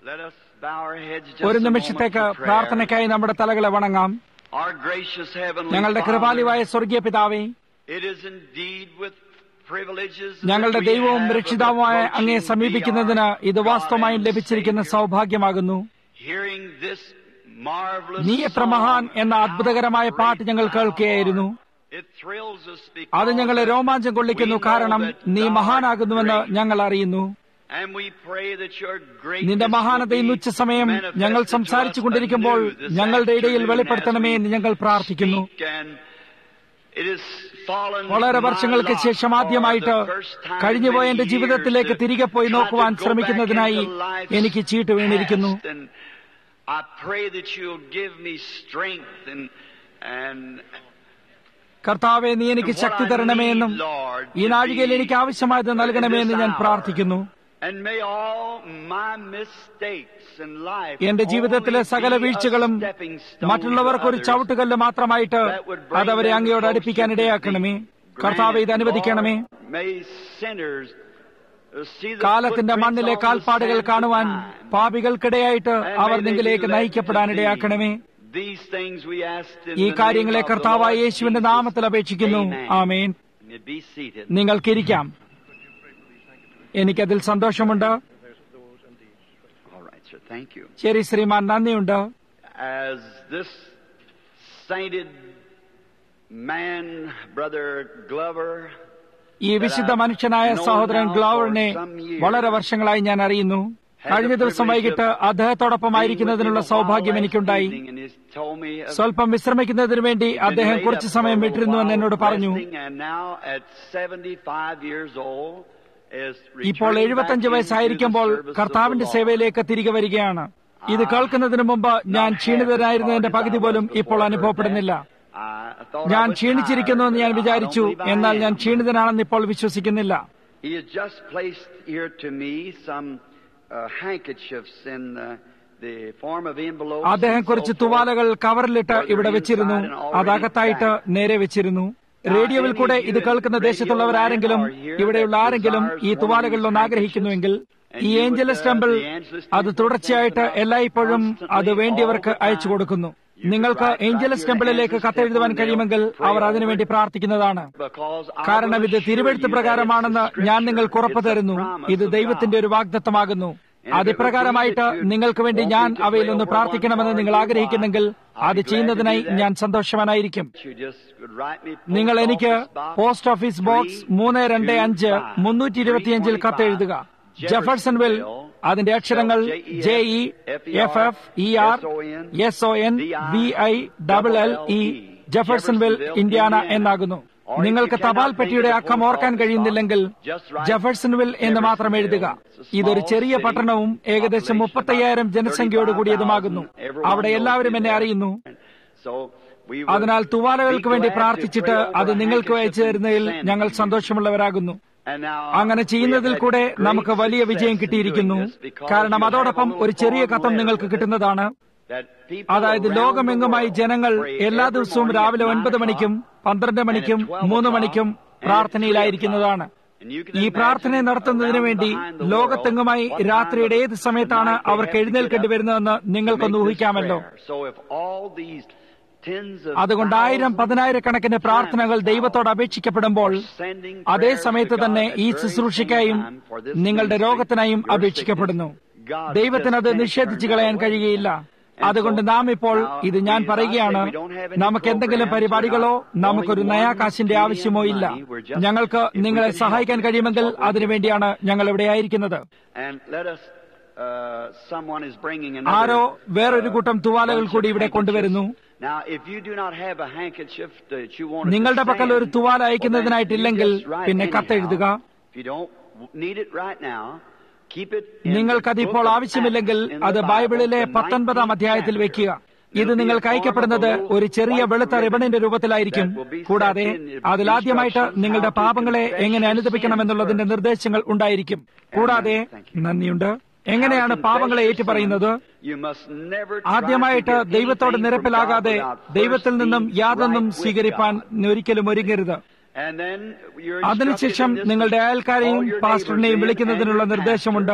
Let us bow our heads just ഒരു a moment നിമിഷത്തേക്ക് for prayer. പ്രാർത്ഥനയ്ക്കായി നമ്മുടെ തലകളെ വണങ്ങാം Our gracious heavenly ഞങ്ങളുടെ Father, കൃപാലിവായ സ്വർഗീയ പിതാവേ it is indeed with privileges ഞങ്ങളുടെ that we ദൈവവും have of രക്ഷിതാവുമായ അങ്ങയെ approaching സമീപിക്കുന്നതിന് thee, our ഇത് God വാസ്തവമായും and ലഭിച്ചിരിക്കുന്ന Savior. സൗഭാഗ്യമാകുന്നു Hearing this marvelous നീ എത്ര മഹാൻ song, എന്ന how അത്ഭുതകരമായ great പാട്ട് ഞങ്ങൾ thou കേൾക്കുകയായിരുന്നു art. It thrills us because അത് ഞങ്ങളെ രോമാഞ്ചം കൊള്ളിക്കുന്നു we know കാരണം that നീ thou art മഹാനാകുന്നുവെന്ന് great. ഞങ്ങൾ അറിയുന്നു And we pray that your greatness നിന്റെ മഹാനത will be ഇന്ന് ഉച്ചസമയം manifested ഞങ്ങൾ to us സംസാരിച്ചു കൊണ്ടിരിക്കുമ്പോൾ anew this ഞങ്ങളുടെ ഇടയിൽ afternoon വെളിപ്പെടുത്തണമേ as we എന്ന് ഞങ്ങൾ പ്രാർത്ഥിക്കുന്നു speak and it is fallen വളരെ my വർഷങ്ങൾക്ക് lot ശേഷം for ആദ്യമായിട്ട് the first time in കഴിഞ്ഞുപോയ എന്റെ many ജീവിതത്തിലേക്ക് years to തിരികെ പോയി try to നോക്കുവാൻ go back ശ്രമിക്കുന്നതിനായി into life's എനിക്ക് ചീട്ട് വീണിരിക്കുന്നു past. And I pray that you'll give me strength and and കർത്താവെ നീ എനിക്ക് ശക്തി തരണമേ എന്നും ഈ നാഴികയിൽ എനിക്ക് ആവശ്യമായത് നൽകണമേ എന്ന് ഞാൻ പ്രാർത്ഥിക്കുന്നു And may all my mistakes in life എന്റെ ജീവിതത്തിലെ only സകല be a വീഴ്ചകളും stepping stone മറ്റുള്ളവർക്ക് ഒരു to others. ചവിട്ടുകല്ല് മാത്രമായിട്ട് അതവരെ അങ്ങയോട് അടുപ്പിക്കാൻ ഇടയാക്കണമേ കർത്താവെ ഇത് അനുവദിക്കണമേ May sinners see the കാലത്തിന്റെ footprints മണ്ണിലെ on the കാൽപ്പാടുകൾ sands of കാണുവാൻ time. പാപികൾക്കിടയായിട്ട് And our may they നിങ്കിലേക്ക് be led നയിക്കപ്പെടാൻ to thee. ഇടയാക്കണമേ These things we asked in ഈ the കാര്യങ്ങളെ name of the കർത്താവായ Lord യേശുവിന്റെ Jesus. നാമത്തിൽ അപേക്ഷിക്കുന്നു Amen. Amen You Be seated. നിങ്ങൾക്കിരിക്കാം എനിക്കതിൽ സന്തോഷമുണ്ട് All right, sir. Thank you. ശരി ശ്രീമാൻ നന്ദിയുണ്ട് As this sainted man, Brother Glover, ഈ വിശുദ്ധ മനുഷ്യനായ സഹോദരൻ ഗ്ലോവറിനെ വളരെ വർഷങ്ങളായി ഞാൻ അറിയുന്നു കഴിഞ്ഞ ദിവസം വൈകിട്ട് അദ്ദേഹത്തോടൊപ്പമായിരിക്കുന്നതിനുള്ള സൗഭാഗ്യം എനിക്കുണ്ടായി സ്വല്പം വിശ്രമിക്കുന്നതിനു വേണ്ടി അദ്ദേഹം കുറച്ചു സമയം വിട്ടിരുന്നുവെന്ന് എന്നോട് പറഞ്ഞു ഇപ്പോൾ എഴുപത്തഞ്ച് വയസ്സായിരിക്കുമ്പോൾ കർത്താവിന്റെ സേവയിലേക്ക് തിരികെ വരികയാണ് ഇത് കേൾക്കുന്നതിന് മുമ്പ് ഞാൻ ക്ഷീണിതനായിരുന്നതിന്റെ പകുതി പോലും ഇപ്പോൾ അനുഭവപ്പെടുന്നില്ല ഞാൻ ക്ഷീണിച്ചിരിക്കുന്നുവെന്ന് ഞാൻ വിചാരിച്ചു എന്നാൽ ഞാൻ ക്ഷീണിതനാണെന്ന് ഇപ്പോൾ വിശ്വസിക്കുന്നില്ല He has just placed here to me some uh, handkerchiefs in uh, the form of envelopes. അദ്ദേഹം and കുറച്ച് so forth. തുവാലകൾ കവറിലിട്ട് ഇവിടെ വെച്ചിരുന്നു അതകത്തായിട്ട് നേരെ വെച്ചിരുന്നു റേഡിയോയിൽ കൂടെ ഇത് കേൾക്കുന്ന ദേശത്തുള്ളവർ ആരെങ്കിലും ഇവിടെയുള്ള ആരെങ്കിലും ഈ തുവാലകളിലൊന്ന് ആഗ്രഹിക്കുന്നുവെങ്കിൽ ഈ ഏഞ്ചലസ് ടെമ്പിൾ അത് തുടർച്ചയായിട്ട് എല്ലായ്പ്പോഴും അത് വേണ്ടിയവർക്ക് അയച്ചു കൊടുക്കുന്നു നിങ്ങൾക്ക് ഏഞ്ചലസ് ടെമ്പിളിലേക്ക് കത്തെഴുതുവാൻ കഴിയുമെങ്കിൽ അവർ അതിനുവേണ്ടി പ്രാർത്ഥിക്കുന്നതാണ് Because I കാരണം will ഇത് assure തിരുവെഴുത്ത് you that പ്രകാരമാണെന്ന് it's a ഞാൻ scripture. നിങ്ങൾക്ക് ഉറപ്പ് It's a തരുന്നു promise ഇത് of ദൈവത്തിന്റെ God. ഒരു വാഗ്ദത്തമാകുന്നു അതിപ്രകാരമായിട്ട് നിങ്ങൾക്ക് വേണ്ടി ഞാൻ അവയിലൊന്ന് പ്രാർത്ഥിക്കണമെന്ന് നിങ്ങൾ ആഗ്രഹിക്കുന്നെങ്കിൽ അത് ചെയ്യുന്നതിനായി ഞാൻ സന്തോഷവാനായിരിക്കും You just could write me നിങ്ങൾ post എനിക്ക് office box post office box മൂന്ന് രണ്ട് അഞ്ച് മുന്നൂറ്റി ഇരുപത്തിയഞ്ചിൽ കത്തെഴുതുക ജെഫർസൺവിൽ അതിന്റെ അക്ഷരങ്ങൾ J E F F E R S O N V I double L E Jeffersonville Indiana എന്നാകുന്നു നിങ്ങൾക്ക് തപാൽ പെട്ടിയുടെ അക്കം ഓർക്കാൻ കഴിയുന്നില്ലെങ്കിൽ ജെഫർസൺവിൽ എന്ന് മാത്രം എഴുതുക ഇതൊരു ചെറിയ പട്ടണവും ഏകദേശം മുപ്പത്തയ്യായിരം ജനസംഖ്യയോട് കൂടിയതുമാകുന്നു അവിടെ എല്ലാവരും എന്നെ അറിയുന്നു So we would അതിനാൽ തുവാലകൾക്ക് be വേണ്ടി glad to പ്രാർത്ഥിച്ചിട്ട് pray over അത് a നിങ്ങൾക്ക് handkerchief അയച്ചു തരുന്നതിൽ and send ഞങ്ങൾ it to you. സന്തോഷമുള്ളവരാകുന്നു And now, അങ്ങനെ ചെയ്യുന്നതിൽ we have കൂടെ had നമുക്ക് great വലിയ വിജയം success in കിട്ടിയിരിക്കുന്നു doing this because കാരണം you have അതോടൊപ്പം a ഒരു little ചെറിയ form കത്തും letter നിങ്ങൾക്ക് with it കിട്ടുന്നതാണ് that people അതായത് around ലോകമെങ്ങുമായി the world ജനങ്ങൾ pray എല്ലാ every ദിവസവും morning രാവിലെ at ഒൻപത് 9 മണിക്കും o'clock പന്ത്രണ്ട് മണിക്കും and at 12 മൂന്ന് o'clock മണിക്കും and at 3 പ്രാർത്ഥനയിലായിരിക്കുന്നതാണ് And you can ഈ imagine പ്രാർത്ഥന നടത്തുന്നതിന് around വേണ്ടി behind the ലോകത്തെങ്ങുമായി world what രാത്രിയുടെ time ഏത് of സമയത്താണ് night they അവർക്ക് have to get എഴുന്നേൽക്കേണ്ടി up വരുന്നതെന്ന് to നിങ്ങൾക്കൊന്ന് make this ഊഹിക്കാമല്ലോ prayer. So if all these tens of അതുകൊണ്ട് ആയിരം thousands പതിനായിരക്കണക്കിന് പ്രാർത്ഥനകൾ times ദൈവത്തോട് അപേക്ഷിക്കപ്പെടുമ്പോൾ are sending അതേ prayers സമയത്ത് to God തന്നെ at ഈ very ശുശ്രൂഷയ്ക്കായും same time for this നിങ്ങളുടെ ministry, രോഗത്തിനായും your അപേക്ഷിക്കപ്പെടുന്നു sickness. God ദൈവത്തിനത് just can't നിഷേധിച്ചു turn that കളയാൻ away. കഴിയുകയില്ല And അതുകൊണ്ട് so, നാം ഇപ്പോൾ now, ഇത് ഞാൻ we- പറയുകയാണ് I say we don't have any നമുക്ക് എന്തെങ്കിലും programs, പരിപാടികളോ we're not നമുക്കൊരു owing നയാ one കാശിന്റെ penny of ആവശ്യമോ ഇല്ല money. We're just- ഞങ്ങൾക്ക് if we നിങ്ങളെ can സഹായിക്കാൻ help you, കഴിയുമെങ്കിൽ that's what we're അതിനുവേണ്ടിയാണ് ഞങ്ങൾ ഇവിടെ ആയിരിക്കുന്നത് And let us, uh, someone is bringing arrow another, വേറൊരു കൂട്ടം തുവാലകൾ bunch of കൂടി ഇവിടെ കൊണ്ടുവരുന്നു handkerchiefs. Now, if you do not have a handkerchief that you want to നിങ്ങളുടെ പക്കൽ ഒരു send, തുവാല well, then അയക്കുന്നതിനായിട്ടില്ലെങ്കിൽ you just write പിന്നെ anyhow. കത്തെഴുതുക If you don't need it right now, keep it in the നിങ്ങൾക്കതിപ്പോൾ book of ആവശ്യമില്ലെങ്കിൽ Acts in the അത് Bible, ബൈബിളിലെ the പത്തൊൻപതാം 19th അധ്യായത്തിൽ chapter. വെക്കുക ഇത് It'll be നിങ്ങൾക്ക് a form of അയക്കപ്പെടുന്നത് a little ഒരു ചെറിയ white വെളുത്ത ribbon റിബണിന്റെ രൂപത്തിലായിരിക്കും that will be set കൂടാതെ in the അതിലാദ്യമായിട്ട് instructions നിങ്ങളുടെ how to പാപങ്ങളെ confess എങ്ങനെ your അനുദപിക്കണമെന്നുള്ളതിന്റെ sins നിർദ്ദേശങ്ങൾ ഉണ്ടായിരിക്കും കൂടാതെ Thank you. നന്ദിയുണ്ട് എങ്ങനെയാണ് How to പാപങ്ങളെ confess your ഏറ്റുപറയുന്നത് sins. You must never try ആദ്യമായിട്ട് to get ദൈവത്തോട് anything from നിരപ്പിലാകാതെ God without ദൈവത്തിൽ first നിന്നും being യാതൊന്നും right with സ്വീകരിപ്പാൻ God. ഒരിക്കലും ഒരുങ്ങരുത് And then you're അതിനുശേഷം instructed in this നിങ്ങളുടെ to അയൽക്കാരെയും call your പാസ്റ്ററിനെയും neighbors in വിളിക്കുന്നതിനുള്ള and your നിർദ്ദേശമുണ്ട് pastor. If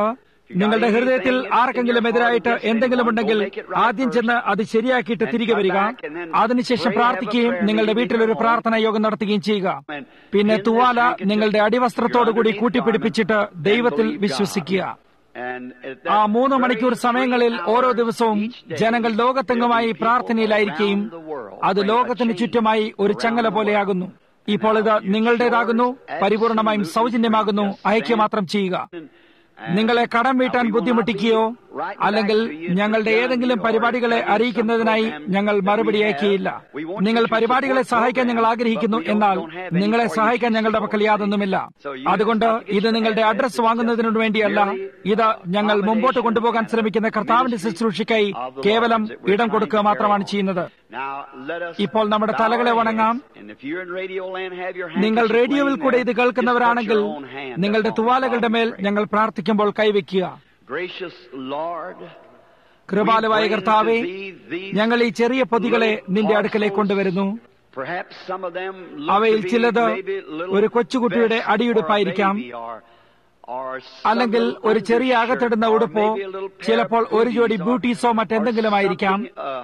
നിങ്ങളുടെ ഹൃദയത്തിൽ ആർക്കെങ്കിലും എതിരായിട്ട് എന്തെങ്കിലും ഉണ്ടെങ്കിൽ ആദ്യം ചെന്ന് അത് ശരിയാക്കിയിട്ട് തിരികെ വരിക അതിനുശേഷം പ്രാർത്ഥിക്കുകയും നിങ്ങളുടെ വീട്ടിൽ ഒരു പ്രാർത്ഥനാ യോഗം നടത്തുകയും ചെയ്യുക പിന്നെ തുവാല നിങ്ങളുടെ അടിവസ്ത്രത്തോടുകൂടി കൂട്ടിപ്പിടിപ്പിച്ചിട്ട് ദൈവത്തിൽ വിശ്വസിക്കുക ആ മൂന്ന് മണിക്കൂർ സമയങ്ങളിൽ ഓരോ ദിവസവും ജനങ്ങൾ ലോകത്തെങ്ങുമായി പ്രാർത്ഥനയിലായിരിക്കുകയും അത് ലോകത്തിന് ചുറ്റുമായി ഒരു ചങ്ങല പോലെയാകുന്നു ഇപ്പോൾ ഇത് നിങ്ങളുടേതാകുന്നു പരിപൂർണമായും സൗജന്യമാകുന്നു അയക്കുക മാത്രം ചെയ്യുക നിങ്ങളെ കടം വീട്ടാൻ ബുദ്ധിമുട്ടിക്കുകയോ അല്ലെങ്കിൽ ഞങ്ങളുടെ ഏതെങ്കിലും പരിപാടികളെ അറിയിക്കുന്നതിനായി ഞങ്ങൾ മറുപടി അയക്കുകയില്ല നിങ്ങൾ പരിപാടികളെ സഹായിക്കാൻ ഞങ്ങൾ ആഗ്രഹിക്കുന്നു എന്നാൽ നിങ്ങളെ സഹായിക്കാൻ ഞങ്ങളുടെ പക്കൽ യാതൊന്നുമില്ല അതുകൊണ്ട് ഇത് നിങ്ങളുടെ അഡ്രസ് വാങ്ങുന്നതിനു വേണ്ടിയല്ല ഇത് ഞങ്ങൾ മുമ്പോട്ട് കൊണ്ടുപോകാൻ ശ്രമിക്കുന്ന കർത്താവിന്റെ ശുശ്രൂഷയ്ക്കായി കേവലം ഇടം കൊടുക്കുക മാത്രമാണ് ചെയ്യുന്നത് ഇപ്പോൾ നമ്മുടെ തലകളെ വണങ്ങാം നിങ്ങൾ റേഡിയോയിൽ കൂടെ ഇത് കേൾക്കുന്നവരാണെങ്കിൽ നിങ്ങളുടെ തുവാലകളുടെ മേൽ ഞങ്ങൾ പ്രാർത്ഥിക്കുമ്പോൾ കൈവയ്ക്കുക കൃപാലുവായ കർത്താവെ ഞങ്ങൾ ഈ ചെറിയ പൊതികളെ നിന്റെ അടുക്കലേക്ക് കൊണ്ടുവരുന്നു അവയിൽ ചിലത് ഒരു കൊച്ചുകുട്ടിയുടെ അടിയുടുപ്പായിരിക്കാം അല്ലെങ്കിൽ ഒരു ചെറിയ അകത്തിടുന്ന ഉടുപ്പോ ചിലപ്പോൾ ഒരു ജോഡി ബ്യൂട്ടീസോ മറ്റെന്തെങ്കിലും ആയിരിക്കാം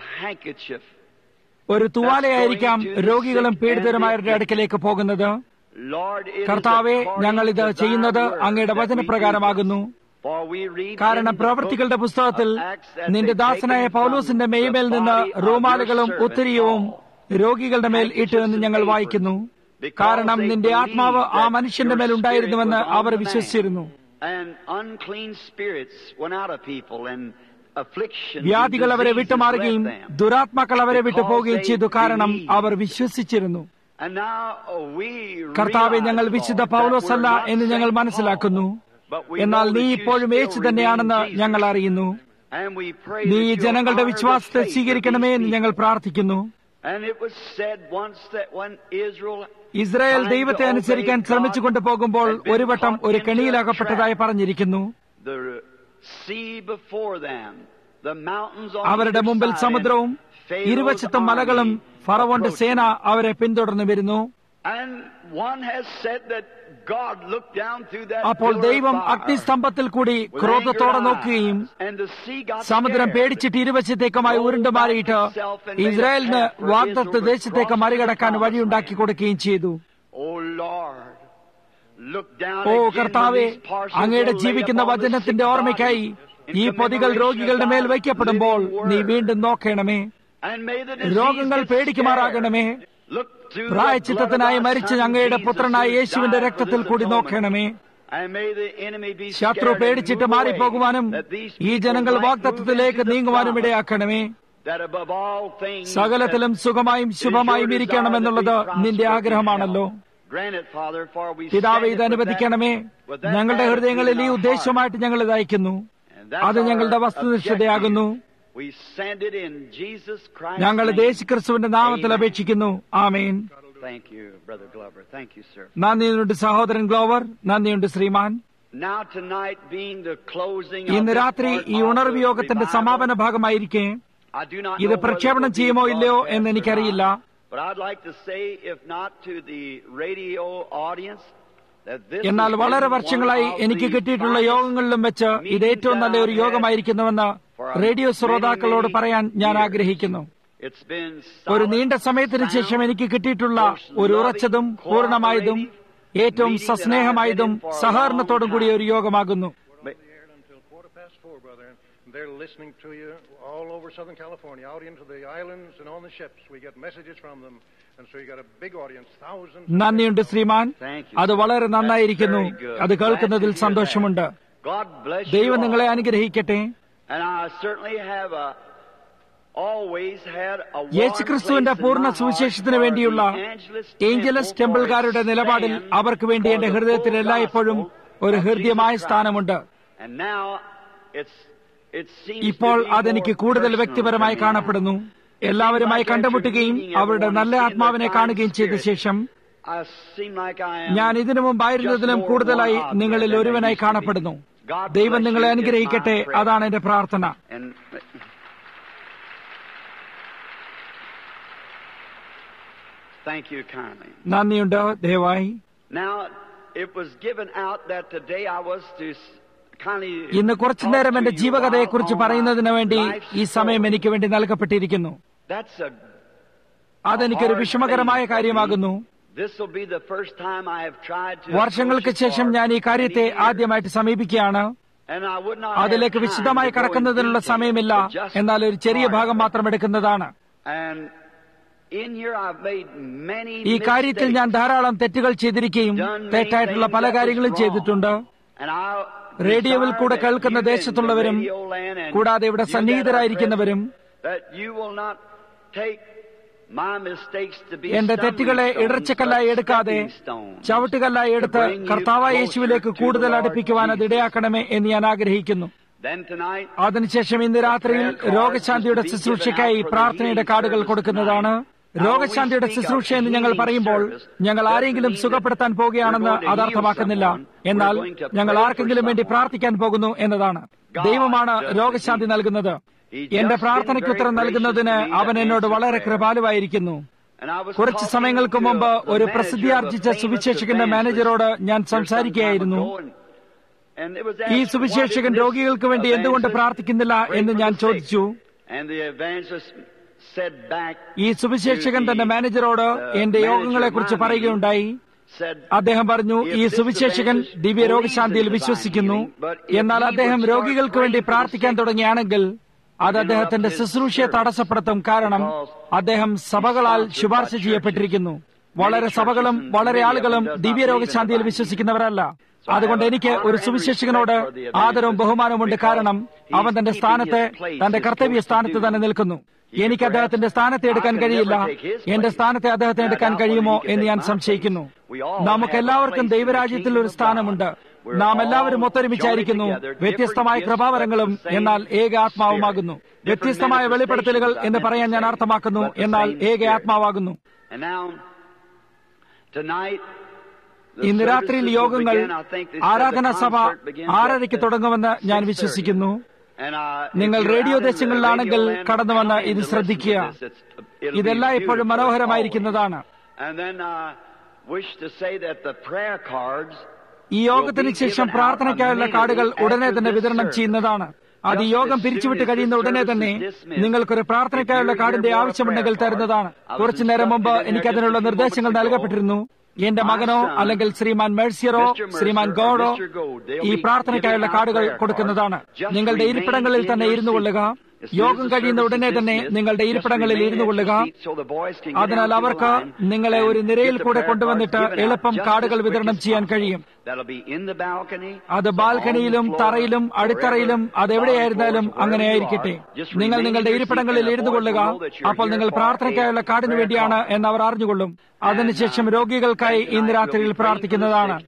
ഒരു തുവാലയായിരിക്കാം രോഗികളും പീഡിതരുമായവരുടെ അടുക്കലേക്ക് പോകുന്നത് കർത്താവെ ഞങ്ങൾ ഇത് ചെയ്യുന്നത് അങ്ങയുടെ വചനപ്രകാരമാകുന്നു കാരണം പ്രവൃത്തികളുടെ പുസ്തകത്തിൽ നിന്റെ ദാസനായ പൗലൂസിന്റെ മേയ്മേൽ നിന്ന് റൂമാലുകളും ഉത്തരീയവും രോഗികളുടെ മേൽ ഇട്ടു എന്ന് ഞങ്ങൾ വായിക്കുന്നു കാരണം നിന്റെ ആത്മാവ് ആ മനുഷ്യന്റെ മേൽ ഉണ്ടായിരുന്നുവെന്ന് അവർ വിശ്വസിച്ചിരുന്നു വ്യാധികൾ അവരെ വിട്ടുമാറുകയും ദുരാത്മാക്കൾ അവരെ വിട്ടു പോവുകയും ചെയ്തു കാരണം അവർ വിശ്വസിച്ചിരുന്നു കർത്താവെ ഞങ്ങൾ വിശുദ്ധ പൗലോസല്ല എന്ന് ഞങ്ങൾ മനസ്സിലാക്കുന്നു എന്നാൽ നീ ഇപ്പോഴും യേശു തന്നെയാണെന്ന് ഞങ്ങൾ അറിയുന്നു നീ ജനങ്ങളുടെ വിശ്വാസത്തെ സ്വീകരിക്കണമേ എന്ന് ഞങ്ങൾ പ്രാർത്ഥിക്കുന്നു ഇസ്രായേൽ ദൈവത്തെ അനുസരിക്കാൻ ശ്രമിച്ചു കൊണ്ടുപോകുമ്പോൾ ഒരു വട്ടം ഒരു കെണിയിലാകപ്പെട്ടതായി പറഞ്ഞിരിക്കുന്നു അവരുടെ മുമ്പിൽ സമുദ്രവും ഇരുവശത്തും മലകളും ഫറവോന്റെ സേന അവരെ പിന്തുടർന്നു വരുന്നു അപ്പോൾ ദൈവം അഗ്നിസ്തംഭത്തിൽ കൂടി ക്രോധത്തോടെ നോക്കുകയും സമുദ്രം പേടിച്ചിട്ട് ഇരുവശത്തേക്കുമായി ഉരുണ്ടു മാറിയിട്ട് ഇസ്രായേലിന് വാഗ്ദത്ത് ദേശത്തേക്ക് മറികടക്കാൻ വഴിയുണ്ടാക്കി കൊടുക്കുകയും ചെയ്തു ഓ കർത്താവെ അങ്ങയുടെ ജീവിക്കുന്ന വചനത്തിന്റെ ഓർമ്മയ്ക്കായി ഈ പൊതികൾ രോഗികളുടെ മേൽ വയ്ക്കപ്പെടുമ്പോൾ നീ വീണ്ടും നോക്കണമേ രോഗങ്ങൾ പേടിക്കുമാറാകണമേ പ്രായച്ചിത്തത്തിനായി മരിച്ച അങ്ങയുടെ പുത്രനായ യേശുവിന്റെ രക്തത്തിൽ കൂടി നോക്കണമേ ശത്രു പേടിച്ചിട്ട് മാറിപ്പോകുവാനും ഈ ജനങ്ങൾ വാഗ്ദത്വത്തിലേക്ക് നീങ്ങുവാനും ഇടയാക്കണമേ സകലത്തിലും സുഖമായും ശുഭമായും ഇരിക്കണമെന്നുള്ളത് നിന്റെ ആഗ്രഹമാണല്ലോ പിതാവ് ഇത് അനുവദിക്കണമേ ഞങ്ങളുടെ ഹൃദയങ്ങളിൽ ഈ ഉദ്ദേശമായിട്ട് ഞങ്ങൾ ഇത് അയക്കുന്നു അത് ഞങ്ങളുടെ വസ്തുനിഷ്ഠതയാകുന്നു ഞങ്ങൾ യേശുക്രിസ്തുവിന്റെ നാമത്തിൽ അപേക്ഷിക്കുന്നു ആമേൻ നന്ദിയുണ്ട് സഹോദരൻ ഗ്ലോവർ നന്ദിയുണ്ട് ശ്രീമാൻ ഇന്ന് രാത്രി ഈ ഉണർവ് യോഗത്തിന്റെ സമാപന ഭാഗമായിരിക്കെ ഇത് പ്രക്ഷേപണം ചെയ്യുമോ ഇല്ലയോ എന്ന് എനിക്കറിയില്ല എന്നാൽ വളരെ വർഷങ്ങളായി എനിക്ക് കിട്ടിയിട്ടുള്ള യോഗങ്ങളിലും വെച്ച് ഇത് ഏറ്റവും നല്ല ഒരു യോഗമായിരിക്കുന്നുവെന്ന് റേഡിയോ ശ്രോതാക്കളോട് പറയാൻ ഞാൻ ആഗ്രഹിക്കുന്നു ഒരു നീണ്ട സമയത്തിന് ശേഷം എനിക്ക് കിട്ടിയിട്ടുള്ള ഒരു ഉറച്ചതും പൂർണ്ണമായതും ഏറ്റവും സസ്നേഹമായതും സഹകരണത്തോടും കൂടിയ ഒരു യോഗമാകുന്നു They're listening to you all over Southern California, out into the islands and on the ships. We get messages from them. And so you got a big audience, thousands. നന്ദിയുണ്ട് ശ്രീമാൻ അത് വളരെ നന്നായിരിക്കുന്നു അത് കേൾക്കുന്നതിൽ സന്തോഷമുണ്ട് ദൈവം നിങ്ങളെ അനുഗ്രഹിക്കട്ടെ യേശുക്രിസ്തുവിന്റെ പൂർണ്ണ സുവിശേഷത്തിന് വേണ്ടിയുള്ള ഏഞ്ചലസ് ടെമ്പിൾകാരുടെ നിലപാടിൽ അവർക്ക് വേണ്ടി എന്റെ ഹൃദയത്തിൽ എല്ലായ്പ്പോഴും ഒരു ഹൃദ്യമായ സ്ഥാനമുണ്ട് ഇപ്പോൾ അതെനിക്ക് കൂടുതൽ വ്യക്തിപരമായി കാണപ്പെടുന്നു എല്ലാവരുമായി കണ്ടുമുട്ടുകയും അവരുടെ നല്ല ആത്മാവിനെ കാണുകയും ചെയ്ത ശേഷം ഞാൻ ഇതിനു മുമ്പായിരുന്നതിലും കൂടുതലായി നിങ്ങളിൽ ഒരുവനായി കാണപ്പെടുന്നു ദൈവം നിങ്ങളെ അനുഗ്രഹിക്കട്ടെ അതാണ് എന്റെ പ്രാർത്ഥന നന്ദിയുണ്ട് ദയവായി Now, it was given out that today I was to kindly ഇന്ന് കുറച്ചു നേരം എന്റെ talk to you ജീവകഥയെക്കുറിച്ച് on my പറയുന്നതിന് വേണ്ടി life ഈ സമയം story. എനിക്ക് വേണ്ടി നൽകപ്പെട്ടിരിക്കുന്നു That's a അതെനിക്കൊരു hard വിഷമകരമായ thing for കാര്യമാകുന്നു me. This will be the first time I have tried to വർഷങ്ങൾക്ക് approach it ശേഷം for ഞാൻ ഈ കാര്യത്തെ many years. ആദ്യമായിട്ട് സമീപിക്കുകയാണ് And I would not അതിലേക്ക് have time വിശദമായി to go in കടക്കുന്നതിനുള്ള detail, സമയമില്ല but just എന്നാൽ ഒരു ചെറിയ part of ഭാഗം it. മാത്രം എടുക്കുന്നതാണ് And in here I've made many ഈ കാര്യത്തിൽ ഞാൻ mistakes, ധാരാളം തെറ്റുകൾ ചെയ്തിരിക്കുകയും done many തെറ്റായിട്ടുള്ള things പല that was കാര്യങ്ങളും wrong. ചെയ്തിട്ടുണ്ട് And I റേഡിയോയിൽ desire കൂടെ that കേൾക്കുന്ന you in the ദേശത്തുള്ളവരും radio land and കൂടാതെ ഇവിടെ you that are സന്നിഹിതരായിരിക്കുന്നവരും present, that you will not take my mistakes to be എന്റെ stumbling തെറ്റുകളെ stones, ഇടർച്ചക്കല്ലായി but എടുക്കാതെ stepping stones. ചവിട്ടുകല്ലായി എടുത്ത് to bring you കർത്താവായ closer യേശുവിലേക്ക് to കൂടുതൽ the Lord അടുപ്പിക്കുവാൻ അത് Jesus. ഇടയാക്കണമേ എന്ന് ഞാൻ ആഗ്രഹിക്കുന്നു Then tonight, അതിനുശേഷം ഇന്ന് രാത്രിയിൽ രോഗശാന്തിയുടെ ശുശ്രൂഷയ്ക്കായി പ്രാർത്ഥനയുടെ കാർഡുകൾ കൊടുക്കുന്നതാണ് രോഗശാന്തിയുടെ ശുശ്രൂഷ എന്ന് ഞങ്ങൾ പറയുമ്പോൾ ഞങ്ങൾ ആരെങ്കിലും സുഖപ്പെടുത്താൻ പോകുകയാണെന്ന് അത് അർത്ഥമാക്കുന്നില്ല എന്നാൽ ഞങ്ങൾ ആർക്കെങ്കിലും വേണ്ടി പ്രാർത്ഥിക്കാൻ പോകുന്നു എന്നതാണ് ദൈവമാണ് രോഗശാന്തി നൽകുന്നത് എന്റെ പ്രാർത്ഥനയ്ക്ക് ഉത്തരം നൽകുന്നതിന് അവൻ എന്നോട് വളരെ കൃപാലുവായിരിക്കുന്നു and I was കുറച്ച് talking സമയങ്ങൾക്ക് to മുമ്പ് the ഒരു manager പ്രസിദ്ധിയാർജിച്ച of the famous സുവിശേഷകന്റെ evangelist മാനേജരോട് ഞാൻ here some time സംസാരിക്കുകയായിരുന്നു ago, and- and it was ഈ asked, സുവിശേഷകൻ "Why didn't രോഗികൾക്ക് വേണ്ടി this എന്തുകൊണ്ട് evangelist പ്രാർത്ഥിക്കുന്നില്ല pray എന്ന് for ഞാൻ the sick?" ചോദിച്ചു And the evangelist said back, ഈ സുവിശേഷകൻ തന്റെ മാനേജരോട് എന്റെ യോഗങ്ങളെക്കുറിച്ച് പറയുകയുണ്ടായി said, അദ്ദേഹം പറഞ്ഞു ഈ സുവിശേഷകൻ ദിവ്യ രോഗശാന്തിയിൽ വിശ്വസിക്കുന്നു എന്നാൽ അദ്ദേഹം രോഗികൾക്ക് വേണ്ടി പ്രാർത്ഥിക്കാൻ തുടങ്ങിയാണെങ്കിൽ അത് അദ്ദേഹത്തിന്റെ ശുശ്രൂഷയെ തടസ്സപ്പെടുത്തും കാരണം അദ്ദേഹം സഭകളാൽ ശുപാർശ ചെയ്യപ്പെട്ടിരിക്കുന്നു വളരെ സഭകളും വളരെ ആളുകളും ദിവ്യ രോഗശാന്തിയിൽ വിശ്വസിക്കുന്നവരല്ല അതുകൊണ്ട് എനിക്ക് ഒരു സുവിശേഷകനോട് ആദരവും ബഹുമാനവുമുണ്ട് കാരണം അവൻ തന്റെ സ്ഥാനത്ത് തന്റെ കർത്തവ്യ സ്ഥാനത്ത് തന്നെ നിൽക്കുന്നു എനിക്ക് അദ്ദേഹത്തിന്റെ സ്ഥാനത്തെ എടുക്കാൻ കഴിയില്ല എന്റെ സ്ഥാനത്തെ അദ്ദേഹത്തിന് എടുക്കാൻ കഴിയുമോ എന്ന് ഞാൻ സംശയിക്കുന്നു നമുക്ക് എല്ലാവർക്കും ദൈവരാജ്യത്തിൽ ഒരു സ്ഥാനമുണ്ട് നാം എല്ലാവരും ഒത്തൊരുമിച്ചായിരിക്കുന്നു വ്യത്യസ്തമായ കൃപാവരങ്ങളും എന്നാൽ ഏക ആത്മാവുമാകുന്നു വ്യത്യസ്തമായ വെളിപ്പെടുത്തലുകൾ എന്ന് പറയാൻ ഞാൻ അർത്ഥമാക്കുന്നു എന്നാൽ ഏക ആത്മാവാകുന്നു and now, tonight, the ഇന്ന് രാത്രിയിൽ services will യോഗങ്ങൾ begin. I think they said the ആരാധനാ സഭ concert begins at, ആറരയ്ക്ക് uh, തുടങ്ങുമെന്ന് ഞാൻ 6:30. വിശ്വസിക്കുന്നു And, uh, if നിങ്ങൾ you're radio out in the ദേശങ്ങളിലാണെങ്കിൽ radio land, കടന്നു വന്ന് come in ഇത് to listen ശ്രദ്ധിക്കുക to this. It's- it'll be ഇതെല്ലാം ഇപ്പോഴും beautiful മനോഹരമായിരിക്കുന്നതാണ് always. And then I wish to say that the prayer cards ഈ യോഗത്തിന് ശേഷം പ്രാർത്ഥനയ്ക്കായുള്ള കാർഡുകൾ ഉടനെ തന്നെ വിതരണം ചെയ്യുന്നതാണ് അത് ഈ യോഗം പിരിച്ചുവിട്ട് കഴിയുന്ന ഉടനെ തന്നെ നിങ്ങൾക്കൊരു പ്രാർത്ഥനയ്ക്കായുള്ള കാർഡിന്റെ ആവശ്യമുണ്ടെങ്കിൽ തരുന്നതാണ് കുറച്ചു നേരം മുമ്പ് എനിക്ക് അതിനുള്ള നിർദ്ദേശങ്ങൾ നൽകപ്പെട്ടിരുന്നു എന്റെ മകനോ അല്ലെങ്കിൽ ശ്രീമാൻ മേഴ്സിയറോ ശ്രീമാൻ ഗോഡോ ഈ പ്രാർത്ഥനയ്ക്കായുള്ള കാർഡുകൾ കൊടുക്കുന്നതാണ് നിങ്ങളുടെ ഇരിപ്പിടങ്ങളിൽ തന്നെ ഇരുന്നു കൊള്ളുക യോഗം കഴിയുന്ന ഉടനെ തന്നെ നിങ്ങളുടെ ഇരിപ്പിടങ്ങളിൽ ഇരുന്നു കൊള്ളുക അതിനാൽ അവർക്ക് നിങ്ങളെ ഒരു നിരയിൽ കൂടെ കൊണ്ടുവന്നിട്ട് എളുപ്പം കാർഡുകൾ വിതരണം ചെയ്യാൻ കഴിയും അത് ബാൽക്കണിയിലും തറയിലും അടിത്തറയിലും അതെവിടെയായിരുന്നാലും അങ്ങനെയായിരിക്കട്ടെ നിങ്ങൾ നിങ്ങളുടെ ഇരിപ്പിടങ്ങളിൽ ഇരുന്നു കൊള്ളുക അപ്പോൾ നിങ്ങൾ പ്രാർത്ഥനയ്ക്കായുള്ള കാർഡിന് വേണ്ടിയാണ് എന്ന് അവർ അറിഞ്ഞുകൊള്ളും അതിനുശേഷം രോഗികൾക്കായി ഇന്ന് രാത്രിയിൽ പ്രാർത്ഥിക്കുന്നതാണ്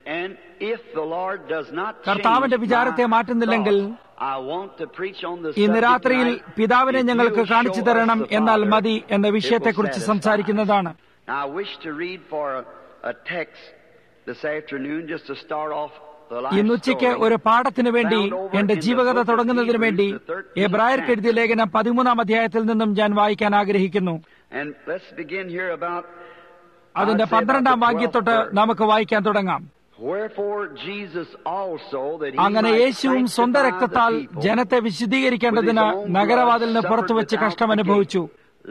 കർത്താവിന്റെ വിചാരത്തെ മാറ്റുന്നില്ലെങ്കിൽ ഇന്ന് രാത്രിയിൽ പിതാവിനെ ഞങ്ങൾക്ക് കാണിച്ചു തരണം എന്നാൽ മതി എന്ന വിഷയത്തെക്കുറിച്ച് സംസാരിക്കുന്നതാണ് ഇന്നുച്ചയ്ക്ക് ഒരു പാഠത്തിന് വേണ്ടി എന്റെ ജീവകഥ തുടങ്ങുന്നതിന് വേണ്ടി എബ്രായർക്ക് എഴുതിയ ലേഖനം പതിമൂന്നാം അധ്യായത്തിൽ നിന്നും ഞാൻ വായിക്കാൻ ആഗ്രഹിക്കുന്നു അതിന്റെ പന്ത്രണ്ടാം വാക്യത്തൊട്ട് നമുക്ക് വായിക്കാൻ തുടങ്ങാം അങ്ങനെ യേശുവും സ്വന്തം രക്തത്താൽ ജനത്തെ വിശദീകരിക്കേണ്ടതിന് നഗരവാതിലിന് പുറത്തുവച്ച് കഷ്ടം അനുഭവിച്ചു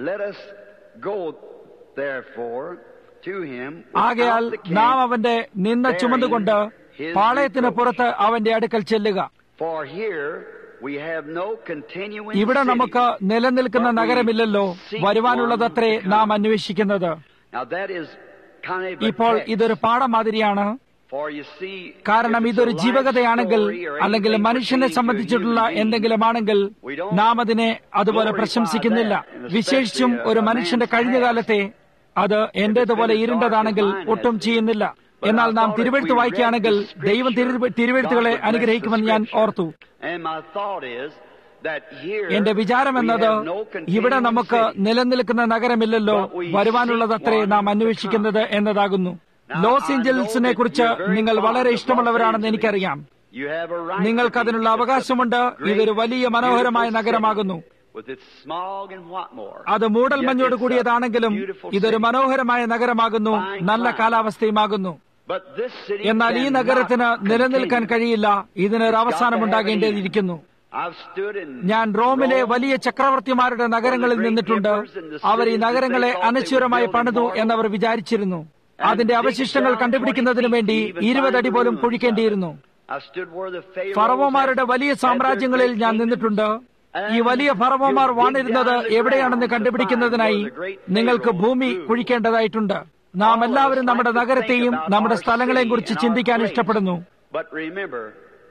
ആകയാൽ നാം അവന്റെ നിന്ന ചുമന്നുകൊണ്ട് പാളയത്തിന് പുറത്ത് അവന്റെ അടുക്കൽ ചെല്ലുക ഇവിടെ നമുക്ക് നിലനിൽക്കുന്ന നഗരമില്ലല്ലോ വരുവാനുള്ളതത്രേ നാം അന്വേഷിക്കുന്നത് ഇപ്പോൾ ഇതൊരു പാഠം മാതിരിയാണ് കാരണം ഇതൊരു ജീവകഥയാണെങ്കിൽ അല്ലെങ്കിൽ മനുഷ്യനെ സംബന്ധിച്ചിട്ടുള്ള എന്തെങ്കിലും ആണെങ്കിൽ നാം അതിനെ അതുപോലെ പ്രശംസിക്കുന്നില്ല വിശേഷിച്ചും ഒരു മനുഷ്യന്റെ കഴിഞ്ഞ കാലത്തെ അത് എന്റേതുപോലെ ഇരുണ്ടതാണെങ്കിൽ ഒട്ടും ചെയ്യുന്നില്ല എന്നാൽ നാം തിരുവെഴുത്ത് വായിക്കുകയാണെങ്കിൽ ദൈവം തിരുവെഴുത്തുകളെ അനുഗ്രഹിക്കുമെന്ന് ഞാൻ ഓർത്തു എന്റെ വിചാരം എന്നത് ഇവിടെ നമുക്ക് നിലനിൽക്കുന്ന നഗരമില്ലല്ലോ വരുവാനുള്ളതത്രേ നാം അന്വേഷിക്കുന്നത് എന്നതാകുന്നു ലോസ് ഏഞ്ചൽസിനെ കുറിച്ച് നിങ്ങൾ വളരെ ഇഷ്ടമുള്ളവരാണെന്ന് എനിക്കറിയാം നിങ്ങൾക്ക് അതിനുള്ള അവകാശമുണ്ട് ഇതൊരു വലിയ മനോഹരമായ നഗരമാകുന്നു അത് മൂടൽ മഞ്ഞോട് കൂടിയതാണെങ്കിലും ഇതൊരു മനോഹരമായ നഗരമാകുന്നു നല്ല കാലാവസ്ഥയുമാകുന്നു But this city എന്നാൽ ഈ cannot നഗരത്തിന് നിലനിൽക്കാൻ continue. കഴിയില്ല ഇതിനൊരു അവസാനമുണ്ടാകേണ്ടതിരിക്കുന്നു I've stood in ഞാൻ റോമിലെ Rome, വലിയ ചക്രവർത്തിമാരുടെ നഗരങ്ങളിൽ നിന്നിട്ടുണ്ട് അവർ ഈ നഗരങ്ങളെ അനശ്വരമായി പണിതു എന്നവർ വിചാരിച്ചിരുന്നു അതിന്റെ അവശിഷ്ടങ്ങൾ കണ്ടുപിടിക്കുന്നതിന് വേണ്ടി ഇരുപതടി പോലും കുഴിക്കേണ്ടിയിരുന്നു I've stood where the Pharaohs ഫറവോമാരുടെ വലിയ സാമ്രാജ്യങ്ങളിൽ ഞാൻ നിന്നിട്ടുണ്ട് ഈ വലിയ ഫറവോമാർ വാണിരുന്നത് എവിടെയാണെന്ന് കണ്ടുപിടിക്കുന്നതിനായി നിങ്ങൾക്ക് ഭൂമി കുഴിക്കേണ്ടതായിട്ടുണ്ട് നാം എല്ലാവരും നമ്മുടെ നഗരത്തെയും നമ്മുടെ സ്ഥലങ്ങളെയും കുറിച്ച് ചിന്തിക്കാൻ ഇഷ്ടപ്പെടുന്നു But remember,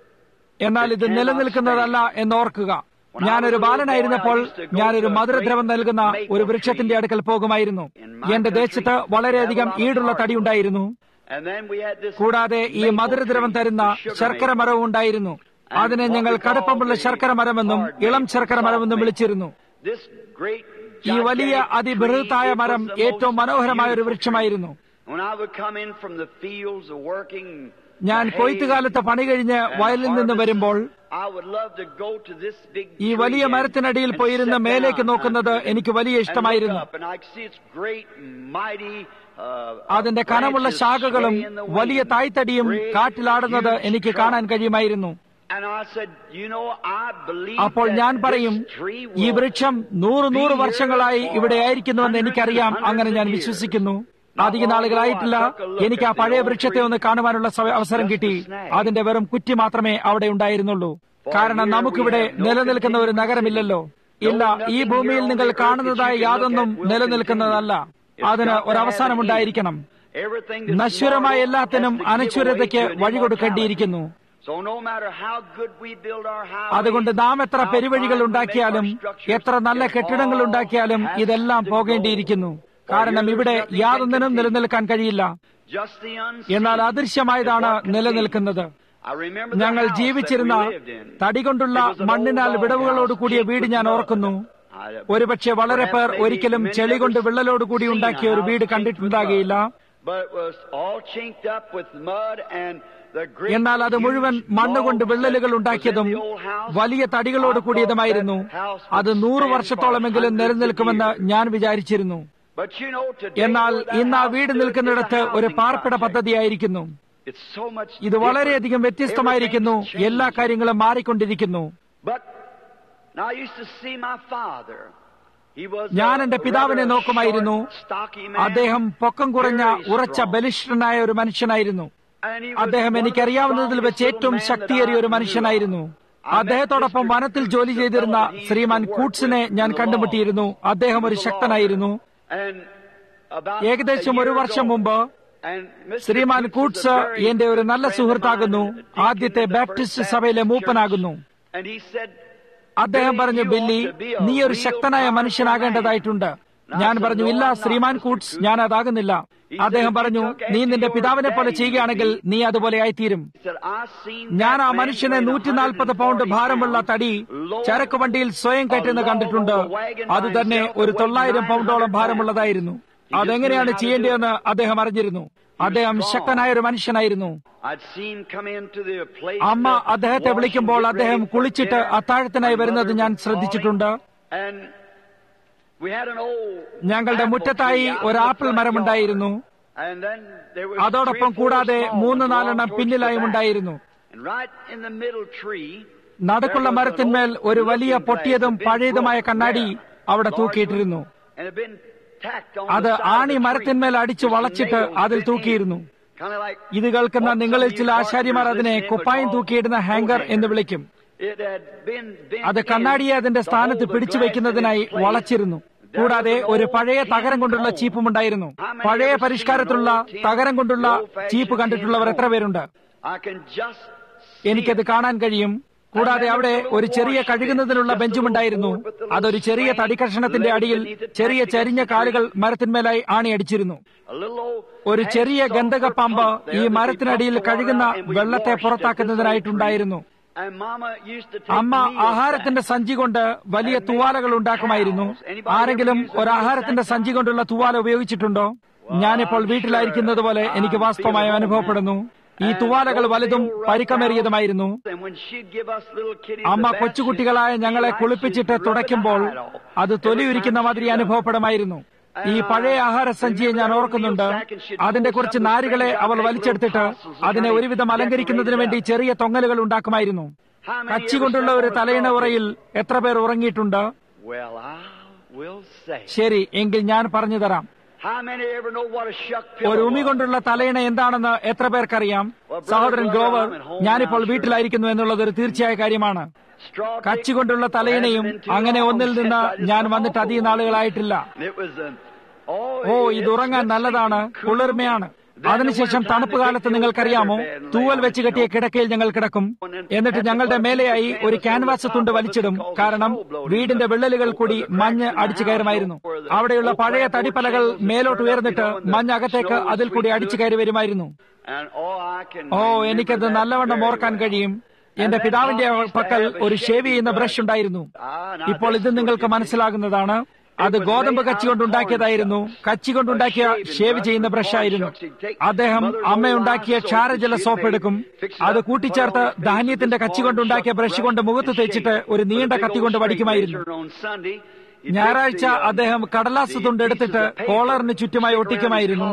എന്നാൽ ഇത് നിലനിൽക്കുന്നതല്ല എന്നോർക്കുക ഞാനൊരു ബാലനായിരുന്നപ്പോൾ ഞാനൊരു മധുരദ്രവം നൽകുന്ന ഒരു വൃക്ഷത്തിന്റെ അടുക്കൽ പോകുമായിരുന്നു എന്റെ ദേശത്ത് വളരെയധികം ഈടുള്ള തടി ഉണ്ടായിരുന്നു and then we had this കൂടാതെ ഈ മധുരദ്രവം തരുന്ന ശർക്കര മരവും ഉണ്ടായിരുന്നു അതിനെ ഞങ്ങൾ കടുപ്പമുള്ള ശർക്കര മരമെന്നും ഇളം ശർക്കര മരമെന്നും വിളിച്ചിരുന്നു this great ഈ വലിയ gigantic അതിബൃഹത്തായ tree, it മരം was the ഏറ്റവും most മനോഹരമായ ഒരു beautiful വൃക്ഷമായിരുന്നു tree. When I would come in from the fields of working, ഞാൻ the hay കൊയ്ത്തുകാലത്ത് പണി കഴിഞ്ഞ് and വയലിൽ നിന്ന് harvest, വരുമ്പോൾ I would love to go to this big ഈ tree വലിയ and- മരത്തിനടിയിൽ and പോയിരുന്ന് sit മേലേക്ക് down നോക്കുന്നത് under it എനിക്ക് വലിയ and look ഇഷ്ടമായിരുന്നു up and I could see its great, mighty, uh, അതിന്റെ കനമുള്ള branches ശാഖകളും sway in the വലിയ wind. തായ്തടിയും Great, കാറ്റിലാടുന്നത് huge എനിക്ക് trunk. കാണാൻ കഴിയുമായിരുന്നു And I said, you know, I believe അപ്പോൾ that ഞാൻ പറയും this tree ഈ will വൃക്ഷം നൂറ് നൂറ് be വർഷങ്ങളായി here for ഇവിടെ ആയിരിക്കുന്നുവെന്ന് hundreds എനിക്കറിയാം and അങ്ങനെ ഞാൻ hundreds of വിശ്വസിക്കുന്നു years. അധിക നാളുകളായിട്ടില്ല എനിക്ക് ആ പഴയ വൃക്ഷത്തെ ഒന്ന് കാണുവാനുള്ള സവ- അവസരം കിട്ടി അതിന്റെ വെറും കുറ്റി മാത്രമേ അവിടെ ഉണ്ടായിരുന്നുള്ളൂ കാരണം നമുക്കിവിടെ നിലനിൽക്കുന്ന ഒരു നഗരമില്ലല്ലോ ഇല്ല ഈ ഭൂമിയിൽ നിങ്ങൾ കാണുന്നതായ യാതൊന്നും നിലനിൽക്കുന്നതല്ല അതിന് ഒരു അവസാനമുണ്ടായിരിക്കണം Everything that's നശ്വരമായ mortal എല്ലാത്തിനും has to give അനശ്വരതയ്ക്ക് away to an വഴി കൊടുക്കേണ്ടിയിരിക്കുന്നു So no matter how good we build our highways, അതുകൊണ്ട് നാം എത്ര how പെരുവഴികൾ fine we ഉണ്ടാക്കിയാലും make our structures, എത്ര നല്ല it കെട്ടിടങ്ങൾ all ഉണ്ടാക്കിയാലും has ഇതെല്ലാം to പോകേണ്ടിയിരിക്കുന്നു go. കാരണം For ഇവിടെ nothing can യാതൊന്നിനും continue. നിലനിൽക്കാൻ കഴിയില്ല Just the unseen എന്നാൽ അദൃശ്യമായതാണ് is what continues. നിലനിൽക്കുന്നത് I remember the ഞങ്ങൾ house that ജീവിച്ചിരുന്ന we lived in. തടി കൊണ്ടുള്ള It was an മണ്ണിനാൽ old log വിടവുകളോട് house, കൂടിയ chinked വീട് with ഞാൻ mud. ഓർക്കുന്നു I- ഒരുപക്ഷെ വളരെ പേർ Perhaps maybe ഒരിക്കലും many ചെളി കൊണ്ട് never വിള്ളലോട് കൂടി seen a ഉണ്ടാക്കിയ ഒരു house വീട് chinked with കണ്ടിട്ടുണ്ടാകുകയില്ല mud. But it was all chinked up with mud and the great എന്നാൽ അത് മുഴുവൻ huge മണ്ണുകൊണ്ട് logs വിള്ളലുകൾ that was ഉണ്ടാക്കിയതും in the old house. വലിയ തടികളോട് I കൂടിയതുമായിരുന്നു thought that house അത് would നൂറ് stand വർഷത്തോളമെങ്കിലും for hundreds of നിലനിൽക്കുമെന്ന് years. ഞാൻ വിചാരിച്ചിരുന്നു But you know, today എന്നാൽ where that ഇന്ന് ആ house വീട് stood is a നിൽക്കുന്നിടത്ത് ഒരു housing പാർപ്പിട project. പദ്ധതിയായിരിക്കുന്നു It's so much ഇത് വളരെയധികം different. വ്യത്യസ്തമായിരിക്കുന്നു Everything's എല്ലാ changed. കാര്യങ്ങളും മാറിക്കൊണ്ടിരിക്കുന്നു But now I used to see my father. He was ഞാൻ a എന്റെ പിതാവിനെ rather നോക്കുമായിരുന്നു short, stocky man. അദ്ദേഹം പൊക്കം കുറഞ്ഞ Very ഉറച്ച strong. ബലിഷ്ഠനായ ഒരു മനുഷ്യനായിരുന്നു And he was അദ്ദേഹം one of the എനിക്കറിയാവുന്നതിൽ വെച്ച് strongest ഏറ്റവും little man ശക്തിയേറിയ that ഒരു I മനുഷ്യനായിരുന്നു knew of. I met അദ്ദേഹത്തോടൊപ്പം Mr. വനത്തിൽ ജോലി Coots, ചെയ്തിരുന്ന a fellow that he used Shriman to work കൂട്സിനെ with ഞാൻ in the കണ്ടുമുട്ടിയിരുന്നു law. അദ്ദേഹം He ഒരു was a ശക്തനായിരുന്നു lawyer. And about ഏകദേശം a ഒരു year വർഷം ago, മുമ്പ് and Mr. Shriman Coots is a കൂട്സ് very എന്റെ ഒരു നല്ല good friend of സുഹൃത്താകുന്നു mine, a deacon ആദ്യത്തെ in the ബാപ്റ്റിസ്റ്റ് First സഭയിലെ Baptist മൂപ്പനാകുന്നു Church. And he said, അദ്ദേഹം "Billy, പറഞ്ഞു you Billy ought to be a നീ ഒരു real ശക്തനായ powerful മനുഷ്യനാകേണ്ടതായിട്ടുണ്ട് man." ഞാൻ I said, പറഞ്ഞു "No, ഇല്ല I'm not, Shriman Mr. കൂട്സ് Coots." ഞാൻ അതാകുന്നില്ല He അദ്ദേഹം said, പറഞ്ഞു "If you took നീ after നിന്റെ your പിതാവിനെ പോലെ daddy, ചെയ്യുകയാണെങ്കിൽ you'd be." നീ അതുപോലെ ആയിത്തീരും He said, "I seen ഞാൻ ആ that man മനുഷ്യനെ weighing നൂറ്റി നാൽപ്പത് പൗണ്ട് 140 ഭാരമുള്ള pounds, തടി load ചരക്ക് വണ്ടിയിൽ സ്വയം കയറ്റുന്ന കണ്ടിട്ടുണ്ട് അത് തന്നെ ഒരു തൊള്ളായിരം പൗണ്ടോളം ഭാരമുള്ളതായിരുന്നു അതെങ്ങനെയാണ് ചെയ്യേണ്ടതെന്ന് അദ്ദേഹം അറിഞ്ഞിരുന്നു അദ്ദേഹം ശക്തനായ ഒരു മനുഷ്യനായിരുന്നു I'd seen come into the place അമ്മ to അദ്ദേഹത്തെ wash and വിളിക്കുമ്പോൾ get അദ്ദേഹം ready for കുളിച്ചിട്ട് dinner. അത്താഴത്തിനായി My വരുന്നത് mother ഞാൻ was ശ്രദ്ധിച്ചിട്ടുണ്ട് calling, and we had an old ഞങ്ങളുടെ apple മുറ്റത്തായി tree out ഒരു in the ആപ്പിൾ front മരമുണ്ടായിരുന്നു yard. And then there was അതോടൊപ്പം three or four കൂടാതെ small മൂന്ന് ones നാലെണ്ണം along towards പിന്നിലായും the back. ഉണ്ടായിരുന്നു And right in the middle tree, നടുക്കുള്ള മരത്തിന്മേൽ ഒരു വലിയ പൊട്ടിയതും പഴയതുമായ കണ്ണാടി അവിടെ തൂക്കിയിട്ടിരുന്നു and had been tacked on അത് the side of ആണി the tree. മരത്തിന്മേൽ അടിച്ചു Just വളച്ചിട്ട് nails അതിൽ bit in. തൂക്കിയിരുന്നു Kinda like ഇത് കേൾക്കുന്ന what നിങ്ങളിൽ some of ചില you ആശാരിമാർ carpenters അതിനെ listening would കുപ്പായം call തൂക്കിയിടുന്ന ഹാങ്കർ coat എന്ന് hanger. വിളിക്കും It had been bent അത് in കണ്ണാടിയെ അതിന്റെ to സ്ഥാനത്ത് hold the പിടിച്ചു glass in വെക്കുന്നതിനായി its place. വളച്ചിരുന്നു കൂടാതെ ഒരു പഴയ തകരം കൊണ്ടുള്ള ചീപ്പും ഉണ്ടായിരുന്നു പഴയ പരിഷ്കാരത്തിലുള്ള തകരം കൊണ്ടുള്ള ചീപ്പ് കണ്ടിട്ടുള്ളവർ എത്ര പേരുണ്ട് I can just see എനിക്കത് it. കാണാൻ കഴിയും കൂടാതെ അവിടെ ഒരു ചെറിയ കഴുകുന്നതിനുള്ള ബെഞ്ചുമുണ്ടായിരുന്നു അതൊരു ചെറിയ തടിക്കഷണത്തിന്റെ അടിയിൽ ചെറിയ ചരിഞ്ഞ കാലുകൾ മരത്തിന്മേലായി ആണിയടിച്ചിരുന്നു A little old ഒരു hand ചെറിയ sulfur ഗന്ധക പമ്പ് pump there ഈ that we മരത്തിനടിയിൽ pumped the water കഴുകുന്ന out and we വെള്ളത്തെ washed at this പുറത്താക്കുന്നതിനായിട്ടുണ്ടായിരുന്നു old tree. And Mama used to take അമ്മ meals ആഹാരത്തിന്റെ back. സഞ്ചി കൊണ്ട് വലിയ തുവാലകൾ ഉണ്ടാക്കുമായിരുന്നു ആരെങ്കിലും ഒരു ആഹാരത്തിന്റെ സഞ്ചി കൊണ്ടുള്ള തുവാല ഉപയോഗിച്ചിട്ടുണ്ടോ ഞാനിപ്പോൾ വീട്ടിലായിരിക്കുന്നത് പോലെ എനിക്ക് വാസ്തവമായും അനുഭവപ്പെടുന്നു ഈ തുവാലകൾ വലുതും പരിക്കമേറിയതുമായിരുന്നു And when she'd give us little kiddies അമ്മ a bath, കൊച്ചുകുട്ടികളായ she'd ഞങ്ങളെ like കുളിപ്പിച്ചിട്ട് she'd rub it തുടയ്ക്കുമ്പോൾ out all. അത് Every തൊലിയുരിക്കുന്ന time മാതിരി she done. അനുഭവപ്പെടുമായിരുന്നു ഈ പഴയ ആഹാര സഞ്ചിയെ ഞാൻ ഓർക്കുന്നുണ്ട് അതിന്റെ കുറച്ച് നാരുകളെ അവൾ വലിച്ചെടുത്തിട്ട് അതിനെ ഒരുവിധം അലങ്കരിക്കുന്നതിന് വേണ്ടി ചെറിയ തൊങ്ങലുകൾ ഉണ്ടാക്കുമായിരുന്നു കച്ചി കൊണ്ടുള്ള ഒരു തലയിണ ഉറയിൽ എത്ര പേർ ഉറങ്ങിയിട്ടുണ്ട് Well, I will say. ശരി എങ്കിൽ ഞാൻ പറഞ്ഞു തരാം How many ever know what a shuck ഒരു pillow ഉമി was? കൊണ്ടുള്ള തലയിണ എന്താണെന്ന് എത്ര പേർക്കറിയാം സഹോദരൻ ഗ്രോവർ ഞാനിപ്പോൾ വീട്ടിലായിരിക്കുന്നു എന്നുള്ളത് ഒരു തീർച്ചയായ കാര്യമാണ് Straw കച്ചി കൊണ്ടുള്ള തലയിണയും അങ്ങനെ ഒന്നിൽ നിന്ന് ഞാൻ വന്നിട്ട് അധികം നാളുകളായിട്ടില്ല It was a, oh, oh it- ഇത് ഉറങ്ങാൻ it's നല്ലതാണ് cool. കുളിർമയാണ് അതിനുശേഷം തണുപ്പ് കാലത്ത് നിങ്ങൾക്കറിയാമോ തൂവൽ വെച്ച് കെട്ടിയ കിടക്കയിൽ ഞങ്ങൾ കിടക്കും എന്നിട്ട് ഞങ്ങളുടെ മേലെയായി ഒരു ക്യാൻവാസ് തുണ്ട് വലിച്ചിടും കാരണം വീടിന്റെ വിള്ളലുകൾ കൂടി മഞ്ഞ് അടിച്ചു കയറുമായിരുന്നു അവിടെയുള്ള പഴയ തടിപ്പലകൾ മേലോട്ട് ഉയർന്നിട്ട് മഞ്ഞ് അകത്തേക്ക് അതിൽ കൂടി അടിച്ചു കയറി വരുമായിരുന്നു And, oh, I can oh remember എനിക്കത് that നല്ലവണ്ണം very ഓർക്കാൻ well. കഴിയും എന്റെ പിതാവിന്റെ പക്കൽ ഒരു ഷേവ് ചെയ്യുന്ന ബ്രഷ് ഉണ്ടായിരുന്നു ഇപ്പോൾ ഇത് നിങ്ങൾക്ക് മനസ്സിലാകുന്നതാണ് അത് ഗോതമ്പ് കച്ചി കൊണ്ടുണ്ടാക്കിയതായിരുന്നു കച്ചി കൊണ്ടുണ്ടാക്കിയ ഷേവ് ചെയ്യുന്ന ബ്രഷ് ആയിരുന്നു അദ്ദേഹം അമ്മയുണ്ടാക്കിയ ക്ഷാരജല സോപ്പ് എടുക്കും അത് കൂട്ടിച്ചേർത്ത് ധാന്യത്തിന്റെ കച്ചി കൊണ്ടുണ്ടാക്കിയ ബ്രഷ് കൊണ്ട് മുഖത്ത് തേച്ചിട്ട് ഒരു നീണ്ട കത്തി കൊണ്ട് വടിക്കുമായിരുന്നു ഞായറാഴ്ച അദ്ദേഹം കടലാസ് തുണ്ട് എടുത്തിട്ട് കോളറിന് ചുറ്റുമായി ഒട്ടിക്കുമായിരുന്നു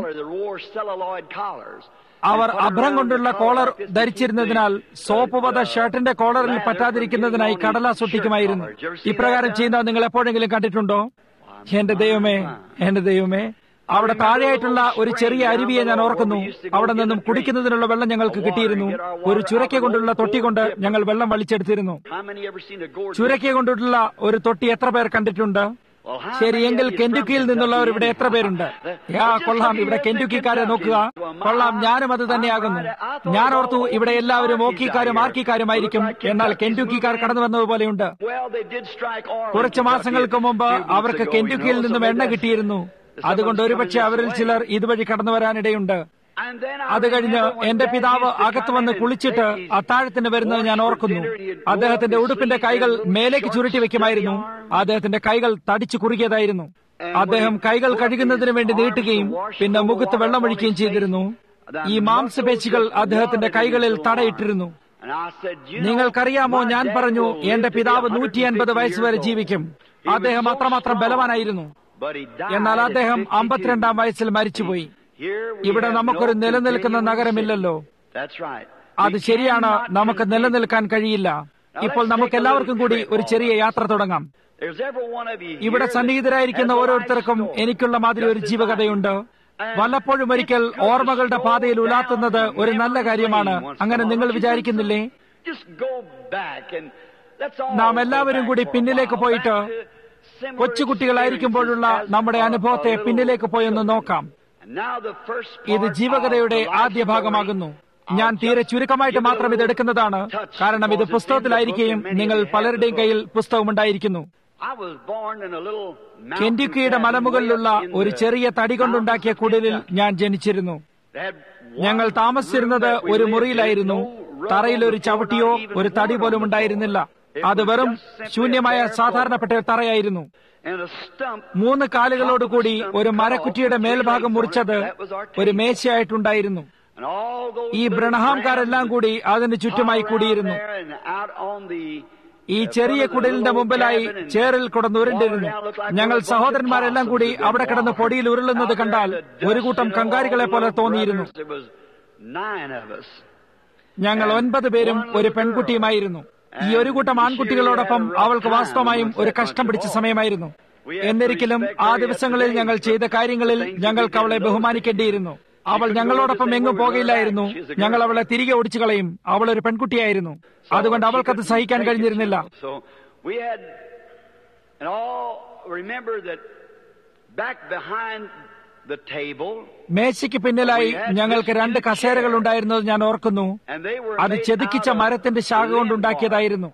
അവർ അഭ്രം കൊണ്ടുള്ള കോളർ ധരിച്ചിരുന്നതിനാൽ സോപ്പ് പത ഷർട്ടിന്റെ കോളറിൽ പറ്റാതിരിക്കുന്നതിനായി കടലാസ് ഒട്ടിക്കുമായിരുന്നു ഇപ്രകാരം ചെയ്യുന്നത് നിങ്ങൾ എപ്പോഴെങ്കിലും കണ്ടിട്ടുണ്ടോ എന്റെ ദൈവമേ എന്റെ ദൈവമേ അവിടെ താഴെയായിട്ടുള്ള ഒരു ചെറിയ അരുവിയെ ഞാൻ ഓർക്കുന്നു അവിടെ നിന്നും കുടിക്കുന്നതിനുള്ള വെള്ളം ഞങ്ങൾക്ക് കിട്ടിയിരുന്നു ഒരു ചുരക്ക കൊണ്ടുള്ള തൊട്ടി കൊണ്ട് ഞങ്ങൾ വെള്ളം വലിച്ചെടുത്തിരുന്നു ചുരക്ക കൊണ്ടുള്ള ഒരു തൊട്ടി എത്ര പേർ കണ്ടിട്ടുണ്ട് ശരി എങ്കിൽ കെന്റുക്കിയിൽ നിന്നുള്ളവർ ഇവിടെ എത്ര പേരുണ്ട് യാ കൊള്ളാം ഇവിടെ കെന്റുക്കിക്കാരെ നോക്കുക കൊള്ളാം ഞാനും അത് തന്നെയാകുന്നു ഞാൻ ഓർത്തു ഇവിടെ എല്ലാവരും ഓക്കിക്കാരും ആർക്കിക്കാരുമായിരിക്കും എന്നാൽ കെന്റുക്കിക്കാർ കടന്നു വന്നതുപോലെയുണ്ട് കുറച്ച് മാസങ്ങൾക്ക് മുമ്പ് അവർക്ക് കെന്റുക്കിയിൽ നിന്നും എണ്ണ കിട്ടിയിരുന്നു അതുകൊണ്ട് ഒരുപക്ഷെ അവരിൽ ചിലർ ഇതുവഴി കടന്നു വരാനിടയുണ്ട് അത് കഴിഞ്ഞ് എന്റെ പിതാവ് അകത്ത് വന്ന് കുളിച്ചിട്ട് അത്താഴത്തിന് വരുന്നത് ഞാൻ ഓർക്കുന്നു അദ്ദേഹത്തിന്റെ ഉടുപ്പിന്റെ കൈകൾ മേലേക്ക് ചുരുട്ടി വെക്കുമായിരുന്നു അദ്ദേഹത്തിന്റെ കൈകൾ തടിച്ചു കുറുകിയതായിരുന്നു അദ്ദേഹം കൈകൾ കഴുകുന്നതിന് വേണ്ടി നീട്ടുകയും പിന്നെ മുഖത്ത് വെള്ളമൊഴിക്കുകയും ചെയ്തിരുന്നു ഈ മാംസപേശികൾ അദ്ദേഹത്തിന്റെ കൈകളിൽ തടയിട്ടിരുന്നു നിങ്ങൾക്കറിയാമോ ഞാൻ പറഞ്ഞു എന്റെ പിതാവ് നൂറ്റി അൻപത് വയസ്സ് വരെ ജീവിക്കും അദ്ദേഹം അത്രമാത്രം ബലവാനായിരുന്നു എന്നാൽ അദ്ദേഹം അമ്പത്തിരണ്ടാം വയസ്സിൽ മരിച്ചുപോയി ഇവിടെ നമുക്കൊരു നിലനിൽക്കുന്ന നഗരമില്ലല്ലോ അത് ശരിയാണ് നമുക്ക് നിലനിൽക്കാൻ കഴിയില്ല ഇപ്പോൾ നമുക്ക് എല്ലാവർക്കും കൂടി ഒരു ചെറിയ യാത്ര തുടങ്ങാം ഇവിടെ സന്നിഹിതരായിരിക്കുന്ന ഓരോരുത്തർക്കും എനിക്കുള്ള മാതിരി ഒരു ജീവകഥയുണ്ട് വല്ലപ്പോഴും ഒരിക്കൽ ഓർമ്മകളുടെ പാതയിൽ ഉലാത്തുന്നത് ഒരു നല്ല കാര്യമാണ് അങ്ങനെ നിങ്ങൾ വിചാരിക്കുന്നില്ലേ നാം എല്ലാവരും കൂടി പിന്നിലേക്ക് പോയിട്ട് കൊച്ചുകുട്ടികളായിരിക്കുമ്പോഴുള്ള നമ്മുടെ അനുഭവത്തെ പിന്നിലേക്ക് പോയൊന്ന് നോക്കാം ഇത് ജീവകഥയുടെ ആദ്യ ഭാഗമാകുന്നു ഞാൻ തീരെ ചുരുക്കമായിട്ട് മാത്രം ഇത് എടുക്കുന്നതാണ് കാരണം ഇത് പുസ്തകത്തിലായിരിക്കുകയും നിങ്ങൾ പലരുടെയും കയ്യിൽ പുസ്തകമുണ്ടായിരിക്കുന്നു കെന്റിക്കിയുടെ മലമുകളിലുള്ള ഒരു ചെറിയ തടി കൊണ്ടുണ്ടാക്കിയ കുടിലിൽ ഞാൻ ജനിച്ചിരുന്നു ഞങ്ങൾ താമസിച്ചിരുന്നത് ഒരു മുറിയിലായിരുന്നു തറയിൽ ഒരു ചവിട്ടിയോ ഒരു തടി പോലും ഉണ്ടായിരുന്നില്ല അത് വെറും ശൂന്യമായ സാധാരണപ്പെട്ട ഒരു തറയായിരുന്നു മൂന്ന് കാലുകളോടുകൂടി ഒരു മരക്കുറ്റിയുടെ മേൽഭാഗം മുറിച്ചത് ഒരു മേശയായിട്ടുണ്ടായിരുന്നു ഈ ബ്രണഹാംകാരെല്ലാം കൂടി അതിന് ചുറ്റുമായി കൂടിയിരുന്നു ഈ ചെറിയ കുടിലിന്റെ മുമ്പിലായി ചേറിൽ കിടന്ന് ഉരുണ്ടിരുന്നു ഞങ്ങൾ സഹോദരന്മാരെല്ലാം കൂടി അവിടെ കിടന്ന് പൊടിയിൽ ഉരുളുന്നത് കണ്ടാൽ ഒരു കൂട്ടം കങ്കാരികളെ പോലെ തോന്നിയിരുന്നു ഞങ്ങൾ ഒൻപത് പേരും ഒരു പെൺകുട്ടിയുമായിരുന്നു ഈ ഒരു കൂട്ടം ആൺകുട്ടികളോടൊപ്പം അവൾക്ക് വാസ്തവമായും ഒരു കഷ്ടം പിടിച്ച സമയമായിരുന്നു എന്നിരിക്കലും ആ ദിവസങ്ങളിൽ ഞങ്ങൾ ചെയ്ത കാര്യങ്ങളിൽ ഞങ്ങൾക്ക് അവളെ ബഹുമാനിക്കേണ്ടിയിരുന്നു അവൾ ഞങ്ങളോടൊപ്പം എങ്ങും പോകയില്ലായിരുന്നു ഞങ്ങൾ അവളെ തിരികെ ഓടിച്ചു കളയും അവൾ ഒരു പെൺകുട്ടിയായിരുന്നു അതുകൊണ്ട് അവൾക്കത് സഹിക്കാൻ കഴിഞ്ഞിരുന്നില്ല മേശയ്ക്ക് പിന്നിലായി ഞങ്ങൾക്ക് രണ്ട് കസേരകൾ ഉണ്ടായിരുന്നത് ഞാൻ ഓർക്കുന്നു അത് ചെതുക്കിച്ച മരത്തിന്റെ ശാഖ കൊണ്ടുണ്ടാക്കിയതായിരുന്നു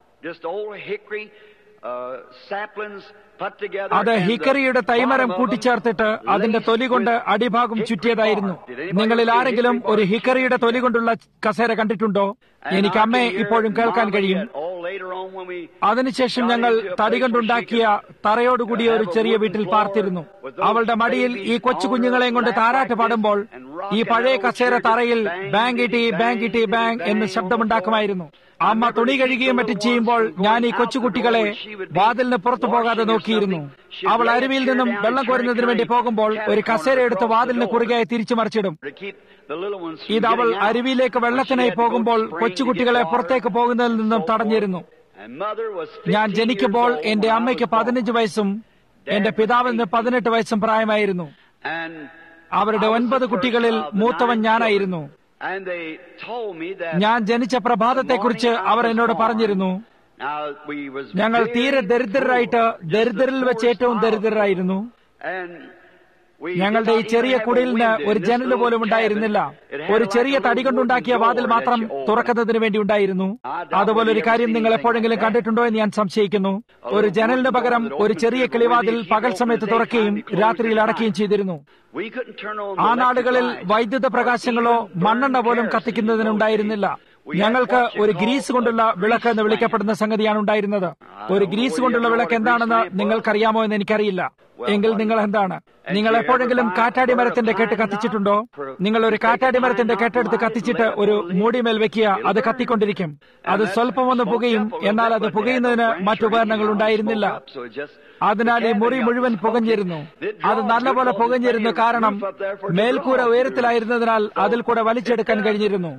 അത് ഹിക്കറിയുടെ തൈമരം കൂട്ടിച്ചേർത്തിട്ട് അതിന്റെ തൊലി കൊണ്ട് അടിഭാഗം ചുറ്റിയതായിരുന്നു നിങ്ങളിൽ ആരെങ്കിലും ഒരു ഹിക്കറിയുടെ തൊലി കൊണ്ടുള്ള കസേര കണ്ടിട്ടുണ്ടോ എനിക്ക് അമ്മയെ ഇപ്പോഴും കേൾക്കാൻ കഴിയും അതിനുശേഷം ഞങ്ങൾ തടി കൊണ്ടുണ്ടാക്കിയ തറയോടുകൂടിയ ഒരു ചെറിയ വീട്ടിൽ പാർത്തിരുന്നു അവളുടെ മടിയിൽ ഈ കൊച്ചു കുഞ്ഞുങ്ങളെയും കൊണ്ട് താരാട്ട് പാടുമ്പോൾ ഈ പഴയ കസേര തറയിൽ ബാങ്കിട്ടി ബാങ്കിട്ടി ബാങ്ക് എന്ന് ശബ്ദമുണ്ടാക്കുമായിരുന്നു അമ്മ തുണി കഴുകുകയും മറ്റും ചെയ്യുമ്പോൾ ഞാൻ ഈ കൊച്ചുകുട്ടികളെ വാതിലിന് പുറത്തു പോകാതെ നോക്കിയിരുന്നു അവൾ അരുവിയിൽ നിന്നും വെള്ളം കോരുന്നതിന് വേണ്ടി പോകുമ്പോൾ ഒരു കസേര എടുത്ത് വാതിലിന് കുറുകയായി തിരിച്ചു മറിച്ചിടും ഇത് അവൾ അരുവിയിലേക്ക് വെള്ളത്തിനായി പോകുമ്പോൾ കൊച്ചുകുട്ടികളെ പുറത്തേക്ക് പോകുന്നതിൽ നിന്നും തടഞ്ഞിരുന്നു ഞാൻ ജനിക്കുമ്പോൾ എന്റെ അമ്മയ്ക്ക് പതിനഞ്ച് വയസ്സും എന്റെ പിതാവിന് പതിനെട്ട് വയസ്സും പ്രായമായിരുന്നു അവരുടെ ഒൻപത് കുട്ടികളിൽ മൂത്തവൻ ഞാനായിരുന്നു ഞാൻ ജനിച്ച പ്രഭാതത്തെക്കുറിച്ച് അവർ എന്നോട് പറഞ്ഞിരുന്നു ഞങ്ങൾ തീരെ ദരിദ്രരായിട്ട് ദരിദ്രരിൽ വെച്ച് ഏറ്റവും ദരിദ്രരായിരുന്നു ഞങ്ങളുടെ ഈ ചെറിയ കുടിലിന് ഒരു ജനൽ പോലും ഉണ്ടായിരുന്നില്ല ഒരു ചെറിയ തടി കൊണ്ടുണ്ടാക്കിയ വാതിൽ മാത്രം തുറക്കുന്നതിന് വേണ്ടി ഉണ്ടായിരുന്നു അതുപോലെ ഒരു കാര്യം നിങ്ങൾ എപ്പോഴെങ്കിലും കണ്ടിട്ടുണ്ടോ എന്ന് ഞാൻ സംശയിക്കുന്നു ഒരു ജനലിന് പകരം ഒരു ചെറിയ കിളിവാതിൽ പകൽ സമയത്ത് തുറക്കുകയും രാത്രിയിൽ അടയ്ക്കുകയും ചെയ്തിരുന്നു ആ നാടുകളിൽ വൈദ്യുത പ്രകാശങ്ങളോ മണ്ണെണ്ണ പോലും കത്തിക്കുന്നതിനുണ്ടായിരുന്നില്ല ഞങ്ങൾക്ക് ഒരു ഗ്രീസ് കൊണ്ടുള്ള വിളക്ക് എന്ന് വിളിക്കപ്പെടുന്ന സംഗതിയാണ് ഉണ്ടായിരുന്നത് ഒരു ഗ്രീസ് കൊണ്ടുള്ള വിളക്ക് എന്താണെന്ന് നിങ്ങൾക്കറിയാമോ എന്ന് എനിക്കറിയില്ല എങ്കിൽ നിങ്ങൾ എന്താണ് നിങ്ങൾ എപ്പോഴെങ്കിലും കാറ്റാടി മരത്തിന്റെ കെട്ട് കത്തിച്ചിട്ടുണ്ടോ നിങ്ങൾ ഒരു കാറ്റാടി മരത്തിന്റെ കെട്ടെടുത്ത് കത്തിച്ചിട്ട് ഒരു മൂടിമേൽ വെക്കുക അത് കത്തിക്കൊണ്ടിരിക്കും അത് സ്വല്പം ഒന്ന് പുകയും എന്നാൽ അത് പുകയുന്നതിന് മറ്റുപകരണങ്ങൾ ഉണ്ടായിരുന്നില്ല അതിനാൽ ഈ മുറി മുഴുവൻ പുകഞ്ഞിരുന്നു അത് നല്ലപോലെ പുകഞ്ഞിരുന്നു കാരണം മേൽക്കൂര ഉയരത്തിലായിരുന്നതിനാൽ അതിൽ കൂടെ വലിച്ചെടുക്കാൻ കഴിഞ്ഞിരുന്നു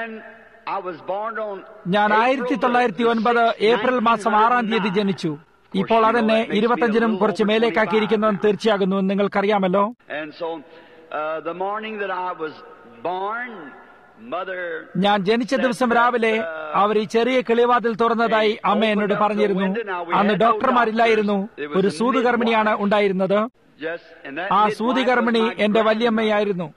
ഞാൻ ആയിരത്തി തൊള്ളായിരത്തി ഒൻപത് ഏപ്രിൽ മാസം ആറാം തീയതി ജനിച്ചു ഇപ്പോൾ അതെന്നെ ഇരുപത്തഞ്ചിനും കുറച്ച് മേലേക്കാക്കിയിരിക്കുന്നെന്ന് തീർച്ചയാകുന്നു എന്ന് നിങ്ങൾക്കറിയാമല്ലോ ഞാൻ ജനിച്ച ദിവസം രാവിലെ അവർ ഈ ചെറിയ കിളിവാതിൽ തുറന്നതായി അമ്മ എന്നോട് പറഞ്ഞിരുന്നു അന്ന് ഡോക്ടർമാരില്ലായിരുന്നു ഒരു സൂതുകർമ്മിണിയാണ് ഉണ്ടായിരുന്നത് ആ സൂതികർമ്മിണി എന്റെ വല്യമ്മയായിരുന്നു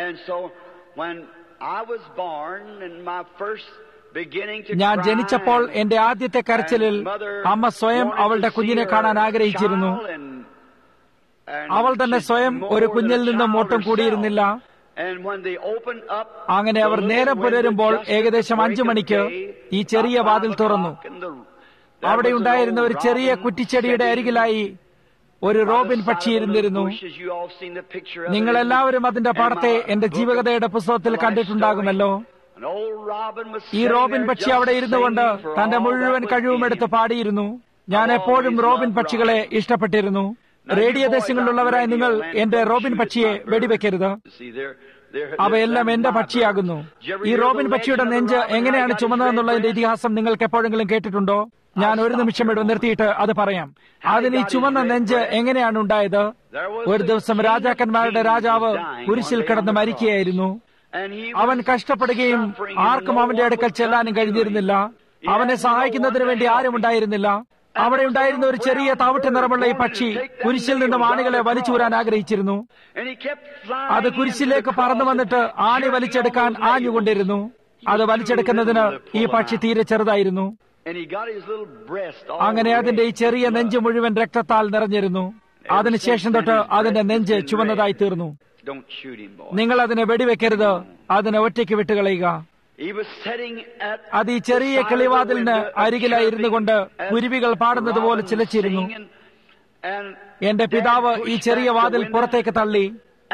ഞാൻ ജനിച്ചപ്പോൾ എന്റെ ആദ്യത്തെ കരച്ചിലിൽ അമ്മ സ്വയം അവളുടെ കുഞ്ഞിനെ കാണാൻ ആഗ്രഹിച്ചിരുന്നു അവൾ തന്നെ സ്വയം ഒരു കുഞ്ഞിൽ നിന്നും ഒട്ടും കൂടിയിരുന്നില്ല അങ്ങനെ അവർ നേരം പുലരുമ്പോൾ ഏകദേശം അഞ്ചു മണിക്ക് ഈ ചെറിയ വാതിൽ തുറന്നു അവിടെ ഉണ്ടായിരുന്ന ഒരു ചെറിയ കുറ്റിച്ചെടിയുടെ അരികിലായി ഒരു റോബിൻ പക്ഷി ഇരുന്നിരുന്നു നിങ്ങൾ എല്ലാവരും അതിന്റെ പടത്തെ എന്റെ ജീവകഥയുടെ പുസ്തകത്തിൽ കണ്ടിട്ടുണ്ടാകുമല്ലോ ഈ റോബിൻ പക്ഷി അവിടെ ഇരുന്നു കൊണ്ട് തന്റെ മുഴുവൻ കഴിവും എടുത്ത് പാടിയിരുന്നു ഞാൻ എപ്പോഴും റോബിൻ പക്ഷികളെ ഇഷ്ടപ്പെട്ടിരുന്നു റേഡിയോ ദേശങ്ങളിലുള്ളവരായി നിങ്ങൾ എന്റെ റോബിൻ പക്ഷിയെ വെടിവെക്കരുത് അവയെല്ലാം എന്റെ പക്ഷിയാകുന്നു ഈ റോബിൻ പക്ഷിയുടെ നെഞ്ച് എങ്ങനെയാണ് ചുമന്നതെന്നുള്ളതിന്റെ ഇതിഹാസം നിങ്ങൾക്ക് എപ്പോഴെങ്കിലും കേട്ടിട്ടുണ്ടോ ഞാൻ ഒരു നിമിഷം ഇവിടെ നിർത്തിയിട്ട് അത് പറയാം അതിന് ഈ ചുമന്ന നെഞ്ച് എങ്ങനെയാണ് ഉണ്ടായത് ഒരു ദിവസം രാജാക്കന്മാരുടെ രാജാവ് കുരിശിൽ കിടന്ന് മരിക്കുകയായിരുന്നു അവൻ കഷ്ടപ്പെടുകയും ആർക്കും അവന്റെ അടുക്കൽ ചെല്ലാനും കഴിഞ്ഞിരുന്നില്ല അവനെ സഹായിക്കുന്നതിന് വേണ്ടി ആരും ഉണ്ടായിരുന്നില്ല അവിടെ ഉണ്ടായിരുന്ന ഒരു ചെറിയ തവിട്ട് നിറമുള്ള ഈ പക്ഷി കുരിശിൽ നിന്നും ആണികളെ വലിച്ചൂരാൻ ആഗ്രഹിച്ചിരുന്നു അത് കുരിശിലേക്ക് പറന്നു വന്നിട്ട് ആണി വലിച്ചെടുക്കാൻ ആഞ്ഞുകൊണ്ടിരുന്നു അത് വലിച്ചെടുക്കുന്നതിന് ഈ പക്ഷി തീരെ ചെറുതായിരുന്നു അങ്ങനെ അതിന്റെ ഈ ചെറിയ നെഞ്ച് മുഴുവൻ രക്തത്താൽ നിറഞ്ഞിരുന്നു അതിനുശേഷം തൊട്ട് അതിന്റെ നെഞ്ച് ചുവന്നതായി തീർന്നു നിങ്ങൾ അതിനെ വെടിവെക്കരുത് അതിനെ ഒറ്റയ്ക്ക് വിട്ടുകളയുക അത് ഈ ചെറിയ കിളിവാതിലിന് അരികിലായിരുന്നു കൊണ്ട് കുരുവികൾ പാടുന്നത് പോലെ ചിലച്ചിരുന്നു എന്റെ പിതാവ് ഈ ചെറിയ വാതിൽ പുറത്തേക്ക് തള്ളി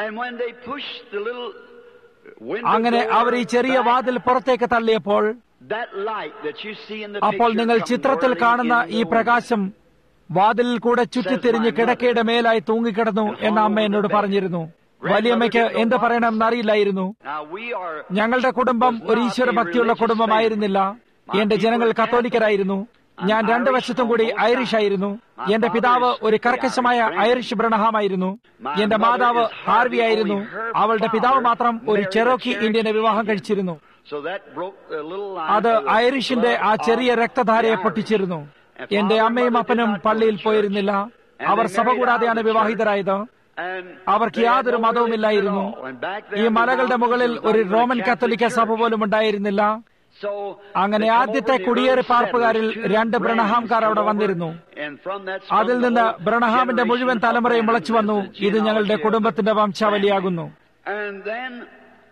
അങ്ങനെ അവർ ഈ ചെറിയ വാതിൽ പുറത്തേക്ക് തള്ളിയപ്പോൾ അപ്പോൾ നിങ്ങൾ ചിത്രത്തിൽ കാണുന്ന ഈ പ്രകാശം വാതിലിൽ കൂടെ ചുറ്റിത്തിരിഞ്ഞ് കിടക്കയുടെ മേലായി തൂങ്ങിക്കിടന്നു എന്ന അമ്മ എന്നോട് പറഞ്ഞിരുന്നു വലിയമ്മയ്ക്ക് എന്ത് പറയണമെന്ന് അറിയില്ലായിരുന്നു ഞങ്ങളുടെ കുടുംബം ഒരു ഈശ്വര ഭക്തിയുള്ള കുടുംബമായിരുന്നില്ല എന്റെ ജനങ്ങൾ കത്തോലിക്കരായിരുന്നു ഞാൻ രണ്ടു വശത്തും കൂടി ഐറിഷ് ആയിരുന്നു എന്റെ പിതാവ് ഒരു കർക്കശമായ ഐറിഷ് ബ്രണഹാമായിരുന്നു എന്റെ മാതാവ് ഹാർവി ആയിരുന്നു അവളുടെ പിതാവ് മാത്രം ഒരു ചെറോക്കി ഇന്ത്യനെ വിവാഹം കഴിച്ചിരുന്നു അത് ഐറിഷിന്റെ ആ ചെറിയ രക്തധാരയെ പൊട്ടിച്ചിരുന്നു എന്റെ അമ്മയും അപ്പനും പള്ളിയിൽ പോയിരുന്നില്ല അവർ സഭ കൂടാതെയാണ് വിവാഹിതരായത് അവർക്ക് യാതൊരു മതവുമില്ലായിരുന്നു ഈ മലകളുടെ മുകളിൽ ഒരു റോമൻ കത്തോലിക്ക സഭ പോലും ഉണ്ടായിരുന്നില്ല അങ്ങനെ ആദ്യത്തെ കുടിയേറി പാർപ്പുകാരിൽ രണ്ട് ബ്രണഹാംകാർ അവിടെ വന്നിരുന്നു അതിൽ നിന്ന് ബ്രണഹാമിന്റെ മുഴുവൻ തലമുറയും മുളച്ചു വന്നു ഇത് ഞങ്ങളുടെ കുടുംബത്തിന്റെ വംശാവലിയാകുന്നു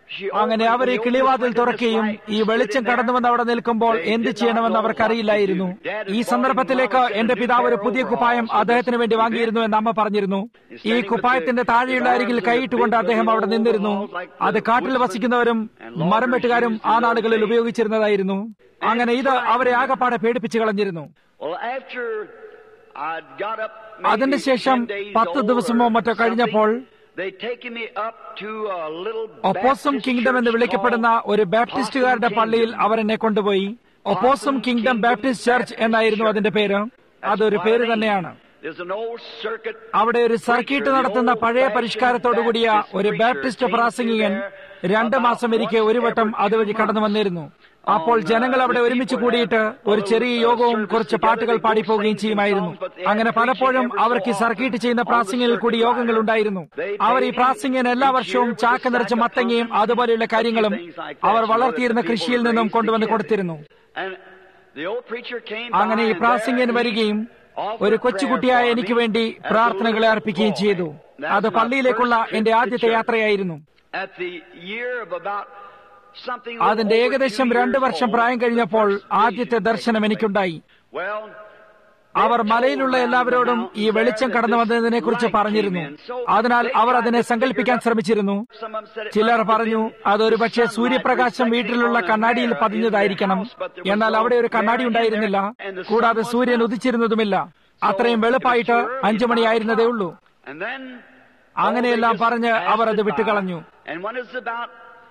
അങ്ങനെ അവർ ഈ കിളിവാതിൽ തുറക്കുകയും ഈ വെളിച്ചം കടന്നുവന്ന് അവിടെ നിൽക്കുമ്പോൾ എന്ത് ചെയ്യണമെന്ന് അവർക്കറിയില്ലായിരുന്നു ഈ സന്ദർഭത്തിലേക്ക് എന്റെ പിതാവ് ഒരു പുതിയ കുപ്പായം അദ്ദേഹത്തിന് വേണ്ടി വാങ്ങിയിരുന്നു എന്ന് അമ്മ പറഞ്ഞിരുന്നു ഈ കുപ്പായത്തിന്റെ താഴെയുള്ള അരികിൽ കൈയിട്ടുകൊണ്ട് അദ്ദേഹം അവിടെ നിന്നിരുന്നു അത് കാട്ടിൽ വസിക്കുന്നവരും മരം വെട്ടുകാരും ആ നാളുകളിൽ ഉപയോഗിച്ചിരുന്നതായിരുന്നു അങ്ങനെ ഇത് അവരെ ആകപ്പാടെ പേടിപ്പിച്ചു കളഞ്ഞിരുന്നു Well, after I'd got up maybe അതിനുശേഷം 10 days പത്ത് old ദിവസമോ or മറ്റോ കഴിഞ്ഞപ്പോൾ something, they taken me up to a little Opossum Baptist Kingdom എന്ന് church വിളിക്കപ്പെടുന്ന called ഒരു ബാപ്റ്റിസ്റ്റുകാരുടെ Possum പള്ളിയിൽ Kingdom. അവർ എന്നെ കൊണ്ടുപോയി ഒപ്പോസം കിങ്ഡം ബാപ്റ്റിസ്റ്റ് ചർച്ച് എന്നായിരുന്നു അതിന്റെ പേര് അതൊരു പേര് തന്നെയാണ് There's an old circuit അവിടെ ഒരു സർക്കിട്ട് നടത്തുന്ന പഴയ പരിഷ്കാരത്തോടുകൂടിയ ഒരു ബാപ്റ്റിസ്റ്റ് പ്രാസംഗികൻ രണ്ട് മാസം ഇരിക്കെ ഒരു വട്ടം അതുവഴി കടന്നു വന്നിരുന്നു അപ്പോൾ ജനങ്ങൾ അവിടെ ഒരുമിച്ച് കൂടിയിട്ട് ഒരു ചെറിയ യോഗവും കുറച്ച് പാട്ടുകൾ പാടിപ്പോവുകയും ചെയ്യുമായിരുന്നു അങ്ങനെ പലപ്പോഴും അവർക്ക് ഈ സർക്കിട്ട് ചെയ്യുന്ന പ്രാസിംഗിൽ കൂടി യോഗങ്ങൾ ഉണ്ടായിരുന്നു അവർ ഈ പ്രാസിംഗിന് എല്ലാ വർഷവും ചാക്ക് നിറച്ച് മത്തങ്ങയും അതുപോലെയുള്ള കാര്യങ്ങളും അവർ വളർത്തിയിരുന്ന കൃഷിയിൽ നിന്നും കൊണ്ടുവന്ന് കൊടുത്തിരുന്നു and the old preacher came അങ്ങനെ ഈ by and പ്രാസിംഗൻ there വരികയും offered ഒരു prayer കൊച്ചുകുട്ടിയായ for എനിക്ക് me വേണ്ടി as a പ്രാർത്ഥനകളെ little അർപ്പിക്കുകയും boy. ചെയ്തു That's അത് my പള്ളിയിലേക്കുള്ള first trip എന്റെ to ആദ്യത്തെ church. യാത്രയായിരുന്നു At the year of about something അതിന്റെ over ഏകദേശം two രണ്ട് years വർഷം old, പ്രായം കഴിഞ്ഞപ്പോൾ the first ആദ്യത്തെ vision ദർശനം taken എനിക്കുണ്ടായി place. Well, അവർ മലയിലുള്ള എല്ലാവരോടും ഈ വെളിച്ചം കടന്നു വന്നതിനെ കുറിച്ച് പറഞ്ഞിരുന്നു അതിനാൽ അവർ അതിനെ സങ്കല്പിക്കാൻ ശ്രമിച്ചിരുന്നു ചിലർ പറഞ്ഞു അതൊരു പക്ഷേ സൂര്യപ്രകാശം വീട്ടിലുള്ള കണ്ണാടിയിൽ പതിഞ്ഞതായിരിക്കണം എന്നാൽ അവിടെ ഒരു കണ്ണാടി ഉണ്ടായിരുന്നില്ല കൂടാതെ സൂര്യൻ ഉദിച്ചിരുന്നതുമില്ല അത്രയും വെളുപ്പായിട്ട് അഞ്ചു മണിയായിരുന്നതേ ഉള്ളൂ And then അങ്ങനെയെല്ലാം പറഞ്ഞ് അവർ അത് passed it by. വിട്ടുകളഞ്ഞു And when it's about,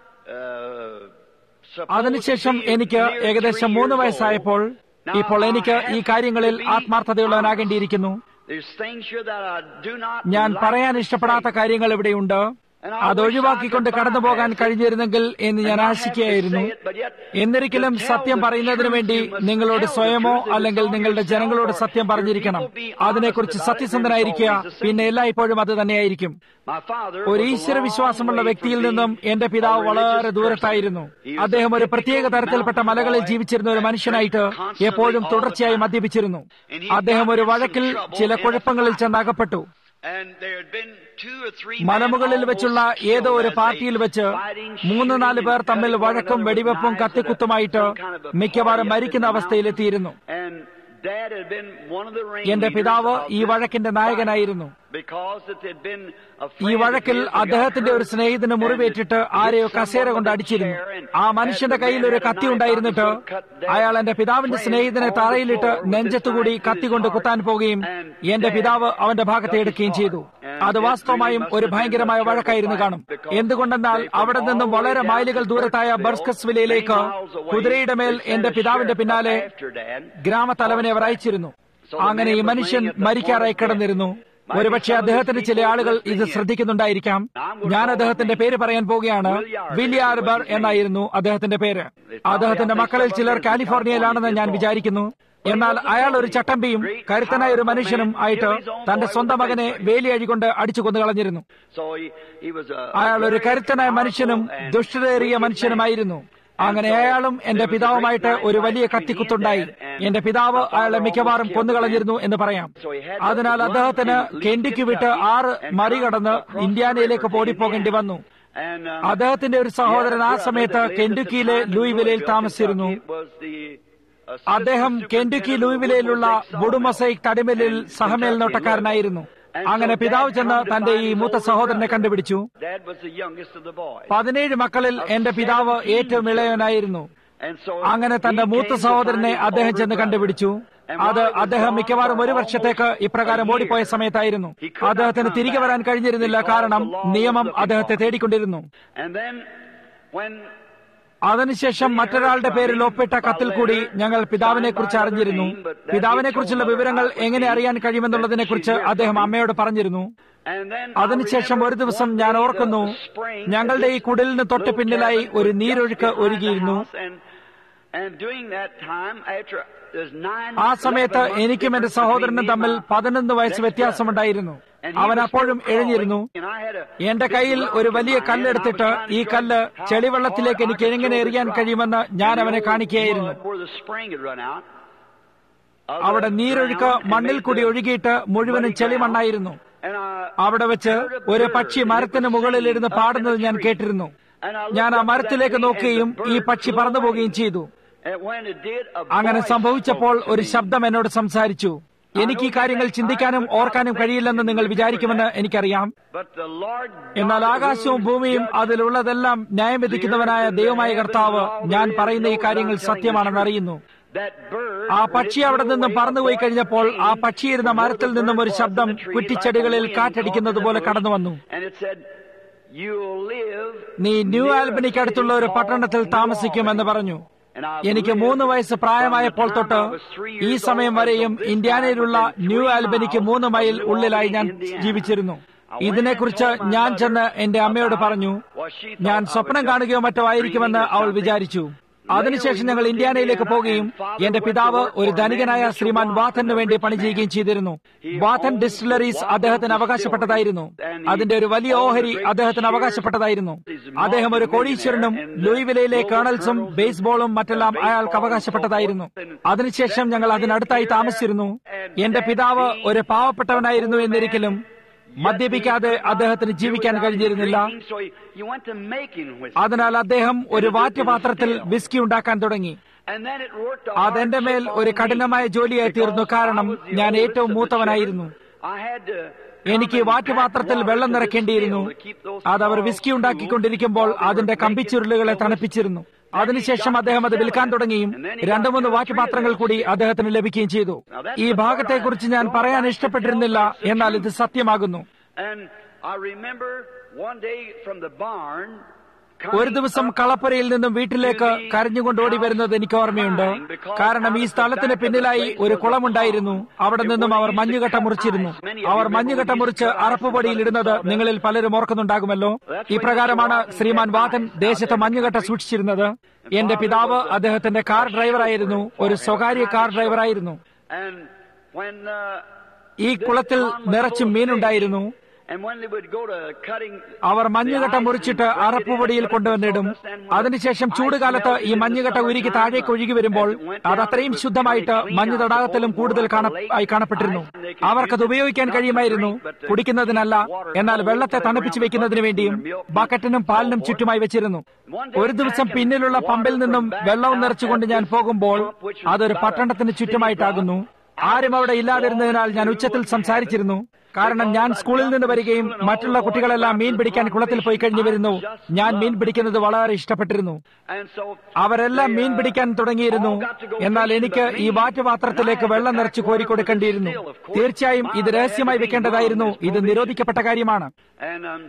uh, supposed അതിനുശേഷം to be എനിക്ക് near ഏകദേശം three മൂന്ന് years വയസ്സായപ്പോൾ old, ഇപ്പോൾ now എനിക്ക് I ഈ have കാര്യങ്ങളിൽ to be ആത്മാർത്ഥതയുള്ളവനാകേണ്ടിയിരിക്കുന്നു There's things here that I do not ഞാൻ like പറയാൻ to ഇഷ്ടപ്പെടാത്ത say. കാര്യങ്ങൾ ഇവിടെയുണ്ട് അത് ഒഴിവാക്കിക്കൊണ്ട് കടന്നു പോകാൻ കഴിഞ്ഞിരുന്നെങ്കിൽ എന്ന് ഞാൻ ആശിക്കുകയായിരുന്നു എന്നിരിക്കലും സത്യം പറയുന്നതിനു വേണ്ടി നിങ്ങളോട് സ്വയമോ അല്ലെങ്കിൽ നിങ്ങളുടെ ജനങ്ങളോട് സത്യം പറഞ്ഞിരിക്കണം അതിനെക്കുറിച്ച് സത്യസന്ധനായിരിക്കുക പിന്നെ എല്ലായ്പ്പോഴും അത് തന്നെയായിരിക്കും My father ഒരു was a ഈശ്വര long വിശ്വാസമുള്ള way വ്യക്തിയിൽ from നിന്നും being എന്റെ a പിതാവ് വളരെ religious ദൂരത്തായിരുന്നു person. He was അദ്ദേഹം a ഒരു typical പ്രത്യേക തരത്തിൽപ്പെട്ട mountain മലകളിൽ boy ജീവിച്ചിരുന്ന ഒരു that മനുഷ്യനായിട്ട് constantly എപ്പോഴും all the തുടർച്ചയായി time. മദ്യപിച്ചിരുന്നു And he അദ്ദേഹം got ഒരു in some വഴക്കിൽ trouble ചില in a കുഴപ്പങ്ങളിൽ fight. ചെന്നകപ്പെട്ടു And there had been two or three മലമുകളിൽ men വെച്ചുള്ള almost ഏതോ ഒരു killed as പാർട്ടിയിൽ they വെച്ച് fighting, മൂന്ന് shooting, നാല് പേർ and തമ്മിൽ cutting one വഴക്കും another with വെടിവെപ്പും knives at a- കത്തിക്കുത്തുമായിട്ട് some kind of a മിക്കവാറും party up in മരിക്കുന്ന the അവസ്ഥയിലെത്തിയിരുന്നു mountains. And Dad had been one of the എന്റെ ringleaders പിതാവ് of ഈ this വഴക്കിന്റെ fight നായകനായിരുന്നു because it had been a ഈ friend of വഴക്കിൽ his that got അദ്ദേഹത്തിന്റെ ഒരു hurt സ്നേഹിതന് and മുറിവേറ്റിട്ട് hit ആരെയോ someone കസേര with കൊണ്ട് a അടിച്ചിരുന്നു chair and ആ as മനുഷ്യന്റെ the കയ്യിൽ man ഒരു had a കത്തി knife ഉണ്ടായിരുന്നിട്ട് out, he cut Dad's അയാൾ എന്റെ പിതാവിന്റെ friend സ്നേഹിതനെ on the തറയിലിട്ട് floor with his നെഞ്ചത്തുകൂടി knife to കത്തി his കൊണ്ട് heart. കുത്താൻ പോവുകയും And എന്റെ Dad പിതാവ് അവന്റെ ഭാഗത്തെ got his എടുക്കുകയും heart. ചെയ്തു And അത് it വാസ്തവമായും really must ഒരു have been ഭയങ്കരമായ a terrible വഴക്കായിരുന്നു fight കാണും because എന്തുകൊണ്ടെന്നാൽ they from അവിടെ നിന്നും all the way വളരെ down മൈലുകൾ to ദൂരത്തായ Burkesville, ബർസ്കസ്വിലയിലേക്ക് many miles away, കുതിരയുടെ മേൽ they sent എന്റെ a പിതാവിന്റെ sheriff പിന്നാലെ up after Dad. ഗ്രാമത്തലവനെ അവർ അയച്ചിരുന്നു അങ്ങനെ ഈ മനുഷ്യൻ മരിക്കാറായി കിടന്നിരുന്നു ഒരുപക്ഷെ അദ്ദേഹത്തിന്റെ ചില ആളുകൾ ഇത് ശ്രദ്ധിക്കുന്നുണ്ടായിരിക്കാം ഞാൻ അദ്ദേഹത്തിന്റെ പേര് പറയാൻ പോവുകയാണ് വില്യാർബർ എന്നായിരുന്നു അദ്ദേഹത്തിന്റെ പേര് അദ്ദേഹത്തിന്റെ മക്കളിൽ ചിലർ കാലിഫോർണിയയിലാണെന്ന് ഞാൻ വിചാരിക്കുന്നു എന്നാൽ അയാൾ ഒരു ചട്ടമ്പിയും കരുത്തനായ ഒരു മനുഷ്യനും ആയിട്ട് തന്റെ സ്വന്തം മകനെ വേലിയഴികൊണ്ട് അടിച്ചു കൊന്നു കളഞ്ഞിരുന്നു So he, he was a, അയാൾ ഒരു കരുത്തനായ മനുഷ്യനും ദുഷ്ടതയേറിയ മനുഷ്യനുമായിരുന്നു അങ്ങനെ അയാളും എന്റെ പിതാവുമായിട്ട് ഒരു വലിയ കത്തിക്കുത്തുണ്ടായി എന്റെ പിതാവ് അയാളെ മിക്കവാറും കൊന്നുകളഞ്ഞിരുന്നു എന്ന് പറയാം അതിനാൽ അദ്ദേഹത്തിന് കെൻഡിക്ക് വിട്ട് ആറ് മറികടന്ന് ഇന്ത്യാനയിലേക്ക് ഓടിപ്പോകേണ്ടി വന്നു and, um, അദ്ദേഹത്തിന്റെ ഒരു സഹോദരൻ ആ സമയത്ത് കെൻഡുക്കിയിലെ ലൂയിവിലയിൽ താമസിച്ചിരുന്നു അദ്ദേഹം കെൻഡുക്കി ലൂയിവിലയിലുള്ള ബുഡുമസൈക് തടിമലിൽ സഹമേൽനോട്ടക്കാരനായിരുന്നു അങ്ങനെ പിതാവ് ചെന്ന് തന്റെ ഈ മൂത്ത സഹോദരനെ കണ്ടുപിടിച്ചു Dad was the youngest of the boys. പതിനേഴ് മക്കളിൽ എന്റെ പിതാവ് ഏറ്റവും ഇളയവനായിരുന്നു And so അങ്ങനെ തന്റെ he മൂത്ത came to സഹോദരനെ find his അദ്ദേഹം older ചെന്ന് brother. കണ്ടുപിടിച്ചു And അത് while he was അദ്ദേഹം gone മിക്കവാറും for ഒരു almost വർഷത്തേക്ക് a ഇപ്രകാരം year, ഓടിപ്പോയ സമയത്തായിരുന്നു he could not അദ്ദേഹത്തിന് come തിരികെ back വരാൻ കഴിഞ്ഞിരുന്നില്ല because കാരണം the law was നിയമം looking അദ്ദേഹത്തെ for him. തേടിക്കൊണ്ടിരുന്നു And then when അതിനുശേഷം മറ്റൊരാളുടെ പേരിൽ ഒപ്പിട്ട കത്തിൽ കൂടി ഞങ്ങൾ പിതാവിനെ കുറിച്ച് അറിഞ്ഞിരുന്നു പിതാവിനെ കുറിച്ചുള്ള വിവരങ്ങൾ എങ്ങനെ അറിയാൻ കഴിയുമെന്നുള്ളതിനെ കുറിച്ച് അദ്ദേഹം അമ്മയോട് പറഞ്ഞിരുന്നു and then അതിനുശേഷം ഒരു ദിവസം ഞാൻ ഓർക്കുന്നു ഞങ്ങളുടെ ഈ കുടിലിന് തൊട്ട് പിന്നിലായി ഒരു നീരൊഴുക്ക് ഒഴുകിയിരുന്നു ആ സമയത്ത് എനിക്കും എന്റെ സഹോദരനും തമ്മിൽ പതിനൊന്ന് വയസ്സ് വ്യത്യാസമുണ്ടായിരുന്നു അവൻ അപ്പോഴും എഴുന്നിരുന്നു എന്റെ കയ്യിൽ ഒരു വലിയ കല്ലെടുത്തിട്ട് ഈ കല്ല് ചെളിവെള്ളത്തിലേക്ക് എനിക്ക് എങ്ങനെ എറിയാൻ കഴിയുമെന്ന് ഞാൻ അവനെ കാണിക്കുകയായിരുന്നു അവിടെ നീരൊഴുക്ക് മണ്ണിൽ കൂടി ഒഴുകിയിട്ട് മുഴുവനും ചെളിമണ്ണായിരുന്നു അവിടെ വെച്ച് ഒരു പക്ഷി മരത്തിന് മുകളിലിരുന്ന് പാടുന്നത് ഞാൻ കേട്ടിരുന്നു And I looked ഞാൻ ആ up to മരത്തിലേക്ക് that tree നോക്കുകയും and the ഈ bird പക്ഷി flew പറന്നു away. പോവുകയും ചെയ്തു And when it did, a അങ്ങനെ voice സംഭവിച്ചപ്പോൾ spoke to ഒരു me. ശബ്ദം എന്നോട് സംസാരിച്ചു എനിക്ക് ഈ കാര്യങ്ങൾ ചിന്തിക്കാനും ഓർക്കാനും കഴിയില്ലെന്ന് നിങ്ങൾ വിചാരിക്കുമെന്ന് എനിക്കറിയാം But the Lord എന്നാൽ God ആകാശവും rules, ഭൂമിയും judges, അതിലുള്ളതെല്ലാം ന്യായം വിധിക്കുന്നവനായ ദൈവമായ കർത്താവ് ഞാൻ പറയുന്ന ഈ കാര്യങ്ങൾ സത്യമാണെന്ന് അറിയുന്നു that bird, ആ when പക്ഷി it അവിടെ flew നിന്നും away, പറന്നുപോയി a voice കഴിഞ്ഞപ്പോൾ ആ came പക്ഷിയിരുന്ന from മരത്തിൽ where the നിന്നും bird ഒരു was in ശബ്ദം the tree, കുറ്റിച്ചെടികളിൽ like a wind കാറ്റടിക്കുന്നത് പോലെ talking കടന്നു in the വന്നു bush. And it said, "You'll live നീ ന്യൂ near a ആൽബനിക്ക് അടുത്തുള്ള ഒരു city പട്ടണത്തിൽ called താമസിക്കുമെന്ന് New പറഞ്ഞു And I've എനിക്ക് lived മൂന്ന് വയസ്സ് പ്രായമായപ്പോൾ from the തൊട്ട് time I was three ഈ years സമയം old വരെയും until this ഇന്ത്യാനയിലുള്ള time within ന്യൂ three ആൽബനിക്ക് miles മൂന്ന് of മൈൽ New ഉള്ളിലായി Albany, ഞാൻ Indiana. ജീവിച്ചിരുന്നു I went ഇതിനെക്കുറിച്ച് and told my ഞാൻ mother ചെന്ന് എന്റെ അമ്മയോട് about പറഞ്ഞു what she thought ഞാൻ I was സ്വപ്നം just കാണുകയോ മറ്റോ ആയിരിക്കുമെന്ന് dreaming or അവൾ something. വിചാരിച്ചു അതിനുശേഷം ഞങ്ങൾ ഇന്ത്യാനയിലേക്ക് പോവുകയും എന്റെ പിതാവ് ഒരു ധനികനായ ശ്രീമാൻ വാത്തന് വേണ്ടി പണി ചെയ്യുകയും ചെയ്തിരുന്നു വാത്തൻ ഡിസ്റ്റിലറീസ് അദ്ദേഹത്തിന് അവകാശപ്പെട്ടതായിരുന്നു അതിന്റെ ഒരു വലിയ ഓഹരി അദ്ദേഹത്തിന് അവകാശപ്പെട്ടതായിരുന്നു അദ്ദേഹം ഒരു കോടീശ്വരനും ലൂയിവിലയിലെ കേണൽസും ബേസ്ബോളും മറ്റെല്ലാം അയാൾക്ക് അവകാശപ്പെട്ടതായിരുന്നു അതിനുശേഷം ഞങ്ങൾ അതിനടുത്തായി താമസിച്ചിരുന്നു എന്റെ പിതാവ് ഒരു പാവപ്പെട്ടവനായിരുന്നു എന്നിരിക്കലും മദ്യപിക്കാതെ അദ്ദേഹത്തിന് ജീവിക്കാൻ കഴിഞ്ഞിരുന്നില്ല So he, he went to making whiskey. അതിനാൽ അദ്ദേഹം ഒരു വാറ്റുപാത്രത്തിൽ വിസ്കി ഉണ്ടാക്കാൻ തുടങ്ങി And then it worked a അതെന്റെ മേൽ hardship ഒരു on me കഠിനമായ ജോലിയായി തീർന്നു because കാരണം I was the ഞാൻ oldest ഏറ്റവും of the മൂത്തവനായിരുന്നു children. I had to എനിക്ക് come and വാറ്റുപാത്രത്തിൽ pack വെള്ളം water to this നിറയ്ക്കേണ്ടിയിരുന്നു still to keep those അത് അവർ small വിസ്കി tools ഉണ്ടാക്കിക്കൊണ്ടിരിക്കുമ്പോൾ while they were അതിന്റെ making കമ്പിച്ചുരുളുകളെ the തണുപ്പിച്ചിരുന്നു whiskey. അതിനുശേഷം അദ്ദേഹം അത് വിൽക്കാൻ തുടങ്ങിയും രണ്ടു മൂന്ന് വാറ്റുപാത്രങ്ങൾ കൂടി അദ്ദേഹത്തിന് ലഭിക്കുകയും ചെയ്തു ഈ ഭാഗത്തെക്കുറിച്ച് ഞാൻ പറയാൻ ഇഷ്ടപ്പെട്ടിരുന്നില്ല എന്നാൽ ഇത് സത്യമാകുന്നു And I remember one day from the barn ഒരു ദിവസം കളപ്പുരയിൽ നിന്നും വീട്ടിലേക്ക് കരഞ്ഞുകൊണ്ട് ഓടി വരുന്നത് എനിക്ക് ഓർമ്മയുണ്ട് കാരണം ഈ സ്ഥലത്തിന് പിന്നിലായി ഒരു കുളമുണ്ടായിരുന്നു അവിടെ നിന്നും അവർ മഞ്ഞുകട്ട മുറിച്ചിരുന്നു അവർ മഞ്ഞുകട്ട മുറിച്ച് അറപ്പുപൊടിയിൽ ഇടുന്നത് നിങ്ങളിൽ പലരും ഓർക്കുന്നുണ്ടാകുമല്ലോ ഇപ്രകാരമാണ് ശ്രീമാൻ വാതൻ ദേശത്ത് മഞ്ഞുകട്ട സൂക്ഷിച്ചിരുന്നത് എന്റെ പിതാവ് അദ്ദേഹത്തിന്റെ കാർ ഡ്രൈവറായിരുന്നു ഒരു സ്വകാര്യ കാർ ഡ്രൈവറായിരുന്നു And when uh, ഈ കുളത്തിൽ നിറച്ചും മീനുണ്ടായിരുന്നു and when they would go to cutting അവർ മഞ്ഞുകട്ട മുറിച്ചിട്ട് അറപ്പുപൊടിയിൽ കൊണ്ടുവന്നിടും അതിനുശേഷം ചൂടുകാലത്ത് ഈ മഞ്ഞുകട്ട ഉരുകി താഴേക്ക് ഒഴുകി വരുമ്പോൾ അത് അത്രയും ശുദ്ധമായിട്ട് മഞ്ഞു തടാകത്തിലും കൂടുതൽ കാണ- ആയി കാണപ്പെട്ടിരുന്നു അവർക്കത് ഉപയോഗിക്കാൻ കഴിയുമായിരുന്നു കുടിക്കുന്നതിനല്ല എന്നാൽ വെള്ളത്തെ തണുപ്പിച്ചു വെക്കുന്നതിന് വേണ്ടിയും ബക്കറ്റിനും പാലിനും ചുറ്റുമായി വെച്ചിരുന്നു ഒരു ദിവസം പിന്നിലുള്ള പമ്പിൽ നിന്നും വെള്ളവും നിറച്ചുകൊണ്ട് ഞാൻ പോകുമ്പോൾ അതൊരു പട്ടണത്തിന് ചുറ്റുമായിട്ടാകുന്നു ആരും അവിടെ ഇല്ലാതിരുന്നതിനാൽ ഞാൻ ഉച്ചത്തിൽ സംസാരിച്ചിരുന്നു കാരണം ഞാൻ സ്കൂളിൽ നിന്ന് വരികയും മറ്റുള്ള കുട്ടികളെല്ലാം മീൻ പിടിക്കാൻ കുളത്തിൽ പോയി കഴിഞ്ഞു വരുന്നു ഞാൻ മീൻ പിടിക്കുന്നത് വളരെ ഇഷ്ടപ്പെട്ടിരുന്നു and so അവരെല്ലാം മീൻ പിടിക്കാൻ തുടങ്ങിയിരുന്നു എന്നാൽ എനിക്ക് ഈ വാറ്റുപാത്രത്തിലേക്ക് വെള്ളം നിറച്ച് കോരിക്കൊടുക്കേണ്ടിയിരുന്നു തീർച്ചയായും ഇത് രഹസ്യമായി വെക്കേണ്ടതായിരുന്നു ഇത് നിരോധിക്കപ്പെട്ട കാര്യമാണ് and um,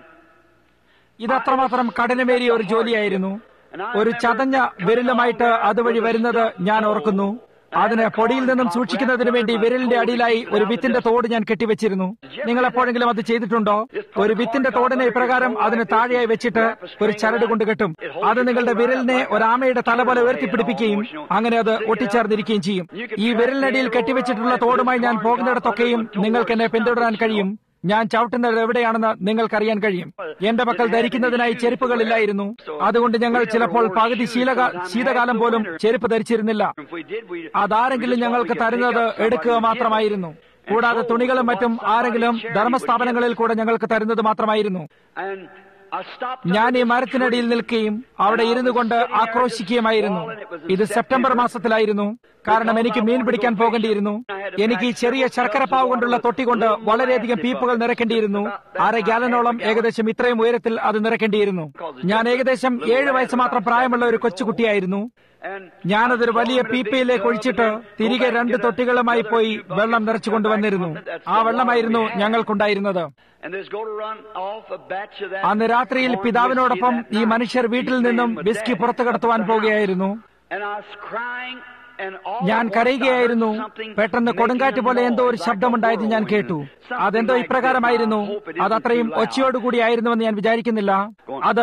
ഇത് അത്രമാത്രം കഠിനമേറിയ ഒരു ജോലിയായിരുന്നു ഒരു ചതഞ്ഞ വിരലുമായിട്ട് അതുവഴി വരുന്നത് ഞാൻ ഓർക്കുന്നു അതിന് പൊടിയിൽ നിന്നും സൂക്ഷിക്കുന്നതിന് വേണ്ടി വിരലിന്റെ അടിയിലായി ഒരു വിത്തിന്റെ തോട് ഞാൻ കെട്ടിവെച്ചിരുന്നു നിങ്ങൾ എപ്പോഴെങ്കിലും അത് ചെയ്തിട്ടുണ്ടോ ഒരു വിത്തിന്റെ തോടിനെ ഇപ്രകാരം അതിന് താഴെയായി വെച്ചിട്ട് ഒരു ചരട് കൊണ്ട് കെട്ടും അത് നിങ്ങളുടെ വിരലിനെ ഒരു ആമയുടെ തല പോലെ ഉയർത്തിപ്പിടിപ്പിക്കുകയും അങ്ങനെ അത് ഒട്ടിച്ചേർന്നിരിക്കുകയും ചെയ്യും ഈ വിരലിനടിയിൽ കെട്ടിവെച്ചിട്ടുള്ള തോടുമായി ഞാൻ പോകുന്നിടത്തൊക്കെയും നിങ്ങൾക്ക് എന്നെ പിന്തുടരാൻ കഴിയും ഞാൻ ചവിട്ടുന്നത് എവിടെയാണെന്ന് നിങ്ങൾക്കറിയാൻ കഴിയും എന്റെ മക്കൾ ധരിക്കുന്നതിനായി ചെരുപ്പുകളില്ലായിരുന്നു അതുകൊണ്ട് ഞങ്ങൾ ചിലപ്പോൾ പകുതി ശീലക ശീതകാലം പോലും ചെരുപ്പ് ധരിച്ചിരുന്നില്ല if we did, we അതാരെങ്കിലും ഞങ്ങൾക്ക് തരുന്നത് എടുക്കുക മാത്രമായിരുന്നു കൂടാതെ തുണികളും മറ്റും ആരെങ്കിലും ധർമ്മസ്ഥാപനങ്ങളിൽ കൂടെ ഞങ്ങൾക്ക് തരുന്നത് മാത്രമായിരുന്നു and I stopped ഞാൻ ഈ മരത്തിനടിയിൽ നിൽക്കുകയും അവിടെ ഇരുന്നു കൊണ്ട് ആക്രോശിക്കുകയുമായിരുന്നു ഇത് സെപ്റ്റംബർ മാസത്തിലായിരുന്നു കാരണം എനിക്ക് മീൻ പിടിക്കാൻ പോകേണ്ടിയിരുന്നു എനിക്ക് ഈ ചെറിയ ശർക്കരപ്പാവ് കൊണ്ടുള്ള തൊട്ടി കൊണ്ട് വളരെയധികം പീപ്പുകൾ നിറയ്ക്കേണ്ടിയിരുന്നു അര ഗാലനോളം ഏകദേശം ഇത്രയും ഉയരത്തിൽ അത് നിറയ്ക്കേണ്ടിയിരുന്നു ഞാൻ ഏകദേശം ഏഴ് വയസ്സ് മാത്രം പ്രായമുള്ള ഒരു കൊച്ചുകുട്ടിയായിരുന്നു and ഞാനതൊരു വലിയ പീപ്പയിലേക്ക് ഒഴിച്ചിട്ട് തിരികെ രണ്ട് തൊട്ടികളുമായി പോയി വെള്ളം നിറച്ചു കൊണ്ടുവന്നിരുന്നു ആ വെള്ളമായിരുന്നു ഞങ്ങൾക്കുണ്ടായിരുന്നത് and there's go to run off a batch of that അന്ന് രാത്രിയിൽ corn പിതാവിനോടൊപ്പം whiskey that ഈ night. മനുഷ്യർ വീട്ടിൽ These നിന്നും men were വിസ്കി dead പുറത്തു കടത്തുവാൻ up at the പോകുകയായിരുന്നു house. And I was crying and all ഞാൻ at once I കരയുകയായിരുന്നു heard something പെട്ടെന്ന് making കൊടുങ്കാറ്റ് a പോലെ എന്തോ ഒരു noise like a ശബ്ദമുണ്ടായത് ഞാൻ whirlwind. കേട്ടു Something അതെന്തോ like ഇപ്രകാരമായിരുന്നു this. I hope it isn't അത് അത്രയും too loud. ഒച്ചയോടുകൂടിയായിരുന്നുവെന്ന് ഞാൻ വിചാരിക്കുന്നില്ല അത്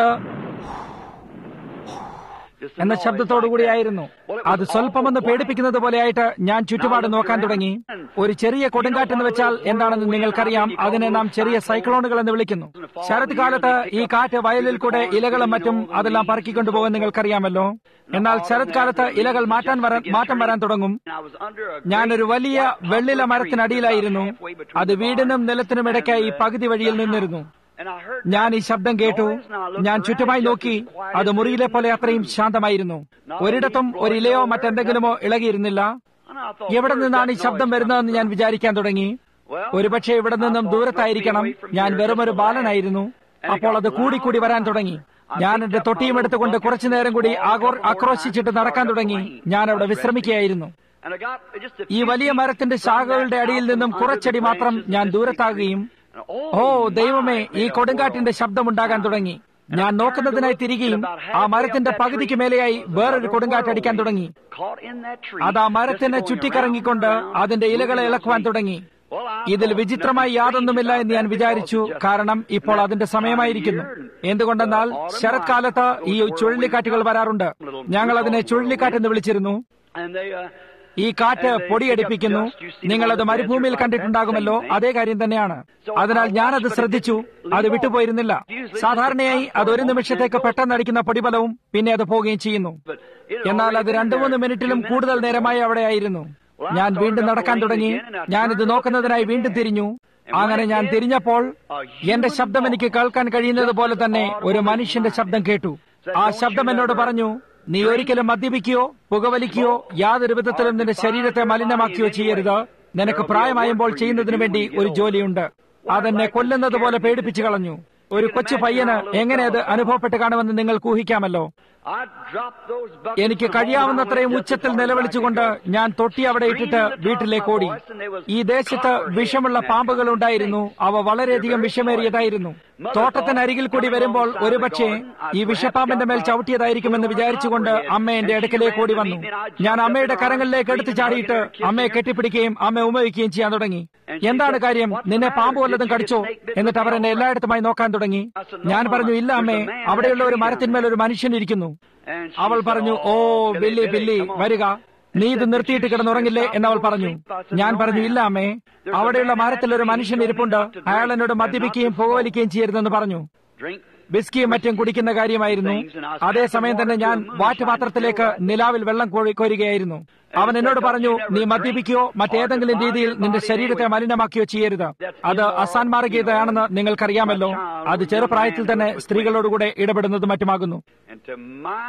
Just a എന്ന noise ശബ്ദത്തോടുകൂടിയായിരുന്നു like that. Well, it അത് was സ്വല്പമൊന്ന് awful പേടിപ്പിക്കുന്നത് പോലെയായിട്ട് ഞാൻ ചുറ്റുപാട് നോക്കാൻ തുടങ്ങി ഒരു ചെറിയ കൊടുങ്കാറ്റെന്ന് വെച്ചാൽ എന്താണെന്ന് നിങ്ങൾക്കറിയാം അതിനെ നാം ചെറിയ സൈക്ലോണുകൾ എന്ന് വിളിക്കുന്നു ശരത് കാലത്ത് ഈ കാറ്റ് വയലിൽ കൂടെ ഇലകളും മറ്റും അതെല്ലാം പറക്കിക്കൊണ്ടുപോകാൻ നിങ്ങൾക്കറിയാമല്ലോ എന്നാൽ ശരത് കാലത്ത് ഇലകൾ മാറ്റാൻ വരാൻ മാറ്റം വരാൻ തുടങ്ങും And I was under a ഞാനൊരു great വലിയ oak വെള്ളില poplar tree മരത്തിനടിയിലായിരുന്നു about halfway between അത് the വീടിനും barn നിലത്തിനും ഇടയ്ക്കായി and the- പകുതി വഴിയിൽ the നിന്നിരുന്നു house. And I heard ഞാൻ ഈ ശബ്ദം കേട്ടു noise, and I looked ഞാൻ around, ചുറ്റുമായി just നോക്കി as quiet അത് as മുറിയിലെ it പോലെ was. അത്രയും ശാന്തമായിരുന്നു ഒരിടത്തും ഒരു ഇലയോ മറ്റെന്തെങ്കിലുമോ ഇളകിയിരുന്നില്ല And I thought, എവിടെ "Where's നിന്നാണ് ഈ that ശബ്ദം noise വരുന്നതെന്ന് ഞാൻ coming വിചാരിക്കാൻ തുടങ്ങി Well, ഒരുപക്ഷെ ഇവിടെ I നിന്നും thought, ദൂരത്തായിരിക്കണം must be away from ഞാൻ here, വെറുമൊരു just a lad. ബാലനായിരുന്നു And it അപ്പോൾ got അത് കൂടിക്കൂടി വരാൻ louder. തുടങ്ങി I ഞാൻ picked എന്റെ up my തൊട്ടിയും little എടുത്തുകൊണ്ട് bucket, കുറച്ചു നേരം കൂടി walked ആഘോർ up the ആക്രോശിച്ചിട്ട് line, നടക്കാൻ started up തുടങ്ങി the lane. ഞാൻ I അവിടെ was വിശ്രമിക്കുകയായിരുന്നു And I got just a ഈ few വലിയ feet മരത്തിന്റെ from ശാഖകളുടെ that അടിയിൽ out നിന്നും from കുറച്ചടി under the മാത്രം branches ഞാൻ of this big ദൂരത്താകുകയും tree. And, oh, oh my, ദൈവമേ ഈ made a കൊടുങ്കാറ്റിന്റെ world. ശബ്ദമുണ്ടാകാൻ തുടങ്ങി ഞാൻ നോക്കുന്നതിനായി തിരികെയും ആ മരത്തിന്റെ പകുതിക്ക് മേലെയായി വേറൊരു കൊടുങ്കാറ്റ് അടിക്കാൻ തുടങ്ങി Caught in that tree, അത് ആ മരത്തിനെ just going ചുറ്റിക്കറങ്ങിക്കൊണ്ട് around and around, അതിന്റെ ഇലകളെ moving ഇളക്കുവാൻ its തുടങ്ങി leaves. Well, I ഇതിൽ thought വിചിത്രമായി nothing യാതൊന്നുമില്ല strange എന്ന് ഞാൻ about that വിചാരിച്ചു because it's just കാരണം ഇപ്പോൾ that അതിന്റെ time of സമയമായിരിക്കുന്നു year and എന്തുകൊണ്ടെന്നാൽ the autumn ശരത്കാലത്ത് months, ഈ those ചുഴലിക്കാറ്റുകൾ whirlwinds, വരാറുണ്ട് little ഞങ്ങൾ അതിനെ whirlwind. ചുഴലിക്കാറ്റ് എന്ന് വിളിച്ചിരുന്നു And they, uh, ഈ കാറ്റ് And they പൊടിയടിപ്പിക്കുന്നു pick up dust. You see നിങ്ങളത് them on the മരുഭൂമിയിൽ desert കണ്ടിട്ടുണ്ടാകുമല്ലോ like that, same അതേ കാര്യം തന്നെയാണ് So അതിനാൽ I ഞാനത് watched, but it ശ്രദ്ധിച്ചു didn't അത് leave വിട്ടുപോയിരുന്നില്ല off. Usually സാധാരണയായി it's a അത് ഒരു puff നിമിഷത്തേക്ക് and it പെട്ടെന്ന് അടിക്കുന്ന പൊടിബലവും പിന്നെ അത് പോവുകയും ചെയ്യുന്നു but it had എന്നാൽ already അത് been രണ്ടു there മൂന്ന് two മിനിറ്റിലും minutes കൂടുതൽ before. നേരമായി അവിടെയായിരുന്നു ഞാൻ വീണ്ടും നടക്കാൻ തുടങ്ങി ഞാനിത് നോക്കുന്നതിനായി വീണ്ടും തിരിഞ്ഞു അങ്ങനെ ഞാൻ തിരിഞ്ഞപ്പോൾ എന്റെ ശബ്ദം എനിക്ക് കേൾക്കാൻ കഴിയുന്നത് പോലെ തന്നെ ഒരു മനുഷ്യന്റെ ശബ്ദം കേട്ടു ആ ശബ്ദം എന്നോട് പറഞ്ഞു നീ ഒരിക്കലും മദ്യപിക്കുകയോ പുകവലിക്കുകയോ യാതൊരു വിധത്തിലും നിന്റെ ശരീരത്തെ മലിനമാക്കുകയോ ചെയ്യരുത് നിനക്ക് പ്രായമായുമ്പോൾ ചെയ്യുന്നതിനു വേണ്ടി ഒരു ജോലിയുണ്ട് അതെന്നെ കൊല്ലുന്നത് പോലെ പേടിപ്പിച്ചു കളഞ്ഞു ഒരു കൊച്ചു പയ്യന് എങ്ങനെ അത് അനുഭവപ്പെട്ട് കാണുമെന്ന് നിങ്ങൾക്ക് ഊഹിക്കാമല്ലോ I dropped those buckets എനിക്ക് from കഴിയാവുന്നത്രയും home just as ഉച്ചത്തിൽ far as I നിലവിളിച്ചുകൊണ്ട് could go. ഞാൻ തൊട്ടി അവിടെ ഇട്ടിട്ട് വീട്ടിലേക്ക് ഓടി ഈ ദേശത്ത് വിഷമുള്ള പാമ്പുകൾ ഉണ്ടായിരുന്നു അവ വളരെയധികം വിഷമേറിയതായിരുന്നു തോട്ടത്തിനരികിൽ കൂടി വരുമ്പോൾ ഒരുപക്ഷെ ഈ വിഷപ്പാമ്പിന്റെ മേൽ ചവിട്ടിയതായിരിക്കുമെന്ന് വിചാരിച്ചുകൊണ്ട് അമ്മ എന്റെ അടുക്കലേക്ക് ഓടി വന്നു ഞാൻ അമ്മയുടെ കരങ്ങളിലേക്ക് എടുത്തു ചാടിയിട്ട് അമ്മയെ കെട്ടിപ്പിടിക്കുകയും അമ്മ ഉമവിക്കുകയും ചെയ്യാൻ തുടങ്ങി എന്താണ് കാര്യം നിന്നെ പാമ്പ് വല്ലതും കടിച്ചോ എന്നിട്ട് അവർ എന്നെ എല്ലായിടത്തുമായി നോക്കാൻ തുടങ്ങി ഞാൻ പറഞ്ഞു ഇല്ല അമ്മേ അവിടെയുള്ള ഒരു മരത്തിന്മേൽ ഒരു മനുഷ്യൻ ഇരിക്കുന്നു And she അവൾ said, പറഞ്ഞു "Oh, ഓ Billy, Billy Billy, Billy come on." വരിക നീ ഇത് നിർത്തിയിട്ട് കിടന്നുറങ്ങില്ലേ എന്നവൾ പറഞ്ഞു ഞാൻ പറഞ്ഞു ഇല്ല അമ്മേ അവിടെയുള്ള മരത്തിൽ ഒരു മനുഷ്യൻ ഇരിപ്പുണ്ട് അയാൾ എന്നോട് മദ്യപിക്കുകയും പുകവലിക്കുകയും ചെയ്യരുതെന്ന് പറഞ്ഞു Drink ബിസ്കിയും മറ്റും കുടിക്കുന്ന കാര്യമായിരുന്നു അതേസമയം തന്നെ ഞാൻ വാറ്റുപാത്രത്തിലേക്ക് നിലാവിൽ വെള്ളം കോരി കോരുകയായിരുന്നു അവൻ എന്നോട് പറഞ്ഞു നീ മദ്യപിക്കുകയോ മറ്റേതെങ്കിലും രീതിയിൽ നിന്റെ ശരീരത്തെ മലിനമാക്കുകയോ ചെയ്യരുത് അത് അസാൻമാർഗീയതയാണെന്ന് നിങ്ങൾക്കറിയാമല്ലോ അത് ചെറുപ്രായത്തിൽ തന്നെ സ്ത്രീകളോടുകൂടെ ഇടപെടുന്നതും മറ്റുമാകുന്നു and to my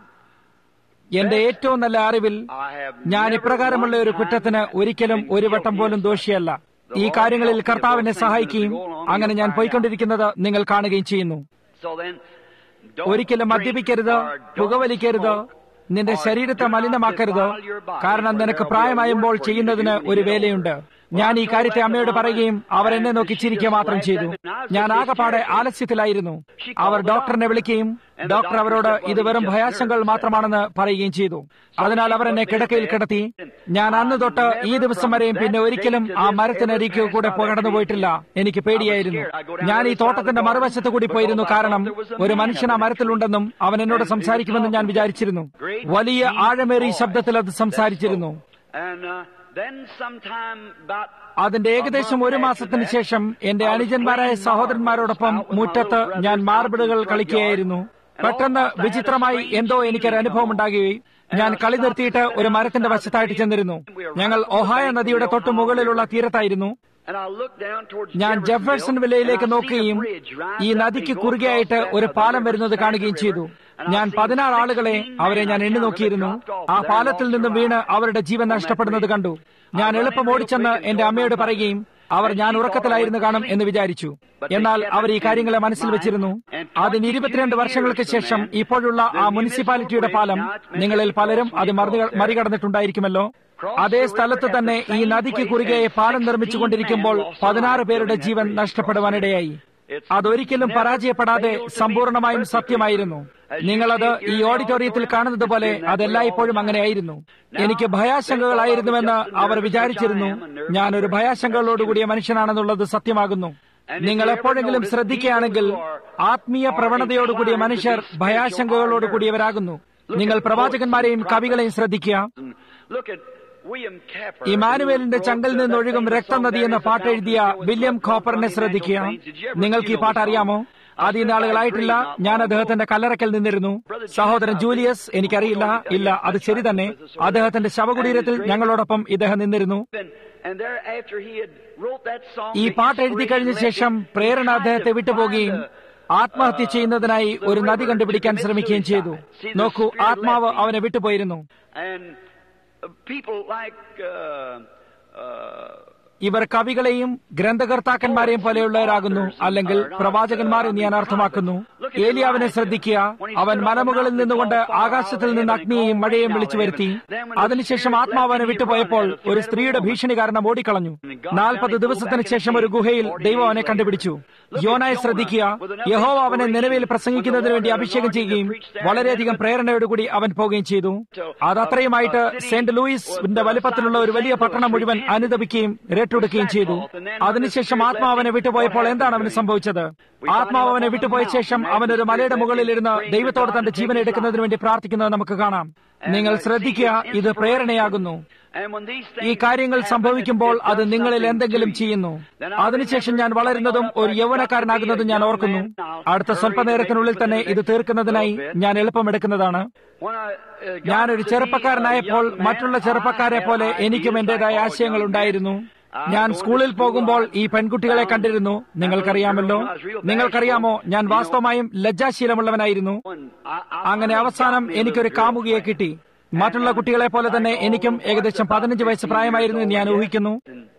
എന്റെ ഏറ്റവും നല്ല അറിവിൽ I have ഞാൻ never ഇപ്രകാരമുള്ള ഒരു one കുറ്റത്തിന് time ഒരിക്കലും been ഒരു വട്ടം guilty പോലും of such. ദോഷിയല്ല ഈ കാര്യങ്ങളിൽ കർത്താവിനെ സഹായിക്കുകയും അങ്ങനെ ഞാൻ പോയിക്കൊണ്ടിരിക്കുന്നത് നിങ്ങൾ കാണുകയും ചെയ്യുന്നു So then, don't ഒരിക്കലും drink മദ്യപിക്കരുത് or don't പുകവലിക്കരുത് smoke നിന്റെ or ശരീരത്തെ do not മലിനമാക്കരുത് defile your body, കാരണം for നിനക്ക് there will be a പ്രായമായുമ്പോൾ work for you to ചെയ്യുന്നതിന് do when ഒരു you get വേലയുണ്ട് older. ഞാൻ ഈ Well, I കാര്യത്തെ told that അമ്മയോട് to Mama, പറയുകയും അവർ എന്നെ and നോക്കി she ചിരിക്കുക just മാത്രം laughed ചെയ്തു at me. I was ഞാൻ so ആകെപ്പാടെ scared. ആലസ്യത്തിലായിരുന്നു She called അവർ the ഡോക്ടറിനെ doctor. വിളിക്കുകയും And the ഡോക്ടർ doctor അവരോട് said, well, ഇത് വെറും he's just ഭയാശങ്കൾ nervous. മാത്രമാണെന്ന് പറയുകയും ചെയ്തു അതിനാൽ അവർ എന്നെ കിടക്കയിൽ കിടത്തി ഞാൻ അന്ന് തൊട്ട് ഈ ദിവസം വരെയും പിന്നെ ഒരിക്കലും ആ മരത്തിനരികെ കൂടെ കടന്നു പോയിട്ടില്ല എനിക്ക് പേടിയായിരുന്നു ഞാൻ ഈ തോട്ടത്തിന്റെ മറുവശത്ത് കൂടി പോയിരുന്നു കാരണം ഒരു മനുഷ്യൻ ആ മരത്തിലുണ്ടെന്നും അവൻ എന്നോട് സംസാരിക്കുമെന്നും ഞാൻ വിചാരിച്ചിരുന്നു വലിയ ആഴമേറിയ ശബ്ദത്തിൽ അത് സംസാരിച്ചിരുന്നു And uh, then sometime about അതിന്റെ ഏകദേശം ഒരു മാസത്തിന് ശേഷം എന്റെ അനുജന്മാരായ സഹോദരന്മാരോടൊപ്പം മുറ്റത്ത് ഞാൻ മാർബിളുകൾ കളിക്കുകയായിരുന്നു പെട്ടെന്ന് വിചിത്രമായി എന്തോ എനിക്കൊരു അനുഭവം ഉണ്ടാകുകയും ഞാൻ കളി നിർത്തിയിട്ട് ഒരു മരത്തിന്റെ വശത്തായിട്ട് ചെന്നിരുന്നു ഞങ്ങൾ ഒഹായ നദിയുടെ തൊട്ടു മുകളിലുള്ള തീരത്തായിരുന്നു and I looked down towards ഞാൻ ജെഫേഴ്സൺ Jeffersonville, വില്ലയിലേക്ക് and I seen a നോക്കുകയും bridge rise ഈ up and നദിക്ക് go കുറുകെയായിട്ട് across that ഒരു by the പാലം river, വരുന്നത് Santa കാണുകയും River. ചെയ്തു And I ഞാൻ seen പതിനാറ് 16 ആളുകളെ men, അവരെ ഞാൻ I എണ്ണി counted, നോക്കിയിരുന്നു dropped off ആ there, പാലത്തിൽ lost നിന്നും their വീണ് lives അവരുടെ ജീവൻ on that നഷ്ടപ്പെടുന്നത് bridge. കണ്ടു I ഞാൻ run എളുപ്പം in real ഓടിച്ചെന്ന് quick and എന്റെ told അമ്മയോട് my mother. പറയുകയും അവർ And ഞാൻ she thought I ഉറക്കത്തിലായിരുന്നു went to കാണും sleep. എന്ന് വിചാരിച്ചു But they എന്നാൽ kept അവർ ഈ it in കാര്യങ്ങളെ മനസ്സിൽ mind. വെച്ചിരുന്നു And അതിന് 22 ഇരുപത്തിരണ്ട് വർഷങ്ങൾക്ക് years from ശേഷം then, ഇപ്പോഴുള്ള the ആ municipal മുനിസിപ്പാലിറ്റിയുടെ bridge, പാലം now it's meant നിങ്ങളിൽ to be പലരും crossed അത് when you മറിക- cross there. മറികടന്നിട്ടുണ്ടായിരിക്കുമല്ലോ അതേ സ്ഥലത്ത് തന്നെ ഈ നദിക്ക് കുറുകെ പാലം നിർമ്മിച്ചുകൊണ്ടിരിക്കുമ്പോൾ പതിനാറ് പേരുടെ ജീവൻ നഷ്ടപ്പെടുവാനിടയായി അതൊരിക്കലും പരാജയപ്പെടാതെ സമ്പൂർണമായും സത്യമായിരുന്നു നിങ്ങളത് ഈ ഓഡിറ്റോറിയത്തിൽ കാണുന്നത് പോലെ അതെല്ലായ്പ്പോഴും അങ്ങനെയായിരുന്നു എനിക്ക് ഭയാശങ്കകളായിരുന്നുവെന്ന് അവർ വിചാരിച്ചിരുന്നു ഞാൻ ഒരു ഭയാശങ്കകളോടുകൂടിയ മനുഷ്യനാണെന്നുള്ളത് സത്യമാകുന്നു നിങ്ങൾ എപ്പോഴെങ്കിലും ശ്രദ്ധിക്കുകയാണെങ്കിൽ ആത്മീയ പ്രവണതയോടുകൂടിയ മനുഷ്യർ ഭയാശങ്കകളോടുകൂടിയവരാകുന്നു നിങ്ങൾ പ്രവാചകന്മാരെയും കവികളെയും ശ്രദ്ധിക്കുക Look at William Capper, ഇമാനുവേലിന്റെ who ചങ്കൽ wrote നിന്നൊഴുകും that famous രക്തനദി song, എന്ന There is a പാട്ട് എഴുതിയ fountain flowing വില്യം from ഖോപ്പറിനെ the ശ്രദ്ധിക്കുക Emmanuel Plains. Did you ever നിങ്ങൾക്ക് ഈ feel പാട്ട് the അറിയാമോ song? അതിന് നാളുകളായിട്ടില്ല ഞാൻ അദ്ദേഹത്തിന്റെ കല്ലറക്കൽ നിന്നിരുന്നു സഹോദരൻ ജൂലിയസ് എനിക്കറിയില്ല ഇല്ല അത് ശരി തന്നെ അദ്ദേഹത്തിന്റെ ശവകുടീരത്തിൽ ഞങ്ങളോടൊപ്പം ഇദ്ദേഹം നിന്നിരുന്നു And, and there, after he had wrote that song, ഈ the പാട്ട് എഴുതി കഴിഞ്ഞ inspiration ശേഷം left him. പ്രേരണ He അദ്ദേഹത്തെ tried to വിട്ടുപോകുകയും find a- ആത്മഹത്യ ചെയ്യുന്നതിനായി ഒരു നദി കണ്ടുപിടിക്കാൻ ശ്രമിക്കുകയും ചെയ്തു നോക്കൂ ആത്മാവ് അവനെ വിട്ടുപോയിരുന്നു And uh, people like uh, uh, ഇവർ കവികളെയും ഗ്രന്ഥകർത്താക്കന്മാരെയും പോലെയുള്ളവരാകുന്നു അല്ലെങ്കിൽ പ്രവാചകന്മാർ എന്ന് ഞാൻ അർത്ഥമാക്കുന്നു ഏലിയാവിനെ ശ്രദ്ധിക്കുക അവൻ മലമുകളിൽ നിന്നുകൊണ്ട് ആകാശത്തിൽ നിന്ന് അഗ്നിയെയും മഴയെയും വിളിച്ചു വരുത്തി അതിനുശേഷം ആത്മാവനെ വിട്ടുപോയപ്പോൾ ഒരു സ്ത്രീയുടെ ഭീഷണി കാരണം ഓടിക്കളഞ്ഞു നാൽപ്പത് ദിവസത്തിന് ശേഷം ഒരു ഗുഹയിൽ ദൈവം അവനെ കണ്ടുപിടിച്ചു യോനായെ ശ്രദ്ധിക്കുക യഹോവ അവനെ നിലവിൽ പ്രസംഗിക്കുന്നതിന് വേണ്ടി അഭിഷേകം ചെയ്യുകയും വളരെയധികം പ്രേരണയോടുകൂടി അവൻ പോവുകയും ചെയ്തു അത് അത്രയുമായിട്ട് സെന്റ് ലൂയിസിന്റെ വലിപ്പത്തിലുള്ള ഒരു വലിയ പട്ടണം മുഴുവൻ അനുദപിക്കുകയും രേട്ടെടുക്കുകയും ചെയ്തു അതിനുശേഷം ആത്മാവനെ വിട്ടുപോയപ്പോൾ എന്താണ് അവന് സംഭവിച്ചത് ആത്മാവ് അവനെ വിട്ടുപോയ ശേഷം അവൻ ഒരു മലയുടെ മുകളിലിരുന്ന് ദൈവത്തോട് തന്റെ ജീവൻ എടുക്കുന്നതിന് വേണ്ടി പ്രാർത്ഥിക്കുന്നത് നമുക്ക് കാണാം നിങ്ങൾ ശ്രദ്ധിക്കുക ഇത് പ്രേരണയാകുന്നു and when these ഈ things കാര്യങ്ങൾ happen, സംഭവിക്കുമ്പോൾ it അത് does നിങ്ങളിൽ something എന്തെങ്കിലും to you. ചെയ്യുന്നു Then I അതിനുശേഷം ഞാൻ remember വളരുന്നതും growing up, ഒരു I got യൗവനക്കാരനാകുന്നതും to be a ഞാൻ young ഓർക്കുന്നു man. Now, അടുത്ത hurry സ്വല്പ to നേരത്തിനുള്ളിൽ make തന്നെ the ഇത് next തീർക്കുന്നതിനായി little bit. ഞാൻ എളുപ്പമെടുക്കുന്നതാണ് When I, uh, got ഞാനൊരു to be ചെറുപ്പക്കാരനായപ്പോൾ a young man, മറ്റുള്ള ചെറുപ്പക്കാരെ I had പോലെ ideas എനിക്കും like എന്റേതായ all ആശയങ്ങൾ young ഉണ്ടായിരുന്നു men. I ഞാൻ go to സ്കൂളിൽ school, പോകുമ്പോൾ I ഈ പെൺകുട്ടികളെ found കണ്ടിരുന്നു that നിങ്ങൾക്കറിയാമല്ലോ little girl, I was real നിങ്ങൾക്കറിയാമോ bashful, ഞാൻ you know. വാസ്തവമായും ലജ്ജാശീലമുള്ളവനായിരുന്നു And I- I അങ്ങനെ finally അവസാനം got me a എനിക്കൊരു little കാമുകിയെ girlfriend. കിട്ടി മറ്റുള്ള കുട്ടികളെ പോലെ തന്നെ എനിക്കും ഏകദേശം പതിനഞ്ച് വയസ്സ് പ്രായമായിരുന്നു എന്ന് ഞാൻ ഊഹിക്കുന്നു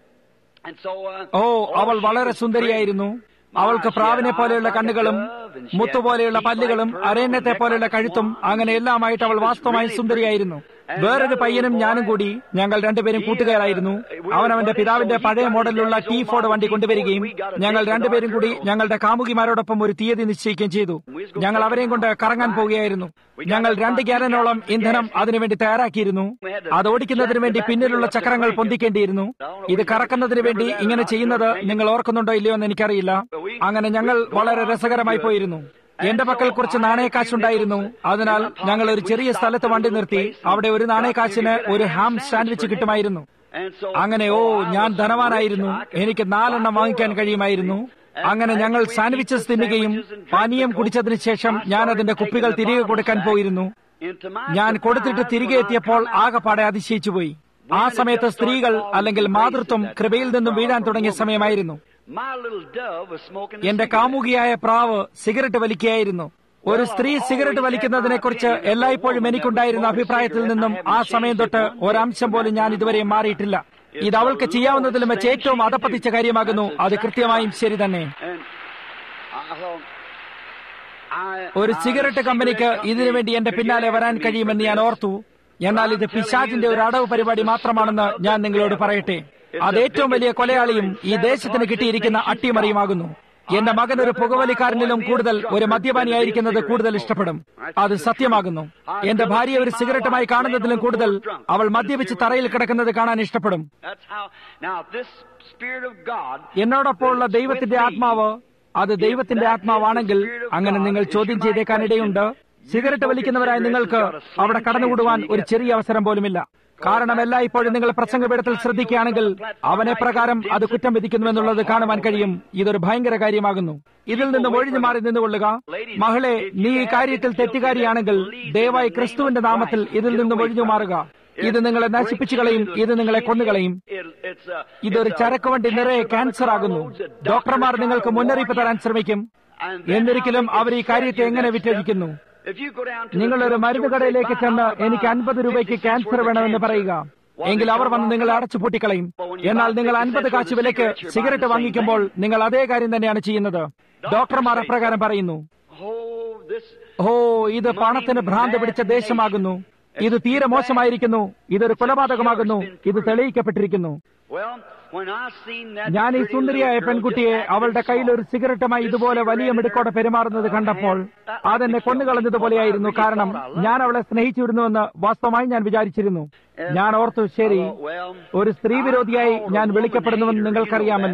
And so, uh, ഓ അവൾ she വളരെ was സുന്ദരിയായിരുന്നു pretty. അവൾക്ക് She had പ്രാവിനെ eyes പോലെയുള്ള like a കണ്ണുകളും dove, and she Muthu had പോലെയുള്ള teeth പല്ലുകളും like pearls, അരയന്നത്തെ neck പോലെയുള്ള like a കഴുത്തും swan. അങ്ങനെ എല്ലാമായിട്ട് അവൾ She was വാസ്തവമായി really സുന്ദരിയായിരുന്നു pretty. And വേറൊരു another പയ്യനും boy, ഞാനും കൂടി ഞങ്ങൾ രണ്ടുപേരും he, കൂട്ടുകാരായിരുന്നു uh, we അവൻ were അവന്റെ buddies, പിതാവിന്റെ so he പഴയ got his മോഡലിലുള്ള daddy's T old Ford Model വണ്ടി T കൊണ്ടുവരികയും Ford. We got a ഞങ്ങൾ date with രണ്ടുപേരും our കൂടി girls. ഞങ്ങളുടെ കാമുകിമാരോടൊപ്പം ഒരു തീയതി നിശ്ചയിക്കുകയും ചെയ്തു We was gonna ഞങ്ങൾ take അവരെയും them കൊണ്ട് out. കറങ്ങാൻ Right. പോവുകയായിരുന്നു We got ഞങ്ങൾ about രണ്ട് two ഗ്യാലനോളം gallons of ഇന്ധനം gas. അതിനുവേണ്ടി തയ്യാറാക്കിയിരുന്നു We had to അത് ഓടിക്കുന്നതിന് jack വേണ്ടി the back പിന്നിലുള്ള wheel up to ചക്രങ്ങൾ crank it. പൊന്തിക്കേണ്ടിയിരുന്നു ഇത് കറക്കുന്നതിന് വേണ്ടി ഇങ്ങനെ ചെയ്യുന്നത് നിങ്ങൾ ഓർക്കുന്നുണ്ടോ ഇല്ലയോ എന്ന് എനിക്കറിയില്ല അങ്ങനെ ഞങ്ങൾ വളരെ രസകരമായി പോയിരുന്നു എന്റെ പക്കൽ കുറച്ച് നാണയക്കാശുണ്ടായിരുന്നു അതിനാൽ ഞങ്ങൾ ഒരു ചെറിയ സ്ഥലത്ത് വണ്ടി നിർത്തി അവിടെ ഒരു നാണയക്കാശിന് ഒരു ഹാം സാൻഡ്വിച്ച് കിട്ടുമായിരുന്നു And so, അങ്ങനെ ഓ oh, I ഞാൻ was ധനവാനായിരുന്നു rich. I could എനിക്ക് നാലെണ്ണം buy വാങ്ങിക്കാൻ four. കഴിയുമായിരുന്നു And അങ്ങനെ after ഞങ്ങൾ we സാൻഡ്വിച്ചസ് eat the തിന്നുകയും sandwiches and drink പാനീയം the Coke, കുടിച്ചതിന് ശേഷം I ഞാൻ started അതിന്റെ taking കുപ്പികൾ the തിരികെ bottle കൊടുക്കാൻ back. പോയിരുന്നു Into my ഞാൻ surprise, കൊടുത്തിട്ട് തിരികെ when I എത്തിയപ്പോൾ come out, ആകെപ്പാടെ അതിശയിച്ചുപോയി ആ സമയത്ത് സ്ത്രീകൾ അല്ലെങ്കിൽ മാതൃത്വം കൃപയിൽ നിന്നും വീഴാൻ തുടങ്ങിയ സമയമായിരുന്നു my little dove was smoking a എന്റെ cigarette. കാമുകിയായ പ്രാവ് സിഗരറ്റ് വലിക്കുകയായിരുന്നു ഒരു സ്ത്രീ സിഗരറ്റ് വലിക്കുന്നതിനെ കുറിച്ച് എല്ലായ്പ്പോഴും എനിക്കുണ്ടായിരുന്ന അഭിപ്രായത്തിൽ നിന്നും ആ സമയം തൊട്ട് ഒരംശം പോലും ഞാൻ ഇതുവരെ മാറിയിട്ടില്ല ഇത് അവൾക്ക് ചെയ്യാവുന്നതിലും വെച്ച് ഏറ്റവും അതപ്പതിച്ച കാര്യമാകുന്നു അത് കൃത്യമായും ശരി തന്നെ And I thought, I- ഒരു I- സിഗരറ്റ് കമ്പനിക്ക് cigarette ഇതിനു വേണ്ടി എന്റെ company പിന്നാലെ could വരാൻ get after me കഴിയുമെന്ന് for ഞാൻ this. ഓർത്തു എന്നാൽ ഇത് പിശാചിന്റെ ഒരു അടവ് പരിപാടി മാത്രമാണെന്ന് ഞാൻ നിങ്ങളോട് പറയട്ടെ അത് ഏറ്റവും വലിയ കൊലയാളിയും ഈ ദേശത്തിന് കിട്ടിയിരിക്കുന്ന അട്ടിമറിയുമാകുന്നു എന്റെ മകൻ ഒരു പുകവലിക്കാരനിലും കൂടുതൽ ഒരു മദ്യപാനിയായിരിക്കുന്നത് കൂടുതൽ ഇഷ്ടപ്പെടും അത് സത്യമാകുന്നു എന്റെ ഭാര്യ ഒരു സിഗരറ്റുമായി കാണുന്നതിലും കൂടുതൽ അവൾ മദ്യപിച്ച് തറയിൽ കിടക്കുന്നത് കാണാൻ ഇഷ്ടപ്പെടും That's how. Now, this Spirit of God. എന്നോടൊപ്പമുള്ള ദൈവത്തിന്റെ ആത്മാവ് അത് ദൈവത്തിന്റെ ആത്മാവാണെങ്കിൽ അങ്ങനെ നിങ്ങൾ ചോദ്യം ചെയ്തേക്കാനിടയുണ്ട് സിഗരറ്റ് വലിക്കുന്നവരായി നിങ്ങൾക്ക് അവിടെ കടന്നുകൂടുവാൻ ഒരു ചെറിയ അവസരം പോലുമില്ല കാരണം എല്ലായ്പ്പോഴും നിങ്ങൾ പ്രസംഗപീഠത്തിൽ ശ്രദ്ധിക്കുകയാണെങ്കിൽ അവനെ പ്രകാരം അത് കുറ്റം വിധിക്കുന്നുവെന്നുള്ളത് കാണുവാൻ കഴിയും ഇതൊരു ഭയങ്കര കാര്യമാകുന്നു ഇതിൽ നിന്നും ഒഴിഞ്ഞു മാറി നിന്നുകൊള്ളുക മകളെ നീ ഈ കാര്യത്തിൽ തെറ്റുകാരിയാണെങ്കിൽ ദയവായി ക്രിസ്തുവിന്റെ നാമത്തിൽ ഇതിൽ നിന്നും ഒഴിഞ്ഞു മാറുക ഇത് നിങ്ങളെ നശിപ്പിച്ചു കളയും ഇത് നിങ്ങളെ കൊന്നുകളയും It- it's a- ഇതൊരു it's a ചരക്ക് വണ്ടി നിറയെ cancer by ക്യാൻസർ ആകുന്നു carloads that ഡോക്ടർമാർ doctors നിങ്ങൾക്ക് try to മുന്നറിയിപ്പ് warn തരാൻ you. ശ്രമിക്കും And then എന്നിരിക്കലും how they അവർ ഈ can കാര്യത്തെ set you എങ്ങനെ that വിറ്റഴിക്കുന്നു stuff. If you go down to the നിങ്ങൾ ഒരു drugstore മരുന്ന് and say, കടയിലേക്ക് "Buy- ചെന്ന് I'll buy എനിക്ക് അൻപത് രൂപയ്ക്ക് 50 cents ക്യാൻസർ worth of വേണമെന്ന് cancer." പറയുക Well, എങ്കിൽ they അവർ come വന്ന് right നിങ്ങളെ out. അടച്ചു പൂട്ടിക്കളയും But when you എന്നാൽ buy നിങ്ങൾ 50 അൻപത് cents കാശ് worth of വിലയ്ക്ക് cigarettes, you're cigarette buying the same വാങ്ങിക്കുമ്പോൾ thing. നിങ്ങൾ അതേ കാര്യം തന്നെയാണ് ചെയ്യുന്നത് ഡോക്ടർമാർ അപ്രകാരം പറയുന്നു Oh, this ഓ ഇത് പണത്തിന് ഭ്രാന്ത് പിടിച്ച ദേശമാകുന്നു ഇത് തീരെ മോശമായിരിക്കുന്നു ഇതൊരു കൊലപാതകമാകുന്നു ഇത് തെളിയിക്കപ്പെട്ടിരിക്കുന്നു well, when I seen that ഞാൻ ഈ pretty സുന്ദരിയായ little girl പെൺകുട്ടിയെ just acting അവളുടെ കയ്യിൽ ഒരു soft, സിഗരറ്റുമായി ഇതുപോലെ വലിയ മിടുക്കോടെ പെരുമാറുന്നത് കണ്ടപ്പോൾ അതെന്നെ കൊന്നുകളഞ്ഞതുപോലെയായിരുന്നു കാരണം ഞാൻ അവളെ സ്നേഹിച്ചിരുന്നുവെന്ന് വാസ്തവമായി ഞാൻ വിചാരിച്ചിരുന്നു ഞാൻ ഓർത്തു ശരി oh, well, ഒരു സ്ത്രീ വിരോധിയായി ഞാൻ വിളിക്കപ്പെടുന്നുവെന്ന് നിങ്ങൾക്കറിയാമല്ലോ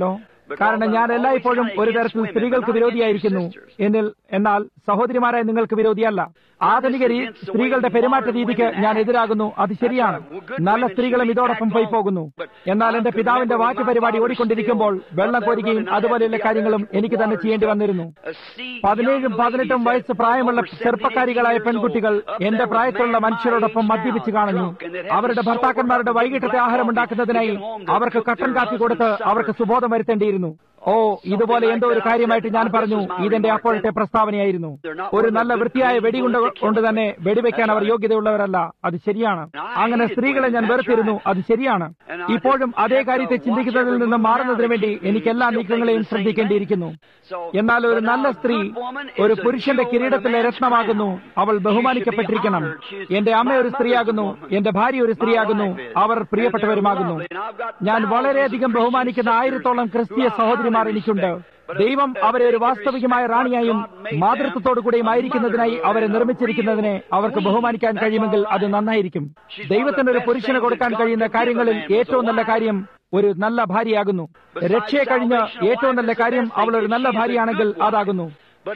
കാരണം ഞാൻ എല്ലായ്പ്പോഴും ഒരു തരത്തിൽ സ്ത്രീകൾക്ക് വിരോധിയായിരിക്കുന്നു എന്നിൽ എന്നാൽ സഹോദരിമാരായ നിങ്ങൾക്ക് വിരോധിയല്ല ആധുനിക രീ- സ്ത്രീകളുടെ പെരുമാറ്റ രീതിക്ക് ഞാൻ എതിരാകുന്നു അത് ശരിയാണ് നല്ല സ്ത്രീകളും ഇതോടൊപ്പം പോയി പോകുന്നു എന്നാൽ എന്റെ പിതാവിന്റെ വാറ്റ് പരിപാടി ഓടിക്കൊണ്ടിരിക്കുമ്പോൾ വെള്ളം കോരുകയും അതുപോലെയുള്ള കാര്യങ്ങളും എനിക്ക് തന്നെ ചെയ്യേണ്ടി വന്നിരുന്നു പതിനേഴും പതിനെട്ടും വയസ്സ് പ്രായമുള്ള ചെറുപ്പക്കാരികളായ പെൺകുട്ടികൾ എന്റെ പ്രായത്തിലുള്ള മനുഷ്യരോടൊപ്പം മദ്യപിച്ച് കാണുന്നു അവരുടെ ഭർത്താക്കന്മാരുടെ വൈകിട്ടത്തെ ആഹാരം ഉണ്ടാക്കുന്നതിനായി അവർക്ക് കട്ടൻ കാപ്പി കൊടുത്ത് അവർക്ക് സുബോധം വരുത്തേണ്ടിയിരുന്നു ഓ ഇതുപോലെ എന്തോ ഒരു കാര്യമായിട്ട് ഞാൻ പറഞ്ഞു ഇതെന്റെ അപ്പോഴത്തെ പ്രസ്താവനയായിരുന്നു ഒരു നല്ല വൃത്തിയായ വെടികൊണ്ട് കൊണ്ട് തന്നെ വെടിവെക്കാൻ അവർ യോഗ്യതയുള്ളവരല്ല അത് ശരിയാണ് അങ്ങനെ സ്ത്രീകളെ ഞാൻ വെറുത്തിരുന്നു അത് ശരിയാണ് ഇപ്പോഴും അതേ കാര്യത്തെ ചിന്തിക്കുന്നതിൽ നിന്ന് മാറുന്നതിന് വേണ്ടി എനിക്ക് എല്ലാ നീക്കങ്ങളെയും ശ്രദ്ധിക്കേണ്ടിയിരിക്കുന്നു എന്നാൽ ഒരു നല്ല സ്ത്രീ ഒരു പുരുഷന്റെ കിരീടത്തിലെ രത്നമാകുന്നു അവൾ ബഹുമാനിക്കപ്പെട്ടിരിക്കണം എന്റെ അമ്മ ഒരു സ്ത്രീയാകുന്നു എന്റെ ഭാര്യ ഒരു സ്ത്രീയാകുന്നു അവർ പ്രിയപ്പെട്ടവരുമാകുന്നു ഞാൻ വളരെയധികം ബഹുമാനിക്കുന്ന ആയിരത്തോളം ക്രിസ്തീയ സഹോദരിമാർ എനിക്കുണ്ട് ദൈവം അവരെ ഒരു വാസ്തവികമായ റാണിയായും മാതൃത്വത്തോടു കൂടെയും ആയിരിക്കുന്നതിനായി അവരെ നിർമ്മിച്ചിരിക്കുന്നതിനെ അവർക്ക് ബഹുമാനിക്കാൻ കഴിയുമെങ്കിൽ അത് നന്നായിരിക്കും ദൈവത്തിന് ഒരു പുരുഷന് കൊടുക്കാൻ കഴിയുന്ന കാര്യങ്ങളിൽ ഏറ്റവും നല്ല കാര്യം ഒരു നല്ല ഭാര്യയാകുന്നു രക്ഷയെ കഴിഞ്ഞ് ഏറ്റവും നല്ല കാര്യം അവൾ ഒരു നല്ല ഭാര്യയാണെങ്കിൽ അതാകുന്നു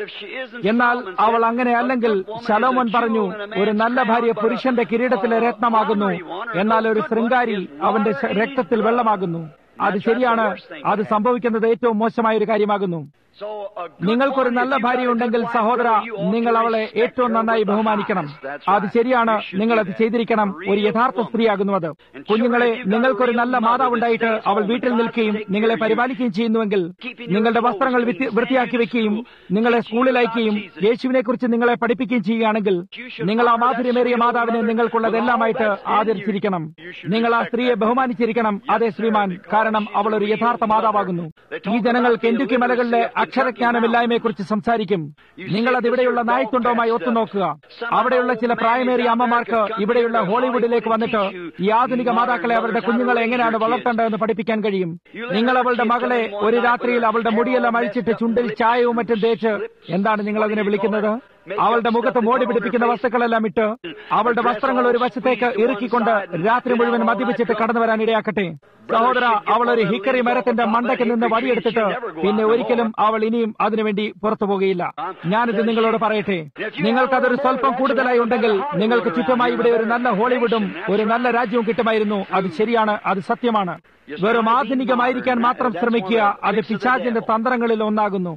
എന്നാൽ അവൾ അങ്ങനെ അല്ലെങ്കിൽ ശലോമോൻ പറഞ്ഞു ഒരു നല്ല ഭാര്യ പുരുഷന്റെ കിരീടത്തിലെ രത്നമാകുന്നു എന്നാൽ ഒരു ശൃംഗാരി അവന്റെ ശ- രക്തത്തിൽ വെള്ളമാകുന്നു അത് ശരിയാണ് അത് സംഭവിക്കുന്നത് ഏറ്റവും മോശമായ ഒരു കാര്യമാകുന്നു നിങ്ങൾക്കൊരു നല്ല ഭാര്യ ഉണ്ടെങ്കിൽ സഹോദര നിങ്ങൾ അവളെ ഏറ്റവും നന്നായി ബഹുമാനിക്കണം അത് ശരിയാണ് നിങ്ങൾ അത് ചെയ്തിരിക്കണം ഒരു യഥാർത്ഥ സ്ത്രീയാകുന്നു അത് കുഞ്ഞുങ്ങളെ നിങ്ങൾക്കൊരു നല്ല മാതാവുണ്ടായിട്ട് അവൾ വീട്ടിൽ നിൽക്കുകയും നിങ്ങളെ പരിപാലിക്കുകയും ചെയ്യുന്നുവെങ്കിൽ നിങ്ങളുടെ വസ്ത്രങ്ങൾ വിത്തി- വൃത്തിയാക്കി വെക്കുകയും നിങ്ങളെ സ്കൂളിൽ അയക്കുകയും യേശുവിനെ കുറിച്ച് നിങ്ങളെ പഠിപ്പിക്കുകയും ചെയ്യുകയാണെങ്കിൽ നിങ്ങൾ ആ മാധുര്യമേറിയ മാതാവിനെ നിങ്ങൾക്കുള്ളതെല്ലാമായിട്ട് ആദരിച്ചിരിക്കണം നിങ്ങൾ ആ സ്ത്രീയെ ബഹുമാനിച്ചിരിക്കണം അതേ ശ്രീമാൻ കാരണം അവൾ ഒരു യഥാർത്ഥ മാതാവാകുന്നു ഈ ജനങ്ങൾ കെന്റുക്കി മലകളിലെ അക്ഷരജ്ഞാനമില്ലായ്മയെക്കുറിച്ച് സംസാരിക്കും നിങ്ങൾ അത് ഇവിടെയുള്ള നായ്ത്തുണ്ടോമായി ഒത്തുനോക്കുക അവിടെയുള്ള ചില പ്രായമേറിയ അമ്മമാർക്ക് ഇവിടെയുള്ള ഹോളിവുഡിലേക്ക് വന്നിട്ട് ഈ ആധുനിക മാതാക്കളെ അവരുടെ കുഞ്ഞുങ്ങളെ എങ്ങനെയാണ് വളർത്തേണ്ടതെന്ന് പഠിപ്പിക്കാൻ കഴിയും നിങ്ങൾ അവളുടെ മകളെ ഒരു രാത്രിയിൽ അവളുടെ മുടിയെല്ലാം അഴിച്ചിട്ട് ചുണ്ടിൽ ചായവും മറ്റും തേച്ച് എന്താണ് നിങ്ങൾ അതിനെ വിളിക്കുന്നത് അവളുടെ മുഖത്ത് മോടി പിടിപ്പിക്കുന്ന വസ്തുക്കളെല്ലാം ഇട്ട് അവളുടെ വസ്ത്രങ്ങൾ ഒരു വശത്തേക്ക് ഇറുക്കിക്കൊണ്ട് രാത്രി മുഴുവൻ മദ്യപിച്ചിട്ട് കടന്നു വരാൻ ഇടയാക്കട്ടെ സഹോദര അവൾ ഒരു ഹിക്കറി മരത്തിന്റെ മണ്ടയ്ക്ക് നിന്ന് വടിയെടുത്തിട്ട് പിന്നെ ഒരിക്കലും അവൾ ഇനിയും അതിനുവേണ്ടി പുറത്തു പോകുകയില്ല ഞാനിത് നിങ്ങളോട് പറയട്ടെ നിങ്ങൾക്കതൊരു സ്വല്പം കൂടുതലായി ഉണ്ടെങ്കിൽ നിങ്ങൾക്ക് ചുറ്റുമായി ഇവിടെ ഒരു നല്ല ഹോളിവുഡും ഒരു നല്ല രാജ്യവും കിട്ടുമായിരുന്നു അത് ശരിയാണ് അത് സത്യമാണ് വെറും ആധുനികമായിരിക്കാൻ മാത്രം ശ്രമിക്കുക അത് പിശാചിന്റെ തന്ത്രങ്ങളിൽ ഒന്നാകുന്നു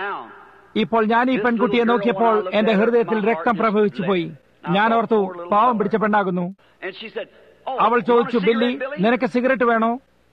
ഇപ്പോൾ ഞാൻ ഈ പെൺകുട്ടിയെ നോക്കിയപ്പോൾ എന്റെ ഹൃദയത്തിൽ രക്തം പ്രവഹിച്ചു പോയി ഞാൻ ഓർത്തു പാവം പിടിച്ച പെണ്ണാകുന്നു അവൾ ചോദിച്ചു ബില്ലി നിനക്ക് സിഗരറ്റ് വേണോ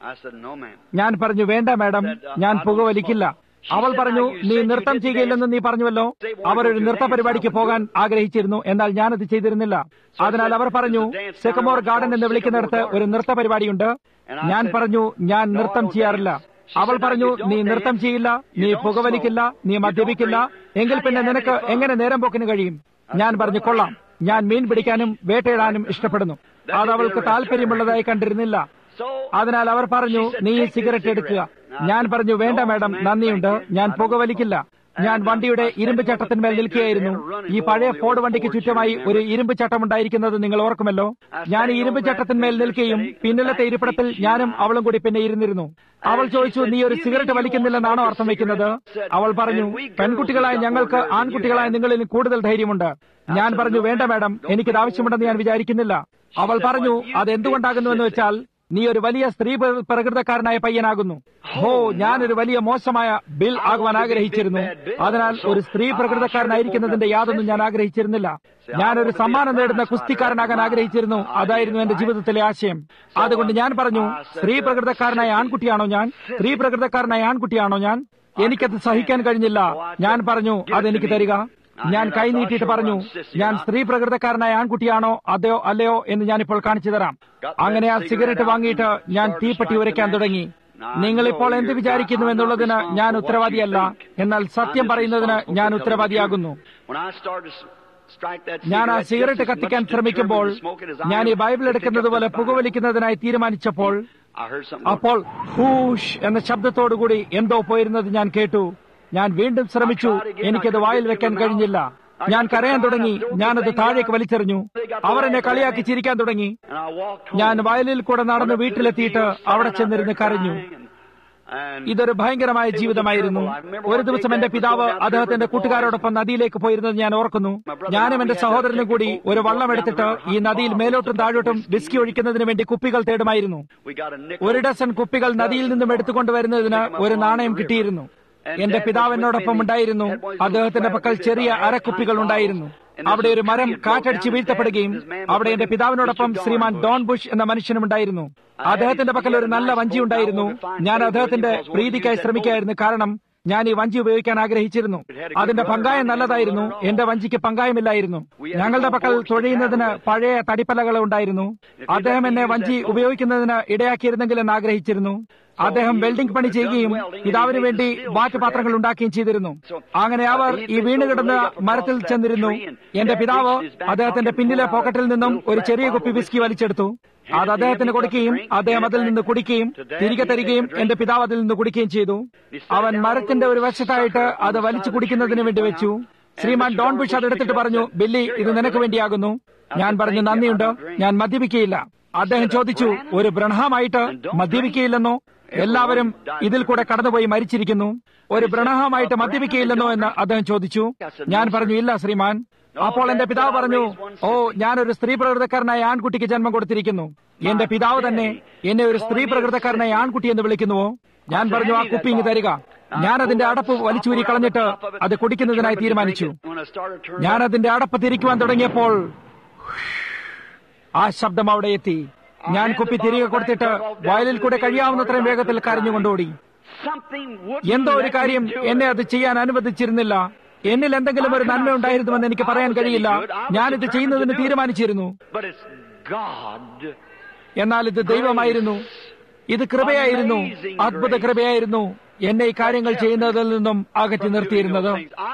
ഞാൻ പറഞ്ഞു വേണ്ട മാഡം ഞാൻ പുകവലിക്കില്ല അവൾ പറഞ്ഞു നീ നൃത്തം ചെയ്യുകയില്ലെന്ന് നീ പറഞ്ഞുവല്ലോ അവർ ഒരു നൃത്ത പരിപാടിക്ക് പോകാൻ ആഗ്രഹിച്ചിരുന്നു എന്നാൽ ഞാനത് ചെയ്തിരുന്നില്ല അതിനാൽ അവർ പറഞ്ഞു സെക്കമോർ ഗാർഡൻ എന്ന് വിളിക്കുന്നിടത്ത് ഒരു നൃത്ത പരിപാടിയുണ്ട് ഞാൻ പറഞ്ഞു ഞാൻ നൃത്തം ചെയ്യാറില്ല അവൾ പറഞ്ഞു നീ നൃത്തം ചെയ്യില്ല നീ പുകവലിക്കില്ല നീ മദ്യപിക്കില്ല എങ്കിൽ പിന്നെ നിനക്ക് എങ്ങനെ നേരം പോക്കിന് കഴിയും ഞാൻ പറഞ്ഞു കൊള്ളാം ഞാൻ മീൻ പിടിക്കാനും വേട്ടയിടാനും ഇഷ്ടപ്പെടുന്നു അത് അവൾക്ക് താല്പര്യമുള്ളതായി കണ്ടിരുന്നില്ല അതിനാൽ അവർ പറഞ്ഞു നീ ഈ സിഗരറ്റ് എടുക്കുക ഞാൻ പറഞ്ഞു വേണ്ട മാഡം നന്ദിയുണ്ട് ഞാൻ പുകവലിക്കില്ല ഞാൻ വണ്ടിയുടെ ഇരുമ്പ് ചട്ടത്തിന്മേൽ നിൽക്കുകയായിരുന്നു ഈ പഴയ ഫോർഡ് വണ്ടിക്ക് ചുറ്റുമായി ഒരു ഇരുമ്പ് ചട്ടം ഉണ്ടായിരിക്കുന്നത് നിങ്ങൾ ഓർക്കുമല്ലോ ഞാൻ ഈ ഇരുമ്പ് ചട്ടത്തിന്മേൽ നിൽക്കുകയും പിന്നിലത്തെ ഇരിപ്പിടത്തിൽ ഞാനും അവളും കൂടി പിന്നെ ഇരുന്നിരുന്നു അവൾ ചോദിച്ചു നീ ഒരു സിഗരറ്റ് വലിക്കുന്നില്ലെന്നാണോ അർത്ഥം വെക്കുന്നത് അവൾ പറഞ്ഞു പെൺകുട്ടികളായ ഞങ്ങൾക്ക് ആൺകുട്ടികളായ നിങ്ങളിൽ കൂടുതൽ ധൈര്യമുണ്ട് ഞാൻ പറഞ്ഞു വേണ്ട മാഡം എനിക്കിത് ആവശ്യമുണ്ടെന്ന് ഞാൻ വിചാരിക്കുന്നില്ല അവൾ പറഞ്ഞു അത് എന്തുകൊണ്ടാകുന്നുവെന്ന് വെച്ചാൽ നീ ഒരു വലിയ സ്ത്രീ പ്ര- പ്രകൃതക്കാരനായ പയ്യനാകുന്നു ഹോ ഞാനൊരു വലിയ മോശമായ ബിൽ ആകുവാൻ ആഗ്രഹിച്ചിരുന്നു അതിനാൽ ഒരു സ്ത്രീ പ്രകൃതക്കാരനായിരിക്കുന്നതിന്റെ യാതൊന്നും ഞാൻ ആഗ്രഹിച്ചിരുന്നില്ല ഞാനൊരു സമ്മാനം നേടുന്ന കുസ്തിക്കാരനാകാൻ ആഗ്രഹിച്ചിരുന്നു അതായിരുന്നു എന്റെ ജീവിതത്തിലെ ആശയം അതുകൊണ്ട് ഞാൻ പറഞ്ഞു സ്ത്രീ പ്രകൃതക്കാരനായ ആൺകുട്ടിയാണോ ഞാൻ സ്ത്രീ പ്രകൃതക്കാരനായ ആൺകുട്ടിയാണോ ഞാൻ എനിക്കത് സഹിക്കാൻ കഴിഞ്ഞില്ല ഞാൻ പറഞ്ഞു അതെനിക്ക് തരിക ഞാൻ കൈനീട്ടിയിട്ട് പറഞ്ഞു ഞാൻ സ്ത്രീ പ്രകൃതക്കാരനായ ആൺകുട്ടിയാണോ അതെയോ അല്ലയോ എന്ന് ഞാനിപ്പോൾ കാണിച്ചു തരാം അങ്ങനെ ആ സിഗരറ്റ് വാങ്ങിയിട്ട് ഞാൻ തീപ്പെട്ടി ഉരയ്ക്കാൻ തുടങ്ങി നിങ്ങൾ ഇപ്പോൾ എന്ത് വിചാരിക്കുന്നു എന്നുള്ളതിന് ഞാൻ ഉത്തരവാദിയല്ല എന്നാൽ സത്യം പറയുന്നതിന് ഞാൻ ഉത്തരവാദിയാകുന്നു ഞാൻ ആ സിഗരറ്റ് കത്തിക്കാൻ ശ്രമിക്കുമ്പോൾ ഞാൻ ഈ ബൈബിൾ എടുക്കുന്നത് പോലെ പുകവലിക്കുന്നതിനായി തീരുമാനിച്ചപ്പോൾ അപ്പോൾ ഹൂഷ് എന്ന ശബ്ദത്തോടുകൂടി എന്തോ പോയിരുന്നത് ഞാൻ കേട്ടു ഞാൻ വീണ്ടും ശ്രമിച്ചു എനിക്കത് വായിൽ വെക്കാൻ കഴിഞ്ഞില്ല ഞാൻ കരയാൻ തുടങ്ങി ഞാനത് താഴേക്ക് വലിച്ചെറിഞ്ഞു അവർ എന്നെ കളിയാക്കി ചിരിക്കാൻ തുടങ്ങി ഞാൻ വയലിൽ കൂടെ നടന്ന് വീട്ടിലെത്തിയിട്ട് അവിടെ ചെന്നിരുന്ന് കരഞ്ഞു ഇതൊരു ഭയങ്കരമായ ജീവിതമായിരുന്നു ഒരു ദിവസം എന്റെ പിതാവ് അദ്ദേഹത്തിന്റെ കൂട്ടുകാരോടൊപ്പം നദിയിലേക്ക് പോയിരുന്നത് ഞാൻ ഓർക്കുന്നു ഞാനും എന്റെ സഹോദരനും കൂടി ഒരു വള്ളം എടുത്തിട്ട് ഈ നദിയിൽ മേലോട്ടും താഴോട്ടും വിസ്കി ഒഴിക്കുന്നതിന് വേണ്ടി കുപ്പികൾ തേടുമായിരുന്നു ഒരു ഡസൻ കുപ്പികൾ നദിയിൽ നിന്നും എടുത്തുകൊണ്ടുവരുന്നതിന് ഒരു നാണയം കിട്ടിയിരുന്നു എന്റെ പിതാവ് എന്നോടൊപ്പം ഉണ്ടായിരുന്നു അദ്ദേഹത്തിന്റെ പക്കൽ ചെറിയ അരക്കുപ്പികൾ ഉണ്ടായിരുന്നു അവിടെ ഒരു മരം കാറ്റടിച്ച് വീഴ്ത്തപ്പെടുകയും അവിടെ എന്റെ പിതാവിനോടൊപ്പം ശ്രീമാൻ ഡോൺ ബുഷ് എന്ന മനുഷ്യനും ഉണ്ടായിരുന്നു അദ്ദേഹത്തിന്റെ പക്കൽ ഒരു നല്ല വഞ്ചി ഉണ്ടായിരുന്നു ഞാൻ അദ്ദേഹത്തിന്റെ പ്രീതിക്കായി ശ്രമിക്കായിരുന്നു കാരണം ഞാൻ ഈ വഞ്ചി ഉപയോഗിക്കാൻ ആഗ്രഹിച്ചിരുന്നു അതിന്റെ പങ്കായം നല്ലതായിരുന്നു എന്റെ വഞ്ചിക്ക് പങ്കായമില്ലായിരുന്നു ഞങ്ങളുടെ പക്കൽ തുഴയുന്നതിന് പഴയ തടിപ്പലകൾ ഉണ്ടായിരുന്നു അദ്ദേഹം എന്നെ വഞ്ചി ഉപയോഗിക്കുന്നതിന് ഇടയാക്കിയിരുന്നെങ്കിൽ എന്ന് ആഗ്രഹിച്ചിരുന്നു അദ്ദേഹം വെൽഡിംഗ് പണി ചെയ്യുകയും പിതാവിന് വേണ്ടി പാത്രങ്ങൾ ഉണ്ടാക്കുകയും ചെയ്തിരുന്നു അങ്ങനെ അവർ ഈ വീണുകിടന്ന മരത്തിൽ ചെന്നിരുന്നു എന്റെ പിതാവ് അദ്ദേഹത്തിന്റെ പിന്നിലെ പോക്കറ്റിൽ നിന്നും ഒരു ചെറിയ കുപ്പി വിസ്കി വലിച്ചെടുത്തു അത് അദ്ദേഹത്തിന് കൊടുക്കുകയും അദ്ദേഹം അതിൽ നിന്ന് കുടിക്കുകയും തിരികെ തരികയും എന്റെ പിതാവ് അതിൽ നിന്ന് കുടിക്കുകയും ചെയ്തു അവൻ മരത്തിന്റെ ഒരു വശത്തായിട്ട് അത് വലിച്ചു കുടിക്കുന്നതിന് വേണ്ടി വെച്ചു ശ്രീമാൻ ഡോൺ ബുഷ് അതെടുത്തിട്ട് പറഞ്ഞു ബില്ലി ഇത് നിനക്ക് വേണ്ടിയാകുന്നു ഞാൻ പറഞ്ഞു നന്ദിയുണ്ട് ഞാൻ മദ്യപിക്കുകയില്ല അദ്ദേഹം ചോദിച്ചു ഒരു ബ്രണഹമായിട്ട് മദ്യപിക്കുകയില്ലെന്നോ എല്ലാവരും ഇതിൽ കൂടെ കടന്നുപോയി മരിച്ചിരിക്കുന്നു ഒരു ബ്രണഹമായിട്ട് മദ്യപിക്കുകയില്ലെന്നോ എന്ന് അദ്ദേഹം ചോദിച്ചു ഞാൻ പറഞ്ഞു ഇല്ല ശ്രീമാൻ അപ്പോൾ എന്റെ പിതാവ് പറഞ്ഞു ഓ ഞാനൊരു സ്ത്രീ പ്രകൃതക്കാരനായ ആൺകുട്ടിക്ക് ജന്മം കൊടുത്തിരിക്കുന്നു എന്റെ പിതാവ് തന്നെ എന്നെ ഒരു സ്ത്രീ പ്രകൃതക്കാരനായ ആൺകുട്ടി എന്ന് വിളിക്കുന്നുവോ ഞാൻ പറഞ്ഞു ആ കുപ്പി ഇങ്ങ് തരിക ഞാൻ അതിന്റെ അടപ്പ് വലിച്ചൂരി കളഞ്ഞിട്ട് അത് കുടിക്കുന്നതിനായി തീരുമാനിച്ചു ഞാൻ അതിന്റെ അടപ്പ് തിരിക്കുവാൻ തുടങ്ങിയപ്പോൾ ആ ശബ്ദം അവിടെ എത്തി ഞാൻ കുപ്പി തിരികെ കൊടുത്തിട്ട് വയലിൽ കൂടെ കഴിയാവുന്നത്രയും വേഗത്തിൽ കരഞ്ഞുകൊണ്ടോടി എന്തോ ഒരു കാര്യം എന്നെ അത് ചെയ്യാൻ അനുവദിച്ചിരുന്നില്ല എന്നിൽ എന്തെങ്കിലും ഒരു നന്മ ഉണ്ടായിരുന്നുവെന്ന് എനിക്ക് പറയാൻ കഴിയില്ല ഞാനിത് ചെയ്യുന്നതിന് തീരുമാനിച്ചിരുന്നു എന്നാൽ ഇത് ദൈവമായിരുന്നു ഇത് കൃപയായിരുന്നു അദ്ഭുത കൃപയായിരുന്നു എന്നെ ഈ കാര്യങ്ങൾ ചെയ്യുന്നതിൽ നിന്നും അകറ്റി നിർത്തിയിരുന്നത്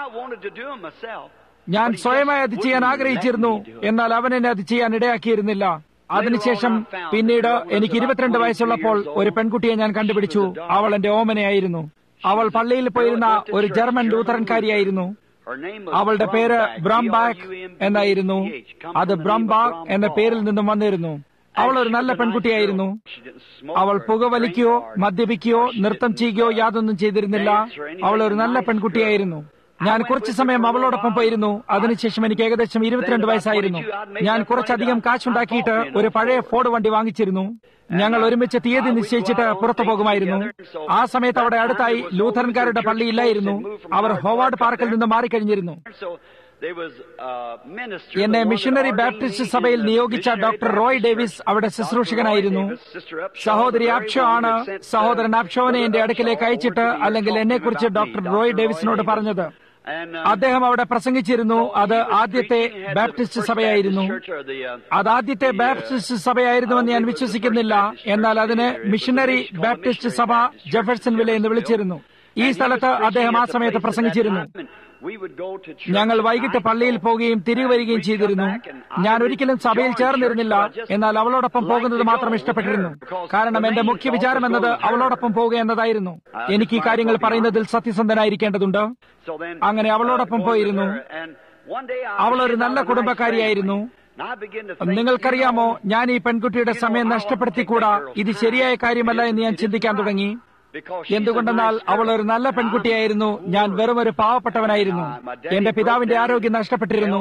ഞാൻ സ്വയമായി അത് ചെയ്യാൻ ആഗ്രഹിച്ചിരുന്നു എന്നാൽ അവൻ എന്നെ അത് ചെയ്യാൻ ഇടയാക്കിയിരുന്നില്ല അതിനുശേഷം പിന്നീട് എനിക്ക് ഇരുപത്തിരണ്ട് വയസ്സുള്ളപ്പോൾ ഒരു പെൺകുട്ടിയെ ഞാൻ കണ്ടുപിടിച്ചു അവൾ എന്റെ ഓമനയായിരുന്നു അവൾ പള്ളിയിൽ പോയിരുന്ന ഒരു ജർമ്മൻ ലൂത്തറൻകാരിയായിരുന്നു അവളുടെ പേര് ബ്രംബാക്ക് എന്നായിരുന്നു അത് ബ്രംബാക്ക് എന്ന പേരിൽ നിന്നും വന്നിരുന്നു അവൾ ഒരു നല്ല പെൺകുട്ടിയായിരുന്നു അവൾ പുകവലിക്കുകയോ മദ്യപിക്കുകയോ നൃത്തം ചെയ്യുകയോ യാതൊന്നും ചെയ്തിരുന്നില്ല അവൾ ഒരു നല്ല പെൺകുട്ടിയായിരുന്നു ഞാൻ കുറച്ചു സമയം അവളോടൊപ്പം പോയിരുന്നു അതിനുശേഷം എനിക്ക് ഏകദേശം ഇരുപത്തിരണ്ട് വയസ്സായിരുന്നു ഞാൻ കുറച്ചധികം കാശുണ്ടാക്കിയിട്ട് ഒരു പഴയ ഫോർഡ് വണ്ടി വാങ്ങിച്ചിരുന്നു ഞങ്ങൾ ഒരുമിച്ച് തീയതി നിശ്ചയിച്ചിട്ട് പുറത്തു പോകുമായിരുന്നു ആ സമയത്ത് അവിടെ അടുത്തായി ലൂഥറൻകാരുടെ പള്ളി ഇല്ലായിരുന്നു അവർ ഹോവാർഡ് പാർക്കിൽ നിന്ന് മാറിക്കഴിഞ്ഞിരുന്നു എന്നെ മിഷണറി ബാപ്റ്റിസ്റ്റ് സഭയിൽ നിയോഗിച്ച ഡോക്ടർ റോയ് ഡേവിസ് അവിടെ ശുശ്രൂഷകനായിരുന്നു സഹോദരി ആപ്ഷോ ആണ് സഹോദരൻ ആപ്ഷോനെ എന്റെ അടുക്കിലേക്ക് അയച്ചിട്ട് അല്ലെങ്കിൽ എന്നെക്കുറിച്ച് ഡോക്ടർ റോയ് ഡേവിസിനോട് പറഞ്ഞത് അദ്ദേഹം അവിടെ പ്രസംഗിച്ചിരുന്നു അത് ആദ്യത്തെ ബാപ്റ്റിസ്റ്റ് സഭയായിരുന്നു അത് ആദ്യത്തെ ബാപ്റ്റിസ്റ്റ് സഭയായിരുന്നുവെന്ന് ഞാൻ വിശ്വസിക്കുന്നില്ല എന്നാൽ അതിന് മിഷണറി ബാപ്റ്റിസ്റ്റ് സഭ ജെഫർസൺ വില എന്ന് വിളിച്ചിരുന്നു ഈ സ്ഥലത്ത് അദ്ദേഹം ആ സമയത്ത് പ്രസംഗിച്ചിരുന്നു ഞങ്ങൾ വൈകിട്ട് പള്ളിയിൽ പോവുകയും തിരികെ വരികയും ചെയ്തിരുന്നു ഞാൻ ഒരിക്കലും സഭയിൽ ചേർന്നിരുന്നില്ല എന്നാൽ അവളോടൊപ്പം പോകുന്നത് മാത്രം ഇഷ്ടപ്പെട്ടിരുന്നു കാരണം എന്റെ മുഖ്യ വിചാരം എന്നത് അവളോടൊപ്പം പോവുക എന്നതായിരുന്നു എനിക്ക് ഈ കാര്യങ്ങൾ പറയുന്നതിൽ സത്യസന്ധനായിരിക്കേണ്ടതുണ്ട് അങ്ങനെ അവളോടൊപ്പം പോയിരുന്നു അവൾ ഒരു നല്ല കുടുംബക്കാരിയായിരുന്നു നിങ്ങൾക്കറിയാമോ ഞാൻ ഈ പെൺകുട്ടിയുടെ സമയം നഷ്ടപ്പെടുത്തിക്കൂടാ ഇത് ശരിയായ കാര്യമല്ല എന്ന് ഞാൻ ചിന്തിക്കാൻ തുടങ്ങി എന്തുകൊണ്ടെന്നാൽ അവൾ ഒരു നല്ല പെൺകുട്ടിയായിരുന്നു ഞാൻ വെറും ഒരു പാവപ്പെട്ടവനായിരുന്നു എന്റെ പിതാവിന്റെ ആരോഗ്യം നഷ്ടപ്പെട്ടിരുന്നു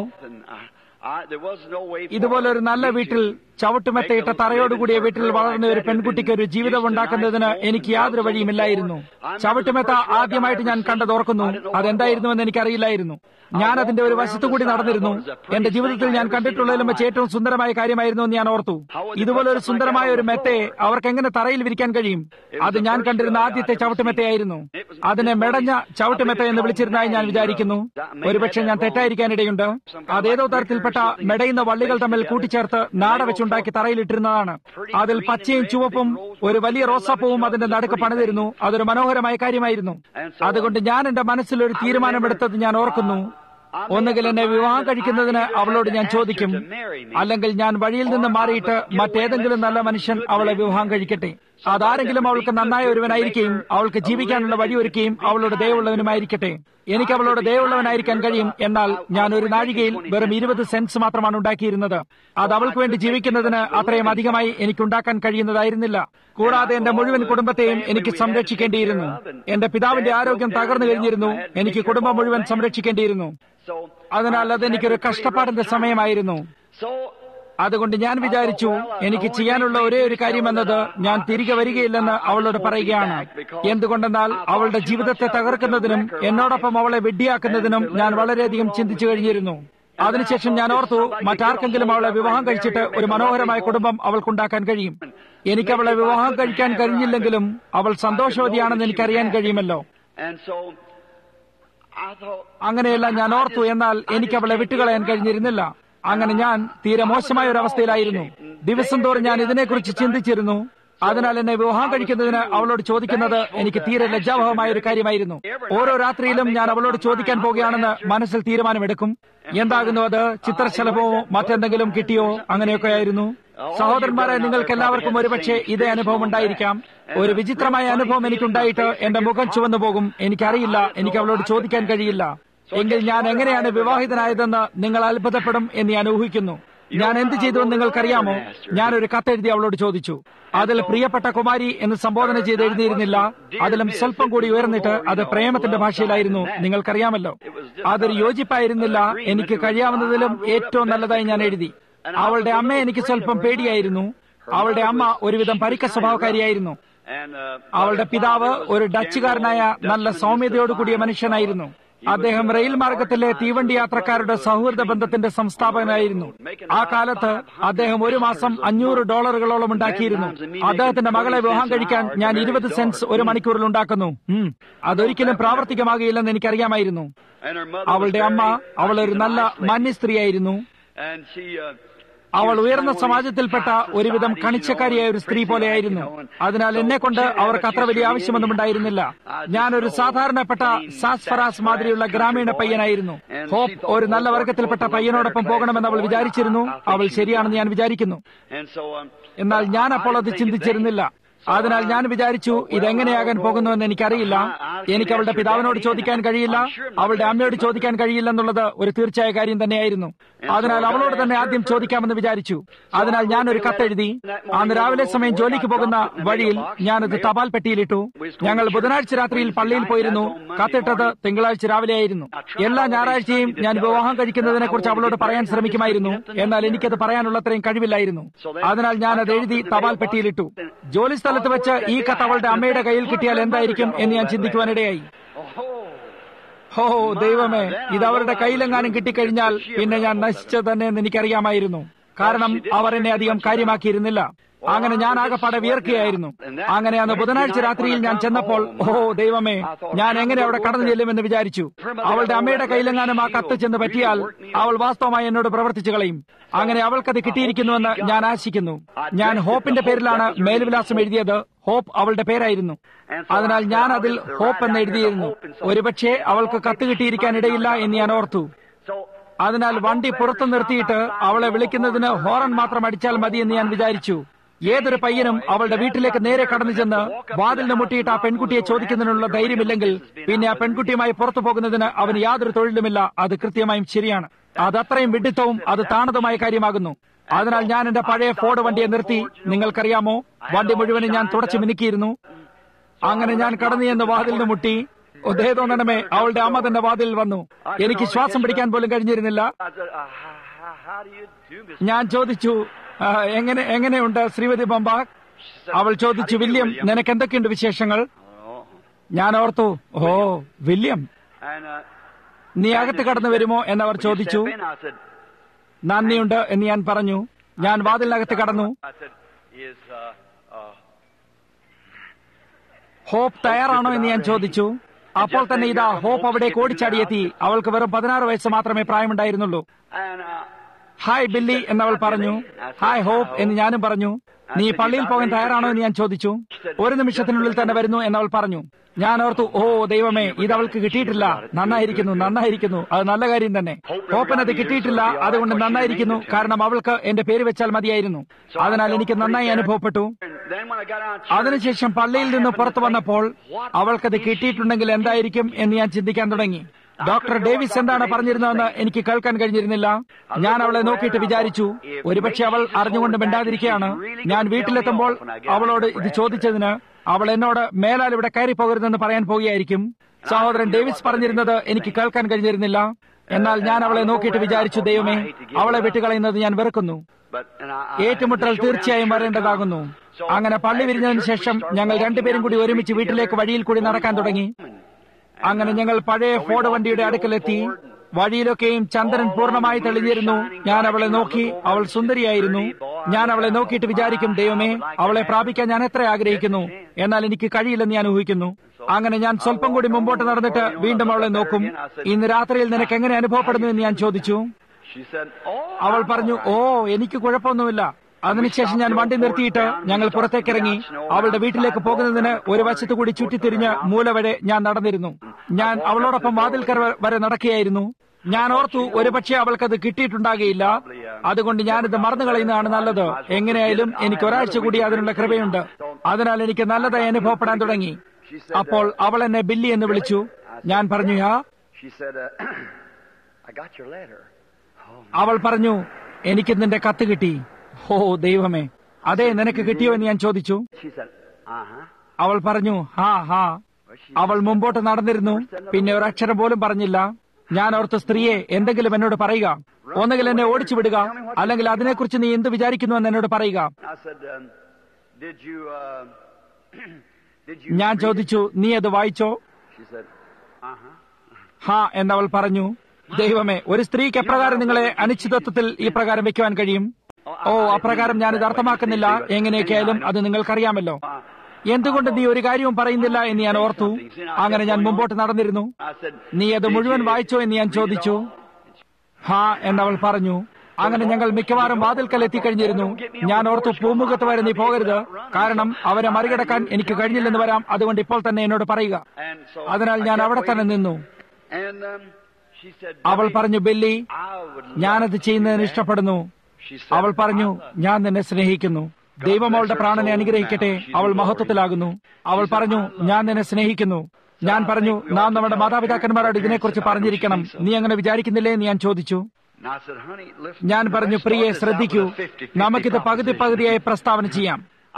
ഇതുപോലെ ഒരു നല്ല വീട്ടിൽ ചവിട്ടുമെത്തയിട്ട തറയോടുകൂടിയ വീട്ടിൽ വളർന്ന ഒരു പെൺകുട്ടിക്ക് ഒരു ജീവിതം ഉണ്ടാക്കുന്നതിന് എനിക്ക് യാതൊരു വഴിയുമില്ലായിരുന്നു ചവിട്ടുമെത്ത ആദ്യമായിട്ട് ഞാൻ കണ്ടത് ഓർക്കുന്നു അതെന്തായിരുന്നുവെന്ന് എനിക്കറിയില്ലായിരുന്നു ഞാൻ അതിന്റെ ഒരു വശത്തുകൂടി നടന്നിരുന്നു എന്റെ ജീവിതത്തിൽ ഞാൻ കണ്ടിട്ടുള്ളതിലും വെച്ച് ഏറ്റവും സുന്ദരമായ കാര്യമായിരുന്നു എന്ന് ഞാൻ ഓർത്തു ഇതുപോലെ ഒരു സുന്ദരമായ ഒരു മെത്തയെ അവർക്ക് എങ്ങനെ തറയിൽ വിരിക്കാൻ കഴിയും അത് ഞാൻ കണ്ടിരുന്ന ആദ്യത്തെ ചവിട്ടുമെത്തയായിരുന്നു അതിനെ മെടഞ്ഞ ചവിട്ടുമെത്ത എന്ന് വിളിച്ചിരുന്നതായി ഞാൻ വിചാരിക്കുന്നു ഒരുപക്ഷെ ഞാൻ തെറ്റായിരിക്കാനിടയുണ്ട് അതേതോ തരത്തിൽപ്പെട്ട മെടയുന്ന വള്ളികൾ തമ്മിൽ കൂട്ടിച്ചേർത്ത് നാട വെച്ചുണ്ടാക്കി തറയിലിട്ടിരുന്നതാണ് അതിൽ പച്ചയും ചുവപ്പും ഒരു വലിയ റോസാപ്പൂവും അതിന്റെ നടുക്ക് പണിതിരുന്നു അതൊരു മനോഹരമായ കാര്യമായിരുന്നു അതുകൊണ്ട് ഞാൻ എന്റെ മനസ്സിൽ ഒരു തീരുമാനമെടുത്തത് ഞാൻ ഓർക്കുന്നു ഒന്നുകിൽ എന്നെ വിവാഹം കഴിക്കുന്നതിന് അവളോട് ഞാൻ ചോദിക്കും അല്ലെങ്കിൽ ഞാൻ വഴിയിൽ നിന്ന് മാറിയിട്ട് മറ്റേതെങ്കിലും നല്ല മനുഷ്യൻ അവളെ വിവാഹം കഴിക്കട്ടെ അതാരെങ്കിലും അവൾക്ക് നന്നായ ഒരുവനായിരിക്കുകയും അവൾക്ക് ജീവിക്കാനുള്ള വഴിയൊരുക്കുകയും അവളുടെ ദയവുള്ളവനുമായിരിക്കട്ടെ എനിക്ക് അവളോട് ദയവുള്ളവനായിരിക്കാൻ കഴിയും എന്നാൽ ഞാൻ ഒരു നാഴികയിൽ വെറും ഇരുപത് സെൻസ് മാത്രമാണ് ഉണ്ടാക്കിയിരുന്നത് അത് അവൾക്ക് വേണ്ടി ജീവിക്കുന്നതിന് അത്രയും അധികമായി എനിക്കുണ്ടാക്കാൻ കഴിയുന്നതായിരുന്നില്ല കൂടാതെ എന്റെ മുഴുവൻ കുടുംബത്തെയും എനിക്ക് സംരക്ഷിക്കേണ്ടിയിരുന്നു എന്റെ പിതാവിന്റെ ആരോഗ്യം തകർന്നു കഴിഞ്ഞിരുന്നു എനിക്ക് കുടുംബം മുഴുവൻ സംരക്ഷിക്കേണ്ടിയിരുന്നു So, അതിനാൽ അതെനിക്കൊരു കഷ്ടപ്പാടിന്റെ സമയമായിരുന്നു so അതുകൊണ്ട് ഞാൻ വിചാരിച്ചു എനിക്ക് ചെയ്യാനുള്ള ഒരേ ഒരു കാര്യം എന്നത് ഞാൻ തിരികെ വരികയില്ലെന്ന് അവളോട് പറയുകയാണ് എന്തുകൊണ്ടെന്നാൽ അവളുടെ ജീവിതത്തെ തകർക്കുന്നതിനും എന്നോടൊപ്പം അവളെ വെഡ്ഡിയാക്കുന്നതിനും ഞാൻ വളരെയധികം ചിന്തിച്ചു കഴിഞ്ഞിരുന്നു അതിനുശേഷം ഞാൻ ഓർത്തു മറ്റാർക്കെങ്കിലും അവളെ വിവാഹം കഴിച്ചിട്ട് ഒരു മനോഹരമായ കുടുംബം അവൾക്കുണ്ടാക്കാൻ കഴിയും എനിക്ക് അവളെ വിവാഹം കഴിക്കാൻ കഴിഞ്ഞില്ലെങ്കിലും അവൾ സന്തോഷവതിയാണെന്ന് എനിക്കറിയാൻ കഴിയുമല്ലോ and so I thought അങ്ങനെയെല്ലാം ഞാൻ ഓർത്തു എന്നാൽ എനിക്ക് അവളെ വിട്ടുകളയാൻ കഴിഞ്ഞിരുന്നില്ല അങ്ങനെ ഞാൻ തീരെ മോശമായ ഒരു അവസ്ഥയിലായിരുന്നു ദിവസം തോറും ഞാൻ ഇതിനെക്കുറിച്ച് ചിന്തിച്ചിരുന്നു അതിനാൽ എന്നെ വിവാഹം കഴിക്കുന്നതിന് അവളോട് ചോദിക്കുന്നത് എനിക്ക് തീരെ ലജ്ജാവഹമായ ഒരു കാര്യമായിരുന്നു ഓരോ രാത്രിയിലും ഞാൻ അവളോട് ചോദിക്കാൻ പോകുകയാണെന്ന് മനസ്സിൽ തീരുമാനമെടുക്കും എന്താകുന്നു അത് ചിത്രശലഭമോ മറ്റെന്തെങ്കിലും കിട്ടിയോ അങ്ങനെയൊക്കെ ആയിരുന്നു സഹോദരന്മാരെ നിങ്ങൾക്ക് എല്ലാവർക്കും ഒരുപക്ഷെ ഇതേ അനുഭവം ഉണ്ടായിരിക്കാം ഒരു വിചിത്രമായ അനുഭവം എനിക്കുണ്ടായിട്ട് എന്റെ മുഖം ചുവന്നു പോകും എനിക്കറിയില്ല എനിക്ക് അവളോട് ചോദിക്കാൻ കഴിയില്ല എങ്കിൽ ഞാൻ എങ്ങനെയാണ് വിവാഹിതനായതെന്ന് നിങ്ങൾ അത്ഭുതപ്പെടും എന്ന് ഞാൻ ഊഹിക്കുന്നു ഞാൻ എന്ത് ചെയ്തുവെന്ന് നിങ്ങൾക്കറിയാമോ ഞാൻ ഒരു കത്തെഴുതി അവളോട് ചോദിച്ചു അതിൽ പ്രിയപ്പെട്ട കുമാരി എന്ന് സംബോധന ചെയ്ത് എഴുതിയിരുന്നില്ല അതിലും സ്വല്പം കൂടി ഉയർന്നിട്ട് അത് പ്രേമത്തിന്റെ ഭാഷയിലായിരുന്നു നിങ്ങൾക്കറിയാമല്ലോ അതൊരു യോജിപ്പായിരുന്നില്ല എനിക്ക് കഴിയാവുന്നതിലും ഏറ്റവും നല്ലതായി ഞാൻ എഴുതി അവളുടെ അമ്മയെ എനിക്ക് സ്വല്പം പേടിയായിരുന്നു അവളുടെ അമ്മ ഒരുവിധം പരിക്ക സ്വഭാവക്കാരിയായിരുന്നു and uh, അവളുടെ പിതാവ് ഒരു ഡച്ചുകാരനായ നല്ല സൗമ്യതയോടു കൂടിയ മനുഷ്യനായിരുന്നു അദ്ദേഹം റെയിൽ മാർഗത്തിലെ തീവണ്ടി യാത്രക്കാരുടെ സൗഹൃദ ബന്ധത്തിന്റെ സംസ്ഥാപകനായിരുന്നു ആ കാലത്ത് അദ്ദേഹം ഒരു മാസം അഞ്ഞൂറ് ഡോളറുകളോളം ഉണ്ടാക്കിയിരുന്നു അദ്ദേഹത്തിന്റെ മകളെ വിവാഹം കഴിക്കാൻ ഞാൻ ഇരുപത് സെൻസ് ഒരു മണിക്കൂറിൽ ഉണ്ടാക്കുന്നു ഉം. അതൊരിക്കലും പ്രാവർത്തികമാകില്ലെന്ന് എനിക്കറിയാമായിരുന്നു and her mother was അവളുടെ അമ്മ very- അവൾ ഒരു നല്ല മാന്യ സ്ത്രീയായിരുന്നു and she uh, അവൾ ഉയർന്ന സമാജത്തിൽപ്പെട്ട ഒരുവിധം കണിച്ചക്കാരിയായ ഒരു സ്ത്രീ പോലെയായിരുന്നു അതിനാൽ എന്നെ കൊണ്ട് അവർക്ക് അത്ര വലിയ ആവശ്യമൊന്നും ഉണ്ടായിരുന്നില്ല ഞാനൊരു സാധാരണപ്പെട്ട സാസ്ഫറാസ് മാതിരിയുള്ള ഗ്രാമീണ പയ്യനായിരുന്നു ഹോപ്പ് ഒരു നല്ല വർഗത്തിൽപ്പെട്ട പയ്യനോടൊപ്പം പോകണമെന്ന് അവൾ വിചാരിച്ചിരുന്നു അവൾ ശരിയാണെന്ന് ഞാൻ വിചാരിക്കുന്നു and so um, എന്നാൽ ഞാൻ അപ്പോൾ അത് ചിന്തിച്ചിരുന്നില്ല അതിനാൽ ഞാൻ വിചാരിച്ചു ഇതെങ്ങനെയാകാൻ പോകുന്നുവെന്ന് എനിക്കറിയില്ല എനിക്ക് അവളുടെ പിതാവിനോട് ചോദിക്കാൻ കഴിയില്ല അവളുടെ അമ്മയോട് ചോദിക്കാൻ കഴിയില്ല എന്നുള്ളത് ഒരു തീർച്ചയായ കാര്യം തന്നെയായിരുന്നു അതിനാൽ അവളോട് തന്നെ ആദ്യം ചോദിക്കാമെന്ന് വിചാരിച്ചു അതിനാൽ ഞാൻ ഒരു കത്തെഴുതി അന്ന് രാവിലെ സമയം ജോലിക്ക് പോകുന്ന വഴിയിൽ ഞാനത് തപാൽ പെട്ടിയിലിട്ടു ഞങ്ങൾ ബുധനാഴ്ച രാത്രിയിൽ പള്ളിയിൽ പോയിരുന്നു കത്തിട്ടത് തിങ്കളാഴ്ച രാവിലെയായിരുന്നു എല്ലാ ഞായറാഴ്ചയും ഞാൻ വിവാഹം കഴിക്കുന്നതിനെ കുറിച്ച് അവളോട് പറയാൻ ശ്രമിക്കുമായിരുന്നു എന്നാൽ എനിക്കത് പറയാനുള്ളത്രയും കഴിവില്ലായിരുന്നു അതിനാൽ ഞാൻ അത് എഴുതി തപാൽ പെട്ടിയിലിട്ടു ജോലി സ്ഥലത്ത് വെച്ച് ഈ കത്ത് അവളുടെ അമ്മയുടെ കയ്യിൽ കിട്ടിയാൽ എന്തായിരിക്കും എന്ന് ഞാൻ ചിന്തിക്കുവാനിടയായി ഹോ ദൈവമേ ഇത് അവരുടെ കയ്യിലെങ്ങാനും കിട്ടിക്കഴിഞ്ഞാൽ പിന്നെ ഞാൻ നശിച്ചു തന്നെ എന്ന് എനിക്കറിയാമായിരുന്നു കാരണം അവർ എന്നെ അധികം കാര്യമാക്കിയിരുന്നില്ല അങ്ങനെ ഞാൻ ആകെപ്പാടെ വിയർക്കുകയായിരുന്നു അങ്ങനെ അന്ന് ബുധനാഴ്ച രാത്രിയിൽ ഞാൻ ചെന്നപ്പോൾ ഓ ദൈവമേ ഞാൻ എങ്ങനെ അവിടെ കടന്നു ചെല്ലുമെന്ന് വിചാരിച്ചു അവളുടെ അമ്മയുടെ കയ്യിലെങ്ങാനും ആ കത്ത് ചെന്ന് പറ്റിയാൽ അവൾ വാസ്തവമായി എന്നോട് പ്രവർത്തിച്ചു കളയും അങ്ങനെ അവൾക്കത് കിട്ടിയിരിക്കുന്നുവെന്ന് ഞാൻ ആശിക്കുന്നു ഞാൻ ഹോപ്പിന്റെ പേരിലാണ് മേൽവിലാസം എഴുതിയത് ഹോപ്പ് അവളുടെ പേരായിരുന്നു അതിനാൽ ഞാൻ അതിൽ ഹോപ്പ് എന്ന് എഴുതിയിരുന്നു ഒരുപക്ഷെ അവൾക്ക് കത്ത് കിട്ടിയിരിക്കാൻ ഇടയില്ല എന്ന് ഞാൻ ഓർത്തു so അതിനാൽ വണ്ടി പുറത്തു നിർത്തിയിട്ട് അവളെ വിളിക്കുന്നതിന് ഹോറൻ മാത്രം അടിച്ചാൽ മതി എന്ന് ഞാൻ വിചാരിച്ചു ഏതൊരു പയ്യനും അവളുടെ വീട്ടിലേക്ക് നേരെ കടന്നു ചെന്ന് വാതിലിന് മുട്ടിയിട്ട് ആ പെൺകുട്ടിയെ ചോദിക്കുന്നതിനുള്ള ധൈര്യമില്ലെങ്കിൽ പിന്നെ ആ പെൺകുട്ടിയുമായി പുറത്തു പോകുന്നതിന് അവന് യാതൊരു തൊഴിലുമില്ല അത് കൃത്യമായും ശരിയാണ് അത് അത്രയും വിഡിത്തവും അത് താണതുമായ കാര്യമാകുന്നു അതിനാൽ ഞാൻ എന്റെ പഴയ ഫോർഡ് വണ്ടിയെ നിർത്തി നിങ്ങൾക്കറിയാമോ വണ്ടി മുഴുവനും ഞാൻ തുടച്ചു മിനുക്കിയിരുന്നു അങ്ങനെ ഞാൻ കടന്നു ചെന്ന് വാതിലിന് മുട്ടി ഒതേ തോന്നണമേ അവളുടെ അമ്മ തന്റെ വാതിലിൽ വന്നു എനിക്ക് ശ്വാസം പിടിക്കാൻ പോലും കഴിഞ്ഞിരുന്നില്ല I said, uh, how, how, how do you do, Miss? ഞാൻ ചോദിച്ചു "ആ, എങ്ങനെ എങ്ങനെയുണ്ട് ശ്രീമതി ബംബാക് അവൾ ചോദിച്ചു വില്യം നിനക്ക് എന്തൊക്കെയുണ്ട് വിശേഷങ്ങൾ Oh. ഞാൻ ഓർത്തു ഓ വില്യം And uh, നീ അകത്ത് കടന്നു വരുമോ എന്നവർ when you ചോദിച്ചു step in, I said, നന്ദിയുണ്ട് എന്ന് ഞാൻ പറഞ്ഞു ഞാൻ വാതിലിനകത്ത് കടന്നു I said, is uh, uh, Hope തയ്യാറാണോ എന്ന് ഞാൻ ചോദിച്ചു അപ്പോൾ തന്നെ ഇതാ ഹോപ്പ് അവിടെ ഓടിച്ചാടിയെത്തി അവൾക്ക് വെറും പതിനാറ് വയസ്സ് മാത്രമേ പ്രായമുണ്ടായിരുന്നുള്ളൂ and uh, ഹായ് ബില്ലി എന്നവൾ പറഞ്ഞു ഹായ് ഹോപ്പ് എന്ന് ഞാനും പറഞ്ഞു നീ പള്ളിയിൽ പോകാൻ തയ്യാറാണോ എന്ന് ഞാൻ ചോദിച്ചു ഒരു നിമിഷത്തിനുള്ളിൽ തന്നെ വരുന്നു എന്നവൾ പറഞ്ഞു ഞാൻ ഓർത്തു ഓ ദൈവമേ ഇത് അവൾക്ക് കിട്ടിയിട്ടില്ല നന്നായിരിക്കുന്നു നന്നായിരിക്കുന്നു അത് നല്ല കാര്യം തന്നെ ഹോപ്പൻ അത് കിട്ടിയിട്ടില്ല അതുകൊണ്ട് നന്നായിരിക്കുന്നു കാരണം അവൾക്ക് എന്റെ പേര് വെച്ചാൽ മതിയായിരുന്നു അതിനാൽ എനിക്ക് നന്നായി അനുഭവപ്പെട്ടു അതിനുശേഷം പള്ളിയിൽ നിന്ന് പുറത്തു വന്നപ്പോൾ അവൾക്കത് കിട്ടിയിട്ടുണ്ടെങ്കിൽ എന്തായിരിക്കും എന്ന് ഞാൻ ചിന്തിക്കാൻ തുടങ്ങി ഡോക്ടർ ഡേവിസ് എന്താണ് പറഞ്ഞിരുന്നതെന്ന് എനിക്ക് കേൾക്കാൻ കഴിഞ്ഞിരുന്നില്ല ഞാൻ അവളെ നോക്കിയിട്ട് വിചാരിച്ചു ഒരുപക്ഷെ അവൾ അറിഞ്ഞുകൊണ്ട് മിണ്ടാതിരിക്കുകയാണ് ഞാൻ വീട്ടിലെത്തുമ്പോൾ അവളോട് ഇത് ചോദിച്ചതിന് അവൾ എന്നോട് മേലാൽ ഇവിടെ കയറി പോകരുതെന്ന് പറയാൻ പോകുകയായിരിക്കും സഹോദരൻ ഡേവിസ് പറഞ്ഞിരുന്നത് എനിക്ക് കേൾക്കാൻ കഴിഞ്ഞിരുന്നില്ല എന്നാൽ ഞാൻ അവളെ നോക്കിയിട്ട് വിചാരിച്ചു ദൈവമേ അവളെ വിട്ടുകളയുന്നത് ഞാൻ വെറുക്കുന്നു ഏറ്റുമുട്ടൽ തീർച്ചയായും വരേണ്ടതാകുന്നു അങ്ങനെ പള്ളി വിരിഞ്ഞതിന് ശേഷം ഞങ്ങൾ രണ്ടുപേരും കൂടി ഒരുമിച്ച് വീട്ടിലേക്ക് വഴിയിൽ കൂടി നടക്കാൻ തുടങ്ങി അങ്ങനെ ഞങ്ങൾ പഴയ ഫോർഡ് വണ്ടിയുടെ അടുക്കലെത്തി വഴിയിലൊക്കെയും ചന്ദ്രൻ പൂർണ്ണമായി തെളിഞ്ഞിരുന്നു ഞാൻ അവളെ നോക്കി അവൾ സുന്ദരിയായിരുന്നു ഞാൻ അവളെ നോക്കിയിട്ട് വിചാരിക്കും ദൈവമേ അവളെ പ്രാപിക്കാൻ ഞാൻ എത്ര ആഗ്രഹിക്കുന്നു എന്നാൽ എനിക്ക് കഴിയില്ലെന്ന് ഞാൻ ഊഹിക്കുന്നു അങ്ങനെ ഞാൻ സ്വല്പം കൂടി മുമ്പോട്ട് നടന്നിട്ട് വീണ്ടും അവളെ നോക്കും ഇന്ന് രാത്രിയിൽ നിനക്ക് എങ്ങനെ അനുഭവപ്പെടുന്നു എന്ന് ഞാൻ ചോദിച്ചു അവൾ പറഞ്ഞു ഓ എനിക്ക് കുഴപ്പമൊന്നുമില്ല അതിനുശേഷം ഞാൻ വണ്ടി നിർത്തിയിട്ട് ഞങ്ങൾ പുറത്തേക്കിറങ്ങി അവളുടെ വീട്ടിലേക്ക് പോകുന്നതിന് ഒരു വശത്തു കൂടി ചുറ്റിത്തിരിഞ്ഞ് മൂല വരെ ഞാൻ നടന്നിരുന്നു ഞാൻ അവളോടൊപ്പം വാതിൽക്കര വരെ നടക്കുകയായിരുന്നു ഞാൻ ഓർത്തു ഒരുപക്ഷെ അവൾക്കത് കിട്ടിയിട്ടുണ്ടാകുകയില്ല അതുകൊണ്ട് ഞാനിത് മറന്നു കളയുന്നതാണ് നല്ലത് എങ്ങനെയായാലും എനിക്ക് ഒരാഴ്ച കൂടി അതിനുള്ള കൃപയുണ്ട് അതിനാൽ എനിക്ക് നല്ലതായി അനുഭവപ്പെടാൻ തുടങ്ങി അപ്പോൾ അവൾ എന്നെ ബില്ലി എന്ന് വിളിച്ചു ഞാൻ പറഞ്ഞു യാ അവൾ പറഞ്ഞു എനിക്ക് നിന്റെ കത്ത് കിട്ടി ഓ ദൈവമേ അതെ നിനക്ക് കിട്ടിയോ എന്ന് ഞാൻ ചോദിച്ചു അവൾ പറഞ്ഞു ഹാ ഹാ അവൾ മുമ്പോട്ട് നടന്നിരുന്നു പിന്നെ ഒരക്ഷരം പോലും പറഞ്ഞില്ല ഞാൻ ഓർത്ത സ്ത്രീയെ എന്തെങ്കിലും എന്നോട് പറയുക ഒന്നുകിൽ എന്നെ ഓടിച്ചു വിടുക അല്ലെങ്കിൽ അതിനെക്കുറിച്ച് നീ എന്ത് വിചാരിക്കുന്നു എന്ന് എന്നോട് പറയുക ഞാൻ ചോദിച്ചു നീ അത് വായിച്ചോ ഹാ എന്നവൾ പറഞ്ഞു ദൈവമേ ഒരു സ്ത്രീക്ക് എപ്രകാരം നിങ്ങളെ അനിശ്ചിതത്വത്തിൽ ഈ പ്രകാരം വെക്കുവാൻ കഴിയും ഓ അപ്രകാരം ഞാനിത് അർത്ഥമാക്കുന്നില്ല എങ്ങനെയൊക്കെയായാലും അത് നിങ്ങൾക്കറിയാമല്ലോ എന്തുകൊണ്ട് നീ ഒരു കാര്യവും പറയുന്നില്ല എന്ന് ഞാൻ ഓർത്തു അങ്ങനെ ഞാൻ മുമ്പോട്ട് നടന്നിരുന്നു നീ അത് മുഴുവൻ വായിച്ചോ എന്ന് ഞാൻ ചോദിച്ചു ഹാ എന്നവൾ പറഞ്ഞു അങ്ങനെ ഞങ്ങൾ മിക്കവാറും വാതിൽക്കൽ എത്തിക്കഴിഞ്ഞിരുന്നു ഞാൻ ഓർത്തു പൂമുഖത്ത് വരെ നീ പോകരുത് കാരണം അവരെ മറികടക്കാൻ എനിക്ക് കഴിഞ്ഞില്ലെന്ന് വരാം അതുകൊണ്ട് ഇപ്പോൾ തന്നെ എന്നോട് പറയുക അതിനാൽ ഞാൻ അവിടെ തന്നെ നിന്നു അവൾ പറഞ്ഞു ബെല്ലി ഞാനത് ചെയ്യുന്നതിന് ഇഷ്ടപ്പെടുന്നു അവൾ പറഞ്ഞു ഞാൻ നിന്നെ സ്നേഹിക്കുന്നു ദൈവം അവളുടെ പ്രാണനെ അനുഗ്രഹിക്കട്ടെ അവൾ മഹത്വത്തിലാകുന്നു അവൾ പറഞ്ഞു ഞാൻ നിന്നെ സ്നേഹിക്കുന്നു ഞാൻ പറഞ്ഞു നാം നമ്മുടെ മാതാപിതാക്കന്മാരോട് ഇതിനെക്കുറിച്ച് പറഞ്ഞിരിക്കണം നീ അങ്ങനെ വിചാരിക്കുന്നില്ലേ എന്ന് ഞാൻ ചോദിച്ചു ഞാൻ പറഞ്ഞു പ്രിയെ ശ്രദ്ധിക്കൂ നമുക്കിത് പകുതി പകുതിയായി പ്രസ്താവന ചെയ്യാം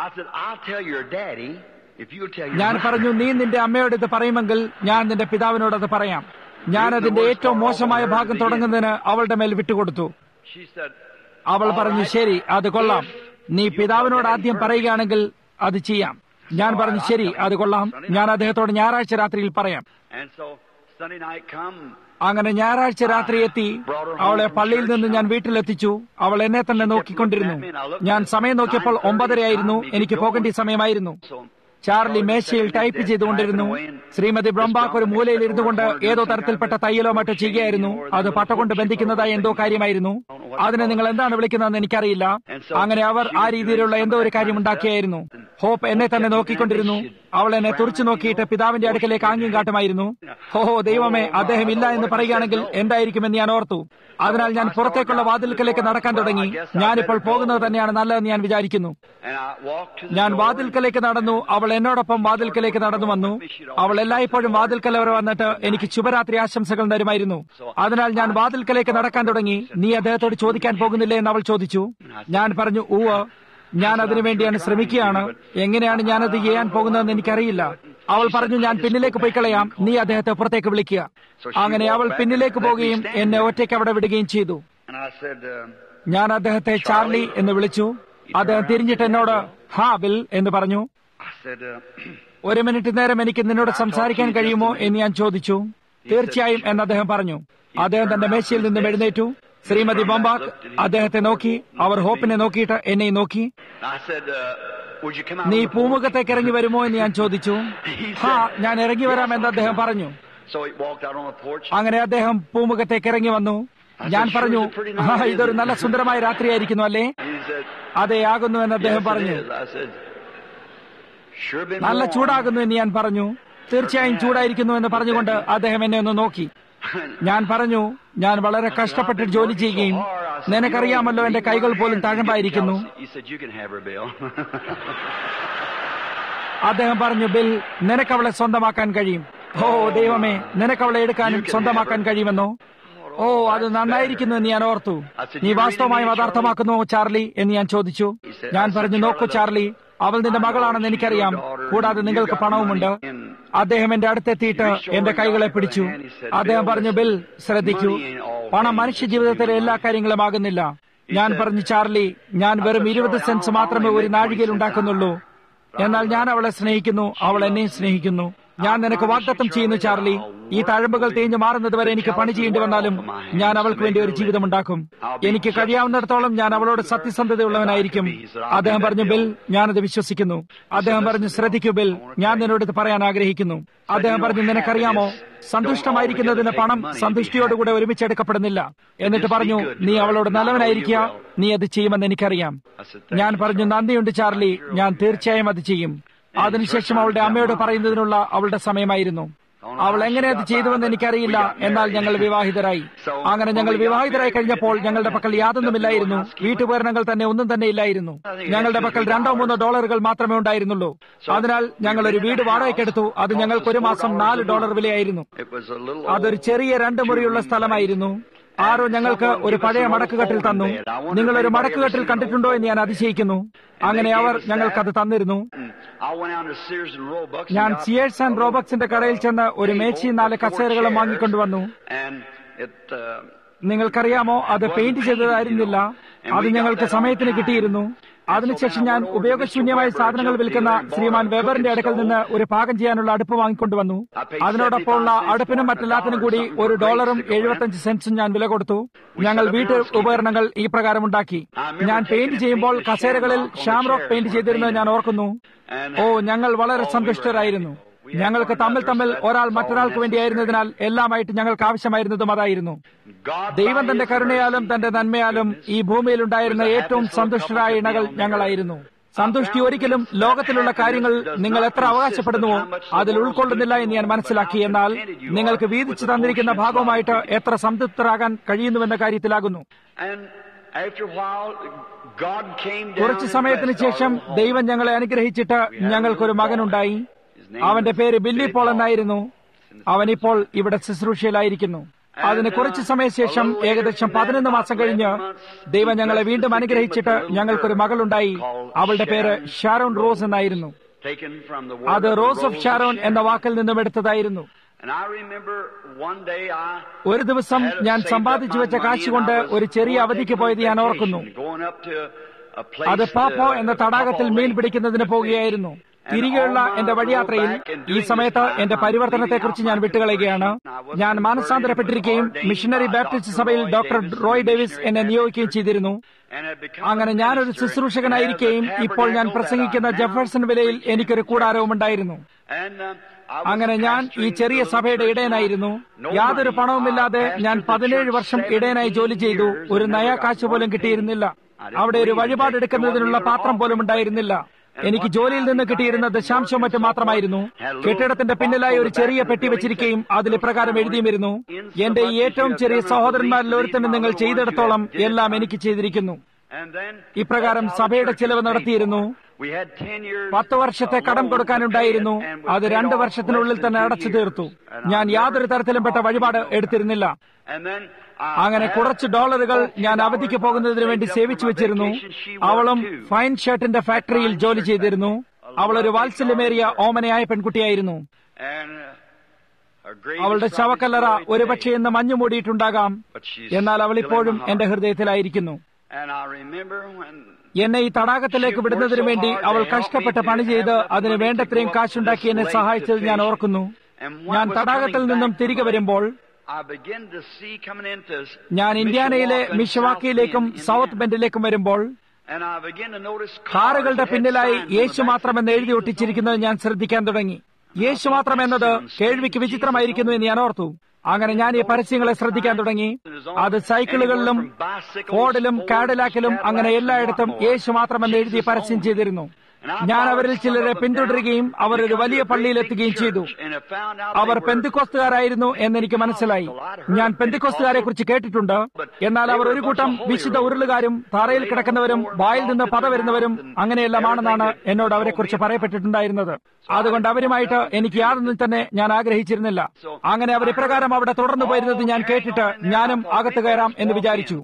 ഞാൻ പറഞ്ഞു നീ നിന്റെ അമ്മയോട് ഇത് പറയുമെങ്കിൽ ഞാൻ നിന്റെ പിതാവിനോട് അത് പറയാം ഞാൻ അതിന്റെ ഏറ്റവും മോശമായ ഭാഗം തുടങ്ങുന്നതിന് അവളുടെ മേൽ വിട്ടുകൊടുത്തു അവൾ പറഞ്ഞു ശരി അത് കൊള്ളാം നീ പിതാവിനോട് ആദ്യം പറയുകയാണെങ്കിൽ അത് ചെയ്യാം ഞാൻ പറഞ്ഞു ശരി അത് കൊള്ളാം ഞാൻ അദ്ദേഹത്തോട് ഞായറാഴ്ച രാത്രിയിൽ പറയാം അങ്ങനെ ഞായറാഴ്ച രാത്രി എത്തി അവളെ പള്ളിയിൽ നിന്ന് ഞാൻ വീട്ടിലെത്തിച്ചു അവൾ എന്നെ തന്നെ നോക്കിക്കൊണ്ടിരുന്നു ഞാൻ സമയം നോക്കിയപ്പോൾ ഒമ്പതരയായിരുന്നു എനിക്ക് പോകേണ്ട സമയമായിരുന്നു ചാർലി മേശയിൽ ടൈപ്പ് ചെയ്തുകൊണ്ടിരുന്നു ശ്രീമതി ബ്രംബാക്ക് ഒരു മൂലയിൽ ഇരുന്നുകൊണ്ട് ഏതോ തരത്തിൽപ്പെട്ട തയ്യലോ മറ്റോ ചെയ്യുകയായിരുന്നു അത് പട്ടകൊണ്ട് ബന്ധിക്കുന്നതായ എന്തോ കാര്യമായിരുന്നു അതിനെ നിങ്ങൾ എന്താണ് വിളിക്കുന്നതെന്ന് എനിക്കറിയില്ല അങ്ങനെ അവർ ആ രീതിയിലുള്ള എന്തോ ഒരു കാര്യം ഉണ്ടാക്കിയായിരുന്നു ഹോപ്പ് എന്നെ തന്നെ നോക്കിക്കൊണ്ടിരുന്നു അവൾ എന്നെ തുറച്ചു നോക്കിയിട്ട് പിതാവിന്റെ അടുക്കലേക്ക് ആംഗ്യം കാട്ടുമായിരുന്നു ഹോ ദൈവമേ അദ്ദേഹം ഇല്ല എന്ന് പറയുകയാണെങ്കിൽ എന്തായിരിക്കുമെന്ന് ഞാൻ ഓർത്തു അതിനാൽ ഞാൻ പുറത്തേക്കുള്ള വാതിൽക്കലേക്ക് നടക്കാൻ തുടങ്ങി ഞാനിപ്പോൾ പോകുന്നത് തന്നെയാണ് നല്ലതെന്ന് ഞാൻ വിചാരിക്കുന്നു ഞാൻ വാതിൽക്കലേക്ക് നടന്നു അവൾ എന്നോടൊപ്പം വാതിൽക്കലേക്ക് നടന്നു വന്നു അവൾ എല്ലായ്പ്പോഴും വാതിൽക്കൽ വരെ വന്നിട്ട് എനിക്ക് ശുഭരാത്രി ആശംസകൾ തരുമായിരുന്നു അതിനാൽ ഞാൻ വാതിൽക്കലേക്ക് നടക്കാൻ തുടങ്ങി നീ അദ്ദേഹത്തോട് ചോദിക്കാൻ പോകുന്നില്ലേ എന്ന് അവൾ ചോദിച്ചു ഞാൻ പറഞ്ഞു ഊവ് ഞാൻ അതിനുവേണ്ടിയാണ് ശ്രമിക്കുകയാണ് എങ്ങനെയാണ് ഞാനത് ചെയ്യാൻ പോകുന്നതെന്ന് എനിക്കറിയില്ല അവൾ പറഞ്ഞു ഞാൻ പിന്നിലേക്ക് പോയി കളയാം നീ അദ്ദേഹത്തെ പുറത്തേക്ക് വിളിക്കുക അങ്ങനെ അവൾ പിന്നിലേക്ക് പോവുകയും എന്നെ ഒറ്റയ്ക്ക് അവിടെ വിടുകയും ചെയ്തു ഞാൻ അദ്ദേഹത്തെ ചാർലി എന്ന് വിളിച്ചു അദ്ദേഹം തിരിഞ്ഞിട്ട് എന്നോട് ഹാ ബിൽ എന്ന് പറഞ്ഞു ഒരു മിനിറ്റ് നേരം എനിക്ക് നിന്നോട് സംസാരിക്കാൻ കഴിയുമോ എന്ന് ഞാൻ ചോദിച്ചു തീർച്ചയായും എന്ന് അദ്ദേഹം പറഞ്ഞു അദ്ദേഹം തന്റെ മേശയിൽ നിന്നും എഴുന്നേറ്റു ശ്രീമതി ബോംബാക്ക് അദ്ദേഹത്തെ നോക്കി അവർ ഹോപ്പിനെ നോക്കിയിട്ട് എന്നെ നോക്കി നീ പൂമുഖത്തേക്ക് ഇറങ്ങി വരുമോ എന്ന് ഞാൻ ചോദിച്ചു ഹാ ഞാൻ ഇറങ്ങി വരാം എന്ന് അദ്ദേഹം പറഞ്ഞു അങ്ങനെ അദ്ദേഹം പൂമുഖത്തേക്ക് ഇറങ്ങി വന്നു ഞാൻ പറഞ്ഞു ആ ഇതൊരു നല്ല സുന്ദരമായ രാത്രിയായിരിക്കുന്നു അല്ലേ He said, അതെ ആകുന്നു എന്ന് അദ്ദേഹം Yes, it പറഞ്ഞു is. I said, Sure been നല്ല warm. ചൂടാകുന്നു എന്ന് ഞാൻ പറഞ്ഞു തീർച്ചയായും ചൂടായിരിക്കുന്നു എന്ന് പറഞ്ഞുകൊണ്ട് അദ്ദേഹം എന്നെ ഒന്ന് നോക്കി ഞാൻ പറഞ്ഞു ഞാൻ വളരെ കഷ്ടപ്പെട്ട് ജോലി ചെയ്യുകയും നിനക്കറിയാമല്ലോ എന്റെ കൈകൾ പോലും തഴമ്പായിരിക്കുന്നു He said, You can have her, Bill. അദ്ദേഹം പറഞ്ഞു ബിൽ നിനക്ക് അവളെ സ്വന്തമാക്കാൻ കഴിയും ഓ ദൈവമേ നിനക്ക് അവളെ എടുക്കാനും സ്വന്തമാക്കാൻ കഴിയുമെന്നോ ഓ അത് നന്നായിരിക്കുന്നു എന്ന് ഞാൻ ഓർത്തു നീ വാസ്തവമായും അത് അർത്ഥമാക്കുന്നുവോ ചാർലി എന്ന് ഞാൻ ചോദിച്ചു ഞാൻ പറഞ്ഞു നോക്കൂ ചാർലി അവൾ നിന്റെ മകളാണെന്ന് എനിക്കറിയാം കൂടാതെ നിങ്ങൾക്ക് പണവുമുണ്ട് അദ്ദേഹം എന്റെ അടുത്തെത്തിയിട്ട് എന്റെ കൈകളെ പിടിച്ചു അദ്ദേഹം പറഞ്ഞു ബിൽ ശ്രദ്ധിക്കൂ പണം മനുഷ്യ ജീവിതത്തിലെ എല്ലാ കാര്യങ്ങളും ആകുന്നില്ല ഞാൻ പറഞ്ഞു ചാർലി ഞാൻ വെറും ഇരുപത് സെൻസ് മാത്രമേ ഒരു നാഴികയിൽ ഉണ്ടാക്കുന്നുള്ളൂ എന്നാൽ ഞാൻ അവളെ സ്നേഹിക്കുന്നു അവൾ എന്നെയും സ്നേഹിക്കുന്നു ഞാൻ നിനക്ക് വാഗ്ദത്തം ചെയ്യുന്നു ചാർലി ഈ തഴമ്പുകൾ തേഞ്ഞു മാറുന്നത് വരെ എനിക്ക് പണി ചെയ്യേണ്ടി വന്നാലും ഞാൻ അവൾക്ക് വേണ്ടി ഒരു ജീവിതം ഉണ്ടാക്കും എനിക്ക് കഴിയാവുന്നിടത്തോളം ഞാൻ അവളോട് സത്യസന്ധതയുള്ളവനായിരിക്കും അദ്ദേഹം പറഞ്ഞു ബിൽ ഞാനത് വിശ്വസിക്കുന്നു അദ്ദേഹം പറഞ്ഞു ശ്രദ്ധിക്കൂ ബിൽ ഞാൻ നിന്നോട് ഇത് പറയാൻ ആഗ്രഹിക്കുന്നു അദ്ദേഹം പറഞ്ഞു നിനക്കറിയാമോ സന്തുഷ്ടമായിരിക്കുന്നതിന് പണം സന്തുഷ്ടിയോടുകൂടെ ഒരുമിച്ചെടുക്കപ്പെടുന്നില്ല എന്നിട്ട് പറഞ്ഞു നീ അവളോട് നല്ലവനായിരിക്കുക നീ അത് ചെയ്യുമെന്ന് എനിക്കറിയാം ഞാൻ പറഞ്ഞു നന്ദിയുണ്ട് ചാർലി ഞാൻ തീർച്ചയായും അത് ചെയ്യും അതിനുശേഷം അവളുടെ അമ്മയോട് പറയുന്നതിനുള്ള അവളുടെ സമയമായിരുന്നു അവൾ എങ്ങനെ അത് ചെയ്തുവെന്ന് എനിക്കറിയില്ല എന്നാൽ ഞങ്ങൾ വിവാഹിതരായി അങ്ങനെ ഞങ്ങൾ വിവാഹിതരായി കഴിഞ്ഞപ്പോൾ ഞങ്ങളുടെ പക്കൽ യാതൊന്നുമില്ലായിരുന്നു വീട്ടുപകരണങ്ങൾ തന്നെ ഒന്നും തന്നെ ഇല്ലായിരുന്നു ഞങ്ങളുടെ പക്കൽ രണ്ടോ മൂന്നോ ഡോളറുകൾ മാത്രമേ ഉണ്ടായിരുന്നുള്ളൂ അതിനാൽ ഞങ്ങൾ ഒരു വീട് വാടകയ്ക്കെടുത്തു അത് ഞങ്ങൾക്ക് ഒരു മാസം നാല് ഡോളർ വിലയായിരുന്നു It was a little അതൊരു ചെറിയ രണ്ട് മുറിയുള്ള സ്ഥലമായിരുന്നു ആരോ ഞങ്ങൾക്ക് ഒരു പഴയ മടക്കുകട്ടിൽ തന്നു നിങ്ങൾ ഒരു മടക്കുകട്ടിൽ കണ്ടിട്ടുണ്ടോ എന്ന് ഞാൻ അതിശയിക്കുന്നു അങ്ങനെ അവർ ഞങ്ങൾക്കത് തന്നിരുന്നു I went out to Sears and Roebuck. and ഞാൻ got സിയേഴ്സ് ആൻഡ് റോബക്സിന്റെ കടയിൽ ചെന്ന് ഒരു മേച്ചയും നാല് കസേരകളും വാങ്ങിക്കൊണ്ടുവന്നു And it, uh, നിങ്ങൾക്കറിയാമോ അത് പെയിന്റ് ചെയ്തതായിരുന്നില്ല അത് ഞങ്ങൾക്ക് സമയത്തിന് കിട്ടിയിരുന്നു അതിനുശേഷം ഞാൻ ഉപയോഗശൂന്യമായ സാധനങ്ങൾ വിൽക്കുന്ന ശ്രീമാൻ വെബറിന്റെ അടുക്കൽ നിന്ന് ഒരു പാകം ചെയ്യാനുള്ള അടുപ്പ് വാങ്ങിക്കൊണ്ടുവന്നു അതിനോടൊപ്പമുള്ള അടുപ്പിനും മറ്റെല്ലാത്തിനും കൂടി ഒരു ഡോളറും എഴുപത്തഞ്ച് സെന്റ്സും ഞാൻ വില കൊടുത്തു ഞങ്ങൾ വീട്ടു ഉപകരണങ്ങൾ ഈ പ്രകാരം ഉണ്ടാക്കി ഞാൻ പെയിന്റ് ചെയ്യുമ്പോൾ കസേരകളിൽ ഷാംറോക്ക് പെയിന്റ് ചെയ്തിരുന്നത് ഞാൻ ഓർക്കുന്നു ഓ ഞങ്ങൾ വളരെ സന്തുഷ്ടരായിരുന്നു ഞങ്ങൾക്ക് തമ്മിൽ തമ്മിൽ ഒരാൾ മറ്റൊരാൾക്ക് വേണ്ടിയായിരുന്നതിനാൽ എല്ലാമായിട്ട് ഞങ്ങൾക്ക് ആവശ്യമായിരുന്നതും അതായിരുന്നു God, ദൈവം തന്റെ കരുണയാലും തന്റെ നന്മയാലും ഈ ഭൂമിയിൽ ഉണ്ടായിരുന്ന ഏറ്റവും സന്തുഷ്ടരായ ഇണകൾ ഞങ്ങളായിരുന്നു സന്തുഷ്ടി ഒരിക്കലും ലോകത്തിലുള്ള കാര്യങ്ങൾ നിങ്ങൾ എത്ര അവകാശപ്പെടുന്നുവോ അതിൽ ഉൾക്കൊള്ളുന്നില്ല എന്ന് ഞാൻ മനസ്സിലാക്കി എന്നാൽ നിങ്ങൾക്ക് വീതിച്ചു തന്നിരിക്കുന്ന ഭാഗവുമായിട്ട് എത്ര സംതൃപ്തരാകാൻ കഴിയുന്നുവെന്ന കാര്യത്തിലാകുന്നു And after a while, God came down കുറച്ചു and സമയത്തിന് blessed ശേഷം our ദൈവം ഞങ്ങളെ അനുഗ്രഹിച്ചിട്ട് ഞങ്ങൾക്കൊരു മകനുണ്ടായി അവന്റെ പേര് ബില്ലി പോൾ എന്നായിരുന്നു അവൻ ഇപ്പോൾ ഇവിടെ ശുശ്രൂഷയിലായിരിക്കുന്നു അതിന് കുറച്ചു സമയശേഷം ഏകദേശം പതിനൊന്ന് മാസം കഴിഞ്ഞ് ദൈവം ഞങ്ങളെ വീണ്ടും അനുഗ്രഹിച്ചിട്ട് ഞങ്ങൾക്കൊരു മകളുണ്ടായി അവളുടെ പേര് ഷാരോൺ റോസ് എന്നായിരുന്നു taken from the word അത് of the Rose of Rose Sharon Sharon. എന്ന വാക്കിൽ നിന്നും എടുത്തതായിരുന്നു And I remember one day I ഒരു ദിവസം had ഞാൻ saved up സമ്പാദിച്ചു my വെച്ച money കാശ് and കൊണ്ട് I was ഒരു ചെറിയ going അവധിക്ക് taking പോയത് ഞാൻ vacation, ഓർക്കുന്നു going up to a place അത് പാപ്പോ to- എന്ന തടാകത്തിൽ മീൻ Papaw പിടിക്കുന്നതിന് Lake. പോവുകയായിരുന്നു തിരികെയുള്ള എന്റെ വഴിയാത്രയിൽ ഈ സമയത്ത് എന്റെ പരിവർത്തനത്തെക്കുറിച്ച് ഞാൻ വിട്ടുകളയുകയാണ് ഞാൻ മാനസാന്തരപ്പെട്ടിരിക്കുകയും മിഷണറി ബാപ്റ്റിസ്റ്റ് സഭയിൽ ഡോക്ടർ റോയ് ഡേവിസ് എന്നെ നിയോഗിക്കുകയും ചെയ്തിരുന്നു And had become അങ്ങനെ a ഞാനൊരു minister ശുശ്രൂഷകനായിരിക്കുകയും as a ഇപ്പോൾ ഞാൻ tabernacle പ്രസംഗിക്കുന്ന that I now ജെഫേഴ്സൺ വിലയിൽ എനിക്കൊരു കൂടാരവും ഉണ്ടായിരുന്നു And, um, I was അങ്ങനെ ഞാൻ ഈ pastoring ചെറിയ the സഭയുടെ church ഇടയനായിരുന്നു now. No യാതൊരു money. പണവുമില്ലാതെ I ഞാൻ pastored the പതിനേഴ് church വർഷം ഇടയനായി ജോലി ചെയ്തു 17 ഒരു years and Naya never got കാശ് പോലും one കിട്ടിയിരുന്നില്ല penny. I അവിടെ ഒരു didn't വഴിപാട് believe എടുക്കുന്നതിനുള്ള that. പാത്രം പോലും ഉണ്ടായിരുന്നില്ല എനിക്ക് ജോലിയിൽ നിന്ന് കിട്ടിയിരുന്ന ദശാംശം മറ്റും മാത്രമായിരുന്നു കെട്ടിടത്തിന്റെ പിന്നിലായി ഒരു ചെറിയ പെട്ടി വെച്ചിരിക്കുകയും അതിൽ ഇപ്രകാരം എഴുതിയുമിരുന്നു എന്റെ ഈ ഏറ്റവും ചെറിയ സഹോദരന്മാരിൽ ഒരുത്തന് നിങ്ങൾ ചെയ്തിടത്തോളം എല്ലാം എനിക്ക് ചെയ്തിരിക്കുന്നു And then, ഇപ്രകാരം that's how the സഭയുടെ church ചിലവ് was നടത്തിയിരുന്നു paid for. We had 10 years പത്ത് വർഷത്തെ of കടം loans കൊടുക്കാനുണ്ടായിരുന്നു to pay it, and we അത് paid രണ്ട് off വർഷത്തിനുള്ളിൽ less തന്നെ than two അടച്ചു years. തീർത്തു And ഞാൻ I യാതൊരു never തരത്തിലും പെട്ട got വഴിപാട് off എടുത്തിരുന്നില്ല And then I അങ്ങനെ had കുറച്ച് ഡോളറുകൾ ഞാൻ $40 അവധിക്ക് പോകുന്നതിന് വേണ്ടി saved up സേവിച്ചു for my വെച്ചിരുന്നു vacation. She worked അവളും too. ഫൈൻ ഷർട്ടിന്റെ ഫാക്ടറിയിൽ ജോലി ചെയ്തിരുന്നു അവൾ ഒരു വാത്സല്യമേറിയ ഓമനയായ പെൺകുട്ടിയായിരുന്നു And, uh, her grave അവളുടെ is probably ശവക്കല്ലറ still laid ഒരുപക്ഷെ ഇന്ന് മഞ്ഞു മൂടിയിട്ടുണ്ടാകാം But she's എന്നാൽ അവൾ still in ഇപ്പോഴും my heart. എന്റെ ഹൃദയത്തിലായിരിക്കുന്നു And I remember when എന്നെ ഈ തടാകത്തിലേക്ക് വിടുന്നതിനു വേണ്ടി അവൾ കഷ്ടപ്പെട്ട് പണി ചെയ്ത് അതിന് വേണ്ടത്രയും കാശുണ്ടാക്കി എന്നെ സഹായിച്ചത് ഞാൻ ഓർക്കുന്നു ഞാൻ തടാകത്തിൽ നിന്നും തിരികെ വരുമ്പോൾ I began to see coming into ഞാൻ ഇന്ത്യാനയിലെ Mishawaka and മിഷവാക്കിയിലേക്കും South Bend, സൗത്ത് ബെൻഡിലേക്കും വരുമ്പോൾ And I began to notice cars കാറുകളുടെ that had പിന്നിലായി signs on the Yeshu back മാത്രമെന്ന് that എഴുതി Jesus ഒട്ടിച്ചിരിക്കുന്നത് ഞാൻ ശ്രദ്ധിക്കാൻ തുടങ്ങി യേശു മാത്രം എന്നത് കേൾവിക്ക് വിചിത്രമായിരിക്കുന്നു എന്ന് ഞാൻ ഓർത്തു അങ്ങനെ ഞാൻ ഈ പരസ്യങ്ങളെ ശ്രദ്ധിക്കാൻ തുടങ്ങി അത് സൈക്കിളുകളിലും ഫോർഡിലും കാഡിലാക്കിലും അങ്ങനെ എല്ലായിടത്തും യേശു മാത്രമെന്ന് എഴുതി പരസ്യം ചെയ്തിരുന്നു ഞാൻ അവരിൽ ചിലരെ പിന്തുടരുകയും അവർ ഒരു വലിയ പള്ളിയിലെത്തുകയും ചെയ്തു അവർ പെന്തിക്കോസ്തുകാരായിരുന്നു എന്നെനിക്ക് മനസ്സിലായി ഞാൻ പെന്തിക്കോസ്തുകാരെ കുറിച്ച് കേട്ടിട്ടുണ്ട് എന്നാൽ അവർ ഒരു കൂട്ടം വിശുദ്ധ ഉരുളുകാരും തറയിൽ കിടക്കുന്നവരും വായിൽ നിന്ന് പത വരുന്നവരും അങ്ങനെയെല്ലാമാണെന്നാണ് എന്നോട് അവരെക്കുറിച്ച് പറയപ്പെട്ടിട്ടുണ്ടായിരുന്നത് അതുകൊണ്ട് അവരുമായിട്ട് എനിക്ക് യാതൊന്നും തന്നെ ഞാൻ ആഗ്രഹിച്ചിരുന്നില്ല അങ്ങനെ അവർ ഇപ്രകാരം അവിടെ തുടർന്നു പോയിരുന്നത് ഞാൻ കേട്ടിട്ട് ഞാനും അകത്ത് കയറാം എന്ന് വിചാരിച്ചു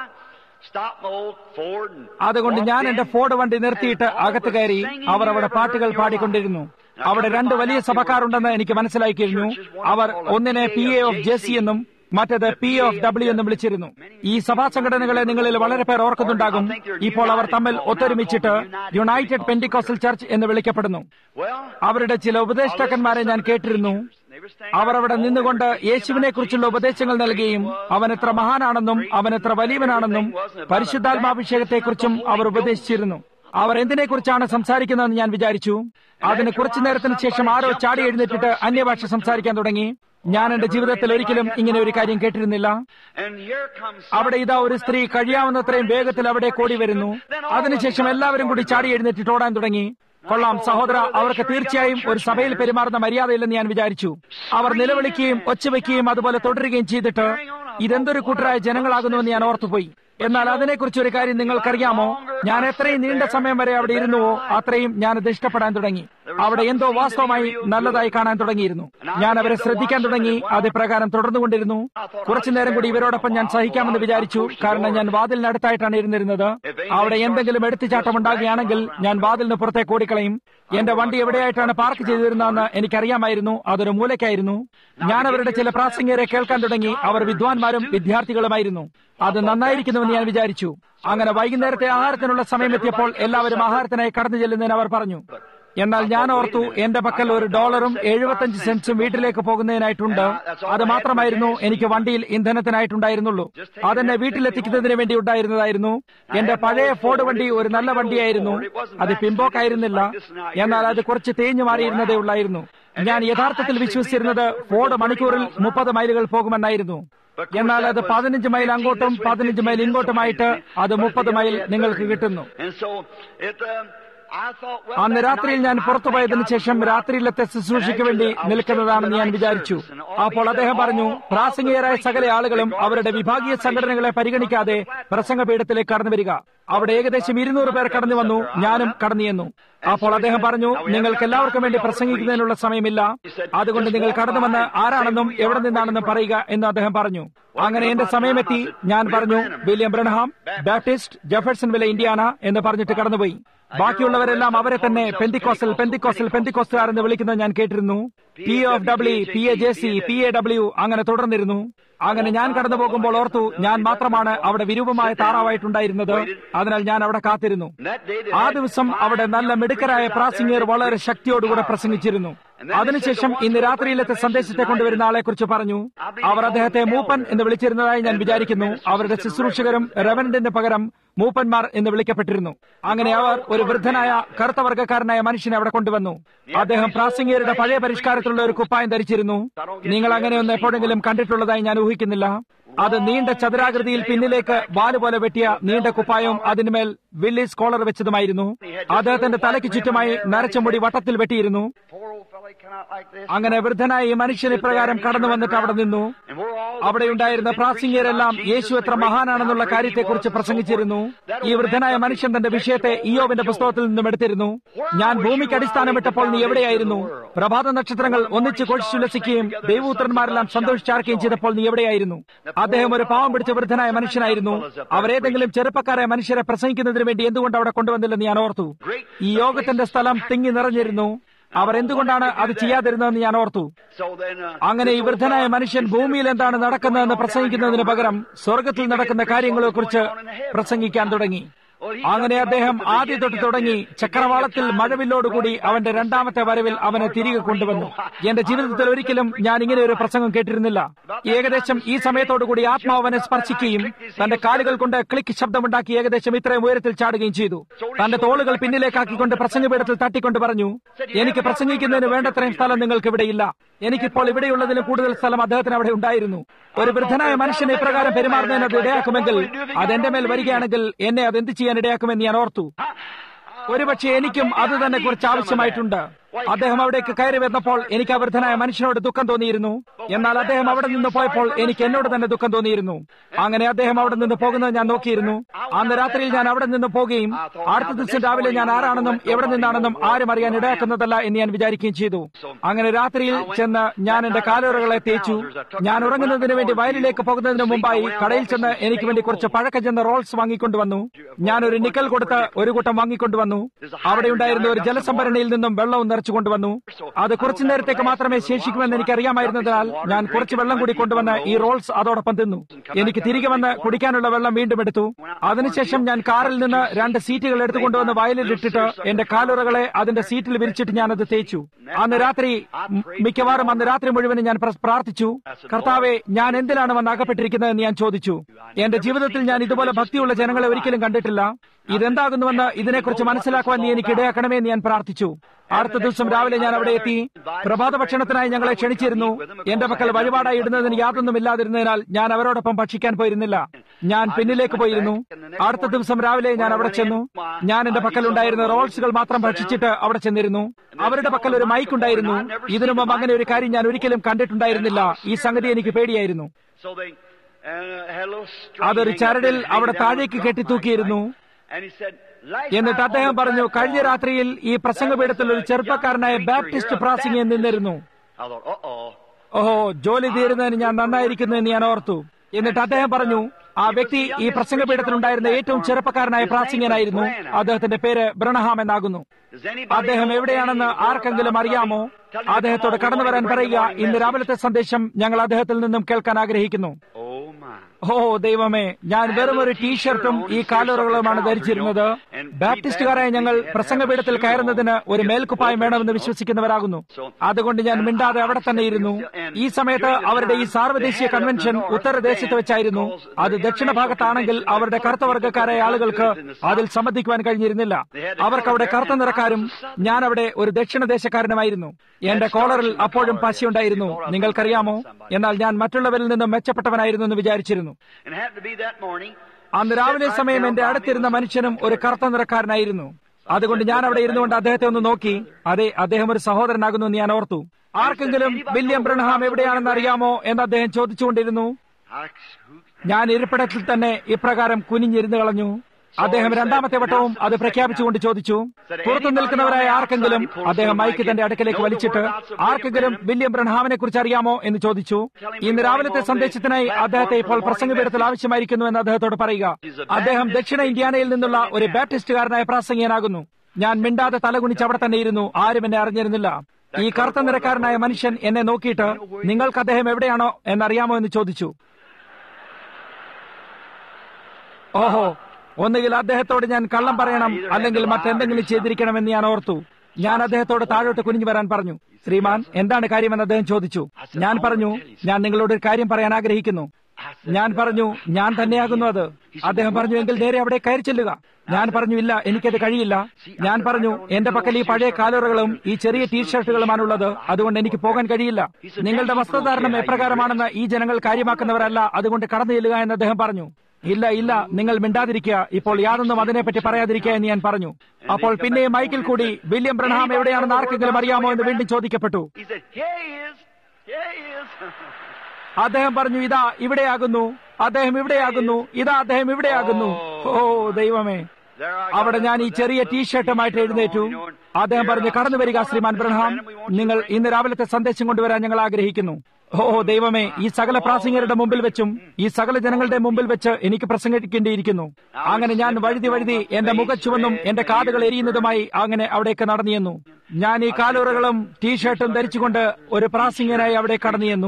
അതുകൊണ്ട് ഞാൻ എന്റെ ഫോർഡ് വണ്ടി നിർത്തിയിട്ട് അകത്ത് കയറി അവർ അവിടെ പാട്ടുകൾ പാടിക്കൊണ്ടിരുന്നു അവിടെ രണ്ട് വലിയ സഭക്കാരുണ്ടെന്ന് എനിക്ക് മനസ്സിലായി കഴിഞ്ഞു അവർ ഒന്നിനെ പി എ ഓഫ് ജെസി എന്നും മറ്റേത് പി ഓഫ് ഡബ്ല്യു എന്നും വിളിച്ചിരുന്നു ഈ സഭാ സംഘടനകളെ നിങ്ങളിൽ വളരെ പേർ ഓർക്കുന്നുണ്ടാകും ഇപ്പോൾ അവർ തമ്മിൽ ഒത്തൊരുമിച്ചിട്ട് യുണൈറ്റഡ് പെന്റിക്കോസൽ ചർച്ച് എന്ന് വിളിക്കപ്പെടുന്നു അവരുടെ ചില ഉപദേഷ്ടാക്കന്മാരെ ഞാൻ കേട്ടിരുന്നു അവർ അവിടെ നിന്നുകൊണ്ട് യേശുവിനെ കുറിച്ചുള്ള ഉപദേശങ്ങൾ നൽകുകയും അവൻ എത്ര മഹാനാണെന്നും അവൻ എത്ര വലിയവനാണെന്നും പരിശുദ്ധാത്മാഭിഷേകത്തെക്കുറിച്ചും അവർ ഉപദേശിച്ചിരുന്നു അവർ എന്തിനെക്കുറിച്ചാണ് സംസാരിക്കുന്നതെന്ന് ഞാൻ വിചാരിച്ചു അതിന് കുറച്ചു നേരത്തിന് ശേഷം ആരോ ചാടി എഴുന്നേറ്റിട്ട് അന്യഭാഷ സംസാരിക്കാൻ തുടങ്ങി ഞാൻ എന്റെ ജീവിതത്തിൽ ഒരിക്കലും ഇങ്ങനെ ഒരു കാര്യം കേട്ടിരുന്നില്ല അവിടെ ഇതാ ഒരു സ്ത്രീ കഴിയാവുന്നത്രയും വേഗത്തിൽ അവിടെ കൂടി വരുന്നു അതിനുശേഷം എല്ലാവരും കൂടി ചാടി എഴുന്നേറ്റിട്ട് ഓടാൻ തുടങ്ങി കൊള്ളാം സഹോദര അവർക്ക് തീർച്ചയായും ഒരു സഭയിൽ പെരുമാറുന്ന മര്യാദയില്ലെന്ന് ഞാൻ വിചാരിച്ചു അവർ നിലവിളിക്കുകയും ഒച്ചവെക്കുകയും അതുപോലെ തുടരുകയും ചെയ്തിട്ട് ഇതെന്തൊരു കൂട്ടരായ ജനങ്ങളാകുന്നുവെന്ന് ഞാൻ ഓർത്തുപോയി എന്നാൽ അതിനെക്കുറിച്ച് ഒരു കാര്യം നിങ്ങൾക്കറിയാമോ ഞാൻ എത്രയും നീണ്ട സമയം വരെ അവിടെ ഇരുന്നുവോ അത്രയും ഞാൻ അത് ഇഷ്ടപ്പെടാൻ തുടങ്ങി അവിടെ എന്തോ വാസ്തവമായി നല്ലതായി കാണാൻ തുടങ്ങിയിരുന്നു ഞാൻ അവരെ ശ്രദ്ധിക്കാൻ തുടങ്ങി അത് പ്രകാരം തുടർന്നുകൊണ്ടിരുന്നു കുറച്ചു നേരം കൂടി ഇവരോടൊപ്പം ഞാൻ സഹിക്കാമെന്ന് വിചാരിച്ചു കാരണം ഞാൻ വാതിലിനടുത്തായിട്ടാണ് ഇരുന്നിരുന്നത് അവിടെ എന്തെങ്കിലും എടുത്തുചാട്ടം ഉണ്ടാകുകയാണെങ്കിൽ ഞാൻ വാതിലിന് പുറത്തേക്ക് ഓടിക്കളയും എന്റെ വണ്ടി എവിടെയായിട്ടാണ് പാർക്ക് ചെയ്തിരുന്നതെന്ന് എനിക്കറിയാമായിരുന്നു അതൊരു മൂലയ്ക്കായിരുന്നു ഞാൻ അവരുടെ ചില പ്രാസംഗികരെ കേൾക്കാൻ തുടങ്ങി അവർ വിദ്വാൻമാരും വിദ്യാർത്ഥികളുമായിരുന്നു അത് നന്നായിരിക്കുന്നുവെന്ന് ഞാൻ വിചാരിച്ചു അങ്ങനെ വൈകുന്നേരത്തെ ആഹാരത്തിനുള്ള സമയമെത്തിയപ്പോൾ എല്ലാവരും ആഹാരത്തിനായി കടന്നു ചെല്ലുന്നതിന് അവർ പറഞ്ഞു എന്നാൽ ഞാൻ ഓർത്തു എന്റെ പക്കൽ ഒരു ഡോളറും എഴുപത്തഞ്ച് സെന്റ്സും വീട്ടിലേക്ക് പോകുന്നതിനായിട്ടുണ്ട് അത് മാത്രമായിരുന്നു എനിക്ക് വണ്ടിയിൽ ഇന്ധനത്തിനായിട്ടുണ്ടായിരുന്നുള്ളൂ അതെന്നെ വീട്ടിലെത്തിക്കുന്നതിന് വേണ്ടി ഉണ്ടായിരുന്നതായിരുന്നു എന്റെ പഴയ ഫോർഡ് വണ്ടി ഒരു നല്ല വണ്ടിയായിരുന്നു അത് പിമ്പോക്കായിരുന്നില്ല എന്നാൽ അത് കുറച്ച് തേഞ്ഞു മാറിയിരുന്നതേ ഉള്ളായിരുന്നു ഞാൻ യഥാർത്ഥത്തിൽ വിശ്വസിച്ചിരുന്നത് ഫോർഡ് മണിക്കൂറിൽ മുപ്പത് മൈലുകൾ പോകുമെന്നായിരുന്നു എന്നാൽ അത് പതിനഞ്ച് മൈൽ അങ്ങോട്ടും പതിനഞ്ച് മൈൽ ഇങ്ങോട്ടുമായിട്ട് അത് മുപ്പത് മൈൽ നിങ്ങൾക്ക് കിട്ടുന്നു അന്ന് രാത്രിയിൽ ഞാൻ പുറത്തുപോയതിനു ശേഷം രാത്രിയിലത്തെ ശുശ്രൂഷയ്ക്ക് വേണ്ടി നിൽക്കുന്നതാണെന്ന് ഞാൻ വിചാരിച്ചു അപ്പോൾ അദ്ദേഹം പറഞ്ഞു പ്രാസംഗികരായ സകല ആളുകളും അവരുടെ വിഭാഗീയ സംഘടനകളെ പരിഗണിക്കാതെ പ്രസംഗപീഠത്തിലേക്ക് കടന്നു വരിക അവിടെ ഏകദേശം ഇരുന്നൂറ് പേർ കടന്നു വന്നു ഞാനും കടന്നു ചെന്നു അപ്പോൾ അദ്ദേഹം പറഞ്ഞു നിങ്ങൾക്ക് എല്ലാവർക്കും വേണ്ടി പ്രസംഗിക്കുന്നതിനുള്ള സമയമില്ല അതുകൊണ്ട് നിങ്ങൾ കടന്നു വന്ന് ആരാണെന്നും എവിടെ നിന്നാണെന്നും പറയുക എന്ന് അദ്ദേഹം പറഞ്ഞു അങ്ങനെ എന്റെ സമയമെത്തി ഞാൻ പറഞ്ഞു William Branham Baptist Jeffersonville Indiana എന്ന് പറഞ്ഞിട്ട് കടന്നുപോയി ബാക്കിയുള്ളവരെല്ലാം അവരെ തന്നെ പെന്തിക്കോസൽ പെന്തിക്കോസൽ പെന്തിക്കോസ്റ്റുകാർ എന്ന് വിളിക്കുന്നത് ഞാൻ കേട്ടിരുന്നു P of W P A J C P A W അങ്ങനെ തുടർന്നിരുന്നു അങ്ങനെ ഞാൻ കടന്നു പോകുമ്പോൾ ഓർത്തു ഞാൻ മാത്രമാണ് അവിടെ വിരൂപമായ താറാവായിട്ടുണ്ടായിരുന്നത് അതിനാൽ ഞാൻ അവിടെ കാത്തിരുന്നു ആ ദിവസം അവിടെ നല്ല മിടുക്കരായ പ്രാസിംഗർ വളരെ ശക്തിയോടുകൂടെ പ്രസംഗിച്ചിരുന്നു അതിനുശേഷം ഇന്ന് രാത്രിയിലത്തെ സന്ദേശത്തെ കൊണ്ടുവരുന്ന ആളെ കുറിച്ച് പറഞ്ഞു അവർ അദ്ദേഹത്തെ മൂപ്പൻ എന്ന് വിളിച്ചിരുന്നതായി ഞാൻ വിചാരിക്കുന്നു അവരുടെ ശുശ്രൂഷകരും റവനന്റിന് പകരം മൂപ്പന്മാർ എന്ന് വിളിക്കപ്പെട്ടിരുന്നു അങ്ങനെ അവർ ഒരു വൃദ്ധനായ കറുത്ത വർഗ്ഗക്കാരനായ മനുഷ്യനെ അവിടെ കൊണ്ടുവന്നു അദ്ദേഹം പ്രാസംഗികരുടെ പഴയ പരിഷ്കാരത്തിലുള്ള ഒരു കുപ്പായം ധരിച്ചിരുന്നു നിങ്ങൾ അങ്ങനെയൊന്നും എപ്പോഴെങ്കിലും കണ്ടിട്ടുള്ളതായി ഞാൻ ഊഹിക്കുന്നില്ല അത് നീണ്ട ചതുരാകൃതിയിൽ പിന്നിലേക്ക് വാലുപോലെ വെട്ടിയ നീണ്ട കുപ്പായവും അതിന്മേൽ വില്ലിസ് കോളർ വെച്ചതുമായിരുന്നു അദ്ദേഹത്തിന്റെ തലയ്ക്ക് ചുറ്റുമായി നരച്ച മുടി വട്ടത്തിൽ വെട്ടിയിരുന്നു അങ്ങനെ വൃദ്ധനായ ഈ മനുഷ്യൻ ഇപ്രകാരം കടന്നു വന്നിട്ട് അവിടെ നിന്നു അവിടെ ഉണ്ടായിരുന്ന പ്രാസംഗികരെല്ലാം യേശു എത്ര മഹാനാണെന്നുള്ള കാര്യത്തെക്കുറിച്ച് പ്രസംഗിച്ചിരുന്നു ഈ വൃദ്ധനായ മനുഷ്യൻ തന്റെ വിഷയത്തെ ഇയോവിന്റെ പുസ്തകത്തിൽ നിന്നും എടുത്തിരുന്നു ഞാൻ ഭൂമിക്ക് അടിസ്ഥാനം വിട്ടപ്പോൾ നീ എവിടെയായിരുന്നു പ്രഭാത നക്ഷത്രങ്ങൾ ഒന്നിച്ച് കോഷിച്ചുല്ലസിക്കുകയും ദൈവപുത്രന്മാരെല്ലാം സന്തോഷിച്ചാർക്കുകയും ചെയ്തപ്പോൾ നീ എവിടെയായിരുന്നു അദ്ദേഹം ഒരു പാവം പിടിച്ച വൃദ്ധനായ മനുഷ്യനായിരുന്നു അവരേതെങ്കിലും ചെറുപ്പക്കാരായ മനുഷ്യരെ പ്രസംഗിക്കുന്നതിന് വേണ്ടി എന്തുകൊണ്ട് അവിടെ കൊണ്ടുവന്നില്ലെന്ന് ഞാൻ ഓർത്തു ഈ യോഗത്തിന്റെ സ്ഥലം തിങ്ങി നിറഞ്ഞിരുന്നു അവർ എന്തുകൊണ്ടാണ് അത് ചെയ്യാതിരുന്നതെന്ന് ഞാൻ ഓർത്തു അങ്ങനെ ഈ വൃദ്ധനായ മനുഷ്യൻ ഭൂമിയിൽ എന്താണ് നടക്കുന്നതെന്ന് പ്രസംഗിക്കുന്നതിന് പകരം സ്വർഗത്തിൽ നടക്കുന്ന കാര്യങ്ങളെക്കുറിച്ച് പ്രസംഗിക്കാൻ തുടങ്ങി അങ്ങനെ അദ്ദേഹം ആദ്യ തൊട്ട് തുടങ്ങി ചക്രവാളത്തിൽ മഴവില്ലോടുകൂടി അവന്റെ രണ്ടാമത്തെ വരവിൽ അവനെ തിരികെ കൊണ്ടുവന്നു എന്റെ ജീവിതത്തിൽ ഒരിക്കലും ഞാൻ ഇങ്ങനെ ഒരു പ്രസംഗം കേട്ടിരുന്നില്ല ഏകദേശം ഈ സമയത്തോടുകൂടി ആത്മാവ് അവനെ സ്പർശിക്കുകയും തന്റെ കാലുകൾ കൊണ്ട് ക്ലിക്ക് ശബ്ദമുണ്ടാക്കി ഏകദേശം ഇത്രയും ഉയരത്തിൽ ചാടുകയും ചെയ്തു തന്റെ തോളുകൾ പിന്നിലേക്കാക്കിക്കൊണ്ട് പ്രസംഗപീഠത്തിൽ തട്ടിക്കൊണ്ട് പറഞ്ഞു എനിക്ക് പ്രസംഗിക്കുന്നതിന് വേണ്ടത്രയും സ്ഥലം നിങ്ങൾക്ക് ഇവിടെയില്ല എനിക്കിപ്പോൾ ഇവിടെയുള്ളതിലും കൂടുതൽ സ്ഥലം അദ്ദേഹത്തിന് അവിടെ ഉണ്ടായിരുന്നു ഒരു വൃദ്ധനായ മനുഷ്യനെ ഇപ്രകാരം പെരുമാറുന്നതിന് അത് ഇടയാക്കുമെങ്കിൽ അതെന്റെ മേൽ വരികയാണെങ്കിൽ എന്നെ അത് എന്ത് ചെയ്യാൻ ഇടയാക്കുമെന്ന് ഞാൻ ഓർത്തു ഒരുപക്ഷെ എനിക്കും അത് തന്നെ കുറിച്ച് ആവശ്യമായിട്ടുണ്ട് അദ്ദേഹം അവിടേക്ക് കയറി വന്നപ്പോൾ എനിക്ക് ആ വൃദ്ധനായ മനുഷ്യനോട് ദുഃഖം തോന്നിയിരുന്നു എന്നാൽ അദ്ദേഹം അവിടെ നിന്ന് പോയപ്പോൾ എനിക്ക് എന്നോട് തന്നെ ദുഃഖം തോന്നിയിരുന്നു അങ്ങനെ അദ്ദേഹം അവിടെ നിന്ന് പോകുന്നത് ഞാൻ നോക്കിയിരുന്നു അന്ന് രാത്രിയിൽ ഞാൻ അവിടെ നിന്ന് പോകുകയും അടുത്ത ദിവസം രാവിലെ ഞാൻ ആരാണെന്നും എവിടെ നിന്നാണെന്നും ആരും അറിയാൻ ഇടയാക്കുന്നതല്ല എന്ന് ഞാൻ വിചാരിക്കുകയും ചെയ്തു അങ്ങനെ രാത്രിയിൽ ചെന്ന് ഞാൻ എന്റെ കാലുറകളെ തേച്ചു ഞാൻ ഉറങ്ങുന്നതിന് വേണ്ടി വയലിലേക്ക് പോകുന്നതിന് മുമ്പായി കടയിൽ ചെന്ന് എനിക്ക് വേണ്ടി കുറച്ച് പഴക്കം ചെന്ന റോൾസ് വാങ്ങിക്കൊണ്ടുവന്നു ഞാൻ ഒരു നിക്കൽ കൊടുത്ത് ഒരു കൂട്ടം വാങ്ങിക്കൊണ്ടുവന്നു അവിടെ ഉണ്ടായിരുന്ന ഒരു ജലസംഭരണിയിൽ നിന്നും വെള്ളവും നിറച്ചു കൊണ്ടുവന്നു അത് കുറച്ചു നേരത്തേക്ക് മാത്രമേ ശേഷിക്കുമെന്ന് എനിക്ക് അറിയാമായിരുന്നതിനാൽ ഞാൻ കുറച്ച് വെള്ളം കൂടി കൊണ്ടുവന്ന് ഈ റോൾസ് അതോടൊപ്പം തിന്നു എനിക്ക് തിരികെ വന്ന് കുടിക്കാനുള്ള വെള്ളം വീണ്ടും എടുത്തു അതിനുശേഷം ഞാൻ കാറിൽ നിന്ന് രണ്ട് സീറ്റുകൾ എടുത്തുകൊണ്ടുവന്ന് വയലിൽ ഇട്ടിട്ട് എന്റെ കാലുറകളെ അതിന്റെ സീറ്റിൽ വിരിച്ചിട്ട് ഞാൻ അത് തേച്ചു അന്ന് രാത്രി മ്, മിക്കവാറും അന്ന് രാത്രി മുഴുവനും ഞാൻ പ്ര- പ്രാർത്ഥിച്ചു കർത്താവെ ഞാൻ എന്തിനാണ് വന്ന് അകപ്പെട്ടിരിക്കുന്നതെന്ന് ഞാൻ ചോദിച്ചു എന്റെ ജീവിതത്തിൽ ഞാൻ ഇതുപോലെ ഭക്തിയുള്ള ജനങ്ങളെ ഒരിക്കലും കണ്ടിട്ടില്ല ഇതെന്താകുന്നുവെന്ന് ഇതിനെക്കുറിച്ച് മനസ്സിലാക്കുവാൻ നീ എനിക്ക് ഇടയാക്കണമേ എന്ന് ഞാൻ പ്രാർത്ഥിച്ചു അടുത്ത ദിവസം രാവിലെ ഞാൻ അവിടെ എത്തി പ്രഭാത ഭക്ഷണത്തിനായി ഞങ്ങളെ ക്ഷണിച്ചിരുന്നു എന്റെ പക്കൽ വഴിപാടായി ഇടുന്നതിന് യാതൊന്നും ഇല്ലാതിരുന്നതിനാൽ ഞാൻ അവരോടൊപ്പം ഭക്ഷിക്കാൻ പോയിരുന്നില്ല ഞാൻ പിന്നിലേക്ക് പോയിരുന്നു അടുത്ത ദിവസം രാവിലെ ഞാൻ അവിടെ ചെന്നു ഞാൻ എന്റെ പക്കൽ ഉണ്ടായിരുന്ന റോൾസുകൾ മാത്രം ഭക്ഷിച്ചിട്ട് അവിടെ ചെന്നിരുന്നു അവരുടെ പക്കൽ ഒരു മൈക്ക് ഉണ്ടായിരുന്നു ഇതിനു മുമ്പ് അങ്ങനെ ഒരു കാര്യം ഞാൻ ഒരിക്കലും കണ്ടിട്ടുണ്ടായിരുന്നില്ല ഈ സംഗതി എനിക്ക് പേടിയായിരുന്നു So they uh, had a little string അതൊരു hanging ചരടിൽ up there, അവിടെ hanging down താഴേക്ക് the കെട്ടി front തൂക്കിയിരുന്നു like. And he said, "Last എന്നിട്ട് night അദ്ദേഹം on the പറഞ്ഞു platform, കഴിഞ്ഞ രാത്രിയിൽ ഈ പ്രസംഗപീഠത്തിൽ ഒരു ചെറുപ്പക്കാരനായ ബാപ്റ്റിസ്റ്റ് പ്രാസംഗികൻ നിന്നിരുന്നു I thought, uh-oh. ഓഹോ ജോലി തീരുന്നതിന് ഞാൻ നന്നായിരിക്കുന്നു എന്ന് ഞാൻ ഓർത്തു എന്നിട്ട് അദ്ദേഹം പറഞ്ഞു ആ വ്യക്തി ഈ പ്രസംഗപീഠത്തിലുണ്ടായിരുന്ന ഏറ്റവും ചെറുപ്പക്കാരനായ പ്രാസംഗികനായിരുന്നു അദ്ദേഹത്തിന്റെ പേര് ബ്രണഹാം എന്നാകുന്നു Does anybody അദ്ദേഹം know എവിടെയാണെന്ന് anything ആർക്കെങ്കിലും about അറിയാമോ him? Tell him to അദ്ദേഹത്തോട് come on. കടന്നു We വരാൻ want to bring the പറയുക morning ഇന്ന് message. രാവിലത്തെ സന്ദേശം ഞങ്ങൾ അദ്ദേഹത്തിൽ നിന്നും കേൾക്കാൻ ആഗ്രഹിക്കുന്നു Oh my. ഓ ദൈവമേ ഞാൻ വെറും ഒരു ടീഷർട്ടും ഈ കാലുറകളുമാണ് ധരിച്ചിരുന്നത് ബാപ്റ്റിസ്റ്റുകാരായ ഞങ്ങൾ പ്രസംഗപീഠത്തിൽ കയറുന്നതിന് ഒരു മേൽക്കുപ്പായം വേണമെന്ന് വിശ്വസിക്കുന്നവരാകുന്നു അതുകൊണ്ട് ഞാൻ മിണ്ടാതെ അവിടെ തന്നെ ഇരുന്നു ഈ സമയത്ത് അവരുടെ ഈ സാർവദേശീയ കൺവെൻഷൻ ഉത്തരദേശത്ത് വെച്ചായിരുന്നു അത് ദക്ഷിണ ഭാഗത്താണെങ്കിൽ അവരുടെ കറുത്ത വർഗ്ഗക്കാരായ ആളുകൾക്ക് അതിൽ സംബന്ധിക്കുവാൻ കഴിഞ്ഞിരുന്നില്ല അവർക്ക് അവിടെ കറുത്ത നിറക്കാരും ഞാൻ അവിടെ ഒരു ദക്ഷിണദേശക്കാരനുമായിരുന്നു എന്റെ കോളറിൽ അപ്പോഴും പശയുണ്ടായിരുന്നു നിങ്ങൾക്കറിയാമോ എന്നാൽ ഞാൻ മറ്റുള്ളവരിൽ നിന്നും മെച്ചപ്പെട്ടവനായിരുന്നു എന്ന് വിചാരിച്ചിരുന്നു And it happened to be that morning. അന്ന് രാവിലെ സമയം എന്റെ അടുത്തിരുന്ന മനുഷ്യനും ഒരു കറുത്ത നിറക്കാരനായിരുന്നു അതുകൊണ്ട് ഞാൻ അവിടെ ഇരുന്നുകൊണ്ട് അദ്ദേഹത്തെ ഒന്ന് നോക്കി അതെ അദ്ദേഹം ഒരു സഹോദരനാകുന്നു എന്ന് ഞാൻ ഓർത്തു ആർക്കെങ്കിലും വില്യം ബ്രൺഹാം എവിടെയാണെന്ന് അറിയാമോ എന്ന് അദ്ദേഹം ചോദിച്ചുകൊണ്ടിരുന്നു I, who, ഞാൻ ഇരിപ്പിടത്തിൽ തന്നെ ഇപ്രകാരം കുനിഞ്ഞിരുന്നു കളഞ്ഞു അദ്ദേഹം രണ്ടാമത്തെ വട്ടവും അത് പ്രഖ്യാപിച്ചുകൊണ്ട് ചോദിച്ചു പുറത്തു നിൽക്കുന്നവരായ ആർക്കെങ്കിലും അദ്ദേഹം മൈക്ക് തന്റെ അടുക്കലേക്ക് വലിച്ചിട്ട് ആർക്കെങ്കിലും വില്യം ബ്രൺഹാമിനെ കുറിച്ച് അറിയാമോ എന്ന് ചോദിച്ചു ഇന്ന് രാവിലത്തെ സന്ദേശത്തിനായി അദ്ദേഹത്തെ ഇപ്പോൾ പ്രസംഗപീഠത്തിൽ ആവശ്യമായിരിക്കുന്നു എന്ന് അദ്ദേഹത്തോട് പറയുക അദ്ദേഹം ദക്ഷിണ ഇന്ത്യാനയിൽ നിന്നുള്ള ഒരു ബാപ്റ്റിസ്റ്റുകാരനായ പ്രാസംഗികനാകുന്നു ഞാൻ മിണ്ടാതെ തലകുനിച്ച് അവിടെ തന്നെ ഇരുന്നു ആരും എന്നെ അറിഞ്ഞിരുന്നില്ല ഈ കറുത്ത നിരക്കാരനായ മനുഷ്യൻ എന്നെ നോക്കിയിട്ട് നിങ്ങൾക്ക് അദ്ദേഹം എവിടെയാണോ എന്നറിയാമോ എന്ന് ചോദിച്ചു ഓഹോ ഒന്നുകിൽ അദ്ദേഹത്തോട് ഞാൻ കള്ളം പറയണം അല്ലെങ്കിൽ മറ്റെന്തെങ്കിലും ചെയ്തിരിക്കണമെന്ന് ഞാൻ ഓർത്തു ഞാൻ അദ്ദേഹത്തോട് താഴോട്ട് കുനിഞ്ഞു വരാൻ പറഞ്ഞു ശ്രീമാൻ എന്താണ് കാര്യമെന്ന് അദ്ദേഹം ചോദിച്ചു ഞാൻ പറഞ്ഞു ഞാൻ നിങ്ങളോട് ഒരു കാര്യം പറയാൻ ആഗ്രഹിക്കുന്നു ഞാൻ പറഞ്ഞു ഞാൻ തന്നെയാകുന്നു അത് അദ്ദേഹം പറഞ്ഞു എങ്കിൽ നേരെ അവിടെ കയറി ചെല്ലുക ഞാൻ പറഞ്ഞു ഇല്ല എനിക്കത് കഴിയില്ല ഞാൻ പറഞ്ഞു എന്റെ പക്കൽ ഈ പഴയ കാലുറകളും ഈ ചെറിയ ടീഷർട്ടുകളുമാണുള്ളത് അതുകൊണ്ട് എനിക്ക് പോകാൻ കഴിയില്ല നിങ്ങളുടെ വസ്ത്രധാരണം എപ്രകാരമാണെന്ന് ഈ ജനങ്ങൾ കാര്യമാക്കുന്നവരല്ല അതുകൊണ്ട് കടന്നു ചെല്ലുക എന്ന് അദ്ദേഹം പറഞ്ഞു ഇല്ല ഇല്ല നിങ്ങൾ മിണ്ടാതിരിക്കുക ഇപ്പോൾ യാതൊന്നും അതിനെപ്പറ്റി പറയാതിരിക്കുക എന്ന് ഞാൻ പറഞ്ഞു അപ്പോൾ പിന്നെയും മൈക്കിൽ കൂടി വില്യം ബ്രഹാം എവിടെയാണെന്ന് ആർക്കെങ്കിലും അറിയാമോ എന്ന് വീണ്ടും ചോദിക്കപ്പെട്ടു he said, here he is. Here he is. അദ്ദേഹം പറഞ്ഞു ഇതാ ഇവിടെയാകുന്നു അദ്ദേഹം ഇവിടെയാകുന്നു ഇതാ അദ്ദേഹം ഇവിടെയാകുന്നു ഓ ദൈവമേ There I അവിടെ ഞാൻ ഈ ചെറിയ ടീഷർട്ടുമായിട്ട് എഴുന്നേറ്റു അദ്ദേഹം പറഞ്ഞു കടന്നു വരിക ശ്രീമാൻ ബ്രഹാം നിങ്ങൾ ഇന്ന് രാവിലത്തെ സന്ദേശം കൊണ്ടുവരാൻ ഞങ്ങൾ ആഗ്രഹിക്കുന്നു ഓ ദൈവമേ ഈ സകല പ്രാസംഗരുടെ മുമ്പിൽ വെച്ചും ഈ സകല ജനങ്ങളുടെ മുമ്പിൽ വെച്ച് എനിക്ക് പ്രസംഗിക്കേണ്ടിയിരിക്കുന്നു അങ്ങനെ ഞാൻ വഴുതി വഴുതി എന്റെ മുഖച്ചുവന്നും എന്റെ കാതുകൾ എരിയുന്നതുമായി അങ്ങനെ അവിടേക്ക് നടന്നിയെന്നു ഞാൻ ഈ കാലുറകളും ടീഷർട്ടും ധരിച്ചുകൊണ്ട് ഒരു പ്രാസംഗികനായി അവിടെ കടന്നിയെന്നു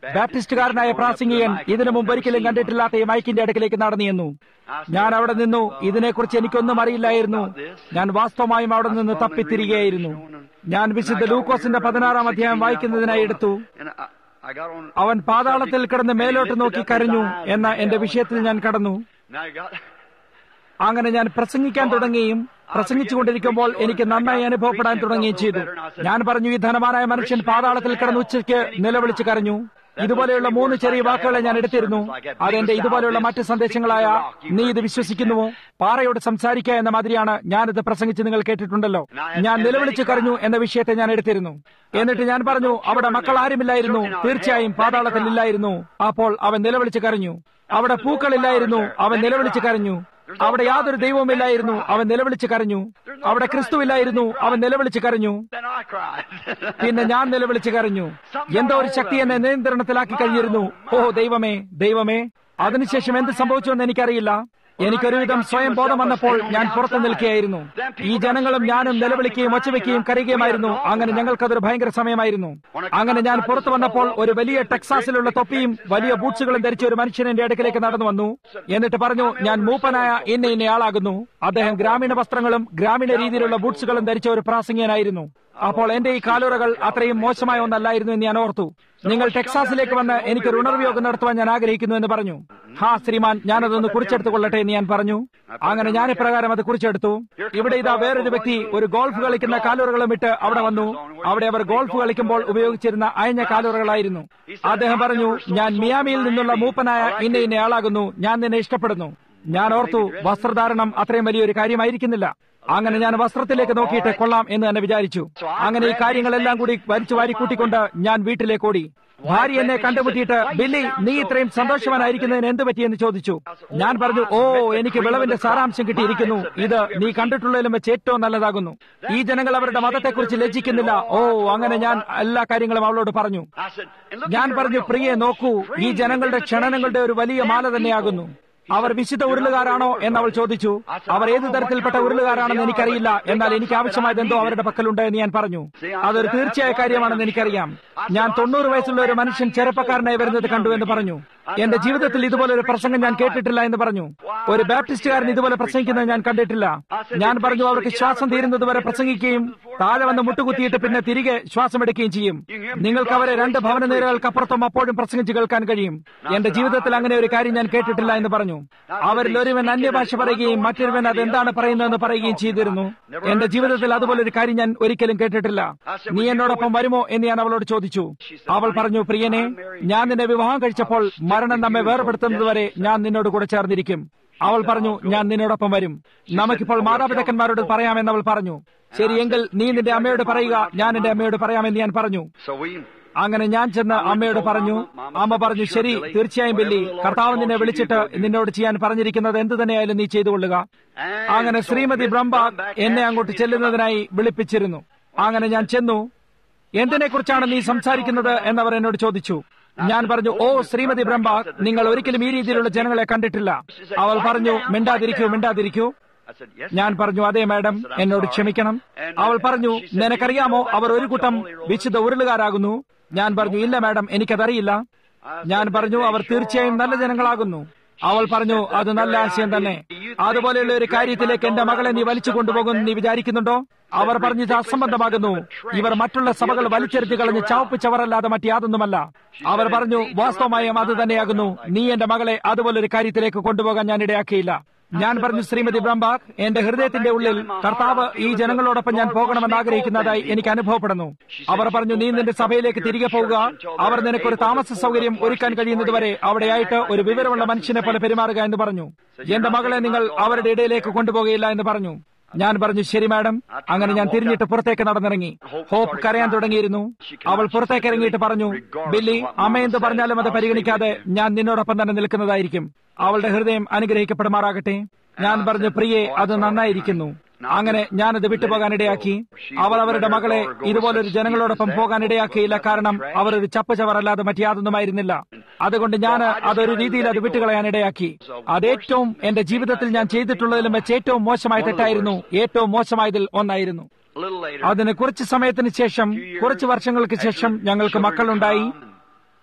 ബാപ്റ്റിസ്റ്റുകാരനായ പ്രാസംഗികൻ ഇതിനു മുമ്പ് ഒരിക്കലും കണ്ടിട്ടില്ലാത്ത ഈ മൈക്കിന്റെ അടുക്കിലേക്ക് നടന്നു ചെന്നു ഞാൻ അവിടെ നിന്നു ഇതിനെക്കുറിച്ച് എനിക്കൊന്നും അറിയില്ലായിരുന്നു ഞാൻ വാസ്തവമായും അവിടെ നിന്ന് തപ്പിത്തിരികയായിരുന്നു ഞാൻ വിശുദ്ധ ലൂക്കോസിന്റെ പതിനാറാം അധ്യായം വായിക്കുന്നതിനായി എടുത്തു And I, I got on. അവൻ പാതാളത്തിൽ കിടന്ന് മേലോട്ട് നോക്കി കരഞ്ഞു എന്ന എന്റെ വിഷയത്തിൽ ഞാൻ കടന്നു Now you got. അങ്ങനെ ഞാൻ പ്രസംഗിക്കാൻ തുടങ്ങുകയും പ്രസംഗിച്ചുകൊണ്ടിരിക്കുമ്പോൾ എനിക്ക് നന്നായി അനുഭവപ്പെടാൻ തുടങ്ങുകയും ചെയ്തു ഞാൻ പറഞ്ഞു ഈ ധനവാനായ മനുഷ്യൻ പാതാളത്തിൽ കിടന്ന് ഉച്ചയ്ക്ക് നിലവിളിച്ച് കരഞ്ഞു ഇതുപോലെയുള്ള മൂന്ന് ചെറിയ വാക്കുകളെ ഞാൻ എടുത്തിരുന്നു അതെന്റെ ഇതുപോലെയുള്ള മറ്റ് സന്ദേശങ്ങളായ നീ ഇത് വിശ്വസിക്കുന്നുവോ പാറയോട് സംസാരിക്കുക എന്ന മാതിരിയാണ് ഞാനിത് പ്രസംഗിച്ച് നിങ്ങൾ കേട്ടിട്ടുണ്ടല്ലോ ഞാൻ നിലവിളിച്ച് കരഞ്ഞു എന്ന വിഷയത്തെ ഞാൻ എടുത്തിരുന്നു എന്നിട്ട് ഞാൻ പറഞ്ഞു അവിടെ മക്കൾ ആരുമില്ലായിരുന്നു തീർച്ചയായും പാതാളത്തിൽ ഇല്ലായിരുന്നു അപ്പോൾ അവൻ നിലവിളിച്ച് കരഞ്ഞു അവിടെ പൂക്കളില്ലായിരുന്നു അവൻ നിലവിളിച്ച് കരഞ്ഞു അവിടെ യാതൊരു ദൈവവുമില്ലായിരുന്നു അവൻ നിലവിളിച്ച് കരഞ്ഞു അവിടെ ക്രിസ്തുവില്ലായിരുന്നു അവൻ നിലവിളിച്ച് കരഞ്ഞു Then I cried. പിന്നെ ഞാൻ നിലവിളിച്ച് കരഞ്ഞു എന്തോ ഒരു ശക്തി എന്നെ നിയന്ത്രണത്തിലാക്കി കഴിഞ്ഞിരുന്നു ഓ ദൈവമേ ദൈവമേ അതിനുശേഷം എന്ത് സംഭവിച്ചുവെന്ന് എനിക്കറിയില്ല എനിക്കൊരുവിധം സ്വയം ബോധം വന്നപ്പോൾ ഞാൻ പുറത്തു നിൽക്കുകയായിരുന്നു ഈ ജനങ്ങളും ഞാനും നിലവിളിക്കുകയും ഒച്ചവെക്കുകയും കരയുകയുമായിരുന്നു അങ്ങനെ ഞങ്ങൾക്കതൊരു ഭയങ്കര സമയമായിരുന്നു അങ്ങനെ ഞാൻ പുറത്തു വന്നപ്പോൾ ഒരു വലിയ ടെക്സാസിലുള്ള തൊപ്പിയും വലിയ ബൂട്ട്സുകളും ധരിച്ച ഒരു മനുഷ്യൻ എന്റെ അടുക്കലേക്ക് നടന്നു വന്നു എന്നിട്ട് പറഞ്ഞു ഞാൻ മൂപ്പനായ ഇന്ന ഇന്നയാളാകുന്നു അദ്ദേഹം ഗ്രാമീണ വസ്ത്രങ്ങളും ഗ്രാമീണ രീതിയിലുള്ള ബൂട്ട്സുകളും ധരിച്ച ഒരു പ്രാസംഗികനായിരുന്നു അപ്പോൾ എന്റെ ഈ കാലുറകൾ അത്രയും മോശമായ ഒന്നല്ലായിരുന്നു എന്ന് ഞാൻ ഓർത്തു നിങ്ങൾ ടെക്സാസിലേക്ക് വന്ന് എനിക്ക് ഒരു ഉണർവയോഗം നടത്തുവാൻ ഞാൻ ആഗ്രഹിക്കുന്നു എന്ന് പറഞ്ഞു ഹാ ശ്രീമാൻ ഞാനതൊന്ന് കുറിച്ചെടുത്തു കൊള്ളട്ടെ എന്ന് ഞാൻ പറഞ്ഞു അങ്ങനെ ഞാൻ ഇപ്രകാരം അത് കുറിച്ചെടുത്തു ഇവിടെ ഇതാ വേറൊരു വ്യക്തി ഒരു ഗോൾഫ് കളിക്കുന്ന കാലുറകളും ഇട്ട് അവിടെ വന്നു അവിടെ അവർ ഗോൾഫ് കളിക്കുമ്പോൾ ഉപയോഗിച്ചിരുന്ന അയഞ്ഞ കാലുറകളായിരുന്നു അദ്ദേഹം പറഞ്ഞു ഞാൻ മിയാമിയിൽ നിന്നുള്ള മൂപ്പനായ ഇന്ന ഇന്ന ആളാകുന്നു ഞാൻ നിന്നെ ഇഷ്ടപ്പെടുന്നു ഞാൻ ഓർത്തു വസ്ത്രധാരണം അത്രയും വലിയൊരു കാര്യമായിരിക്കുന്നില്ല അങ്ങനെ ഞാൻ വസ്ത്രത്തിലേക്ക് നോക്കിയിട്ട് കൊള്ളാം എന്ന് തന്നെ വിചാരിച്ചു അങ്ങനെ ഈ കാര്യങ്ങളെല്ലാം കൂടി വലിച്ചു വാരി കൂട്ടിക്കൊണ്ട് ഞാൻ വീട്ടിലേക്ക് ഓടി ഭാര്യ എന്നെ കണ്ടുമുട്ടിയിട്ട് ബില്ലി നീ ഇത്രയും സന്തോഷവാനായിരിക്കുന്നതിന് എന്ത് പറ്റിയെന്ന് ചോദിച്ചു ഞാൻ പറഞ്ഞു ഓ എനിക്ക് വിളവിന്റെ സാരാംശം കിട്ടിയിരിക്കുന്നു ഇത് നീ കണ്ടിട്ടുള്ളതിലും വെച്ച് ഏറ്റവും നല്ലതാകുന്നു ഈ ജനങ്ങൾ അവരുടെ മതത്തെക്കുറിച്ച് ലജ്ജിക്കുന്നില്ല ഓ അങ്ങനെ ഞാൻ എല്ലാ കാര്യങ്ങളും അവളോട് പറഞ്ഞു I said, and look ഞാൻ here, പറഞ്ഞു look at പ്രിയെ all നോക്കൂ the ഈ dreams ജനങ്ങളുടെ of the ക്ഷണനങ്ങളുടെ ഒരു വലിയ മാല തന്നെയാകുന്നു അവർ വിശുദ്ധ ഉരുളുകാരാണോ എന്ന് അവൾ ചോദിച്ചു അവർ ഏത് തരത്തിൽപ്പെട്ട ഉരുളുകാരാണെന്ന് എനിക്കറിയില്ല എന്നാൽ എനിക്ക് ആവശ്യമായത് എന്തോ അവരുടെ പക്കലുണ്ട് എന്ന് ഞാൻ പറഞ്ഞു അതൊരു തീർച്ചയായ കാര്യമാണെന്ന് എനിക്കറിയാം ഞാൻ തൊണ്ണൂറ് വയസ്സുള്ള ഒരു മനുഷ്യൻ ചെറുപ്പക്കാരനായി വരുന്നത് കണ്ടു എന്ന് പറഞ്ഞു എന്റെ ജീവിതത്തിൽ ഇതുപോലെ ഒരു പ്രസംഗം ഞാൻ കേട്ടിട്ടില്ല എന്ന് പറഞ്ഞു ഒരു ബാപ്റ്റിസ്റ്റുകാരൻ ഇതുപോലെ പ്രസംഗിക്കുന്നത് ഞാൻ കണ്ടിട്ടില്ല ഞാൻ പറഞ്ഞു അവർക്ക് ശ്വാസം തീരുന്നത് വരെ പ്രസംഗിക്കുകയും താഴെ വന്ന് മുട്ടുകുത്തിയിട്ട് പിന്നെ തിരികെ ശ്വാസം എടുക്കുകയും ചെയ്യും നിങ്ങൾക്ക് അവരെ രണ്ട് ഭവന നിരകൾക്കപ്പുറത്തും അപ്പോഴും പ്രസംഗിച്ച് കേൾക്കാൻ കഴിയും എന്റെ ജീവിതത്തിൽ അങ്ങനെ ഒരു കാര്യം ഞാൻ കേട്ടിട്ടില്ല എന്ന് പറഞ്ഞു അവരിൽ ഒരുവൻ അന്യഭാഷ പറയുകയും മറ്റൊരുവൻ അത് എന്താണ് പറയുന്നതെന്ന് പറയുകയും ചെയ്തിരുന്നു എന്റെ ജീവിതത്തിൽ അതുപോലെ ഒരു കാര്യം ഞാൻ ഒരിക്കലും കേട്ടിട്ടില്ല നീ എന്നോടൊപ്പം വരുമോ എന്ന് ഞാൻ അവളോട് ചോദിച്ചു അവൾ പറഞ്ഞു പ്രിയനെ ഞാൻ നിന്നെ വിവാഹം കഴിച്ചപ്പോൾ മരണം നമ്മെ വേർപെടുത്തുന്നതുവരെ ഞാൻ നിന്നോട് കൂടെ ചേർന്നിരിക്കും അവൾ പറഞ്ഞു ഞാൻ നിന്നോടൊപ്പം വരും നമുക്കിപ്പോൾ മാതാപിതാക്കന്മാരോട് പറയാമെന്ന് അവൾ പറഞ്ഞു ശരിയെങ്കിൽ നീ നിന്റെ അമ്മയോട് പറയുക ഞാൻ എന്റെ അമ്മയോട് പറയാമെന്ന് ഞാൻ പറഞ്ഞു So we അങ്ങനെ ഞാൻ ചെന്ന് അമ്മയോട് പറഞ്ഞു അമ്മ പറഞ്ഞു ശരി തീർച്ചയായും ബില്ലി കർത്താവ് നിന്നെ വിളിച്ചിട്ട് നിന്നോട് ചെയ്യാൻ പറഞ്ഞിരിക്കുന്നത് എന്ത് തന്നെയായാലും നീ ചെയ്തുകൊള്ളുക അങ്ങനെ ശ്രീമതി ബ്രഹ്മ എന്നെ അങ്ങോട്ട് ചെല്ലുന്നതിനായി വിളിപ്പിച്ചിരുന്നു അങ്ങനെ ഞാൻ ചെന്നു എന്തിനെക്കുറിച്ചാണ് നീ സംസാരിക്കുന്നത് എന്നവർ എന്നോട് ചോദിച്ചു ഞാൻ പറഞ്ഞു ഓ ശ്രീമതി ബ്രഹ്മ നിങ്ങൾ ഒരിക്കലും ഈ രീതിയിലുള്ള ജനങ്ങളെ കണ്ടിട്ടില്ല അവൾ പറഞ്ഞു മിണ്ടാതിരിക്കൂ മിണ്ടാതിരിക്കൂ I said, yes. ഞാൻ പറഞ്ഞു അതെ മാഡം എന്നോട് ക്ഷമിക്കണം അവൾ പറഞ്ഞു നിനക്കറിയാമോ അവർ ഒരു കൂട്ടം വിശുദ്ധ ഉരുളുകാരാകുന്നു ഞാൻ പറഞ്ഞു ഇല്ല മാഡം എനിക്കതറിയില്ല ഞാൻ പറഞ്ഞു അവർ തീർച്ചയായും നല്ല ജനങ്ങളാകുന്നു അവൾ പറഞ്ഞു അത് നല്ല ആശയം തന്നെ അതുപോലെയുള്ള ഒരു കാര്യത്തിലേക്ക് എന്റെ മകളെ നീ വലിച്ചു കൊണ്ടുപോകുമെന്ന് നീ വിചാരിക്കുന്നുണ്ടോ അവർ പറഞ്ഞു ഇത് അസംബന്ധമാകുന്നു ഇവർ മറ്റുള്ള സഭകൾ വലിച്ചെടുത്ത് കളഞ്ഞ് ചാവപ്പിച്ചവരല്ലാതെ മറ്റ് യാതൊന്നുമല്ല അവർ പറഞ്ഞു വാസ്തവമായും അത് തന്നെയാകുന്നു നീ എന്റെ മകളെ അതുപോലൊരു കാര്യത്തിലേക്ക് കൊണ്ടുപോകാൻ ഞാൻ ഇടയാക്കിയില്ല ഞാൻ പറഞ്ഞു ശ്രീമതി ബ്രഹ്മാക് എന്റെ ഹൃദയത്തിന്റെ ഉള്ളിൽ കർത്താവ് ഈ ജനങ്ങളോടൊപ്പം ഞാൻ പോകണമെന്ന് ആഗ്രഹിക്കുന്നതായി എനിക്ക് അനുഭവപ്പെടുന്നു അവർ പറഞ്ഞു നീ നിന്റെ സഭയിലേക്ക് തിരികെ പോകുക അവർ നിനക്കൊരു താമസ സൗകര്യം ഒരുക്കാൻ കഴിയുന്നതുവരെ അവിടെയായിട്ട് ഒരു വിവരമുള്ള മനുഷ്യനെ പോലെ പെരുമാറുക എന്ന് പറഞ്ഞു എന്റെ മകളെ നിങ്ങൾ അവരുടെ ഇടയിലേക്ക് കൊണ്ടുപോകുകയില്ല എന്ന് പറഞ്ഞു ഞാൻ പറഞ്ഞു ശരി മാഡം അങ്ങനെ ഞാൻ തിരിഞ്ഞിട്ട് പുറത്തേക്ക് നടന്നിറങ്ങി ഹോപ്പ് കരയാൻ തുടങ്ങിയിരുന്നു അവൾ പുറത്തേക്ക് ഇറങ്ങിയിട്ട് പറഞ്ഞു ബില്ലി അമ്മ എന്ത് പറഞ്ഞാലും അത് പരിഗണിക്കാതെ ഞാൻ നിന്നോടൊപ്പം തന്നെ നിൽക്കുന്നതായിരിക്കും അവളുടെ ഹൃദയം അനുഗ്രഹിക്കപ്പെടുമാറാകട്ടെ ഞാൻ പറഞ്ഞു പ്രിയെ അത് നന്നായിരിക്കുന്നു അങ്ങനെ ഞാനത് വിട്ടുപോകാനിടയാക്കി അവൾ അവരുടെ മകളെ ഇതുപോലൊരു ജനങ്ങളോടൊപ്പം പോകാനിടയാക്കിയില്ല കാരണം അവർ ഒരു ചപ്പുചവറല്ലാതെ മറ്റു യാതൊന്നുമായിരുന്നില്ല അതുകൊണ്ട് ഞാൻ അതൊരു രീതിയിൽ അത് വിട്ടുകളയാൻ ഇടയാക്കി അതേറ്റവും എന്റെ ജീവിതത്തിൽ ഞാൻ ചെയ്തിട്ടുള്ളതിലും വെച്ച് ഏറ്റവും മോശമായ തെറ്റായിരുന്നു ഏറ്റവും മോശമായതിൽ ഒന്നായിരുന്നു A little later, അതിന് കുറച്ച് സമയത്തിന് ശേഷം കുറച്ച് വർഷങ്ങൾക്ക് ശേഷം ഞങ്ങൾക്ക് മക്കളുണ്ടായി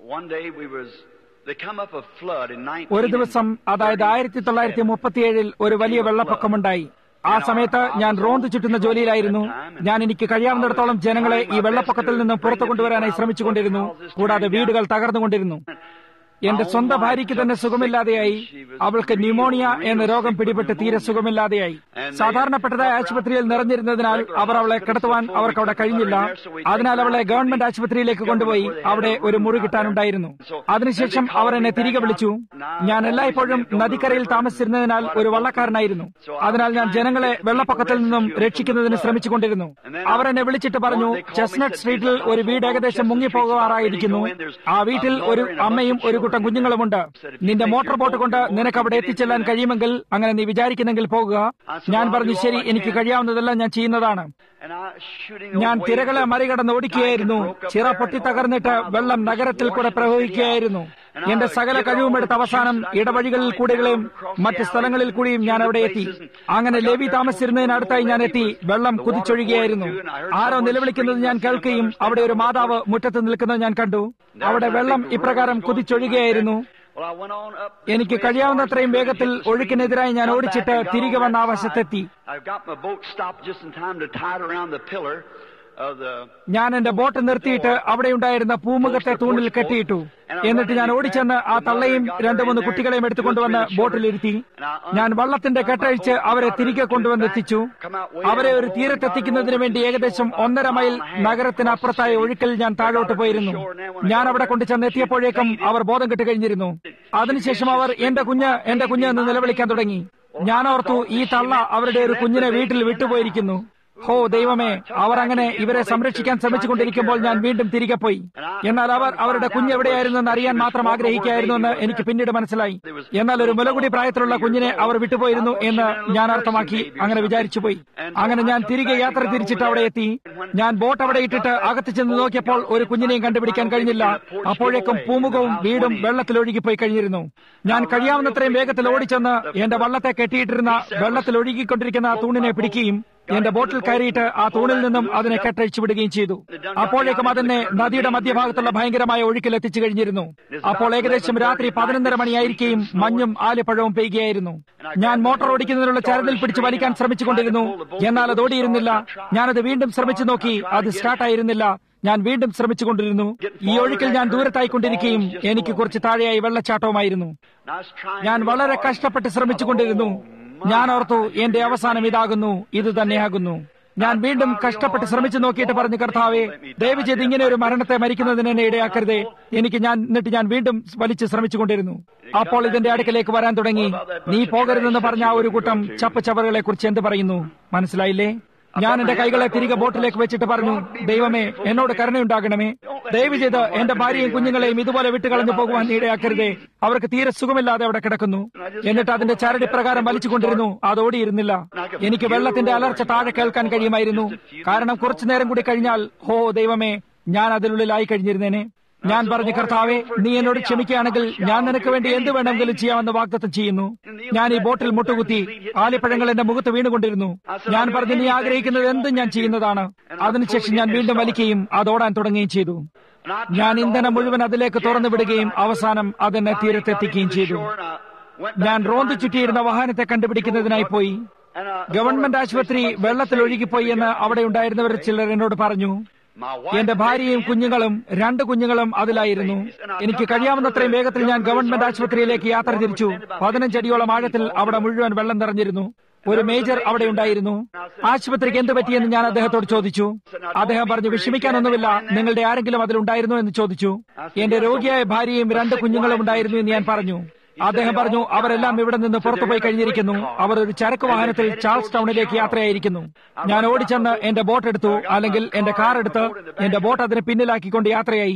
one day we was, they come up a flood in 19... ഒരു ദിവസം അതായത് ആയിരത്തി തൊള്ളായിരത്തി മുപ്പത്തിയേഴിൽ ഒരു വലിയ വെള്ളപ്പൊക്കമുണ്ടായി ആ സമയത്ത് ഞാൻ റോന്ത് ചുറ്റുന്ന ജോലിയിലായിരുന്നു ഞാൻ എനിക്ക് കഴിയാവുന്നിടത്തോളം ജനങ്ങളെ ഈ വെള്ളപ്പൊക്കത്തിൽ നിന്നും പുറത്തു കൊണ്ടുവരാനായി ശ്രമിച്ചുകൊണ്ടിരുന്നു കൂടാതെ വീടുകൾ തകർന്നുകൊണ്ടിരുന്നു എന്റെ സ്വന്തം ഭാര്യയ്ക്ക് തന്നെ സുഖമില്ലാതെയായി അവൾക്ക് ന്യൂമോണിയ എന്ന രോഗം പിടിപെട്ട് തീരെ സുഖമില്ലാതെയായി സാധാരണപ്പെട്ടതായ ആശുപത്രിയിൽ നിറഞ്ഞിരുന്നതിനാൽ അവർ അവളെ കിടത്തുവാൻ അവർക്ക് അവിടെ കഴിഞ്ഞില്ല അതിനാൽ അവളെ ഗവൺമെന്റ് ആശുപത്രിയിലേക്ക് കൊണ്ടുപോയി അവിടെ ഒരു മുറി കിട്ടാനുണ്ടായിരുന്നു അതിനുശേഷം അവർ എന്നെ തിരികെ വിളിച്ചു ഞാൻ എല്ലായ്പ്പോഴും നദിക്കരയിൽ താമസിച്ചിരുന്നതിനാൽ ഒരു വള്ളക്കാരനായിരുന്നു അതിനാൽ ഞാൻ ജനങ്ങളെ വെള്ളപ്പൊക്കത്തിൽ നിന്നും രക്ഷിക്കുന്നതിന് ശ്രമിച്ചുകൊണ്ടിരുന്നു അവർ എന്നെ വിളിച്ചിട്ട് പറഞ്ഞു ചെസ്നട്ട് സ്ട്രീറ്റിൽ ഒരു വീട് ഏകദേശം മുങ്ങിപ്പോകാറായിരിക്കുന്നു ആ വീട്ടിൽ ഒരു അമ്മയും ഒരു കൂട്ടം കുഞ്ഞുങ്ങളുമുണ്ട് നിന്റെ മോട്ടോർ ബോട്ട് കൊണ്ട് നിനക്ക് അവിടെ എത്തിച്ചെല്ലാൻ കഴിയുമെങ്കിൽ അങ്ങനെ നീ വിചാരിക്കുന്നെങ്കിൽ പോകുക ഞാൻ പറഞ്ഞു ശരി എനിക്ക് കഴിയാവുന്നതെല്ലാം ഞാൻ ചെയ്യുന്നതാണ് And I shooting ഞാൻ away തിരകളെ the മറികടന്ന് ഓടിക്കുകയായിരുന്നു ചിറ പൊട്ടി തകർന്നിട്ട് വെള്ളം നഗരത്തിൽ കൂടെ പ്രവഹിക്കുകയായിരുന്നു എന്റെ സകല കഴിവുമെടുത്ത അവസാനം ഇടവഴികളിൽ കൂടെയും മറ്റ് സ്ഥലങ്ങളിൽ കൂടിയും ഞാൻ അവിടെ എത്തി അങ്ങനെ ലെവി താമസിച്ചിരുന്നതിനടുത്തായി ഞാൻ എത്തി വെള്ളം കുതിച്ചൊഴുകിയായിരുന്നു ആരോ നിലവിളിക്കുന്നത് ഞാൻ കേൾക്കുകയും അവിടെ ഒരു മാതാവ് മുറ്റത്ത് നിൽക്കുന്നത് ഞാൻ കണ്ടു അവിടെ വെള്ളം ഇപ്രകാരം കുതിച്ചൊഴുകിയായിരുന്നു Well, I went on up എനിക്ക് കഴിയാവുന്നത്രയും വേഗത്തിൽ ഒഴുക്കിനെതിരായി ഞാൻ ഓടിച്ചിട്ട് തിരികെ വന്ന ആ വശത്തെത്തി I've got my boat stopped just in time to tie it around the pillar of the ഞാൻ എന്റെ ബോട്ട് നിർത്തിയിട്ട് അവിടെയുണ്ടായിരുന്ന പൂമുഖത്തെ തൂണിൽ കെട്ടിയിട്ടു എന്നിട്ട് ഞാൻ ഓടിച്ചെന്ന് ആ തള്ളയും രണ്ടു മൂന്ന് കുട്ടികളെയും എടുത്തുകൊണ്ടുവന്ന് ബോട്ടിലിരുത്തി ഞാൻ വള്ളത്തിന്റെ കെട്ടഴിച്ച് അവരെ തിരികെ കൊണ്ടുവന്നെത്തിച്ചു അവരെ ഒരു തീരത്തെത്തിക്കുന്നതിന് വേണ്ടി ഏകദേശം ഒന്നര മൈൽ നഗരത്തിനപ്പുറത്തായ ഒഴുക്കിൽ ഞാൻ താഴോട്ട് പോയിരുന്നു ഞാൻ അവിടെ കൊണ്ട് ചെന്നെത്തിയപ്പോഴേക്കും അവർ ബോധം കെട്ട് കഴിഞ്ഞിരുന്നു അതിനുശേഷം അവർ എന്റെ കുഞ്ഞ് എന്റെ കുഞ്ഞ് എന്ന് നിലവിളിക്കാൻ തുടങ്ങി ഞാൻ ഓർത്തു ഈ തള്ള അവരുടെ ഒരു കുഞ്ഞിനെ വീട്ടിൽ വിട്ടുപോയിരിക്കുന്നു ഹോ ദൈവമേ അവർ അങ്ങനെ ഇവരെ സംരക്ഷിക്കാൻ ശ്രമിച്ചുകൊണ്ടിരിക്കുമ്പോൾ ഞാൻ വീണ്ടും തിരികെ പോയി എന്നാൽ അവർ അവരുടെ കുഞ്ഞ് എവിടെയായിരുന്നെന്ന് അറിയാൻ മാത്രം ആഗ്രഹിക്കായിരുന്നു എന്ന് എനിക്ക് പിന്നീട് മനസ്സിലായി എന്നാൽ ഒരു മുലകുടി പ്രായത്തിലുള്ള കുഞ്ഞിനെ അവർ വിട്ടുപോയിരുന്നു എന്ന് ഞാൻ അർത്ഥമാക്കി അങ്ങനെ വിചാരിച്ചു പോയി അങ്ങനെ ഞാൻ തിരികെ യാത്ര തിരിച്ചിട്ട് അവിടെ എത്തി ഞാൻ ബോട്ട് അവിടെ ഇട്ടിട്ട് അകത്ത് ചെന്ന് നോക്കിയപ്പോൾ ഒരു കുഞ്ഞിനെയും കണ്ടുപിടിക്കാൻ കഴിഞ്ഞില്ല അപ്പോഴേക്കും പൂമുഖവും വീടും വെള്ളത്തിൽ ഒഴുകിപ്പോയി കഴിഞ്ഞിരുന്നു ഞാൻ കഴിയാവുന്നത്രയും വേഗത്തിൽ ഓടിച്ചെന്ന് എന്റെ വള്ളത്തെ കെട്ടിയിട്ടിരുന്ന വെള്ളത്തിൽ ഒഴുകിക്കൊണ്ടിരിക്കുന്ന ആ തൂണിനെ പിടിക്കുകയും എന്റെ ബോട്ടിൽ കയറിയിട്ട് ആ തൂണിൽ നിന്നും അതിനെ കെട്ടഴിച്ചു വിടുകയും ചെയ്തു അപ്പോഴേക്കും അതിനെ നദിയുടെ മധ്യഭാഗത്തുള്ള ഭയങ്കരമായ ഒഴുക്കിൽ എത്തിച്ചു കഴിഞ്ഞിരുന്നു അപ്പോൾ ഏകദേശം രാത്രി പതിനൊന്നര മണിയായിരിക്കുകയും മഞ്ഞും ആലിപ്പഴവും പെയ്യുകയായിരുന്നു ഞാൻ മോട്ടോർ ഓടിക്കുന്നതിനുള്ള ചരടിൽ പിടിച്ച് വലിക്കാൻ ശ്രമിച്ചുകൊണ്ടിരുന്നു എന്നാൽ അത് ഓടിയിരുന്നില്ല ഞാനത് വീണ്ടും ശ്രമിച്ചു നോക്കി അത് സ്റ്റാർട്ടായിരുന്നില്ല ഞാൻ വീണ്ടും ശ്രമിച്ചുകൊണ്ടിരുന്നു ഈ ഒഴുക്കിൽ ഞാൻ ദൂരത്തായിക്കൊണ്ടിരിക്കുകയും എനിക്ക് കുറച്ച് താഴെയായി വെള്ളച്ചാട്ടവുമായിരുന്നു and I was trying ഞാൻ really വളരെ hard. കഷ്ടപ്പെട്ട് ശ്രമിച്ചുകൊണ്ടിരുന്നു ഞാൻ ഓർത്തു എന്റെ അവസാനം ഇതാകുന്നു ഇത് തന്നെയാകുന്നു ഞാൻ വീണ്ടും കഷ്ടപ്പെട്ട് ശ്രമിച്ചു നോക്കിയിട്ട് പറഞ്ഞു കർത്താവേ ദയവ് ചെയ്ത് ഇങ്ങനെ ഒരു മരണത്തെ മരിക്കുന്നതിന് എന്നെ ഇടയാക്കരുതേ എനിക്ക് ഞാൻ എന്നിട്ട് ഞാൻ വീണ്ടും വലിച്ച് ശ്രമിച്ചുകൊണ്ടിരുന്നു അപ്പോൾ ഇതിന്റെ അടുക്കലേക്ക് വരാൻ തുടങ്ങി നീ പോകരുതെന്ന് പറഞ്ഞ ആ ഒരു കൂട്ടം ചപ്പ് ചവറുകളെ കുറിച്ച് എന്ത് പറയുന്നു മനസ്സിലായില്ലേ ഞാൻ എന്റെ കൈകളെ തിരികെ ബോട്ടിലേക്ക് വെച്ചിട്ട് പറഞ്ഞു ദൈവമേ എന്നോട് കരുണയുണ്ടാകണമേ ദയവ് ചെയ്ത് എന്റെ ഭാര്യയും കുഞ്ഞുങ്ങളെയും ഇതുപോലെ വിട്ടുകളഞ്ഞു പോകുവാൻ നീ ഇടയാക്കരുതേ അവർക്ക് തീരെ സുഖമില്ലാതെ അവിടെ കിടക്കുന്നു എന്നിട്ട് അതിന്റെ ചരടി പ്രകാരം വലിച്ചുകൊണ്ടിരുന്നു അത് ഓടിയിരുന്നില്ല എനിക്ക് വെള്ളത്തിന്റെ അലർച്ച താഴെ കേൾക്കാൻ കഴിയുമായിരുന്നു കാരണം കുറച്ചു നേരം കൂടി കഴിഞ്ഞാൽ ഹോ ദൈവമേ ഞാൻ അതിനുള്ളിലായി കഴിഞ്ഞിരുന്നേനെ ഞാൻ പറഞ്ഞു കർത്താവെ നീ എന്നോട് ക്ഷമിക്കുകയാണെങ്കിൽ ഞാൻ നിനക്ക് വേണ്ടി എന്ത് വേണമെങ്കിലും ചെയ്യാമെന്ന് വാഗ്ദത്തം ചെയ്യുന്നു ഞാൻ ഈ ബോട്ടിൽ മുട്ടുകുത്തി ആലിപ്പഴങ്ങൾ എന്റെ മുഖത്ത് വീണുകൊണ്ടിരുന്നു ഞാൻ പറഞ്ഞു നീ ആഗ്രഹിക്കുന്നത് എന്തും ഞാൻ ചെയ്യുന്നതാണ് അതിനുശേഷം ഞാൻ വീണ്ടും വലിക്കുകയും അത് ഓടാൻ തുടങ്ങുകയും ചെയ്തു And I ഞാൻ turned ഇന്ധനം over മുഴുവൻ അതിലേക്ക് തുറന്നു വിടുകയും അവസാനം അതെന്നെ തീരത്തെത്തിക്കുകയും ചെയ്തു ഞാൻ റോന്ത് ചുറ്റിയിരുന്ന വാഹനത്തെ കണ്ടുപിടിക്കുന്നതിനായി പോയി ഗവൺമെന്റ് ആശുപത്രി വെള്ളത്തിൽ ഒഴുകിപ്പോയി എന്ന് അവിടെ ഉണ്ടായിരുന്നവർ ചിലർ എന്നോട് പറഞ്ഞു എന്റെ ഭാര്യയും കുഞ്ഞുങ്ങളും രണ്ട് കുഞ്ഞുങ്ങളും അതിലായിരുന്നു എനിക്ക് കഴിയാവുന്നത്രയും വേഗത്തിൽ ഞാൻ ഗവൺമെന്റ് ആശുപത്രിയിലേക്ക് യാത്ര തിരിച്ചു പതിനഞ്ചടിയോളം ആഴത്തിൽ അവിടെ മുഴുവൻ വെള്ളം നിറഞ്ഞിരുന്നു ഒരു മേജർ അവിടെ ഉണ്ടായിരുന്നു ആശുപത്രിക്ക് എന്ത് പറ്റിയെന്ന് ഞാൻ അദ്ദേഹത്തോട് ചോദിച്ചു അദ്ദേഹം പറഞ്ഞു വിഷമിക്കാനൊന്നുമില്ല നിങ്ങളുടെ ആരെങ്കിലും അതിലുണ്ടായിരുന്നു എന്ന് ചോദിച്ചു എന്റെ രോഗിയായ ഭാര്യയും രണ്ട് കുഞ്ഞുങ്ങളും ഉണ്ടായിരുന്നു എന്ന് ഞാൻ പറഞ്ഞു അദ്ദേഹം പറഞ്ഞു അവരെല്ലാം ഇവിടെ നിന്ന് പുറത്തുപോയി കഴിഞ്ഞിരിക്കുന്നു അവർ ഒരു ചരക്ക് വാഹനത്തിൽ ചാൾസ് ടൗണിലേക്ക് യാത്രയായിരിക്കുന്നു ഞാൻ ഓടിച്ചെന്ന് എന്റെ ബോട്ട് എടുത്തു അല്ലെങ്കിൽ എന്റെ കാർ എടുത്ത് എന്റെ ബോട്ട് അതിന് പിന്നിലാക്കിക്കൊണ്ട് യാത്രയായി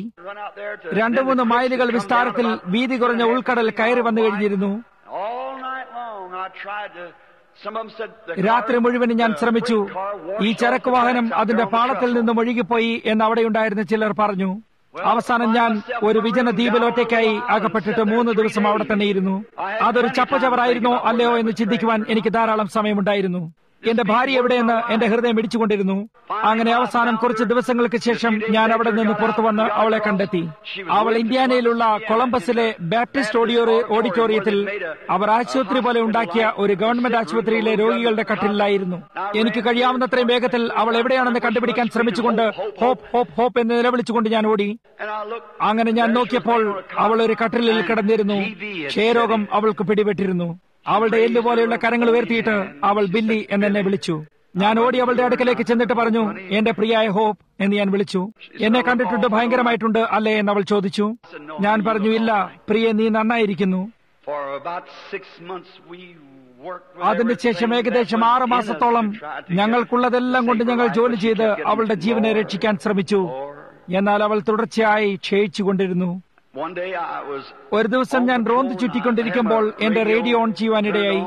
രണ്ടു മൂന്ന് മൈലുകൾ വിസ്താരത്തിൽ വീതി കുറഞ്ഞ ഉൾക്കടൽ കയറി വന്നു കഴിഞ്ഞിരുന്നു All night long I tried to some of them said the രാത്രി car- മുഴുവൻ ഞാൻ the ശ്രമിച്ചു freight car washed ഈ off ചരക്ക് the വാഹനം tracks out അതിന്റെ there on the പാളത്തിൽ truck. നിന്നും ഒഴുകിപ്പോയി എന്ന് അവിടെയുണ്ടായിരുന്ന ചിലർ പറഞ്ഞു അവസാനം ഞാൻ ഒരു വിജന ദ്വീപിൽ ഒറ്റയ്ക്കായി അകപ്പെട്ടിട്ട് മൂന്ന് ദിവസം അവിടെ തന്നെ ഇരുന്നു അതൊരു ചപ്പചവറായിരുന്നോ അല്ലയോ എന്ന് ചിന്തിക്കുവാൻ എനിക്ക് ധാരാളം സമയമുണ്ടായിരുന്നു എന്റെ ഭാര്യ എവിടെയെന്ന് എന്റെ ഹൃദയം ഇടിച്ചുകൊണ്ടിരുന്നു അങ്ങനെ അവസാനം കുറച്ച് ദിവസങ്ങൾക്ക് ശേഷം ഞാൻ അവിടെ നിന്ന് പുറത്തു വന്ന് അവളെ കണ്ടെത്തി അവൾ ഇന്ത്യാനയിലുള്ള കൊളംബസിലെ ബാപ്റ്റിസ്റ്റ് ഓഡിയോറി ഓഡിറ്റോറിയത്തിൽ അവർ ആശുപത്രി പോലെ ഉണ്ടാക്കിയ ഒരു ഗവൺമെന്റ് ആശുപത്രിയിലെ രോഗികളുടെ കട്ടിലായിരുന്നു എനിക്ക് കഴിയാവുന്നത്രയും വേഗത്തിൽ അവൾ എവിടെയാണെന്ന് കണ്ടുപിടിക്കാൻ ശ്രമിച്ചുകൊണ്ട് ഹോപ്പ് ഹോപ്പ് ഹോപ്പ് എന്ന് നിലവിളിച്ചുകൊണ്ട് ഞാൻ ഓടി അങ്ങനെ ഞാൻ നോക്കിയപ്പോൾ അവൾ ഒരു കട്ടിലിൽ കിടന്നിരുന്നു ക്ഷയരോഗം അവൾക്ക് പിടിപെട്ടിരുന്നു അവളുടെ എല്ല് പോലെയുള്ള കരങ്ങൾ ഉയർത്തിയിട്ട് അവൾ ബില്ലി എന്നെ വിളിച്ചു ഞാൻ ഓടി അവളുടെ അടുക്കലേക്ക് ചെന്നിട്ട് പറഞ്ഞു എന്റെ പ്രിയായ ഹോപ്പ് എന്ന് ഞാൻ വിളിച്ചു എന്നെ കണ്ടിട്ടുണ്ട് ഭയങ്കരമായിട്ടുണ്ട് അല്ലേ എന്ന് അവൾ ചോദിച്ചു ഞാൻ പറഞ്ഞു ഇല്ല പ്രിയ നീ നന്നായിരിക്കുന്നു അതിനുശേഷം ഏകദേശം ആറ് മാസത്തോളം ഞങ്ങൾക്കുള്ളതെല്ലാം കൊണ്ട് ഞങ്ങൾ ജോലി ചെയ്ത് അവളുടെ ജീവനെ രക്ഷിക്കാൻ ശ്രമിച്ചു എന്നാൽ അവൾ തുടർച്ചയായി ക്ഷയിച്ചുകൊണ്ടിരുന്നു ഒരു ദിവസം ഞാൻ റോന്ത് ചുറ്റിക്കൊണ്ടിരിക്കുമ്പോൾ എന്റെ റേഡിയോ ഓൺ ചെയ്യുവാനിടയായി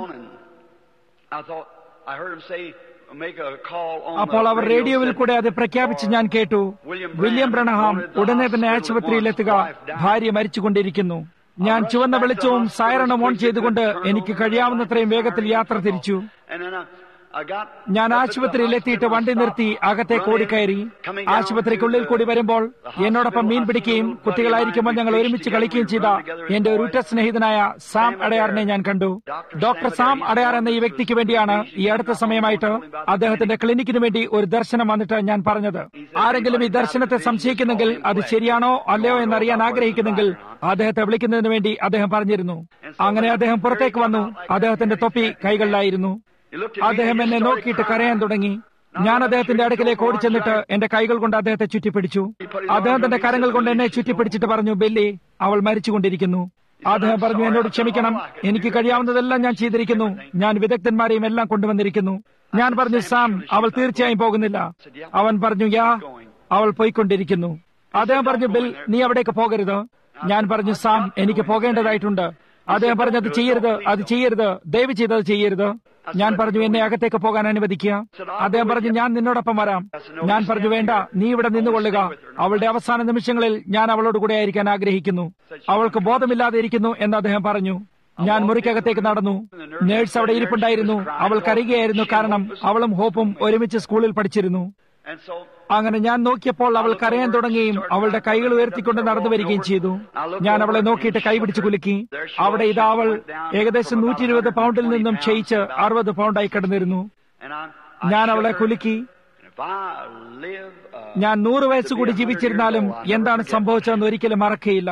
അപ്പോൾ അവർ റേഡിയോയിൽ കൂടെ അത് പ്രഖ്യാപിച്ച് ഞാൻ കേട്ടു വില്യം ബ്രണഹാം ഉടനെ തന്നെ ആശുപത്രിയിലെത്തുക ഭാര്യ മരിച്ചുകൊണ്ടിരിക്കുന്നു ഞാൻ ചുവന്ന വെളിച്ചവും സൈറണും ഓൺ ചെയ്തുകൊണ്ട് എനിക്ക് കഴിയാവുന്നത്രയും വേഗത്തിൽ യാത്ര തിരിച്ചു ഞാൻ ആശുപത്രിയിൽ എത്തിയിട്ട് വണ്ടി നിർത്തി അകത്തേക്ക് ഓടിക്കയറി ആശുപത്രിക്കുള്ളിൽ കൂടി വരുമ്പോൾ എന്നോടൊപ്പം മീൻ പിടിക്കുകയും കുട്ടികളായിരിക്കുമ്പോൾ ഞങ്ങൾ ഒരുമിച്ച് കളിക്കുകയും ചെയ്ത എന്റെ ഒരു ഉറ്റ സ്നേഹിതനായ സാം അടയാറിനെ ഞാൻ കണ്ടു ഡോക്ടർ സാം അടയാർ എന്ന ഈ വ്യക്തിക്ക് വേണ്ടിയാണ് ഈ അടുത്ത സമയമായിട്ട് അദ്ദേഹത്തിന്റെ ക്ലിനിക്കിന് വേണ്ടി ഒരു ദർശനം വന്നിട്ട് ഞാൻ പറഞ്ഞത് ആരെങ്കിലും ഈ ദർശനത്തെ സംശയിക്കുന്നെങ്കിൽ അത് ശരിയാണോ അല്ലയോ എന്നറിയാൻ ആഗ്രഹിക്കുന്നെങ്കിൽ അദ്ദേഹത്തെ വിളിക്കുന്നതിന് വേണ്ടി അദ്ദേഹം പറഞ്ഞിരുന്നു അങ്ങനെ അദ്ദേഹം പുറത്തേക്ക് വന്നു അദ്ദേഹത്തിന്റെ തൊപ്പി കൈകളിലായിരുന്നു അദ്ദേഹം എന്നെ നോക്കിയിട്ട് കരയാൻ തുടങ്ങി ഞാൻ അദ്ദേഹത്തിന്റെ അടുക്കലേക്ക് ഓടിച്ചെന്നിട്ട് എന്റെ കൈകൾ കൊണ്ട് അദ്ദേഹത്തെ ചുറ്റിപ്പിടിച്ചു അദ്ദേഹം തന്റെ കരങ്ങൾ കൊണ്ട് എന്നെ ചുറ്റിപ്പിടിച്ചിട്ട് പറഞ്ഞു ബെല്ലി അവൾ മരിച്ചുകൊണ്ടിരിക്കുന്നു അദ്ദേഹം പറഞ്ഞു എന്നോട് ക്ഷമിക്കണം എനിക്ക് കഴിയാവുന്നതെല്ലാം ഞാൻ ചെയ്തിരിക്കുന്നു ഞാൻ വിദഗ്ധന്മാരെയും എല്ലാം കൊണ്ടുവന്നിരിക്കുന്നു ഞാൻ പറഞ്ഞു സാം അവൾ തീർച്ചയായും പോകുന്നില്ല അവൻ പറഞ്ഞു യാ അവൾ പോയിക്കൊണ്ടിരിക്കുന്നു അദ്ദേഹം പറഞ്ഞു ബിൽ നീ അവിടേക്ക് പോകരുത് ഞാൻ പറഞ്ഞു സാം എനിക്ക് പോകേണ്ടതായിട്ടുണ്ട് അദ്ദേഹം പറഞ്ഞു അത് ചെയ്യരുത് അത് ചെയ്യരുത് ദയവ് ചെയ്ത് അത് ചെയ്യരുത് ഞാൻ പറഞ്ഞു എന്നെ അകത്തേക്ക് പോകാൻ അനുവദിക്കുക അദ്ദേഹം പറഞ്ഞു ഞാൻ നിന്നോടൊപ്പം വരാം ഞാൻ പറഞ്ഞു വേണ്ട നീ ഇവിടെ നിന്നുകൊള്ളുക അവളുടെ അവസാന നിമിഷങ്ങളിൽ ഞാൻ അവളോട് കൂടെ ആയിരിക്കാൻ ആഗ്രഹിക്കുന്നു അവൾക്ക് ബോധമില്ലാതെ ഇരിക്കുന്നു എന്ന് അദ്ദേഹം പറഞ്ഞു ഞാൻ മുറിക്കകത്തേക്ക് നടന്നു നേഴ്സ് അവിടെ ഇരിപ്പുണ്ടായിരുന്നു അവൾ കരയുകയായിരുന്നു കാരണം അവളും ഹോപ്പും ഒരുമിച്ച് സ്കൂളിൽ പഠിച്ചിരുന്നു അങ്ങനെ ഞാൻ നോക്കിയപ്പോൾ അവൾ കരയാൻ തുടങ്ങുകയും അവളുടെ കൈകൾ ഉയർത്തിക്കൊണ്ട് നടന്നു വരികയും ചെയ്തു ഞാൻ അവളെ നോക്കിയിട്ട് കൈപിടിച്ച് കുലുക്കി അവിടെ ഇതാ അവൾ ഏകദേശം നൂറ്റി ഇരുപത് പൗണ്ടിൽ നിന്നും ക്ഷയിച്ച് അറുപത് പൗണ്ടായി കിടന്നിരുന്നു ഞാൻ അവളെ കുലുക്കി ഞാൻ നൂറ് വയസ്സ് കൂടി ജീവിച്ചിരുന്നാലും എന്താണ് സംഭവിച്ചതെന്ന് ഒരിക്കലും മറക്കുകയില്ല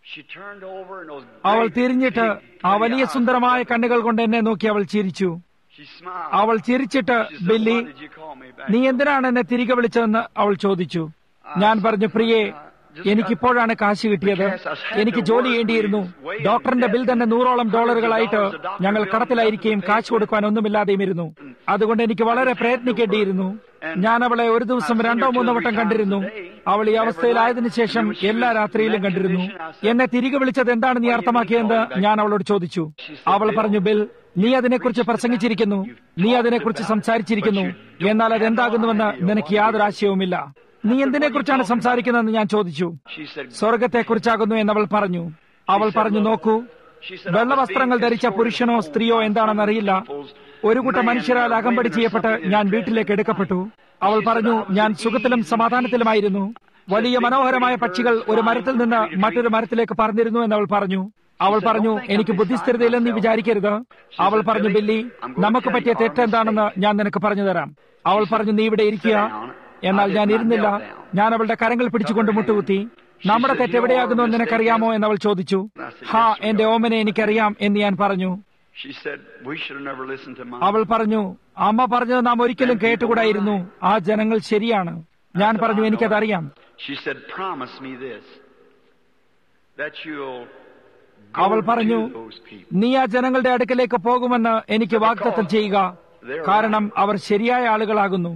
അവൾ തിരിഞ്ഞിട്ട് ആ വലിയ സുന്ദരമായ കണ്ണുകൾ കൊണ്ട് എന്നെ നോക്കി അവൾ ചിരിച്ചു അവൾ ചിരിച്ചിട്ട് ബില്ലി നീ എന്തിനാണ് എന്നെ തിരികെ വിളിച്ചതെന്ന് അവൾ ചോദിച്ചു ഞാൻ പറഞ്ഞു പ്രിയേ എനിക്കിപ്പോഴാണ് കാശ് കിട്ടിയത് എനിക്ക് ജോലി ചെയ്യേണ്ടിയിരുന്നു ഡോക്ടറിന്റെ ബിൽ തന്നെ നൂറോളം ഡോളറുകളായിട്ട് ഞങ്ങൾ കടത്തിലായിരിക്കുകയും കാശ് കൊടുക്കാൻ ഒന്നുമില്ലാതെയും ഇരുന്നു അതുകൊണ്ട് എനിക്ക് വളരെ പ്രയത്നിക്കേണ്ടിയിരുന്നു ഞാൻ അവളെ ഒരു ദിവസം രണ്ടോ മൂന്നോ വട്ടം കണ്ടിരുന്നു അവൾ ഈ അവസ്ഥയിലായതിനു ശേഷം എല്ലാ രാത്രിയിലും കണ്ടിരുന്നു എന്നെ തിരികെ വിളിച്ചത് എന്താണ് നീ അർത്ഥമാക്കിയതെന്ന് ഞാൻ അവളോട് ചോദിച്ചു അവൾ പറഞ്ഞു ബിൽ നീ അതിനെക്കുറിച്ച് പ്രസംഗിച്ചിരിക്കുന്നു നീ അതിനെക്കുറിച്ച് സംസാരിച്ചിരിക്കുന്നു എന്നാൽ അതെന്താകുന്നുവെന്ന് നിനക്ക് യാതൊരു ആശയവുമില്ല നീ എന്തിനെക്കുറിച്ചാണ് സംസാരിക്കുന്നതെന്ന് ഞാൻ ചോദിച്ചു സ്വർഗത്തെക്കുറിച്ചാകുന്നു എന്നവൾ പറഞ്ഞു അവൾ പറഞ്ഞു നോക്കൂ വെള്ളവസ്ത്രങ്ങൾ ധരിച്ച പുരുഷനോ സ്ത്രീയോ എന്താണെന്നറിയില്ല ഒരു കൂട്ടം മനുഷ്യരാൽ അകമ്പടി ചെയ്യപ്പെട്ട് ഞാൻ വീട്ടിലേക്ക് എടുക്കപ്പെട്ടു അവൾ പറഞ്ഞു ഞാൻ സുഖത്തിലും സമാധാനത്തിലുമായിരുന്നു വലിയ മനോഹരമായ പക്ഷികൾ ഒരു മരത്തിൽ നിന്ന് മറ്റൊരു മരത്തിലേക്ക് പറന്നിരുന്നു എന്നവൾ പറഞ്ഞു അവൾ പറഞ്ഞു എനിക്ക് ബുദ്ധിസ്ഥിരതയില്ലെന്ന് നീ വിചാരിക്കരുത് അവൾ പറഞ്ഞു ബില്ലി നമുക്ക് പറ്റിയ തെറ്റെന്താണെന്ന് ഞാൻ നിനക്ക് പറഞ്ഞു തരാം അവൾ പറഞ്ഞു നീ ഇവിടെ ഇരിക്കുക എന്നാൽ ഞാൻ ഇരുന്നില്ല ഞാൻ അവളുടെ കരങ്ങൾ പിടിച്ചുകൊണ്ട് മുട്ടുകുത്തി നമ്മുടെ തെറ്റെവിടെയാകുന്നു എന്ന് നിനക്കറിയാമോ എന്നവൾ ചോദിച്ചു ഹാ എന്റെ ഓമനെ എനിക്കറിയാം എന്ന് ഞാൻ പറഞ്ഞു അവൾ പറഞ്ഞു അമ്മ പറഞ്ഞത് നാം ഒരിക്കലും കേട്ടുകൂടായിരുന്നു ആ ജനങ്ങൾ ശരിയാണ് ഞാൻ പറഞ്ഞു എനിക്കതറിയാം അവൾ പറഞ്ഞു നീ ആ ജനങ്ങളുടെ അടുക്കലേക്ക് പോകുമെന്ന് എനിക്ക് വാഗ്ദത്തം ചെയ്യുക കാരണം അവർ ശരിയായ ആളുകളാകുന്നു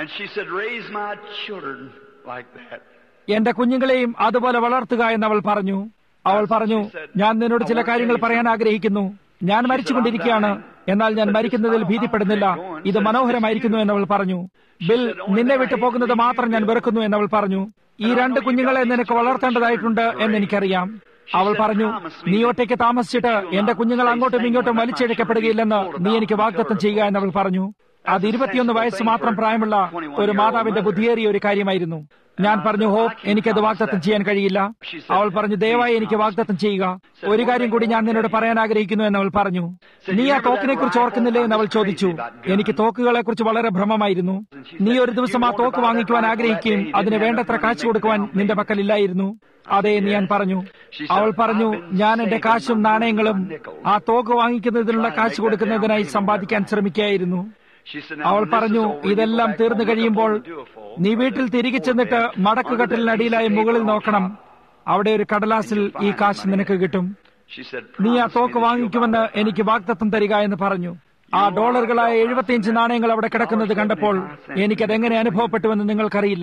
എന്റെ കുഞ്ഞുങ്ങളെയും അതുപോലെ വളർത്തുക എന്ന് അവൾ പറഞ്ഞു അവൾ പറഞ്ഞു ഞാൻ നിന്നോട് ചില കാര്യങ്ങൾ പറയാൻ ആഗ്രഹിക്കുന്നു ഞാൻ മരിച്ചുകൊണ്ടിരിക്കുകയാണ് എന്നാൽ ഞാൻ മരിക്കുന്നതിൽ ഭീതിപ്പെടുന്നില്ല ഇത് മനോഹരമായിരിക്കുന്നു എന്നവൾ പറഞ്ഞു ബിൽ നിന്നെ വിട്ടു പോകുന്നത് മാത്രം ഞാൻ വെറുക്കുന്നു എന്നവൾ പറഞ്ഞു ഈ രണ്ട് കുഞ്ഞുങ്ങളെ നിനക്ക് വളർത്തേണ്ടതായിട്ടുണ്ട് എന്ന് എനിക്കറിയാം അവൾ പറഞ്ഞു നീ ഒറ്റയ്ക്ക് താമസിച്ചിട്ട് എന്റെ കുഞ്ഞുങ്ങൾ അങ്ങോട്ടും ഇങ്ങോട്ടും വലിച്ചിഴക്കപ്പെടുകയില്ലെന്ന് നീ എനിക്ക് വാഗ്ദത്തം ചെയ്യുക എന്നവൾ പറഞ്ഞു അത് ഇരുപത്തിയൊന്ന് വയസ്സ് മാത്രം പ്രായമുള്ള ഒരു മാതാവിന്റെ ബുദ്ധിയേറിയ ഒരു കാര്യമായിരുന്നു ഞാൻ പറഞ്ഞു ഹോപ്പ് എനിക്കത് വാഗ്ദത്തം ചെയ്യാൻ കഴിയില്ല അവൾ പറഞ്ഞു ദയവായി എനിക്ക് വാഗ്ദത്തം ചെയ്യുക ഒരു കാര്യം കൂടി ഞാൻ നിന്നോട് പറയാൻ ആഗ്രഹിക്കുന്നു എന്ന് അവൾ പറഞ്ഞു നീ ആ തോക്കിനെ കുറിച്ച് ഓർക്കുന്നില്ലേ എന്ന് അവൾ ചോദിച്ചു എനിക്ക് തോക്കുകളെ കുറിച്ച് വളരെ ഭ്രമമായിരുന്നു നീ ഒരു ദിവസം ആ തോക്ക് വാങ്ങിക്കുവാൻ ആഗ്രഹിക്കുകയും അതിന് വേണ്ടത്ര കാശ് കൊടുക്കുവാൻ നിന്റെ പക്കലില്ലായിരുന്നു അതെ എന്ന് ഞാൻ പറഞ്ഞു അവൾ പറഞ്ഞു ഞാൻ എന്റെ കാശും നാണയങ്ങളും ആ തോക്ക് വാങ്ങിക്കുന്നതിനുള്ള കാശ് കൊടുക്കുന്നതിനായി സമ്പാദിക്കാൻ ശ്രമിക്കുകയായിരുന്നു അവൾ പറഞ്ഞു ഇതെല്ലാം തീർന്നു കഴിയുമ്പോൾ നീ വീട്ടിൽ തിരികെ ചെന്നിട്ട് മടക്കുകട്ടിലിനടിയിലായി മുകളിൽ നോക്കണം അവിടെ ഒരു കടലാസിൽ ഈ കാശ് നിനക്ക് കിട്ടും നീ ആ തോക്ക് വാങ്ങിക്കുമെന്ന് എനിക്ക് വാഗ്ദത്തം തരിക എന്ന് പറഞ്ഞു ആ ഡോളറുകളായ എഴുപത്തിയഞ്ച് നാണയങ്ങൾ അവിടെ കിടക്കുന്നത് കണ്ടപ്പോൾ എനിക്കത് എങ്ങനെ അനുഭവപ്പെട്ടുവെന്ന് നിങ്ങൾക്കറിയില്ല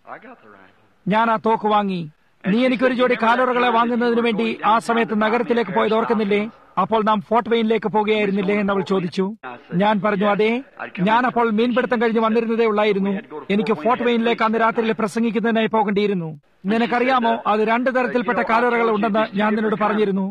ഞാൻ ആ തോക്ക് വാങ്ങി നീ എനിക്കൊരു ജോഡി കാലോറകളെ വാങ്ങുന്നതിന് വേണ്ടി ആ സമയത്ത് നഗരത്തിലേക്ക് പോയത് ഓർക്കുന്നില്ലേ അപ്പോൾ നാം ഫോർട്ട് വെയിനിലേക്ക് പോകുകയായിരുന്നില്ലേ എന്ന് അവൾ ചോദിച്ചു ഞാൻ പറഞ്ഞു അതെ ഞാൻ അപ്പോൾ മീൻപിടുത്തം കഴിഞ്ഞ് വന്നിരുന്നതേ ഉള്ളായിരുന്നു എനിക്ക് ഫോർട്ട് വെയിനിലേക്ക് അന്ന് രാത്രിയിൽ പ്രസംഗിക്കുന്നതിനായി പോകേണ്ടിയിരുന്നു നിനക്കറിയാമോ അത് രണ്ടു തരത്തിൽപ്പെട്ട കാലോറകൾ ഉണ്ടെന്ന് ഞാൻ നിന്നോട് പറഞ്ഞിരുന്നു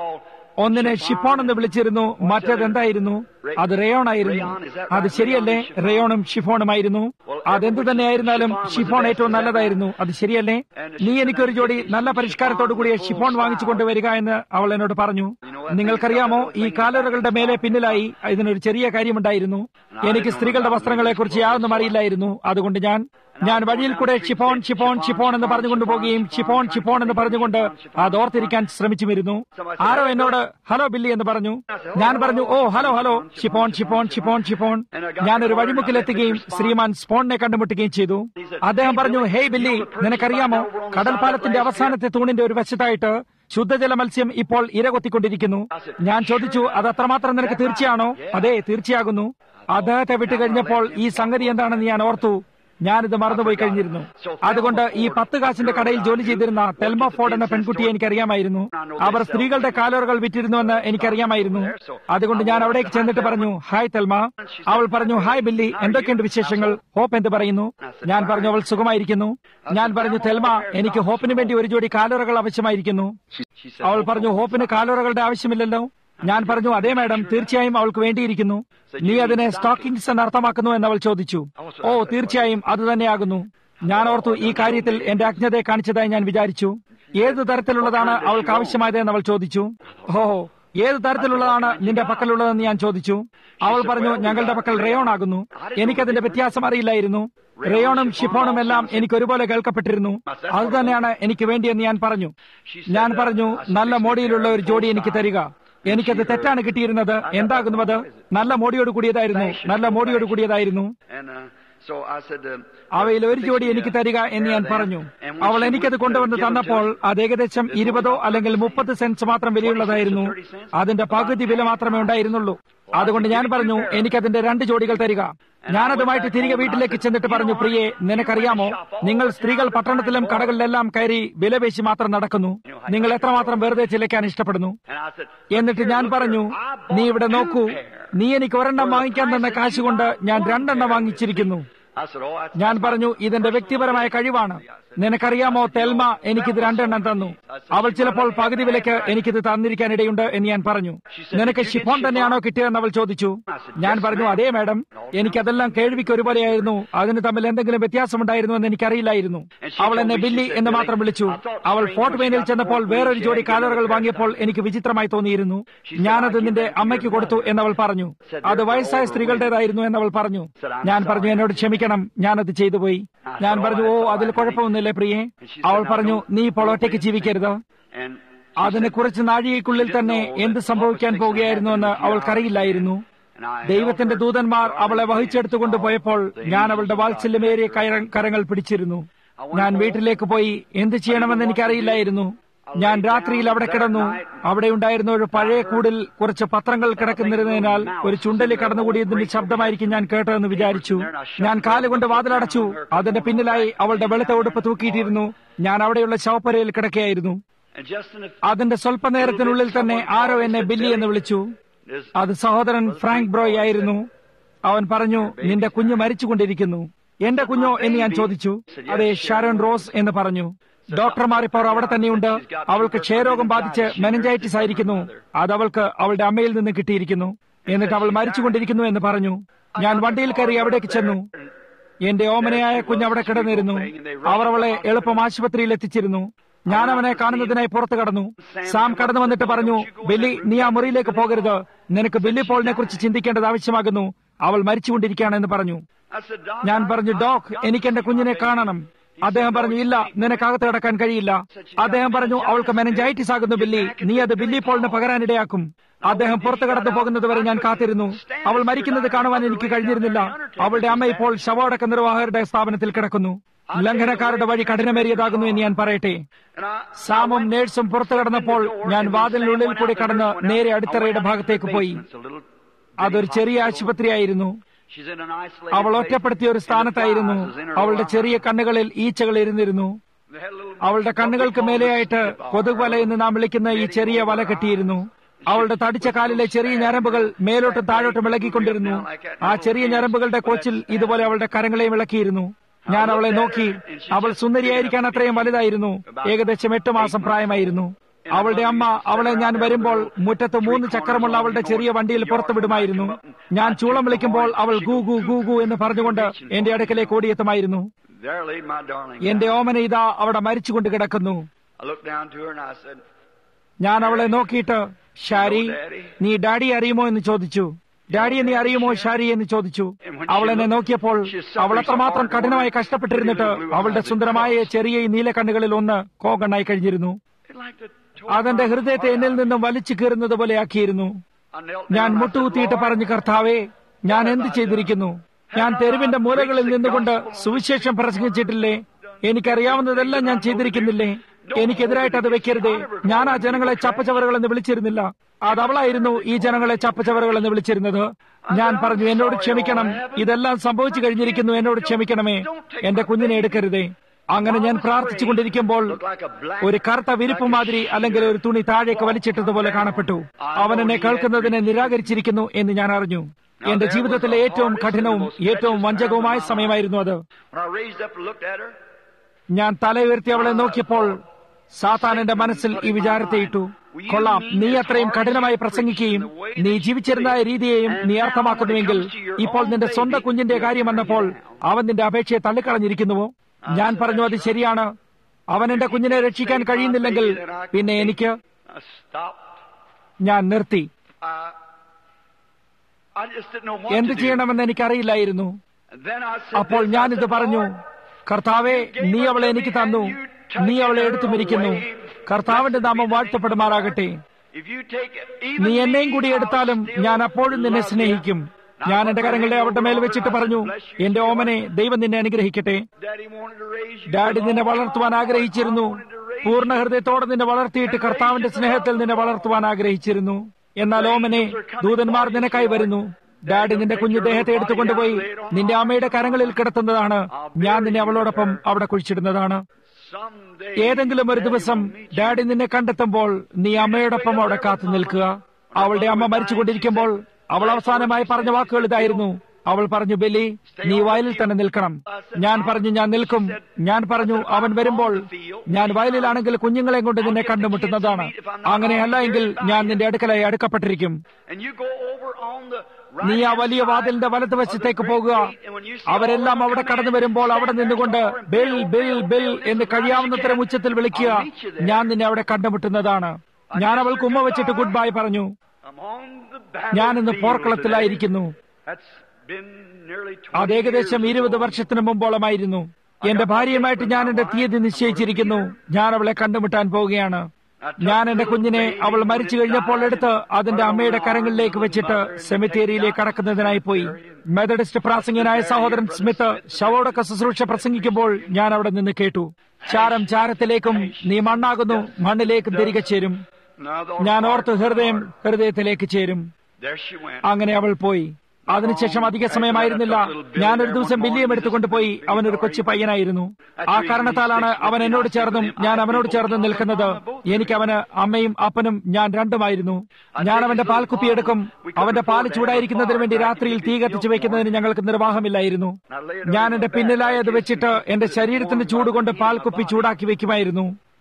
ഒന്നിനെ ഷിപ്പോൺ എന്ന് വിളിച്ചിരുന്നു മറ്റേതെന്തായിരുന്നു അത് റയോൺ ആയിരുന്നു അത് ശരിയല്ലേ റയോണും ഷിഫോണുമായിരുന്നു അതെന്തു തന്നെയായിരുന്നാലും ഷിഫോൺ ഏറ്റവും നല്ലതായിരുന്നു അത് ശരിയല്ലേ നീ എനിക്കൊരു ജോഡി നല്ല പരിഷ്കാരത്തോടു കൂടിയ ഷിഫോൺ വാങ്ങിച്ചു കൊണ്ടുവരിക എന്ന് അവൾ എന്നോട് പറഞ്ഞു നിങ്ങൾക്കറിയാമോ ഈ കാലറുകളുടെ മേലെ പിന്നിലായി ഇതിനൊരു ചെറിയ കാര്യമുണ്ടായിരുന്നു എനിക്ക് സ്ത്രീകളുടെ വസ്ത്രങ്ങളെ കുറിച്ച് യാതൊന്നും അറിയില്ലായിരുന്നു അതുകൊണ്ട് ഞാൻ ഞാൻ വഴിയിൽ കൂടെ ഷിഫോൺ ഷിഫോൺ ഷിഫോൺ എന്ന് പറഞ്ഞുകൊണ്ട് പോവുകയും ഷിഫോൺ ഷിഫോൺ എന്ന് പറഞ്ഞുകൊണ്ട് അത് ഓർത്തിരിക്കാൻ ശ്രമിച്ചുമിരുന്നു ആരോ എന്നോട് ഹലോ ബില്ലി എന്ന് പറഞ്ഞു ഞാൻ പറഞ്ഞു ഓ hello hello chiffon chiffon chiffon chiffon ഞാനൊരു വഴിമുക്കിലെത്തുകയും ശ്രീമാൻ സ്പോണിനെ കണ്ടുമുട്ടുകയും ചെയ്തു അദ്ദേഹം പറഞ്ഞു ഹേയ് ബില്ലി നിനക്കറിയാമോ കടൽപ്പാലത്തിന്റെ അവസാനത്തെ തൂണിന്റെ ഒരു വശത്തായിട്ട് ശുദ്ധജല മത്സ്യം ഇപ്പോൾ ഇരകൊത്തിക്കൊണ്ടിരിക്കുന്നു ഞാൻ ചോദിച്ചു അത് അത്രമാത്രം നിനക്ക് തീർച്ചയാണോ അതെ തീർച്ചയാകുന്നു അദ്ദേഹത്തെ വിട്ടുകഴിഞ്ഞപ്പോൾ ഈ സംഗതി എന്താണെന്ന് ഞാൻ ഓർത്തു ഞാനിത് മറന്നുപോയി കഴിഞ്ഞിരുന്നു അതുകൊണ്ട് ഈ പത്ത് കാശിന്റെ കടയിൽ ജോലി ചെയ്തിരുന്ന തെൽമ ഫോർഡ് എന്ന പെൺകുട്ടിയെ എനിക്കറിയാമായിരുന്നു അവർ സ്ത്രീകളുടെ കാലറുകൾ വിറ്റിരുന്നുവെന്ന് എനിക്കറിയാമായിരുന്നു അതുകൊണ്ട് ഞാൻ അവിടേക്ക് ചെന്നിട്ട് പറഞ്ഞു ഹായ് തെൽമ അവൾ പറഞ്ഞു ഹായ് ബില്ലി എന്തൊക്കെയുണ്ട് വിശേഷങ്ങൾ ഹോപ്പ് എന്ത് പറയുന്നു ഞാൻ പറഞ്ഞു അവൾ സുഖമായിരിക്കുന്നു ഞാൻ പറഞ്ഞു തെൽമ എനിക്ക് ഹോപ്പിന് വേണ്ടി ഒരു ജോഡി കാലറുകൾ ആവശ്യമായിരിക്കുന്നു അവൾ പറഞ്ഞു ഹോപ്പിന് കാലറുകളുടെ ആവശ്യമില്ലല്ലോ ഞാൻ പറഞ്ഞു അതേ മാഡം തീർച്ചയായും അവൾക്ക് വേണ്ടിയിരിക്കുന്നു നീ അതിനെ സ്റ്റോക്കിംഗ്സ് എന്ന് അർത്ഥമാക്കുന്നു എന്ന് അവൾ ചോദിച്ചു ഓ തീർച്ചയായും അത് തന്നെയാകുന്നു ഞാൻ ഓർത്തു ഈ കാര്യത്തിൽ എന്റെ അജ്ഞതയെ കാണിച്ചതായി ഞാൻ വിചാരിച്ചു ഏത് തരത്തിലുള്ളതാണ് അവൾക്ക് ആവശ്യമായത് എന്ന് അവൾ ചോദിച്ചു ഓ ഏത് തരത്തിലുള്ളതാണ് നിന്റെ പക്കലുള്ളതെന്ന് ഞാൻ ചോദിച്ചു അവൾ പറഞ്ഞു ഞങ്ങളുടെ പക്കൽ റയോൺ ആകുന്നു എനിക്കതിന്റെ വ്യത്യാസം അറിയില്ലായിരുന്നു റയോണും ഷിഫോണും എല്ലാം എനിക്ക് ഒരുപോലെ കേൾക്കപ്പെട്ടിരുന്നു അത് തന്നെയാണ് എനിക്ക് വേണ്ടിയെന്ന് ഞാൻ പറഞ്ഞു ഞാൻ പറഞ്ഞു നല്ല മോഡിയിലുള്ള ഒരു ജോഡി എനിക്ക് തരിക എനിക്കത് തെറ്റാണ് കിട്ടിയിരുന്നത് എന്താകുന്നു അത് നല്ല മോടിയോട് കൂടിയതായിരുന്നു നല്ല മോടിയോട് കൂടിയതായിരുന്നു അവയിൽ ഒരു ജോഡി എനിക്ക് തരിക എന്ന് ഞാൻ പറഞ്ഞു അവൾ എനിക്കത് കൊണ്ടുവന്ന് തന്നപ്പോൾ അത് ഏകദേശം ഇരുപതോ അല്ലെങ്കിൽ മുപ്പത് സെൻസ് മാത്രം വിലയുള്ളതായിരുന്നു അതിന്റെ പകുതി വില മാത്രമേ ഉണ്ടായിരുന്നുള്ളൂ അതുകൊണ്ട് ഞാൻ പറഞ്ഞു എനിക്കതിന്റെ രണ്ട് ജോഡികൾ തരിക ഞാനതുമായിട്ട് തിരികെ വീട്ടിലേക്ക് ചെന്നിട്ട് പറഞ്ഞു പ്രിയെ നിനക്കറിയാമോ നിങ്ങൾ സ്ത്രീകൾ പട്ടണത്തിലും കടകളിലെല്ലാം കയറി വിലപേശി മാത്രം നടക്കുന്നു നിങ്ങൾ എത്രമാത്രം വെറുതെ ചിലക്കാൻ ഇഷ്ടപ്പെടുന്നു എന്നിട്ട് ഞാൻ പറഞ്ഞു നീ ഇവിടെ നോക്കൂ നീ എനിക്ക് ഒരെണ്ണം വാങ്ങിക്കാൻ തന്ന കാശ് കൊണ്ട് ഞാൻ രണ്ടെണ്ണം വാങ്ങിച്ചിരിക്കുന്നു ഞാൻ പറഞ്ഞു ഇതെന്റെ വ്യക്തിപരമായ കഴിവാണ് നിനക്കറിയാമോ തെൽമ എനിക്കിത് രണ്ടെണ്ണം തന്നു അവൾ ചിലപ്പോൾ പകുതി വിലക്ക് എനിക്കിത് തന്നിരിക്കാനിടയുണ്ട് എന്ന് ഞാൻ പറഞ്ഞു നിനക്ക് ഷിഫോൺ തന്നെയാണോ കിട്ടിയതെന്ന് അവൾ ചോദിച്ചു ഞാൻ പറഞ്ഞു അതേ മാഡം എനിക്കതെല്ലാം കേൾവിക്ക് ഒരുപോലെയായിരുന്നു അതിന് തമ്മിൽ എന്തെങ്കിലും വ്യത്യാസമുണ്ടായിരുന്നു എന്ന് എനിക്കറിയില്ലായിരുന്നു അവൾ എന്നെ ബില്ലി എന്ന് മാത്രം വിളിച്ചു അവൾ ഫോർട്ട് വെയിനിൽ ചെന്നപ്പോൾ വേറൊരു ജോഡി കാലറുകൾ വാങ്ങിയപ്പോൾ എനിക്ക് വിചിത്രമായി തോന്നിയിരുന്നു ഞാനത് നിന്റെ അമ്മയ്ക്ക് കൊടുത്തു എന്നവൾ പറഞ്ഞു അത് വയസ്സായ സ്ത്രീകളുടേതായിരുന്നു എന്നവൾ പറഞ്ഞു ഞാൻ പറഞ്ഞു എന്നോട് ക്ഷമിക്കണം ഞാനത് ചെയ്തു പോയി ഞാൻ പറഞ്ഞു ഓ അതിൽ കുഴപ്പമൊന്നുമില്ലേ പ്രിയെ അവൾ പറഞ്ഞു നീ ഇപ്പോൾ ഒറ്റയ്ക്ക് ജീവിക്കരുത് അതിന് കുറച്ച് നാഴികയ്ക്കുള്ളിൽ തന്നെ എന്ത് സംഭവിക്കാൻ പോകുകയായിരുന്നുവെന്ന് അവൾക്കറിയില്ലായിരുന്നു ദൈവത്തിന്റെ ദൂതന്മാർ അവളെ വഹിച്ചെടുത്തുകൊണ്ട് പോയപ്പോൾ ഞാൻ അവളുടെ വാത്സല്യമേറിയ കരങ്ങൾ പിടിച്ചിരുന്നു ഞാൻ വീട്ടിലേക്ക് പോയി എന്ത് ചെയ്യണമെന്ന് എനിക്കറിയില്ലായിരുന്നു ഞാൻ രാത്രിയിൽ അവിടെ കിടന്നു അവിടെ ഉണ്ടായിരുന്ന ഒരു പഴയ കൂടിൽ കുറച്ച് പത്രങ്ങൾ കിടക്കുന്നിരുന്നതിനാൽ ഒരു ചുണ്ടലി കടന്നുകൂടിയതിന്റെ ശബ്ദമായിരിക്കും ഞാൻ കേട്ടതെന്ന് വിചാരിച്ചു ഞാൻ കാലുകൊണ്ട് വാതിലടച്ചു അതിന്റെ പിന്നിലായി അവളുടെ വെളുത്ത ഉടുപ്പ് തൂക്കിയിട്ടിരുന്നു ഞാൻ അവിടെയുള്ള ശവപ്പരയിൽ കിടക്കുകയായിരുന്നു അതിന്റെ സ്വല്പനേരത്തിനുള്ളിൽ തന്നെ ആരോ എന്നെ ബില്ലി എന്ന് വിളിച്ചു അത് സഹോദരൻ ഫ്രാങ്ക് ബ്രോയ് ആയിരുന്നു അവൻ പറഞ്ഞു നിന്റെ കുഞ്ഞ് മരിച്ചുകൊണ്ടിരിക്കുന്നു എന്റെ കുഞ്ഞോ എന്ന് ഞാൻ ചോദിച്ചു അതെ ഷാരോൺ റോസ് എന്ന് പറഞ്ഞു ഡോക്ടർമാർ ഇപ്പോൾ അവിടെ തന്നെയുണ്ട് അവൾക്ക് ക്ഷയരോഗം ബാധിച്ച് മെനഞ്ചൈറ്റിസ് ആയിരിക്കുന്നു അത് അവൾക്ക് അവളുടെ അമ്മയിൽ നിന്ന് കിട്ടിയിരിക്കുന്നു എന്നിട്ട് അവൾ മരിച്ചുകൊണ്ടിരിക്കുന്നു എന്ന് പറഞ്ഞു ഞാൻ വണ്ടിയിൽ കയറി അവിടേക്ക് ചെന്നു എന്റെ ഓമനയായ കുഞ്ഞ് അവിടെ കിടന്നിരുന്നു അവർ അവളെ എളുപ്പം ആശുപത്രിയിൽ എത്തിച്ചിരുന്നു ഞാൻ അവനെ കാണുന്നതിനായി പുറത്തു കടന്നു സാം കടന്നു വന്നിട്ട് പറഞ്ഞു ബില്ലി നീ ആ മുറിയിലേക്ക് പോകരുത് നിനക്ക് ബില്ലി പോളിനെ കുറിച്ച് ചിന്തിക്കേണ്ടത് ആവശ്യമാകുന്നു അവൾ മരിച്ചുകൊണ്ടിരിക്കുകയാണെന്ന് പറഞ്ഞു I said, Doc, ഞാൻ പറഞ്ഞു ഡോക് എനിക്ക് എന്റെ കുഞ്ഞിനെ കാണണം അദ്ദേഹം പറഞ്ഞു ഇല്ല നിനക്കകത്ത് കിടക്കാൻ കഴിയില്ല അദ്ദേഹം പറഞ്ഞു അവൾക്ക് മെനഞ്ചൈറ്റിസ് ആകുന്നു ബില്ലി നീ അത് ബില്ലി പോളിന് പകരാനിടയാക്കും അദ്ദേഹം പുറത്തു കടന്നു പോകുന്നത് വരെ ഞാൻ കാത്തിരുന്നു അവൾ മരിക്കുന്നത് കാണുവാൻ എനിക്ക് കഴിഞ്ഞിരുന്നില്ല അവളുടെ അമ്മ ഇപ്പോൾ ശവോടക്ക നിർവാഹകരുടെ സ്ഥാപനത്തിൽ കിടക്കുന്നു ലംഘനക്കാരുടെ വഴി കഠിനമേറിയതാകുന്നു എന്ന് ഞാൻ പറയട്ടെ and I, സാമും നേഴ്സും പുറത്തു കടന്നപ്പോൾ ഞാൻ വാതിലിനുള്ളിൽ കൂടി കടന്ന് നേരെ അടിത്തറയുടെ ഭാഗത്തേക്ക് പോയി It's a little, അതൊരു ചെറിയ ആശുപത്രിയായിരുന്നു she's in an isolated അവൾ place. ഒറ്റപ്പെടുത്തിയ ഒരു സ്ഥാനത്തായിരുന്നു And the flies was in her അവളുടെ eye. ചെറിയ കണ്ണുകളിൽ ഈച്ചകൾ ഇരുന്നിരുന്നു They had a little- അവളുടെ കണ്ണുകൾക്ക് മേലെയായിട്ട് കൊതുകുവല എന്ന് നാം വിളിക്കുന്ന ഈ ചെറിയ വല കെട്ടിയിരുന്നു അവളുടെ തടിച്ച കാലിലെ ചെറിയ ഞരമ്പുകൾ മേലോട്ടും താഴോട്ടും ഇളകിക്കൊണ്ടിരുന്നു ആ ചെറിയ ഞരമ്പുകളുടെ കോച്ചിൽ ഇതുപോലെ അവളുടെ കരങ്ങളെയും ഇളക്കിയിരുന്നു ഞാൻ അവളെ നോക്കി അവൾ സുന്ദരിയായിരിക്കാൻ അത്രയും വലുതായിരുന്നു ഏകദേശം എട്ട് മാസം പ്രായമായിരുന്നു അവളുടെ അമ്മ അവളെ ഞാൻ വരുമ്പോൾ മുറ്റത്ത് മൂന്ന് ചക്രമുള്ള അവളുടെ ചെറിയ വണ്ടിയിൽ പുറത്തു വിടുമായിരുന്നു ഞാൻ ചൂളം വിളിക്കുമ്പോൾ അവൾ ഗൂ ഗൂ ഗൂ ഗൂ എന്ന് പറഞ്ഞുകൊണ്ട് എന്റെ അടുക്കലേക്ക് ഓടിയെത്തുമായിരുന്നു There laid my darling. എന്റെ ഓമന ഇതാ അവിടെ മരിച്ചുകൊണ്ട് കിടക്കുന്നു I looked down to her and I said, ഞാൻ അവളെ നോക്കിയിട്ട് ഷാരി നീ ഡാഡി അറിയുമോ എന്ന് ചോദിച്ചു ഡാഡിയെ നീ അറിയുമോ ഷാരി എന്ന് ചോദിച്ചു അവൾ എന്നെ നോക്കിയപ്പോൾ അവൾ അത്രമാത്രം കഠിനമായി കഷ്ടപ്പെട്ടിരുന്നിട്ട് അവളുടെ സുന്ദരമായ ചെറിയ ഈ നീല കണ്ണുകളിൽ ഒന്ന് കോകണ്ണായി കഴിഞ്ഞിരുന്നു it like the അതെന്റെ ഹൃദയത്തെ എന്നിൽ നിന്നും വലിച്ചു കീറുന്നത് പോലെ ആക്കിയിരുന്നു I knelt ഞാൻ down and I മുട്ടുകുത്തിയിട്ട് said, പറഞ്ഞു കർത്താവേ ഞാൻ എന്ത് ചെയ്തിരിക്കുന്നു ഞാൻ തെരുവിന്റെ മൂലകളിൽ നിന്നുകൊണ്ട് സുവിശേഷം പ്രസംഗിച്ചിട്ടില്ലേ എനിക്കറിയാവുന്നതെല്ലാം ഞാൻ ചെയ്തിരിക്കുന്നില്ലേ എനിക്കെതിരായിട്ട് അത് വെക്കരുതേ ഞാൻ ആ ജനങ്ങളെ ചപ്പച്ചവറുകൾ എന്ന് വിളിച്ചിരുന്നില്ല അത് അവളായിരുന്നു ഈ ജനങ്ങളെ ചപ്പച്ചവറുകൾ എന്ന് വിളിച്ചിരുന്നത് ഞാൻ പറഞ്ഞു എന്നോട് ക്ഷമിക്കണം ഇതെല്ലാം സംഭവിച്ചു കഴിഞ്ഞിരിക്കുന്നു എന്നോട് ക്ഷമിക്കണമേ എന്റെ കുഞ്ഞിനെ എടുക്കരുതേ അങ്ങനെ ഞാൻ പ്രാർത്ഥിച്ചു കൊണ്ടിരിക്കുമ്പോൾ ഒരു കറുത്ത വിരിപ്പ് മാതിരി അല്ലെങ്കിൽ ഒരു തുണി താഴേക്ക് വലിച്ചിട്ടതുപോലെ കാണപ്പെട്ടു അവൻ എന്നെ കേൾക്കുന്നതിനെ നിരാകരിച്ചിരിക്കുന്നു എന്ന് ഞാൻ അറിഞ്ഞു എന്റെ ജീവിതത്തിലെ ഏറ്റവും കഠിനവും ഏറ്റവും വഞ്ചകവുമായ സമയമായിരുന്നു അത് When I raised up and looked at her, ഞാൻ തല ഉയർത്തി അവളെ നോക്കിയപ്പോൾ സാത്താൻ എന്റെ മനസ്സിൽ ഈ വിചാരത്തെ ഇട്ടു കൊള്ളാം നീ അത്രയും കഠിനമായി പ്രസംഗിക്കുകയും നീ ജീവിച്ചിരുന്ന രീതിയെയും നീ അർത്ഥമാക്കുന്നുവെങ്കിൽ ഇപ്പോൾ നിന്റെ സ്വന്തം കുഞ്ഞിന്റെ കാര്യം വന്നപ്പോൾ അവൻ നിന്റെ അപേക്ഷയെ തള്ളിക്കളഞ്ഞിരിക്കുന്നുവോ ഞാൻ പറഞ്ഞു അത് ശരിയാണ് അവൻ എന്റെ കുഞ്ഞിനെ രക്ഷിക്കാൻ കഴിയുന്നില്ലെങ്കിൽ പിന്നെ എനിക്ക് I stopped. ഞാൻ നിർത്തി I, I just didn't know what എന്ത് to do. ചെയ്യണമെന്ന് എനിക്കറിയില്ലായിരുന്നു And then I said അപ്പോൾ this, I ഞാനിത് said, പറഞ്ഞു "Lord, കർത്താവെ നീ അവളെ എനിക്ക് തന്നു നീ അവളെ എടുത്തുമിരിക്കുന്നു കർത്താവിന്റെ നാമം വാഴ്ത്തപ്പെടുമാറാകട്ടെ if you take it, even നീ എന്നെയും me, കൂടി I'll എടുത്താലും still ഞാൻ അപ്പോഴും നിന്നെ love you." സ്നേഹിക്കും ഞാൻ എന്റെ കരങ്ങളെ അവരുടെ മേൽ വെച്ചിട്ട് പറഞ്ഞു എന്റെ ഓമനെ ദൈവം നിന്നെ അനുഗ്രഹിക്കട്ടെ Daddy wanted to raise you daddy with നിന്നെ all വളർത്തുവാൻ my heart. ആഗ്രഹിച്ചിരുന്നു I wanted to raise പൂർണ്ണ ഹൃദയത്തോടെ നിന്നെ വളർത്തിയിട്ട് കർത്താവിന്റെ സ്നേഹത്തിൽ നിന്നെ വളർത്തുവാൻ ആഗ്രഹിച്ചിരുന്നു എന്നാൽ ഓമനെ ദൂതന്മാർ നിനക്കായി വരുന്നു ഡാഡി നിന്റെ കുഞ്ഞു ദേഹത്തെ എടുത്തുകൊണ്ടുപോയി നിന്റെ അമ്മയുടെ കരങ്ങളിൽ കിടത്തുന്നതാണ് ഞാൻ നിന്നെ അവളോടൊപ്പം അവിടെ കുഴിച്ചിടുന്നതാണ് Someday, ഏതെങ്കിലും ഒരു ദിവസം ഡാഡി നിന്നെ കണ്ടെത്തുമ്പോൾ നീ അമ്മയോടൊപ്പം അവിടെ കാത്തു നിൽക്കുക അവളുടെ അമ്മ മരിച്ചുകൊണ്ടിരിക്കുമ്പോൾ അവൾ അവസാനമായി പറഞ്ഞ വാക്കുകൾ ഇതായിരുന്നു അവൾ പറഞ്ഞു ബെല്ലി നീ വയലിൽ തന്നെ നിൽക്കണം ഞാൻ പറഞ്ഞു ഞാൻ നിൽക്കും ഞാൻ പറഞ്ഞു അവൻ വരുമ്പോൾ ഞാൻ വയലിലാണെങ്കിൽ കുഞ്ഞുങ്ങളെ കൊണ്ട് നിന്നെ കണ്ടുമുട്ടുന്നതാണ് അങ്ങനെയല്ല എങ്കിൽ ഞാൻ നിന്റെ അടുക്കലായി അടുക്കപ്പെട്ടിരിക്കും and you go over on the നീ ആ right-hand വലിയ side വാതിലിന്റെ of വലതുവശത്തേക്ക് the great പോകുക gate, and when you see all അവരെല്ലാം of them അവിടെ come കടന്നു in, വരുമ്പോൾ അവിടെ stand നിന്നുകൊണ്ട് there and Bill Bill, Bill Bill, Bill Bill, എന്ന് listen, കഴിയാവുന്നത്ര right as you ഉച്ചത്തിൽ can. വിളിക്കുക I'll meet you there. ഞാൻ നിന്നെ അവിടെ കണ്ടുമുട്ടുന്നതാണ് ഞാൻ അവൾക്ക് ഉമ്മ വെച്ചിട്ട് ഗുഡ് ബൈ പറഞ്ഞു I'm on the ഞാനിന്ന് battlefield പോർക്കളത്തിലായിരിക്കുന്നു today. That's been nearly 20 അത് ഏകദേശം years ഇരുപത് ago. വർഷത്തിന് മുമ്പോളമായിരുന്നു എന്റെ ഭാര്യയുമായിട്ട് ഞാൻ എന്റെ തീയതി നിശ്ചയിച്ചിരിക്കുന്നു ഞാൻ അവളെ കണ്ടുമുട്ടാൻ പോവുകയാണ് ഞാൻ എന്റെ കുഞ്ഞിനെ അവൾ മരിച്ചു കഴിഞ്ഞപ്പോൾ എടുത്ത് അതിന്റെ അമ്മയുടെ കരങ്ങളിലേക്ക് വെച്ചിട്ട് സെമിത്തേരിയിലേക്ക് കടക്കുന്നതിനായി പോയി മെത്തഡിസ്റ്റ് പ്രാസംഗികനായ സഹോദരൻ സ്മിത്ത് ശവോടക്ക ശുശ്രൂഷ പ്രസംഗിക്കുമ്പോൾ ഞാൻ അവിടെ നിന്ന് കേട്ടു ചാരം ചാരത്തിലേക്കും നീ മണ്ണാകുന്നു മണ്ണിലേക്കും തിരികെ ചേരും Now the ഞാൻ heart ഓർത്ത് of ഹൃദയം heart. ഹൃദയത്തിലേക്ക് ചേരും There she went. അങ്ങനെ അവൾ പോയി അതിനുശേഷം അധിക സമയമായിരുന്നില്ല ഞാനൊരു ദിവസം ബില്ലിയം എടുത്തുകൊണ്ട് പോയി അവനൊരു കൊച്ചു പയ്യനായിരുന്നു ആ കാരണത്താലാണ് അവൻ എന്നോട് ചേർന്നും ഞാൻ അവനോട് ചേർന്നും നിൽക്കുന്നത് എനിക്ക് അവന് അമ്മയും അപ്പനും ഞാൻ രണ്ടുമായിരുന്നു ഞാൻ അവന്റെ പാൽക്കുപ്പി എടുക്കും അവന്റെ പാല് ചൂടായിരിക്കുന്നതിന് വേണ്ടി രാത്രിയിൽ തീ കത്തിച്ചു വെക്കുന്നതിന് ഞങ്ങൾക്ക് നിർവാഹമില്ലായിരുന്നു ഞാൻ എന്റെ പിന്നിലായി അത് വെച്ചിട്ട് എന്റെ ശരീരത്തിന്റെ ചൂട് കൊണ്ട് പാൽക്കുപ്പി ചൂടാക്കി വെക്കുമായിരുന്നു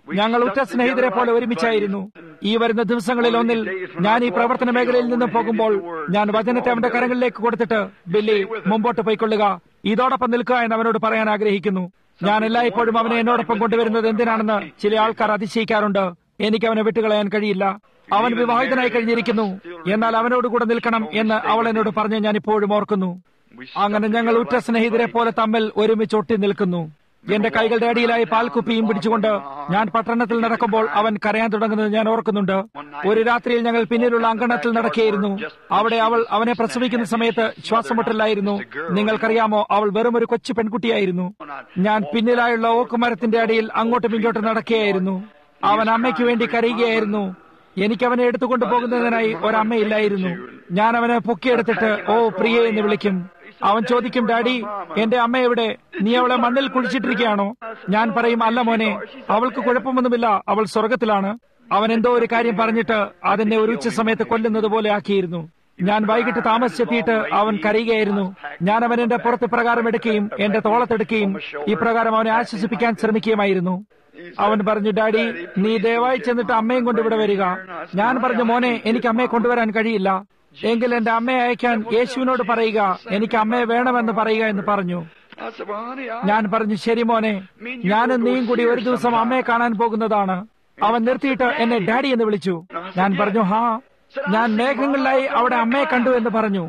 ഞങ്ങൾ ഉറ്റ സ്നേഹിതരെ പോലെ ഒരുമിച്ചായിരുന്നു ഈ വരുന്ന ദിവസങ്ങളിൽ ഒന്നിൽ ഞാൻ ഈ പ്രവർത്തന മേഖലയിൽ നിന്ന് പോകുമ്പോൾ ഞാൻ വചനത്തെ അവന്റെ കരങ്ങളിലേക്ക് കൊടുത്തിട്ട് ബില്ലി മുമ്പോട്ട് പോയിക്കൊള്ളുക ഇതോടൊപ്പം നിൽക്കുക എന്ന് അവനോട് പറയാൻ ആഗ്രഹിക്കുന്നു ഞാൻ എല്ലായ്പ്പോഴും അവനെ എന്നോടൊപ്പം കൊണ്ടുവരുന്നത് എന്തിനാണെന്ന് ചില ആൾക്കാർ അതിശയിക്കാറുണ്ട് എനിക്ക് അവനെ വിട്ടുകളയാൻ കഴിയില്ല അവൻ വിവാഹിതനായി കഴിഞ്ഞിരിക്കുന്നു എന്നാൽ അവനോട് കൂടെ നിൽക്കണം എന്ന് അവൾ എന്നോട് പറഞ്ഞ് ഞാൻ ഇപ്പോഴും ഓർക്കുന്നു അങ്ങനെ ഞങ്ങൾ ഉറ്റ സ്നേഹിതരെ പോലെ തമ്മിൽ ഒരുമിച്ച് ഒട്ടി നിൽക്കുന്നു എന്റെ കൈകളുടെ അടിയിലായി പാൽക്കുപ്പിയും പിടിച്ചുകൊണ്ട് ഞാൻ പട്ടണത്തിൽ നടക്കുമ്പോൾ അവൻ കരയാൻ തുടങ്ങുന്നത് ഞാൻ ഓർക്കുന്നുണ്ട് ഒരു രാത്രിയിൽ ഞങ്ങൾ പിന്നിലുള്ള അങ്കണത്തിൽ നടക്കുകയായിരുന്നു അവിടെ അവൾ അവനെ പ്രസവിക്കുന്ന സമയത്ത് ശ്വാസമുട്ടലായിരുന്നു നിങ്ങൾക്കറിയാമോ അവൾ വെറും ഒരു കൊച്ചു പെൺകുട്ടിയായിരുന്നു ഞാൻ പിന്നിലായുള്ള ഓക്കുമരത്തിന്റെ അടിയിൽ അങ്ങോട്ടും ഇങ്ങോട്ടും നടക്കുകയായിരുന്നു അവൻ അമ്മയ്ക്ക് വേണ്ടി കരയുകയായിരുന്നു എനിക്ക് അവനെ എടുത്തുകൊണ്ട് പോകുന്നതിനായി ഒരമ്മയില്ലായിരുന്നു ഞാൻ അവനെ പൊക്കിയെടുത്തിട്ട് ഓ പ്രിയ എന്ന് വിളിക്കും അവൻ ചോദിക്കും ഡാഡി എന്റെ അമ്മ എവിടെ നീ അവളെ മണ്ണിൽ കുഴിച്ചിട്ടിരിക്കുകയാണോ ഞാൻ പറയും അല്ല മോനെ അവൾക്ക് കുഴപ്പമൊന്നുമില്ല അവൾ സ്വർഗത്തിലാണ് അവൻ എന്തോ ഒരു കാര്യം പറഞ്ഞിട്ട് അതെന്നെ ഒരു ഉച്ച സമയത്ത് കൊല്ലുന്നത് പോലെ ആക്കിയിരുന്നു ഞാൻ വൈകിട്ട് താമസിച്ചെത്തിയിട്ട് അവൻ കരയുകയായിരുന്നു ഞാൻ അവൻ എന്റെ പുറത്ത് പ്രകാരം എടുക്കുകയും എന്റെ തോളത്തെടുക്കുകയും ഈ പ്രകാരം അവനെ ആശ്വസിപ്പിക്കാൻ ശ്രമിക്കുകയുമായിരുന്നു അവൻ പറഞ്ഞു ഡാഡി നീ ദയവായി ചെന്നിട്ട് അമ്മയും കൊണ്ട് ഇവിടെ വരിക ഞാൻ പറഞ്ഞു മോനെ എനിക്ക് അമ്മയെ കൊണ്ടുവരാൻ കഴിയില്ല എങ്കിൽ എന്റെ അമ്മയെ അയക്കാൻ യേശുവിനോട് പറയുക എനിക്ക് അമ്മയെ വേണമെന്ന് പറയുക എന്ന് പറഞ്ഞു I said, well, honey, I, ഞാൻ പറഞ്ഞു ശരി മോനെ ഞാനും നീയും കൂടി ഒരു ദിവസം അമ്മയെ കാണാൻ പോകുന്നതാണ് അവൻ നിർത്തിയിട്ട് എന്നെ ഡാഡി എന്ന് വിളിച്ചു ഞാൻ പറഞ്ഞു ഹാ ഞാൻ മേഘങ്ങളിലായി അവിടെ അമ്മയെ കണ്ടു എന്ന് പറഞ്ഞു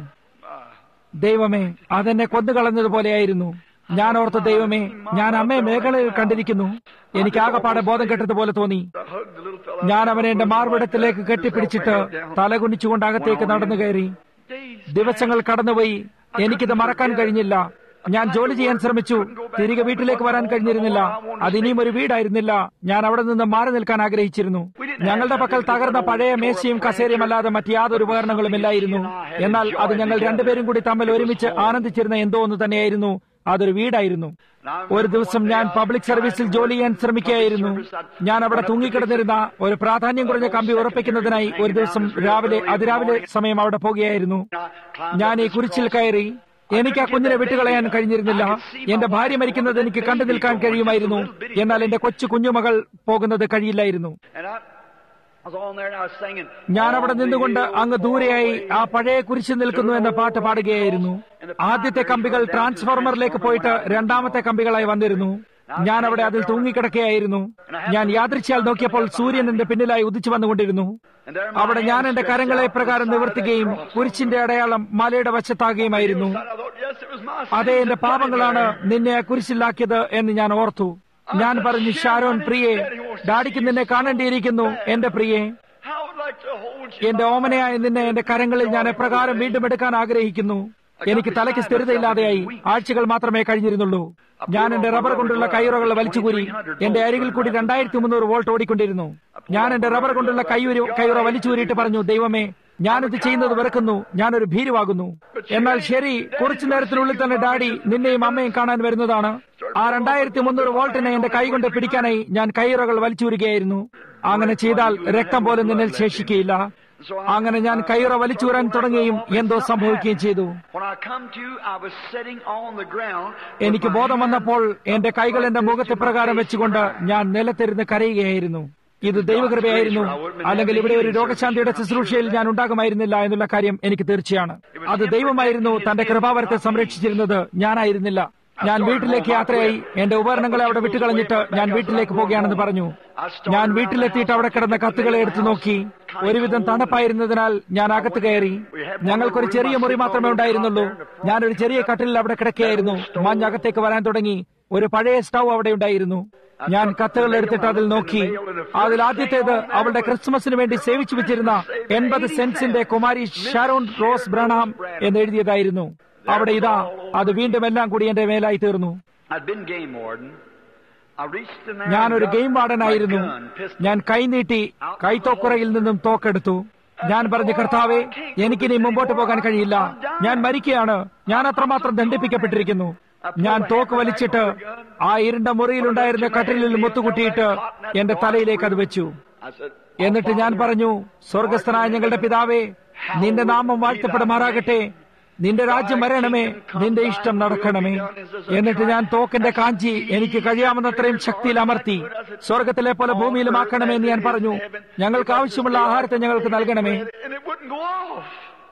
ദൈവമേ അതെന്നെ കൊന്നുകളഞ്ഞതുപോലെയായിരുന്നു ഞാൻ ഓർത്ത ദൈവമേ ഞാൻ അമ്മയെ മേഖലയിൽ കണ്ടിരിക്കുന്നു എനിക്ക് ആകെപ്പാടെ ബോധം കെട്ടതുപോലെ തോന്നി I hugged the little fella. ഞാൻ അവനെ എന്റെ മാർവിടത്തിലേക്ക് കെട്ടിപ്പിടിച്ചിട്ട് തലകുനിച്ചുകൊണ്ട് അകത്തേക്ക് നടന്നു കയറി ദിവസങ്ങൾ കടന്നുപോയി എനിക്കിത് മറക്കാൻ കഴിഞ്ഞില്ല ഞാൻ ജോലി ചെയ്യാൻ ശ്രമിച്ചു തിരികെ വീട്ടിലേക്ക് വരാൻ കഴിഞ്ഞിരുന്നില്ല അതിനിയും ഒരു വീടായിരുന്നില്ല ഞാൻ അവിടെ നിന്ന് മാറി നിൽക്കാൻ ആഗ്രഹിച്ചിരുന്നു ഞങ്ങളുടെ പക്കൽ തകർന്ന പഴയ മേശയും കസേരയും അല്ലാതെ മറ്റ് യാതൊരു ഉപകരണങ്ങളും ഇല്ലായിരുന്നു എന്നാൽ അത് ഞങ്ങൾ രണ്ടുപേരും കൂടി തമ്മിൽ ഒരുമിച്ച് ആനന്ദിച്ചിരുന്ന എന്തോ ഒന്ന് തന്നെയായിരുന്നു അതൊരു വീടായിരുന്നു ഒരു ദിവസം ഞാൻ പബ്ലിക് സർവീസിൽ ജോലി ചെയ്യാൻ ശ്രമിക്കുകയായിരുന്നു ഞാൻ അവിടെ തൂങ്ങിക്കിടന്നിരുന്ന ഒരു പ്രാധാന്യം കുറഞ്ഞ കമ്പി ഉറപ്പിക്കുന്നതിനായി ഒരു ദിവസം രാവിലെ അതിരാവിലെ സമയം അവിടെ പോകുകയായിരുന്നു ഞാൻ ഈ കുരിച്ചിൽ കയറി എനിക്ക് ആ കുഞ്ഞിനെ വിട്ടുകളയാൻ കഴിഞ്ഞിരുന്നില്ല എന്റെ ഭാര്യ മരിക്കുന്നത് എനിക്ക് കണ്ടു നിൽക്കാൻ കഴിയുമായിരുന്നു എന്നാൽ എന്റെ കൊച്ചു കുഞ്ഞുമകൾ പോകുന്നത് കഴിയില്ലായിരുന്നു And I, I was on there and I was singing. ഞാൻ അവിടെ നിന്നുകൊണ്ട് അങ്ങ് ദൂരെയായി ആ പഴയ കുരിശ് നിൽക്കുന്നു എന്ന പാട്ട് പാടുകയായിരുന്നു ആദ്യത്തെ കമ്പികൾ ട്രാൻസ്ഫോർമറിലേക്ക് പോയിട്ട് രണ്ടാമത്തെ കമ്പികളായി വന്നിരുന്നു ഞാൻ അവിടെ അതിൽ തൂങ്ങിക്കിടക്കുകയായിരുന്നു ഞാൻ യാദൃശ്യാൽ നോക്കിയപ്പോൾ സൂര്യൻ എന്റെ പിന്നിലായി ഉദിച്ചു വന്നുകൊണ്ടിരുന്നു And there my അവിടെ ഞാൻ hands എന്റെ stretched കരങ്ങളെ out പ്രകാരം beside നിവർത്തുകയും that cross. കുരിശിന്റെ അടയാളം മലയുടെ വശത്താകുകയുമായിരുന്നു I thought, yes, it was my അതെ sins എന്റെ that put me പാപങ്ങളാണ് there. നിന്നെ ആ കുരിശിലാക്കിയത് എന്ന് ഞാൻ ഓർത്തു ഞാൻ പറഞ്ഞു ഷാരോൻ പ്രിയെ ഡാഡിക്ക് നിന്നെ കാണേണ്ടിയിരിക്കുന്നു എന്റെ പ്രിയെ I would like to hold you. എന്റെ ഓമനയായ നിന്നെ എന്റെ കരങ്ങളിൽ ഞാൻ എപ്രകാരം വീണ്ടും എടുക്കാൻ ആഗ്രഹിക്കുന്നു എനിക്ക് തലയ്ക്ക് സ്ഥിരതയില്ലാതെയായി ആഴ്ചകൾ മാത്രമേ കഴിഞ്ഞിരുന്നുള്ളൂ ഞാൻ എന്റെ റബ്ബർ കൊണ്ടുള്ള കയ്യുറകൾ വലിച്ചുകൂരി എന്റെ അരികിൽ കൂടി രണ്ടായിരത്തി മുന്നൂറ് വോൾട്ട് ഓടിക്കൊണ്ടിരുന്നു ഞാൻ എന്റെ റബ്ബർ കൊണ്ടുള്ള കയ്യൂരി കയ്യുറ വലിച്ചൂരിയിട്ട് പറഞ്ഞു ദൈവമേ ഞാനിത് ചെയ്യുന്നത് വെറുക്കുന്നു ഞാനൊരു ഭീരുവാകുന്നു എന്നാൽ ശരി കുറച്ചു നേരത്തിനുള്ളിൽ തന്നെ ഡാഡി നിന്നെയും അമ്മയും കാണാൻ വരുന്നതാണ് ആ രണ്ടായിരത്തി മുന്നൂറ് വോൾട്ടിനെ എന്റെ കൈകൊണ്ട് പിടിക്കാനായി ഞാൻ കയ്യുറകൾ വലിച്ചൂരുകയായിരുന്നു അങ്ങനെ ചെയ്താൽ രക്തം പോലും നിന്നിൽ ശേഷിക്കുകയില്ല അങ്ങനെ ഞാൻ കയ്യുറ വലിച്ചൂരാൻ തുടങ്ങുകയും എന്തോ സംഭവിക്കുകയും ചെയ്തു When I come to, I was sitting on the ground. with എനിക്ക് my ബോധം hand വന്നപ്പോൾ എന്റെ കൈകൾ എന്റെ മുഖത്തെ പ്രകാരം വെച്ചുകൊണ്ട് ഞാൻ നിലത്തിരുന്ന് കരയുകയായിരുന്നു ഇത് ദൈവകൃപയായിരുന്നു അല്ലെങ്കിൽ ഇവിടെ ഒരു രോഗശാന്തിയുടെ ശുശ്രൂഷയിൽ ഞാൻ ഉണ്ടാകുമായിരുന്നില്ല എന്നുള്ള കാര്യം എനിക്ക് തീർച്ചയാണ് അത് ദൈവമായിരുന്നു തന്റെ കൃപാവരത്തെ സംരക്ഷിച്ചിരുന്നത് ഞാനായിരുന്നില്ല ഞാൻ വീട്ടിലേക്ക് യാത്രയായി എന്റെ ഉപകരണങ്ങളെ അവിടെ വിട്ടുകളഞ്ഞിട്ട് ഞാൻ വീട്ടിലേക്ക് പോകുകയാണെന്ന് പറഞ്ഞു ഞാൻ വീട്ടിലെത്തിയിട്ട് അവിടെ കിടന്ന കത്തുകളെ എടുത്തു നോക്കി ഒരുവിധം തണുപ്പായിരുന്നതിനാൽ ഞാൻ അകത്ത് കയറി ഞങ്ങൾക്കൊരു ചെറിയ മുറി മാത്രമേ ഉണ്ടായിരുന്നുള്ളൂ ഞാനൊരു ചെറിയ കട്ടിലിൽ അവിടെ കിടക്കുകയായിരുന്നു മഞ്ഞ് അകത്തേക്ക് വരാൻ തുടങ്ങി ഒരു പഴയ സ്റ്റൗ അവിടെ ഉണ്ടായിരുന്നു ഞാൻ കത്തുകൾ എടുത്തിട്ട് അതിൽ നോക്കി അതിൽ ആദ്യത്തേത് അവളുടെ ക്രിസ്മസിന് വേണ്ടി സേവിച്ചു വെച്ചിരുന്ന എൺപത് സെൻസിന്റെ കുമാരി ഷാരോൺ റോസ് ബ്രണാം എന്ന് എഴുതിയതായിരുന്നു അവിടെ ഇതാ അത് വീണ്ടും എല്ലാം കൂടി എന്റെ മേലായി തീർന്നു I'd been game warden. I reached in there ഞാനൊരു and got ഗെയിം വാർഡനായിരുന്നു my gun, pistol. ഞാൻ കൈനീട്ടി കൈത്തോക്കുറയിൽ നിന്നും തോക്കെടുത്തു ഞാൻ പറഞ്ഞു കർത്താവെ എനിക്കിനി മുമ്പോട്ട് പോകാൻ കഴിയില്ല ഞാൻ മരിക്കുകയാണ് ഞാൻ അത്രമാത്രം ദണ്ഡിപ്പിക്കപ്പെട്ടിരിക്കുന്നു ഞാൻ തോക്ക് വലിച്ചിട്ട് ആ ഇരുണ്ട മുറിയിലുണ്ടായിരുന്ന കട്ടിലിൽ മുത്തുകുട്ടിയിട്ട് എന്റെ തലയിലേക്ക് അത് വെച്ചു I said, എന്നിട്ട് ഞാൻ പറഞ്ഞു സ്വർഗസ്ഥനായ ഞങ്ങളുടെ പിതാവേ നിന്റെ നാമം വാഴ്ത്തപ്പെടുമാറാകട്ടെ നിന്റെ രാജ്യം വരണമേ നിന്റെ ഇഷ്ടം നടക്കണമേ എന്നിട്ട് ഞാൻ തോക്കിന്റെ കാഞ്ചി എനിക്ക് കഴിയാവുന്നത്രയും ശക്തിയിൽ അമർത്തി സ്വർഗത്തിലെ പോലെ ഭൂമിയിലും ആക്കണമേ എന്ന് ഞാൻ പറഞ്ഞു ഞങ്ങൾക്ക് ആവശ്യമുള്ള ആഹാരത്തെ ഞങ്ങൾക്ക് നൽകണമേ And it wouldn't go off.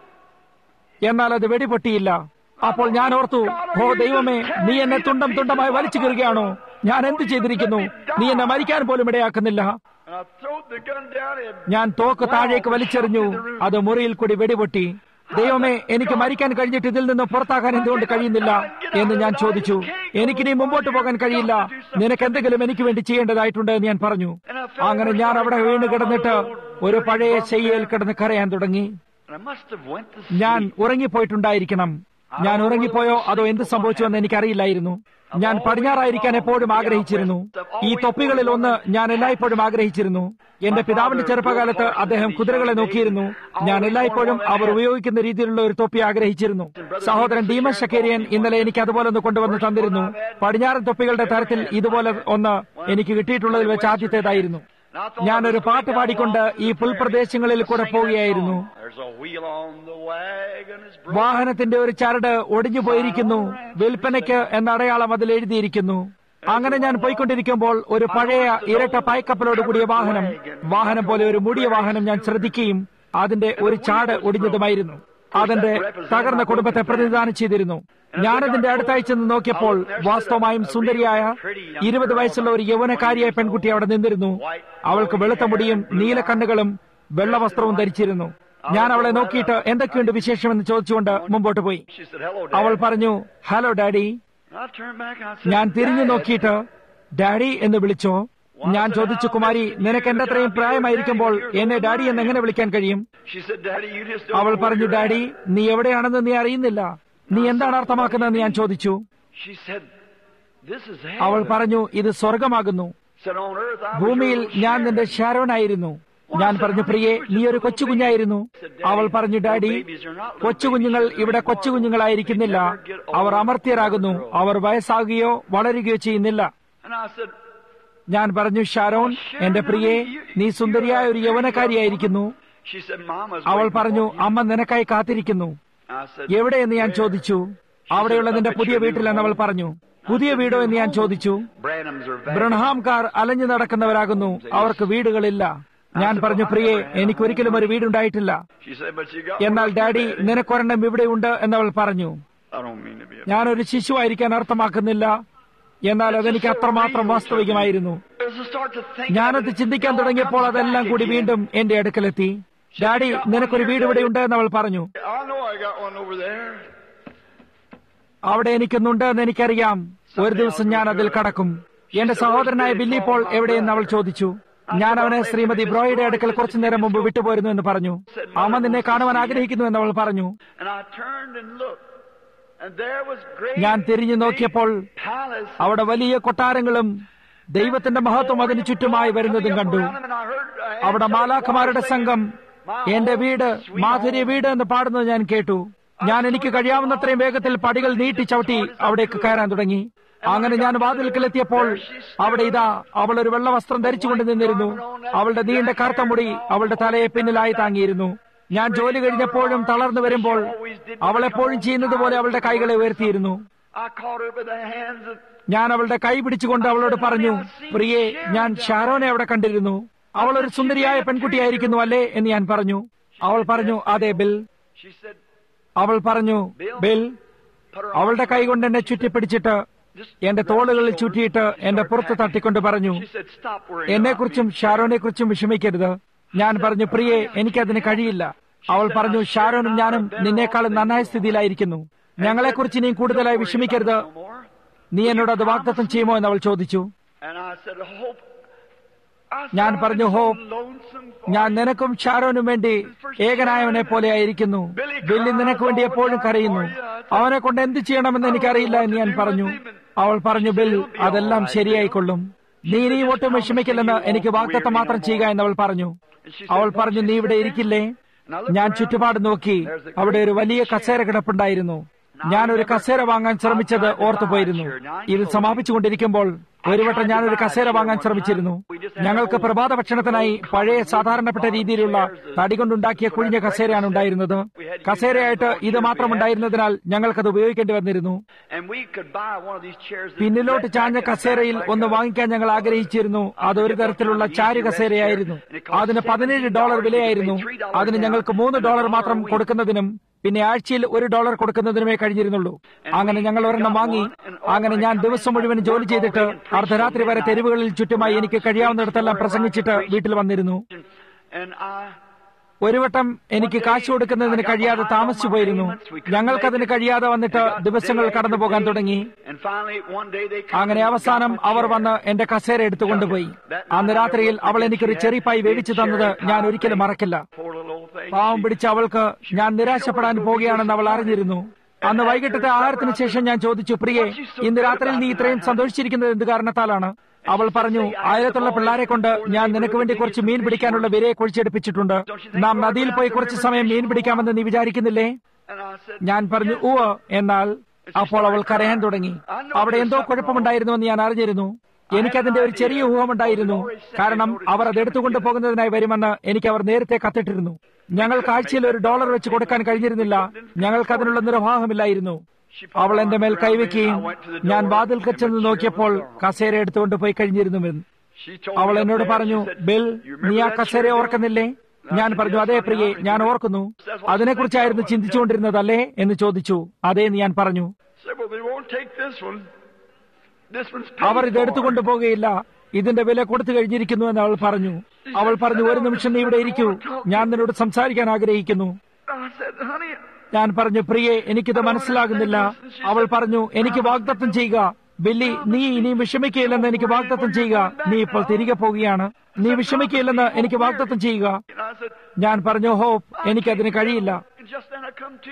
എന്നാൽ അത് വെടിപൊട്ടിയില്ല അപ്പോൾ ഞാൻ ഓർത്തു ഓ ദൈവമേ നീ എന്നെ തുണ്ടം തുണ്ടമായി വലിച്ചു കീറുകയാണോ ഞാൻ എന്ത് ചെയ്തിരിക്കുന്നു നീ എന്നെ മരിക്കാൻ പോലും ഇടയാക്കുന്നില്ല And I throwed the gun down and ഞാൻ തോക്ക് താഴേക്ക് വലിച്ചെറിഞ്ഞു അത് മുറിയിൽ കൂടി വെടിപൊട്ടി ദൈവമേ എനിക്ക് മരിക്കാൻ കഴിഞ്ഞിട്ട് ഇതിൽ നിന്ന് പുറത്താക്കാൻ എന്തുകൊണ്ട് കഴിയുന്നില്ല എന്ന് ഞാൻ ചോദിച്ചു എനിക്കിനി മുമ്പോട്ട് പോകാൻ കഴിയില്ല നിനക്ക് എന്തെങ്കിലും എനിക്ക് വേണ്ടി ചെയ്യേണ്ടതായിട്ടുണ്ട് എന്ന് ഞാൻ പറഞ്ഞു അങ്ങനെ ഞാൻ അവിടെ വീണ് കിടന്നിട്ട് ഒരു പഴയ ശയ്യയിൽ കിടന്ന് കരയാൻ തുടങ്ങി and I must have went to ഞാൻ sleep. ഉറങ്ങിപ്പോയിട്ടുണ്ടായിരിക്കണം ഞാൻ ഉറങ്ങിപ്പോയോ അതോ എന്ത് സംഭവിച്ചുവെന്ന് എനിക്കറിയില്ലായിരുന്നു ഞാൻ പടിഞ്ഞാറായിരിക്കാൻ എപ്പോഴും ആഗ്രഹിച്ചിരുന്നു ഈ തൊപ്പികളിൽ ഒന്ന് ഞാൻ എല്ലായ്പ്പോഴും ആഗ്രഹിച്ചിരുന്നു എന്റെ പിതാവിന്റെ ചെറുപ്പകാലത്ത് അദ്ദേഹം കുതിരകളെ നോക്കിയിരുന്നു ഞാൻ എല്ലായ്പ്പോഴും അവർ ഉപയോഗിക്കുന്ന രീതിയിലുള്ള ഒരു തൊപ്പി ആഗ്രഹിച്ചിരുന്നു സഹോദരൻ ഡീമൻ ഷക്കേരിയൻ ഇന്നലെ എനിക്ക് അതുപോലെ ഒന്ന് കൊണ്ടുവന്ന് തന്നിരുന്നു പടിഞ്ഞാറൻ തൊപ്പികളുടെ തരത്തിൽ ഇതുപോലെ ഒന്ന് എനിക്ക് കിട്ടിയിട്ടുള്ളതിൽ വെച്ച് ആദ്യത്തേതായിരുന്നു And I thought ഞാനൊരു I was പാട്ട് going പാടിക്കൊണ്ട് down ഈ പുൽപ്രദേശങ്ങളിൽ കൂടെ പോവുകയായിരുന്നു There's a wheel on the wagon. It's broken. വാഹനത്തിന്റെ ഒരു ചരട് ഒടിഞ്ഞു പോയിരിക്കുന്നു വിൽപ്പനയ്ക്ക് എന്ന അടയാളം അതിൽ എഴുതിയിരിക്കുന്നു അങ്ങനെ ഞാൻ പോയിക്കൊണ്ടിരിക്കുമ്പോൾ ഒരു പഴയ ഇരട്ട പായ്ക്കപ്പലോട് കൂടിയ വാഹനം വാഹനം പോലെ ഒരു മുടിയ വാഹനം ഞാൻ ശ്രദ്ധിക്കുകയും അതിന്റെ ഒരു ചാട് ഒടിഞ്ഞതുമായിരുന്നു അതിന്റെ തകർന്ന കുടുംബത്തെ പ്രതിനിധാനം ചെയ്തിരുന്നു ഞാനതിന്റെ അടുത്തായി ചെന്ന് നോക്കിയപ്പോൾ വാസ്തവമായും സുന്ദരിയായ ഇരുപത് വയസ്സുള്ള ഒരു യൗവനക്കാരിയായ പെൺകുട്ടി അവിടെ നിന്നിരുന്നു അവൾക്ക് വെളുത്ത മുടിയും നീല കണ്ണുകളും വെള്ളവസ്ത്രവും ധരിച്ചിരുന്നു ഞാൻ അവളെ നോക്കിയിട്ട് എന്തൊക്കെയുണ്ട് വിശേഷമെന്ന് ചോദിച്ചുകൊണ്ട് മുമ്പോട്ട് പോയി She said, hello, അവൾ Dad. പറഞ്ഞു hello daddy And I turned back and I said, ഞാൻ തിരിഞ്ഞു "Dad." നോക്കിയിട്ട് ഡാഡി എന്ന് വിളിച്ചോ ഞാൻ ചോദിച്ചു കുമാരി നിനക്ക് എന്റെ അത്രയും പ്രായമായിരിക്കുമ്പോൾ എന്നെ ഡാഡി എന്ന് എങ്ങനെ വിളിക്കാൻ കഴിയും She said, Daddy, you just don't അവൾ know where പറഞ്ഞു you're ഡാഡി at." നീ എവിടെയാണെന്ന് നീ അറിയുന്നില്ല നീ എന്താണ് അർത്ഥമാക്കുന്നതെന്ന് ഞാൻ ചോദിച്ചു She said, this is അവൾ heaven. പറഞ്ഞു ഇത് സ്വർഗമാകുന്നു Said, on earth, I was ഭൂമിയിൽ your little ഞാൻ നിന്റെ Sharon." ഷാരോനായിരുന്നു ഞാൻ പറഞ്ഞു പ്രിയെ നീ ഒരു കൊച്ചു കുഞ്ഞായിരുന്നു അവൾ പറഞ്ഞു ഡാഡി കൊച്ചുകുഞ്ഞുങ്ങൾ ഇവിടെ കൊച്ചുകുഞ്ഞുങ്ങളായിരിക്കുന്നില്ല അവർ അമർത്യരാകുന്നു അവർ വയസ്സാകുകയോ വളരുകയോ ചെയ്യുന്നില്ല And I said, ഞാൻ പറഞ്ഞു ഷാരോൺ എന്റെ പ്രിയെ നീ സുന്ദരിയായ ഒരു യൗവനക്കാരിയായിരിക്കുന്നു she said, Mama's അവൾ waiting പറഞ്ഞു for you." അമ്മ നിനക്കായി കാത്തിരിക്കുന്നു I said, എവിടെയെന്ന് ഞാൻ ചോദിച്ചു അവിടെയുള്ള നിന്റെ പുതിയ വീട്ടിലെന്ന് അവൾ പറഞ്ഞു പുതിയ വീടോ എന്ന് ഞാൻ ചോദിച്ചു Branhams are vast. ബ്രൺഹാംകാർ അലഞ്ഞു നടക്കുന്നവരാകുന്നു അവർക്ക് വീടുകളില്ല ഞാൻ പറഞ്ഞു പ്രിയെ എനിക്കൊരിക്കലും ഒരു വീടുണ്ടായിട്ടില്ല She said, but you got എന്നാൽ one ഡാഡി too, Daddy." നിനക്കൊരെണ്ണം ഇവിടെയുണ്ട് എന്നവൾ പറഞ്ഞു I don't mean to be a ഞാനൊരു ശിശുവായിരിക്കാൻ അർത്ഥമാക്കുന്നില്ല എന്നാൽ അതെനിക്ക് അത്രമാത്രം വാസ്തവികമായിരുന്നു As I start to think ഞാനത് of it, ചിന്തിക്കാൻ it all തുടങ്ങിയപ്പോൾ comes അതെല്ലാം back കൂടി again. വീണ്ടും എന്റെ അടുക്കലെത്തി ഡാഡി നിനക്കൊരു വീട് ഇവിടെയുണ്ട് എന്നവൾ പറഞ്ഞു I know I got one over there. അവിടെ എനിക്കൊന്നുണ്ട് എന്ന് എനിക്കറിയാം ഒരു ദിവസം ഞാൻ അതിൽ കടക്കും എന്റെ സഹോദരനായ ബില്ലി പോൾ എവിടെയെന്ന് അവൾ ചോദിച്ചു ഞാൻ അവനെ ശ്രീമതി ബ്രോയുടെ അടുക്കൽ കുറച്ചു നേരം മുമ്പ് വിട്ടുപോരുന്നു എന്ന് പറഞ്ഞു അമ്മ നിന്നെ കാണുവാൻ ആഗ്രഹിക്കുന്നു എന്ന് അവൾ പറഞ്ഞു And I turned and looked, and there was great ഞാൻ തിരിഞ്ഞു നോക്കിയപ്പോൾ palace. അവിടെ വലിയ കൊട്ടാരങ്ങളും ദൈവത്തിന്റെ മഹത്വം അതിന് ചുറ്റുമായി വരുന്നതും കണ്ടു അവിടെ മാലാഖമാരുടെ സംഘം എന്റെ വീട് മാധുര്യ വീട് എന്ന് പാടുന്നത് ഞാൻ കേട്ടു ഞാൻ എനിക്ക് കഴിയാവുന്നത്രയും വേഗത്തിൽ പടികൾ നീട്ടി ചവിട്ടി അവിടേക്ക് കയറാൻ തുടങ്ങി അങ്ങനെ ഞാൻ വാതിൽക്കലെത്തിയപ്പോൾ അവിടെ ഇതാ അവൾ ഒരു വെള്ള വസ്ത്രം ധരിച്ചുകൊണ്ട് നിന്നിരുന്നു അവളുടെ നീണ്ട കറുത്ത മുടി അവളുടെ തലയെ പിന്നിലായി താങ്ങിയിരുന്നു ഞാൻ ജോലി കഴിഞ്ഞപ്പോഴും തളർന്നു വരുമ്പോൾ അവൾ എപ്പോഴും ചെയ്യുന്നത് പോലെ അവളുടെ കൈകളെ ഉയർത്തിയിരുന്നു I caught her by the hands and ഞാൻ അവളുടെ കൈ പിടിച്ചുകൊണ്ട് അവളോട് പറഞ്ഞു പ്രിയെ ഞാൻ ഷാരോനെ അവിടെ കണ്ടിരുന്നു അവൾ ഒരു സുന്ദരിയായ പെൺകുട്ടിയായിരിക്കുന്നു അല്ലേ എന്ന് ഞാൻ പറഞ്ഞു അവൾ പറഞ്ഞു അതെ ബിൽ she said, അവൾ പറഞ്ഞു ബിൽ put her അവളുടെ കൈ കൊണ്ട് എന്നെ ചുറ്റിപ്പിടിച്ചിട്ട് എന്റെ തോളുകളിൽ ചുറ്റിയിട്ട് എന്റെ പുറത്ത് തട്ടിക്കൊണ്ട് പറഞ്ഞു She said, stop worrying എന്നെ about കുറിച്ചും me. ഷാരോനെ കുറിച്ചും വിഷമിക്കരുത് ഞാൻ പറഞ്ഞു പ്രിയെ എനിക്കതിന് കഴിയില്ല അവൾ പറഞ്ഞു ഷാരോനും ഞാനും നിന്നേക്കാളും നന്നായ സ്ഥിതിയിലായിരിക്കുന്നു ഞങ്ങളെക്കുറിച്ച് നീ കൂടുതലായി വിഷമിക്കരുത് No more. നീ എന്നോട് അത് വാഗ്ദത്തം ചെയ്യുമോ എന്ന് അവൾ ചോദിച്ചു And I said, hope. I said, ഞാൻ "I've പറഞ്ഞു, been so "Hope, lonesome for ഞാൻ you." നിനക്കും ഷാരോനും വേണ്ടി ഏകനായവനെ പോലെ ആയിരിക്കുന്നു ബില്ലി നിനക്ക് വേണ്ടി എപ്പോഴും കരയുന്നു അവനെ കൊണ്ട് എന്ത് ചെയ്യണമെന്ന് എനിക്കറിയില്ല എന്ന് ഞാൻ പറഞ്ഞു അവൾ പറഞ്ഞു ബിൽ അതെല്ലാം ശരിയായിക്കൊള്ളും നീ നീ ഒട്ടും വിഷമിക്കില്ലെന്ന് എനിക്ക് വാഗ്ദത്തം മാത്രം ചെയ്യുക എന്ന് അവൾ പറഞ്ഞു അവൾ പറഞ്ഞു നീ ഇവിടെ ഇരിക്കില്ലേ ഞാൻ ചുറ്റുപാട് നോക്കി അവിടെ ഒരു വലിയ കസേര കിടപ്പുണ്ടായിരുന്നു ഞാൻ ഒരു കസേര വാങ്ങാൻ ശ്രമിച്ചത് ഓർത്തുപോയിരുന്നു ഇത് സമാപിച്ചുകൊണ്ടിരിക്കുമ്പോൾ ഒരു വട്ടം ഞാനൊരു കസേര വാങ്ങാൻ ശ്രമിച്ചിരുന്നു ഞങ്ങൾക്ക് പ്രഭാത ഭക്ഷണത്തിനായി പഴയ സാധാരണപ്പെട്ട രീതിയിലുള്ള തടി കൊണ്ടുണ്ടാക്കിയ കുഴിഞ്ഞ കസേരയാണ് ഉണ്ടായിരുന്നത് കസേരയായിട്ട് ഇത് മാത്രം ഉണ്ടായിരുന്നതിനാൽ ഞങ്ങൾക്കത് ഉപയോഗിക്കേണ്ടി വന്നിരുന്നു And we could buy one of these chairs. that പിന്നിലോട്ട് let ചാഞ്ഞ back in the കസേരയിൽ back like ഒന്ന് a- വാങ്ങിക്കാൻ ഞങ്ങൾ ആഗ്രഹിച്ചിരുന്നു അത് ഒരു തരത്തിലുള്ള ചാരു കസേരയായിരുന്നു അതിന് പതിനേഴ് ഡോളർ വിലയായിരുന്നു അതിന് ഞങ്ങൾക്ക് മൂന്ന് ഡോളർ മാത്രം കൊടുക്കുന്നതിനും പിന്നെ ആഴ്ചയിൽ ഒരു ഡോളർ കൊടുക്കുന്നതിനുമേ കഴിഞ്ഞിരുന്നുള്ളൂ അങ്ങനെ ഞങ്ങൾ ഒരെണ്ണം വാങ്ങി അങ്ങനെ ഞാൻ ദിവസം മുഴുവൻ ജോലി ചെയ്തിട്ട് അർദ്ധരാത്രി വരെ തെരുവുകളിൽ ചുറ്റുമായി എനിക്ക് കഴിയാവുന്നിടത്തെല്ലാം പ്രസംഗിച്ചിട്ട് വീട്ടിൽ വന്നിരുന്നു And I ഒരു വട്ടം എനിക്ക് കാശ് കൊടുക്കുന്നതിന് കഴിയാതെ താമസിച്ചു പോയിരുന്നു ഞങ്ങൾക്കതിന് കഴിയാതെ വന്നിട്ട് ദിവസങ്ങൾ കടന്നു പോകാൻ തുടങ്ങി and finally one day they come അങ്ങനെ and അവസാനം got my അവർ chair. വന്ന് എന്റെ കസേര എടുത്തുകൊണ്ടുപോയി അന്ന് രാത്രിയിൽ അവൾ എനിക്കൊരു ചെറിപ്പായി വേവിച്ചു തന്നത് ഞാൻ ഒരിക്കലും മറക്കില്ല Poor little old thing. പാവം പിടിച്ച അവൾക്ക് ഞാൻ നിരാശപ്പെടാൻ പോവുകയാണെന്ന് അവൾ അറിഞ്ഞിരുന്നു അന്ന് വൈകിട്ടത്തെ ആഹാരത്തിന് ശേഷം ഞാൻ ചോദിച്ചു പ്രിയെ ഇന്ന് രാത്രിയിൽ നീ ഇത്രയും സന്തോഷിച്ചിരിക്കുന്നത് എന്ത് കാരണത്താലാണ് അവൾ പറഞ്ഞു അയലത്തുള്ള പിള്ളാരെ കൊണ്ട് ഞാൻ നിനക്ക് വേണ്ടി കുറച്ച് മീൻ പിടിക്കാനുള്ള വിരയെ കുഴിച്ചെടുപ്പിച്ചിട്ടുണ്ട് നാം നദിയിൽ പോയി കുറച്ച് സമയം മീൻ പിടിക്കാമെന്ന് നീ വിചാരിക്കുന്നില്ലേ And I said, ഞാൻ പറഞ്ഞു ഉവ എന്നാൽ അപ്പോൾ അവൾ കരയാൻ തുടങ്ങി അവിടെ എന്തോ കുഴപ്പമുണ്ടായിരുന്നുവെന്ന് ഞാൻ അറിഞ്ഞിരുന്നു എനിക്കതിന്റെ ഒരു ചെറിയ ഊഹമുണ്ടായിരുന്നു കാരണം അവർ അത് എടുത്തുകൊണ്ട് പോകുന്നതിനായി വരുമെന്ന് എനിക്ക് അവർ നേരത്തെ കത്തിട്ടിരുന്നു ഞങ്ങൾക്ക് ആഴ്ചയിൽ ഒരു ഡോളർ വെച്ച് കൊടുക്കാൻ കഴിഞ്ഞിരുന്നില്ല ഞങ്ങൾക്ക് അതിനുള്ള നിർവാഹമില്ലായിരുന്നു അവൾ എന്റെ മേൽ കൈവയ്ക്കുകയും ഞാൻ വാതിൽ ചെന്ന് നോക്കിയപ്പോൾ കസേര എടുത്തുകൊണ്ട് പോയി കഴിഞ്ഞിരുന്നുവെന്ന് she told അവൾ me up എന്നോട് there, പറഞ്ഞു she said, ബിൽ "You നീ remember ആ that കസേര chair, Bill?" ഓർക്കുന്നില്ലേ ഞാൻ പറഞ്ഞു അതേ പ്രിയെ ഞാൻ ഓർക്കുന്നു അതിനെക്കുറിച്ചായിരുന്നു ചിന്തിച്ചുകൊണ്ടിരുന്നതല്ലേ എന്ന് ചോദിച്ചു അതേ എന്ന് ഞാൻ പറഞ്ഞു Said, well, they won't take this one. This one's our paid ഇത് for. എടുത്തുകൊണ്ട് പോകുകയില്ല ഇതിന്റെ വില കൊടുത്തു കഴിഞ്ഞിരിക്കുന്നു എന്ന് അവൾ പറഞ്ഞു അവൾ പറഞ്ഞു ഒരു നിമിഷം നീ ഇവിടെ ഇരിക്കൂ ഞാൻ നിന്നോട് സംസാരിക്കാൻ ആഗ്രഹിക്കുന്നു I said, honey, ഞാൻ പറഞ്ഞു പ്രിയെ എനിക്കിത് മനസ്സിലാകുന്നില്ല അവൾ പറഞ്ഞു എനിക്ക് വാഗ്ദത്തം ചെയ്യുക ബില്ലി നീ ഇനി വിഷമിക്കുകയില്ലെന്ന് എനിക്ക് വാഗ്ദത്തം ചെയ്യുക നീ ഇപ്പോൾ തിരികെ പോവുകയാണ് നീ വിഷമിക്കുകയില്ലെന്ന് എനിക്ക് വാഗ്ദത്തം ചെയ്യുക and I said, ഞാൻ പറഞ്ഞു ഹോപ്പ് എനിക്കതിന് കഴിയില്ല and just then I come to.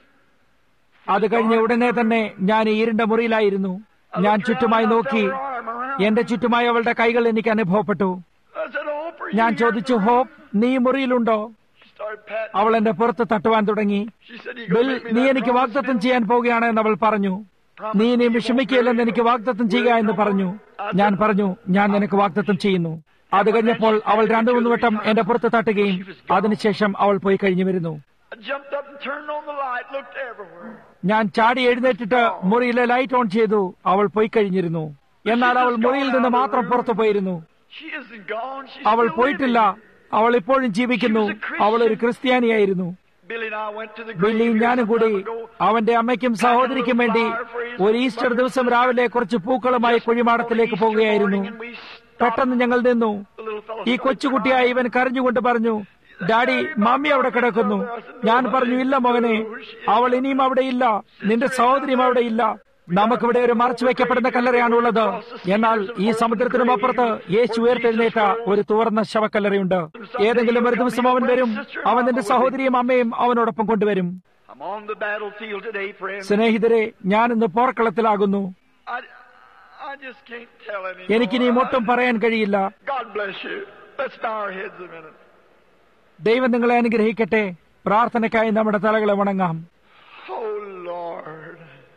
അത് കഴിഞ്ഞ ഉടനെ തന്നെ ഞാൻ ഈ ഇരുണ്ട മുറിയിലായിരുന്നു ഞാൻ ചുറ്റുമായി നോക്കി എന്റെ ചുറ്റുമായി അവളുടെ കൈകൾ എനിക്ക് അനുഭവപ്പെട്ടു I said, Hope, are you ഞാൻ here ചോദിച്ചു tonight?" ഹോപ്പ് നീ ഈ മുറിയിലുണ്ടോ She started patting. അവൾ എന്റെ പുറത്ത് തട്ടുവാൻ തുടങ്ങി She said, you Bill gonna make me നീ that എനിക്ക് promise, വാഗ്ദത്തം Bill?" ചെയ്യാൻ പോവുകയാണ് എന്ന് അവൾ പറഞ്ഞു നീ ഇനി വിഷമിക്കുകയില്ലെന്ന് എനിക്ക് വാഗ്ദത്തം ചെയ്യുക എന്ന് പറഞ്ഞു ഞാൻ പറഞ്ഞു ഞാൻ നിനക്ക് വാഗ്ദത്തം ചെയ്യുന്നു അത് കഴിഞ്ഞപ്പോൾ അവൾ രണ്ടു മൂന്ന് വട്ടം എന്റെ പുറത്ത് തട്ടുകയും അതിനുശേഷം അവൾ പോയി കഴിഞ്ഞു വരുന്നു I jumped up and turned on the light, looked everywhere. ഞാൻ ചാടി എഴുന്നേറ്റിട്ട് മുറിയിലെ ലൈറ്റ് ഓൺ ചെയ്തു അവൾ പോയി കഴിഞ്ഞിരുന്നു എന്നാൽ അവൾ മുറിയിൽ നിന്ന് മാത്രം പുറത്തു പോയിരുന്നു She isn't gone. She's അവൾ still പോയിട്ടില്ല living. അവൾ ഇപ്പോഴും ജീവിക്കുന്നു അവൾ ഒരു ക്രിസ്ത്യാനിയായിരുന്നു Billy and I went to the ബില്ലിയും grave ഞാനും some കൂടി time ago. അവന്റെ അമ്മയ്ക്കും സഹോദരിക്കും വേണ്ടി ഒരു ഈസ്റ്റർ ദിവസം രാവിലെ കുറച്ച് പൂക്കളുമായി കുഴിമാടത്തിലേക്ക് പോവുകയായിരുന്നു പെട്ടെന്ന് ഞങ്ങൾ നിന്നു ഈ കൊച്ചുകുട്ടിയായി ഇവൻ കരഞ്ഞുകൊണ്ട് പറഞ്ഞു ഡാഡി മമ്മി അവിടെ കിടക്കുന്നു ഞാൻ പറഞ്ഞു ഇല്ല മകനെ അവൾ ഇനിയും അവിടെ ഇല്ല നിന്റെ സഹോദരിയും അവിടെ ഇല്ല നമുക്കിവിടെ ഒരു മറച്ചു വെക്കപ്പെടുന്ന കല്ലറയാണുള്ളത് എന്നാൽ ഈ സമുദ്രത്തിനും അപ്പുറത്ത് യേശു ഉയർത്തെഴുന്നേറ്റ ഒരു തുറന്ന ശവക്കല്ലറയുണ്ട് ഏതെങ്കിലും ഒരു ദിവസം അവൻ വരും അവൻ നിന്റെ സഹോദരിയും അമ്മയും അവനോടൊപ്പം കൊണ്ടുവരും I'm on the battlefield today, friends. സ്നേഹിതരെ ഞാൻ ഇന്ന് പോർക്കളത്തിലാകുന്നു I, I just can't tell anymore. എനിക്കിനി ഒട്ടും പറയാൻ കഴിയില്ല God bless you. Let's bow our heads a minute. ദൈവം നിങ്ങളെ അനുഗ്രഹിക്കട്ടെ പ്രാർത്ഥനയ്ക്കായി നമ്മുടെ തലകളെ വണങ്ങാം Oh, Lord.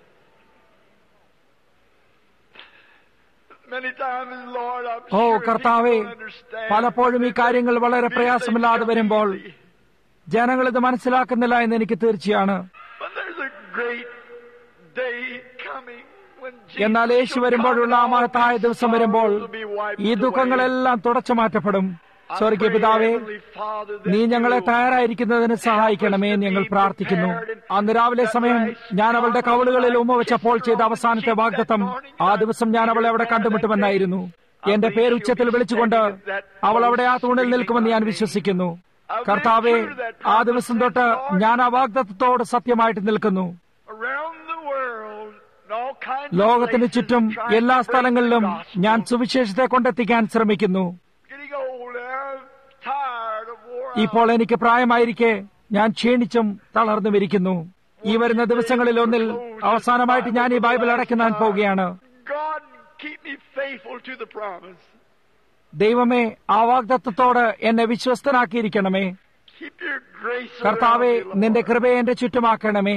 Many times, Lord, I'm oh sure കർത്താവേ people understand. പലപ്പോഴും ഈ കാര്യങ്ങൾ വളരെ പ്രയാസമില്ലാതെ വരുമ്പോൾ ജനങ്ങൾ ഇത് മനസ്സിലാക്കുന്നില്ല എന്ന് എനിക്ക് തീർച്ചയാണ് But there's a great day coming when എന്നാൽ Jesus യേശു shall വരുമ്പോഴുള്ള ആ come and all മഹത്തായ these ദിവസം വരുമ്പോൾ sorrows will be wiped ഈ away. ദുഃഖങ്ങളെല്ലാം തുടച്ചു മാറ്റപ്പെടും I സ്വർഗീയ pray, പിതാവേ Heavenly Father, that നീ ഞങ്ങളെ you will തയ്യാറായിരിക്കുന്നതിന് സഹായിക്കണമേ എന്ന് ഞങ്ങൾ പ്രാർത്ഥിക്കുന്നു അന്ന് രാവിലെ സമയം ഞാൻ അവളുടെ കവളുകളിൽ ഉമ്മ വെച്ചപ്പോൾ ചെയ്ത അവസാനത്തെ വാഗ്ദത്തം ആ ദിവസം ഞാൻ അവളെ അവിടെ കണ്ടുമുട്ടുമെന്നായിരുന്നു എന്റെ പേര് ഉച്ചത്തിൽ വിളിച്ചുകൊണ്ട് അവൾ അവിടെ ആ തൂണിൽ നിൽക്കുമെന്ന് ഞാൻ വിശ്വസിക്കുന്നു കർത്താവെ ആ ദിവസം തൊട്ട് ഞാൻ ആ വാഗ്ദത്തത്തോട് സത്യമായിട്ട് നിൽക്കുന്നു around the world, in all kinds of ലോകത്തിന് places, ചുറ്റും trying to എല്ലാ spread സ്ഥലങ്ങളിലും the gospel. ഞാൻ സുവിശേഷത്തെ കൊണ്ടെത്തിക്കാൻ ശ്രമിക്കുന്നു Getting old, I'm tired of war. ഇപ്പോൾ എനിക്ക് പ്രായമായിരിക്കെ ഞാൻ ക്ഷീണിച്ചും തളർന്നും ഇരിക്കുന്നു ഈ വരുന്ന ദിവസങ്ങളിൽ ഒന്നിൽ അവസാനമായിട്ട് ഞാൻ ഈ ബൈബിൾ അടയ്ക്കാൻ പോവുകയാണ് God, keep me faithful to the promise. ദൈവമേ ആ വാഗ്ദത്തത്തോട് എന്നെ വിശ്വസ്തനാക്കിയിരിക്കണമേ Keep your grace കർത്താവെ around me, Lord. നിന്റെ കൃപയെ എന്റെ ചുറ്റുമാക്കണമേ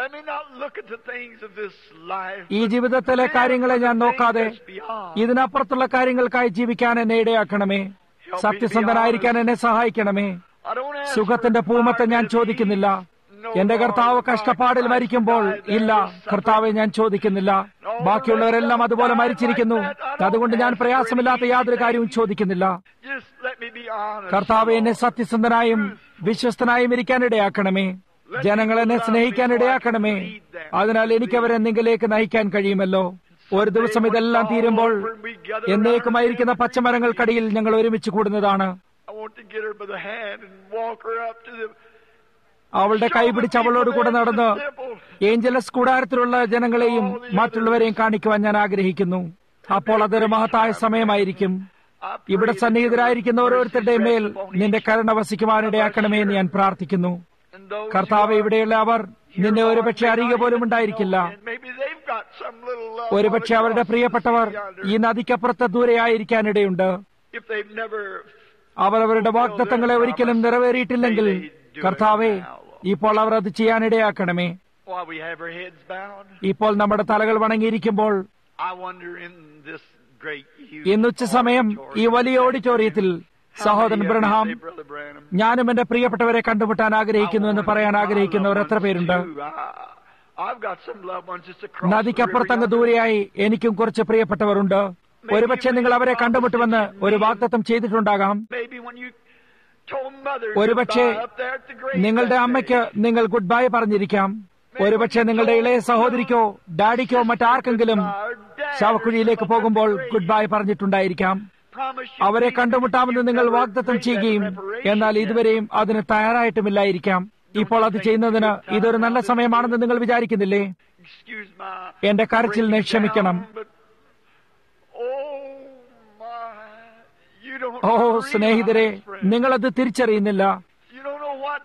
Let me not look at the things of this life. ഈ ജീവിതത്തിലെ കാര്യങ്ങളെ ഞാൻ നോക്കാതെ Things beyond. ഇതിനപ്പുറത്തുള്ള കാര്യങ്ങൾക്കായി ജീവിക്കാൻ എന്നെ ഇടയാക്കണമേ സത്യസന്ധനായിരിക്കാൻ എന്നെ സഹായിക്കണമേ I don't ask സുഖത്തിന്റെ for പൂമത്തെ ഞാൻ martyrdom. ചോദിക്കുന്നില്ല No, എന്റെ Lord, കർത്താവ് my കഷ്ടപ്പാടിൽ Christ മരിക്കുമ്പോൾ died there ഇല്ല in suffering. കർത്താവെ ഞാൻ ചോദിക്കുന്നില്ല ബാക്കിയുള്ളവരെല്ലാം അതുപോലെ മരിച്ചിരിക്കുന്നു അതുകൊണ്ട് ഞാൻ പ്രയാസമില്ലാത്ത യാതൊരു കാര്യവും ചോദിക്കുന്നില്ല Just let me be honest. കർത്താവ് എന്നെ Lord. സത്യസന്ധനായും വിശ്വസ്തനായും ഇരിക്കാൻ ഇടയാക്കണമേ ജനങ്ങൾ എന്നെ സ്നേഹിക്കാൻ ഇടയാക്കണമേ അതിനാൽ എനിക്ക് അവരെ എന്തെങ്കിലേക്ക് നയിക്കാൻ കഴിയുമല്ലോ ഒരു ദിവസം ഇതെല്ലാം തീരുമ്പോൾ എന്നേക്കുമായിരിക്കുന്ന പച്ചമരങ്ങൾക്കടിയിൽ ഞങ്ങൾ ഒരുമിച്ച് കൂടുന്നതാണ് I want to get her by the hand and walk her up to the അവളുടെ കൈ പിടിച്ച് അവളോട് കൂടെ നടന്ന് ഏഞ്ചലസ് കൂടാരത്തിലുള്ള ജനങ്ങളെയും മറ്റുള്ളവരെയും കാണിക്കുവാൻ ഞാൻ ആഗ്രഹിക്കുന്നു അപ്പോൾ അതൊരു മഹത്തായ സമയമായിരിക്കും ഇവിടെ സന്നിഹിതരായിരിക്കുന്ന ഓരോരുത്തരുടെയും മേൽ നിന്റെ കരുണ വസിക്കുവാനിടയാക്കണമേ എന്ന് ഞാൻ പ്രാർത്ഥിക്കുന്നു കർത്താവ് ഇവിടെയുള്ള അവർ നിന്നെ ഒരുപക്ഷെ അറിയുക പോലും ഉണ്ടായിരിക്കില്ല ഒരുപക്ഷെ അവരുടെ പ്രിയപ്പെട്ടവർ ഈ നദിക്കപ്പുറത്ത് ദൂരെയായിരിക്കാനിടയുണ്ട് അവർ അവരുടെ വാഗ്ദത്തങ്ങളെ ഒരിക്കലും നിറവേറിയിട്ടില്ലെങ്കിൽ കർത്താവെ ഇപ്പോൾ അവർ അത് ചെയ്യാനിടയാക്കണമേ While we have our heads bowed, ഇപ്പോൾ നമ്മുടെ തലകൾ വണങ്ങിയിരിക്കുമ്പോൾ I wonder in this great huge ഇന്നുച്ച സമയം ഈ വലിയ ഓഡിറ്റോറിയത്തിൽ സഹോദരൻ ബ്രഹ്ഹാം Brother Branham, ഞാനും എന്റെ പ്രിയപ്പെട്ടവരെ കണ്ടുമുട്ടാൻ ആഗ്രഹിക്കുന്നു എന്ന് പറയാൻ ആഗ്രഹിക്കുന്നവർ എത്ര പേരുണ്ട് I've got some loved ones just across the നദിക്കപ്പുറത്തങ്ങ് river ദൂരെയായി എനിക്കും കുറച്ച് പ്രിയപ്പെട്ടവരുണ്ട് ഒരുപക്ഷെ നിങ്ങൾ അവരെ കണ്ടുമുട്ടുമെന്ന് ഒരു വാഗ്ദത്തം ചെയ്തിട്ടുണ്ടാകാം Maybe when you told mother ഒരുപക്ഷെ goodbye up there at the grave നിങ്ങളുടെ that അമ്മയ്ക്ക് day. നിങ്ങൾ ഗുഡ് ബൈ പറഞ്ഞിരിക്കാം ഒരുപക്ഷെ നിങ്ങളുടെ ഇളയ സഹോദരിക്കോ ഡാഡിക്കോ മറ്റാർക്കെങ്കിലും ശവക്കുഴിയിലേക്ക് പോകുമ്പോൾ ഗുഡ് ബൈ പറഞ്ഞിട്ടുണ്ടായിരിക്കാം Promise you അവരെ be കണ്ടുമുട്ടാമെന്ന് there. നിങ്ങൾ You've വാഗ്ദത്തം never made ചെയ്യുകയും that preparation എന്നാൽ yet. ഇതുവരെയും അതിന് തയ്യാറായിട്ടുമില്ലായിരിക്കാം ഇപ്പോൾ അത് ചെയ്യുന്നതിന് ഇതൊരു നല്ല സമയമാണെന്ന് നിങ്ങൾ വിചാരിക്കുന്നില്ലേ Excuse my എന്റെ കരച്ചിലിനെ breaking ക്ഷമിക്കണം down, but- Oh my, you don't oh realize, സ്നേഹിതരെ friend. നിങ്ങളത് തിരിച്ചറിയുന്നില്ല You don't know what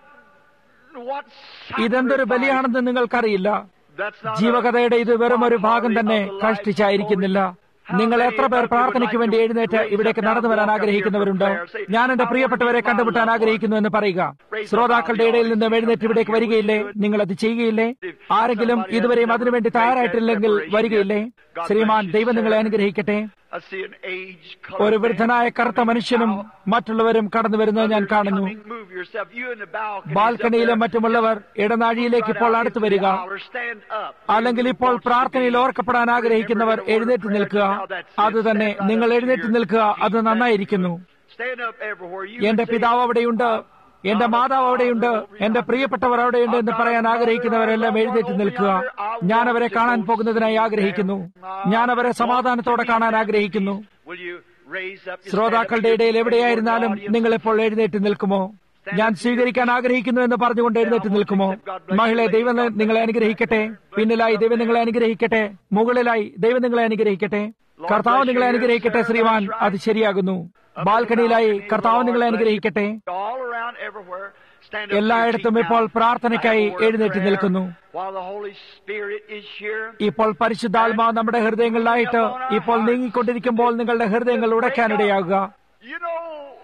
what ഇതെന്തൊരു sacrifice- ബലിയാണെന്ന് നിങ്ങൾക്കറിയില്ല That's not a ജീവകഥയുടെ ഇത് വെറും ഒരു ഭാഗം part തന്നെ of the life കഷ്ടിച്ചായിരിക്കുന്നില്ല നിങ്ങൾ എത്ര പേർ പ്രാർത്ഥനയ്ക്ക് വേണ്ടി എഴുന്നേറ്റ് ഇവിടേക്ക് നടന്നു വരാൻ ആഗ്രഹിക്കുന്നവരുണ്ട് ഞാൻ എന്റെ പ്രിയപ്പെട്ടവരെ കണ്ടുമുട്ടാൻ ആഗ്രഹിക്കുന്നു എന്ന് പറയുക ശ്രോതാക്കളുടെ ഇടയിൽ നിന്നും എഴുന്നേറ്റ് ഇവിടേക്ക് വരികയില്ലേ നിങ്ങൾ അത് ചെയ്യുകയില്ലേ ആരെങ്കിലും ഇതുവരെയും അതിനുവേണ്ടി തയ്യാറായിട്ടില്ലെങ്കിൽ വരികയില്ലേ ശ്രീമാൻ ദൈവം നിങ്ങളെ അനുഗ്രഹിക്കട്ടെ I see an age ഒരു വൃദ്ധനായ കറുത്ത മനുഷ്യനും മറ്റുള്ളവരും കടന്നു വരുന്നത് ഞാൻ കാണുന്നു Move yourself. You in the balcony. ബാൽക്കണിയിലും മറ്റുമുള്ളവർ ഇടനാഴിയിലേക്ക് ഇപ്പോൾ അടുത്തു വരിക Stand up. അല്ലെങ്കിൽ ഇപ്പോൾ പ്രാർത്ഥനയിൽ ഓർക്കപ്പെടാൻ ആഗ്രഹിക്കുന്നവർ എഴുന്നേറ്റ് നിൽക്കുക അത് തന്നെ നിങ്ങൾ എഴുന്നേറ്റ് നിൽക്കുക അത് നന്നായിരിക്കുന്നു Stand up everywhere. You എന്റെ would say, പിതാവ് അവിടെയുണ്ട് എന്റെ മാതാവ് അവിടെയുണ്ട് എന്റെ പ്രിയപ്പെട്ടവർ അവിടെയുണ്ട് എന്ന് പറയാൻ ആഗ്രഹിക്കുന്നവരെല്ലാം എഴുന്നേറ്റ് നിൽക്കുക ഞാൻ അവരെ കാണാൻ പോകുന്നതിനായി ആഗ്രഹിക്കുന്നു ഞാൻ അവരെ സമാധാനത്തോടെ കാണാൻ ആഗ്രഹിക്കുന്നു Will you raise up your ശ്രോതാക്കളുടെ stand up ഇടയിൽ your എവിടെയായിരുന്നാലും audience? നിങ്ങൾ ഇപ്പോൾ എഴുന്നേറ്റ് നിൽക്കുമോ ഞാൻ സ്വീകരിക്കാൻ ആഗ്രഹിക്കുന്നു എന്ന് പറഞ്ഞുകൊണ്ട് എഴുന്നേറ്റ് നിൽക്കുമോ മഹിളെ ദൈവം നിങ്ങളെ അനുഗ്രഹിക്കട്ടെ പിന്നിലായി ദൈവം നിങ്ങളെ അനുഗ്രഹിക്കട്ടെ മുകളിലായി ദൈവം നിങ്ങളെ അനുഗ്രഹിക്കട്ടെ കർത്താവ് നിങ്ങളെ അനുഗ്രഹിക്കട്ടെ ശ്രീമാൻ അത് ശരിയാകുന്നു ബാൽക്കണിയിലായി കർത്താവ് നിങ്ങളെ അനുഗ്രഹിക്കട്ടെ All around everywhere. Stand up to your എല്ലായിടത്തും feet ഇപ്പോൾ now. പ്രാർത്ഥനയ്ക്കായി Have a word of എഴുന്നേറ്റ് prayer നിൽക്കുന്നു While the Holy Spirit is here. ഇപ്പോൾ പരിശുദ്ധാത്മാവ് നമ്മുടെ ഹൃദയങ്ങളിലായിട്ട് ഇപ്പോൾ നീങ്ങിക്കൊണ്ടിരിക്കുമ്പോൾ നിങ്ങളുടെ ഹൃദയങ്ങൾ ഉടയ്ക്കാനിടയാകുക You know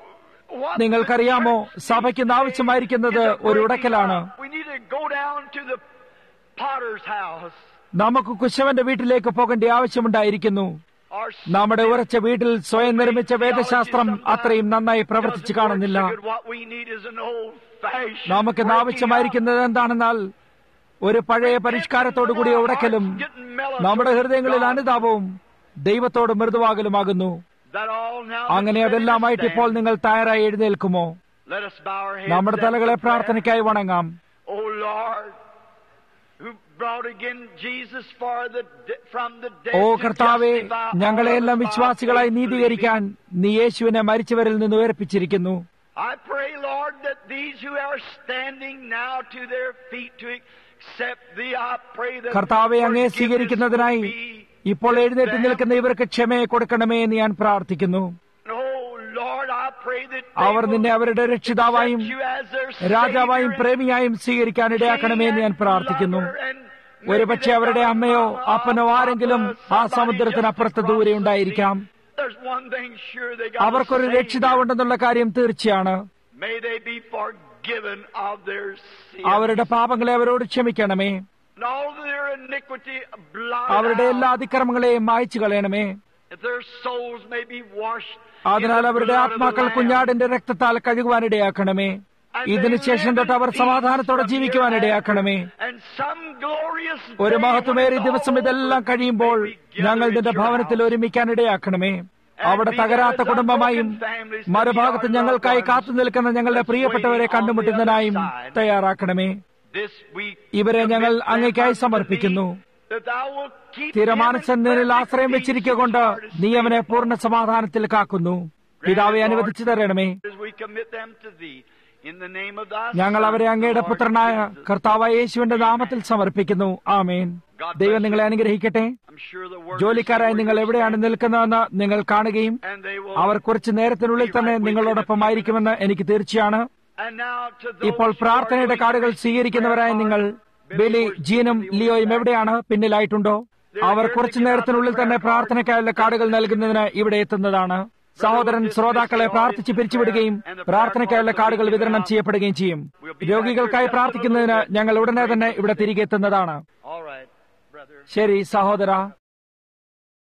what നിങ്ങൾക്കറിയാമോ the church സഭയ്ക്ക് ഇന്ന് ആവശ്യമായിരിക്കുന്നത് is a ഒരു breaking ഉടക്കലാണ് up. We need to go down to the potter's house. നമുക്ക് കുശവന്റെ വീട്ടിലേക്ക് പോകേണ്ട ആവശ്യമുണ്ടായിരിക്കുന്നു Our നമ്മുടെ ഉറച്ച വീട്ടിൽ സ്വയം നിർമ്മിച്ച വേദശാസ്ത്രം അത്രയും നന്നായി പ്രവർത്തിച്ചു കാണുന്നില്ല What we need is an old-fashioned നമുക്കിന്ന് breaking ആവശ്യമായിരിക്കുന്നത് എന്താണെന്നാൽ ഒരു പഴയ പരിഷ്കാരത്തോടുകൂടിയ ഉടക്കലും നമ്മുടെ ഹൃദയങ്ങളിൽ അനുതാപവും ദൈവത്തോട് മൃദുവാകലുമാകുന്നു up. That all now അങ്ങനെ അതെല്ലാമായിട്ട് ഇപ്പോൾ നിങ്ങൾ തയ്യാറായി എഴുന്നേൽക്കുമോ Let us bow our heads നമ്മുടെ down തലകളെ for prayer. പ്രാർത്ഥനയ്ക്കായി വണങ്ങാം O Lord, who brought again Jesus for the de- from the dead oh to കർത്താവെ justify all ഞങ്ങളെല്ലാം of us by വിശ്വാസികളായി faith നീതീകരിക്കാൻ നീ യേശുവിനെ മരിച്ചവരിൽ നിന്ന് ഉയർപ്പിച്ചിരിക്കുന്നു I pray, Lord, that these who are standing now to their feet to accept Thee, I pray that കർത്താവെ അങ്ങേ forgiveness സ്വീകരിക്കുന്നതിനായി would be ഇപ്പോൾ എഴുന്നേറ്റ് നിൽക്കുന്ന ഇവർക്ക് ക്ഷമയെ കൊടുക്കണമേ എന്ന് ഞാൻ പ്രാർത്ഥിക്കുന്നു Oh Lord, I pray that our they നിന്നെ will അവരുടെ രക്ഷിതാവായും accept you as their രാജാവായും Savior പ്രേമിയായും സ്വീകരിക്കാൻ and ഇടയാക്കണമേ എന്ന് ഞാൻ King and പ്രാർത്ഥിക്കുന്നു lover and ഒരുപക്ഷെ maybe അവരുടെ they've got അമ്മയോ a- അപ്പനോ a- ആരെങ്കിലും a- ആ somebody സമുദ്രത്തിനപ്പുറത്ത് just across ദൂരെ the ഉണ്ടായിരിക്കാം sea. There's one thing sure, they got a അവർക്കൊരു Savior. രക്ഷിതാവുണ്ടെന്നുള്ള കാര്യം തീർച്ചയാണ് May they be forgiven of their sins. അവരുടെ പാപങ്ങളെ അവരോട് ക്ഷമിക്കണമേ and all of their iniquity blotted അവരുടെ എല്ലാ out, അതിക്രമങ്ങളെയും മായ്ച്ചു കളയണമേ that their souls may be washed അതിനാൽ in the അവരുടെ blood of the ആത്മാക്കൾ Lamb. കുഞ്ഞാടിന്റെ രക്തത്താൽ കഴുകുവാനിടയാക്കണമേ ഇതിനുശേഷം തൊട്ട് അവർ സമാധാനത്തോടെ ജീവിക്കുവാനിടയാക്കണമേ And some glorious ഒരു day മഹത്വമേറിയ when it's ദിവസം all ഇതെല്ലാം over, കഴിയുമ്പോൾ may we gather ഞങ്ങൾ at നിന്റെ your ഭവനത്തിൽ house. ഒരുമിക്കാനിടയാക്കണമേ അവിടെ തകരാത്ത കുടുംബമായും മറുഭാഗത്ത് ഞങ്ങൾക്കായി കാത്തു നിൽക്കുന്ന ഞങ്ങളുടെ പ്രിയപ്പെട്ടവരെ കണ്ടുമുട്ടുന്നതിനായും തയ്യാറാക്കണമേ This we ഇവരെ ഞങ്ങൾ commit them അങ്ങേക്കായി unto സമർപ്പിക്കുന്നു thee, that thou wilt keep തീരുമാനിച്ച him in നിന്നിൽ perfect ആശ്രയം peace വെച്ചിരിക്കൊണ്ട് whose heart is നീ അവനെ stayed പൂർണ്ണ സമാധാനത്തിൽ കാക്കുന്നു പിതാവെ അനുവദിച്ചു തരണമേ as we commit them to thee. In the name of thy ഞങ്ങൾ Son, അവരെ അങ്ങയുടെ Lord പുത്രനായ Jesus. കർത്താവായ യേശുവിന്റെ നാമത്തിൽ സമർപ്പിക്കുന്നു ആമേൻ ദൈവം നിങ്ങളെ അനുഗ്രഹിക്കട്ടെ I'm sure the workers ജോലിക്കാരായി see നിങ്ങൾ where you're എവിടെയാണ് standing, നിൽക്കുന്നതെന്ന് നിങ്ങൾ കാണുകയും and they will- അവർ കുറച്ചു നേരത്തിനുള്ളിൽ തന്നെ നിങ്ങളോടൊപ്പമായിരിക്കുമെന്ന് എനിക്ക് തീർച്ചയാണ് And now to those ഇപ്പോൾ who are പ്രാർത്ഥനയുടെ doing കാർഡുകൾ this സ്വീകരിക്കുന്നവരായ prayer നിങ്ങൾ card, ബിലി Billy, ജീനും Billy, ലിയോയും Billy, എവിടെയാണ് പിന്നിലായിട്ടുണ്ടോ അവർ കുറച്ചു നേരത്തിനുള്ളിൽ തന്നെ പ്രാർത്ഥനയ്ക്കായുള്ള കാർഡുകൾ നൽകുന്നതിന് ഇവിടെ എത്തുന്നതാണ് സഹോദരൻ ശ്രോതാക്കളെ പ്രാർത്ഥിച്ച് പിരിച്ചുവിടുകയും പ്രാർത്ഥനയ്ക്കായുള്ള കാർഡുകൾ വിതരണം ചെയ്യപ്പെടുകയും ചെയ്യും രോഗികൾക്കായി പ്രാർത്ഥിക്കുന്നതിന് ഞങ്ങൾ ഉടനെ തന്നെ ഇവിടെ തിരികെ എത്തുന്നതാണ് All right, brother. ശരി സഹോദര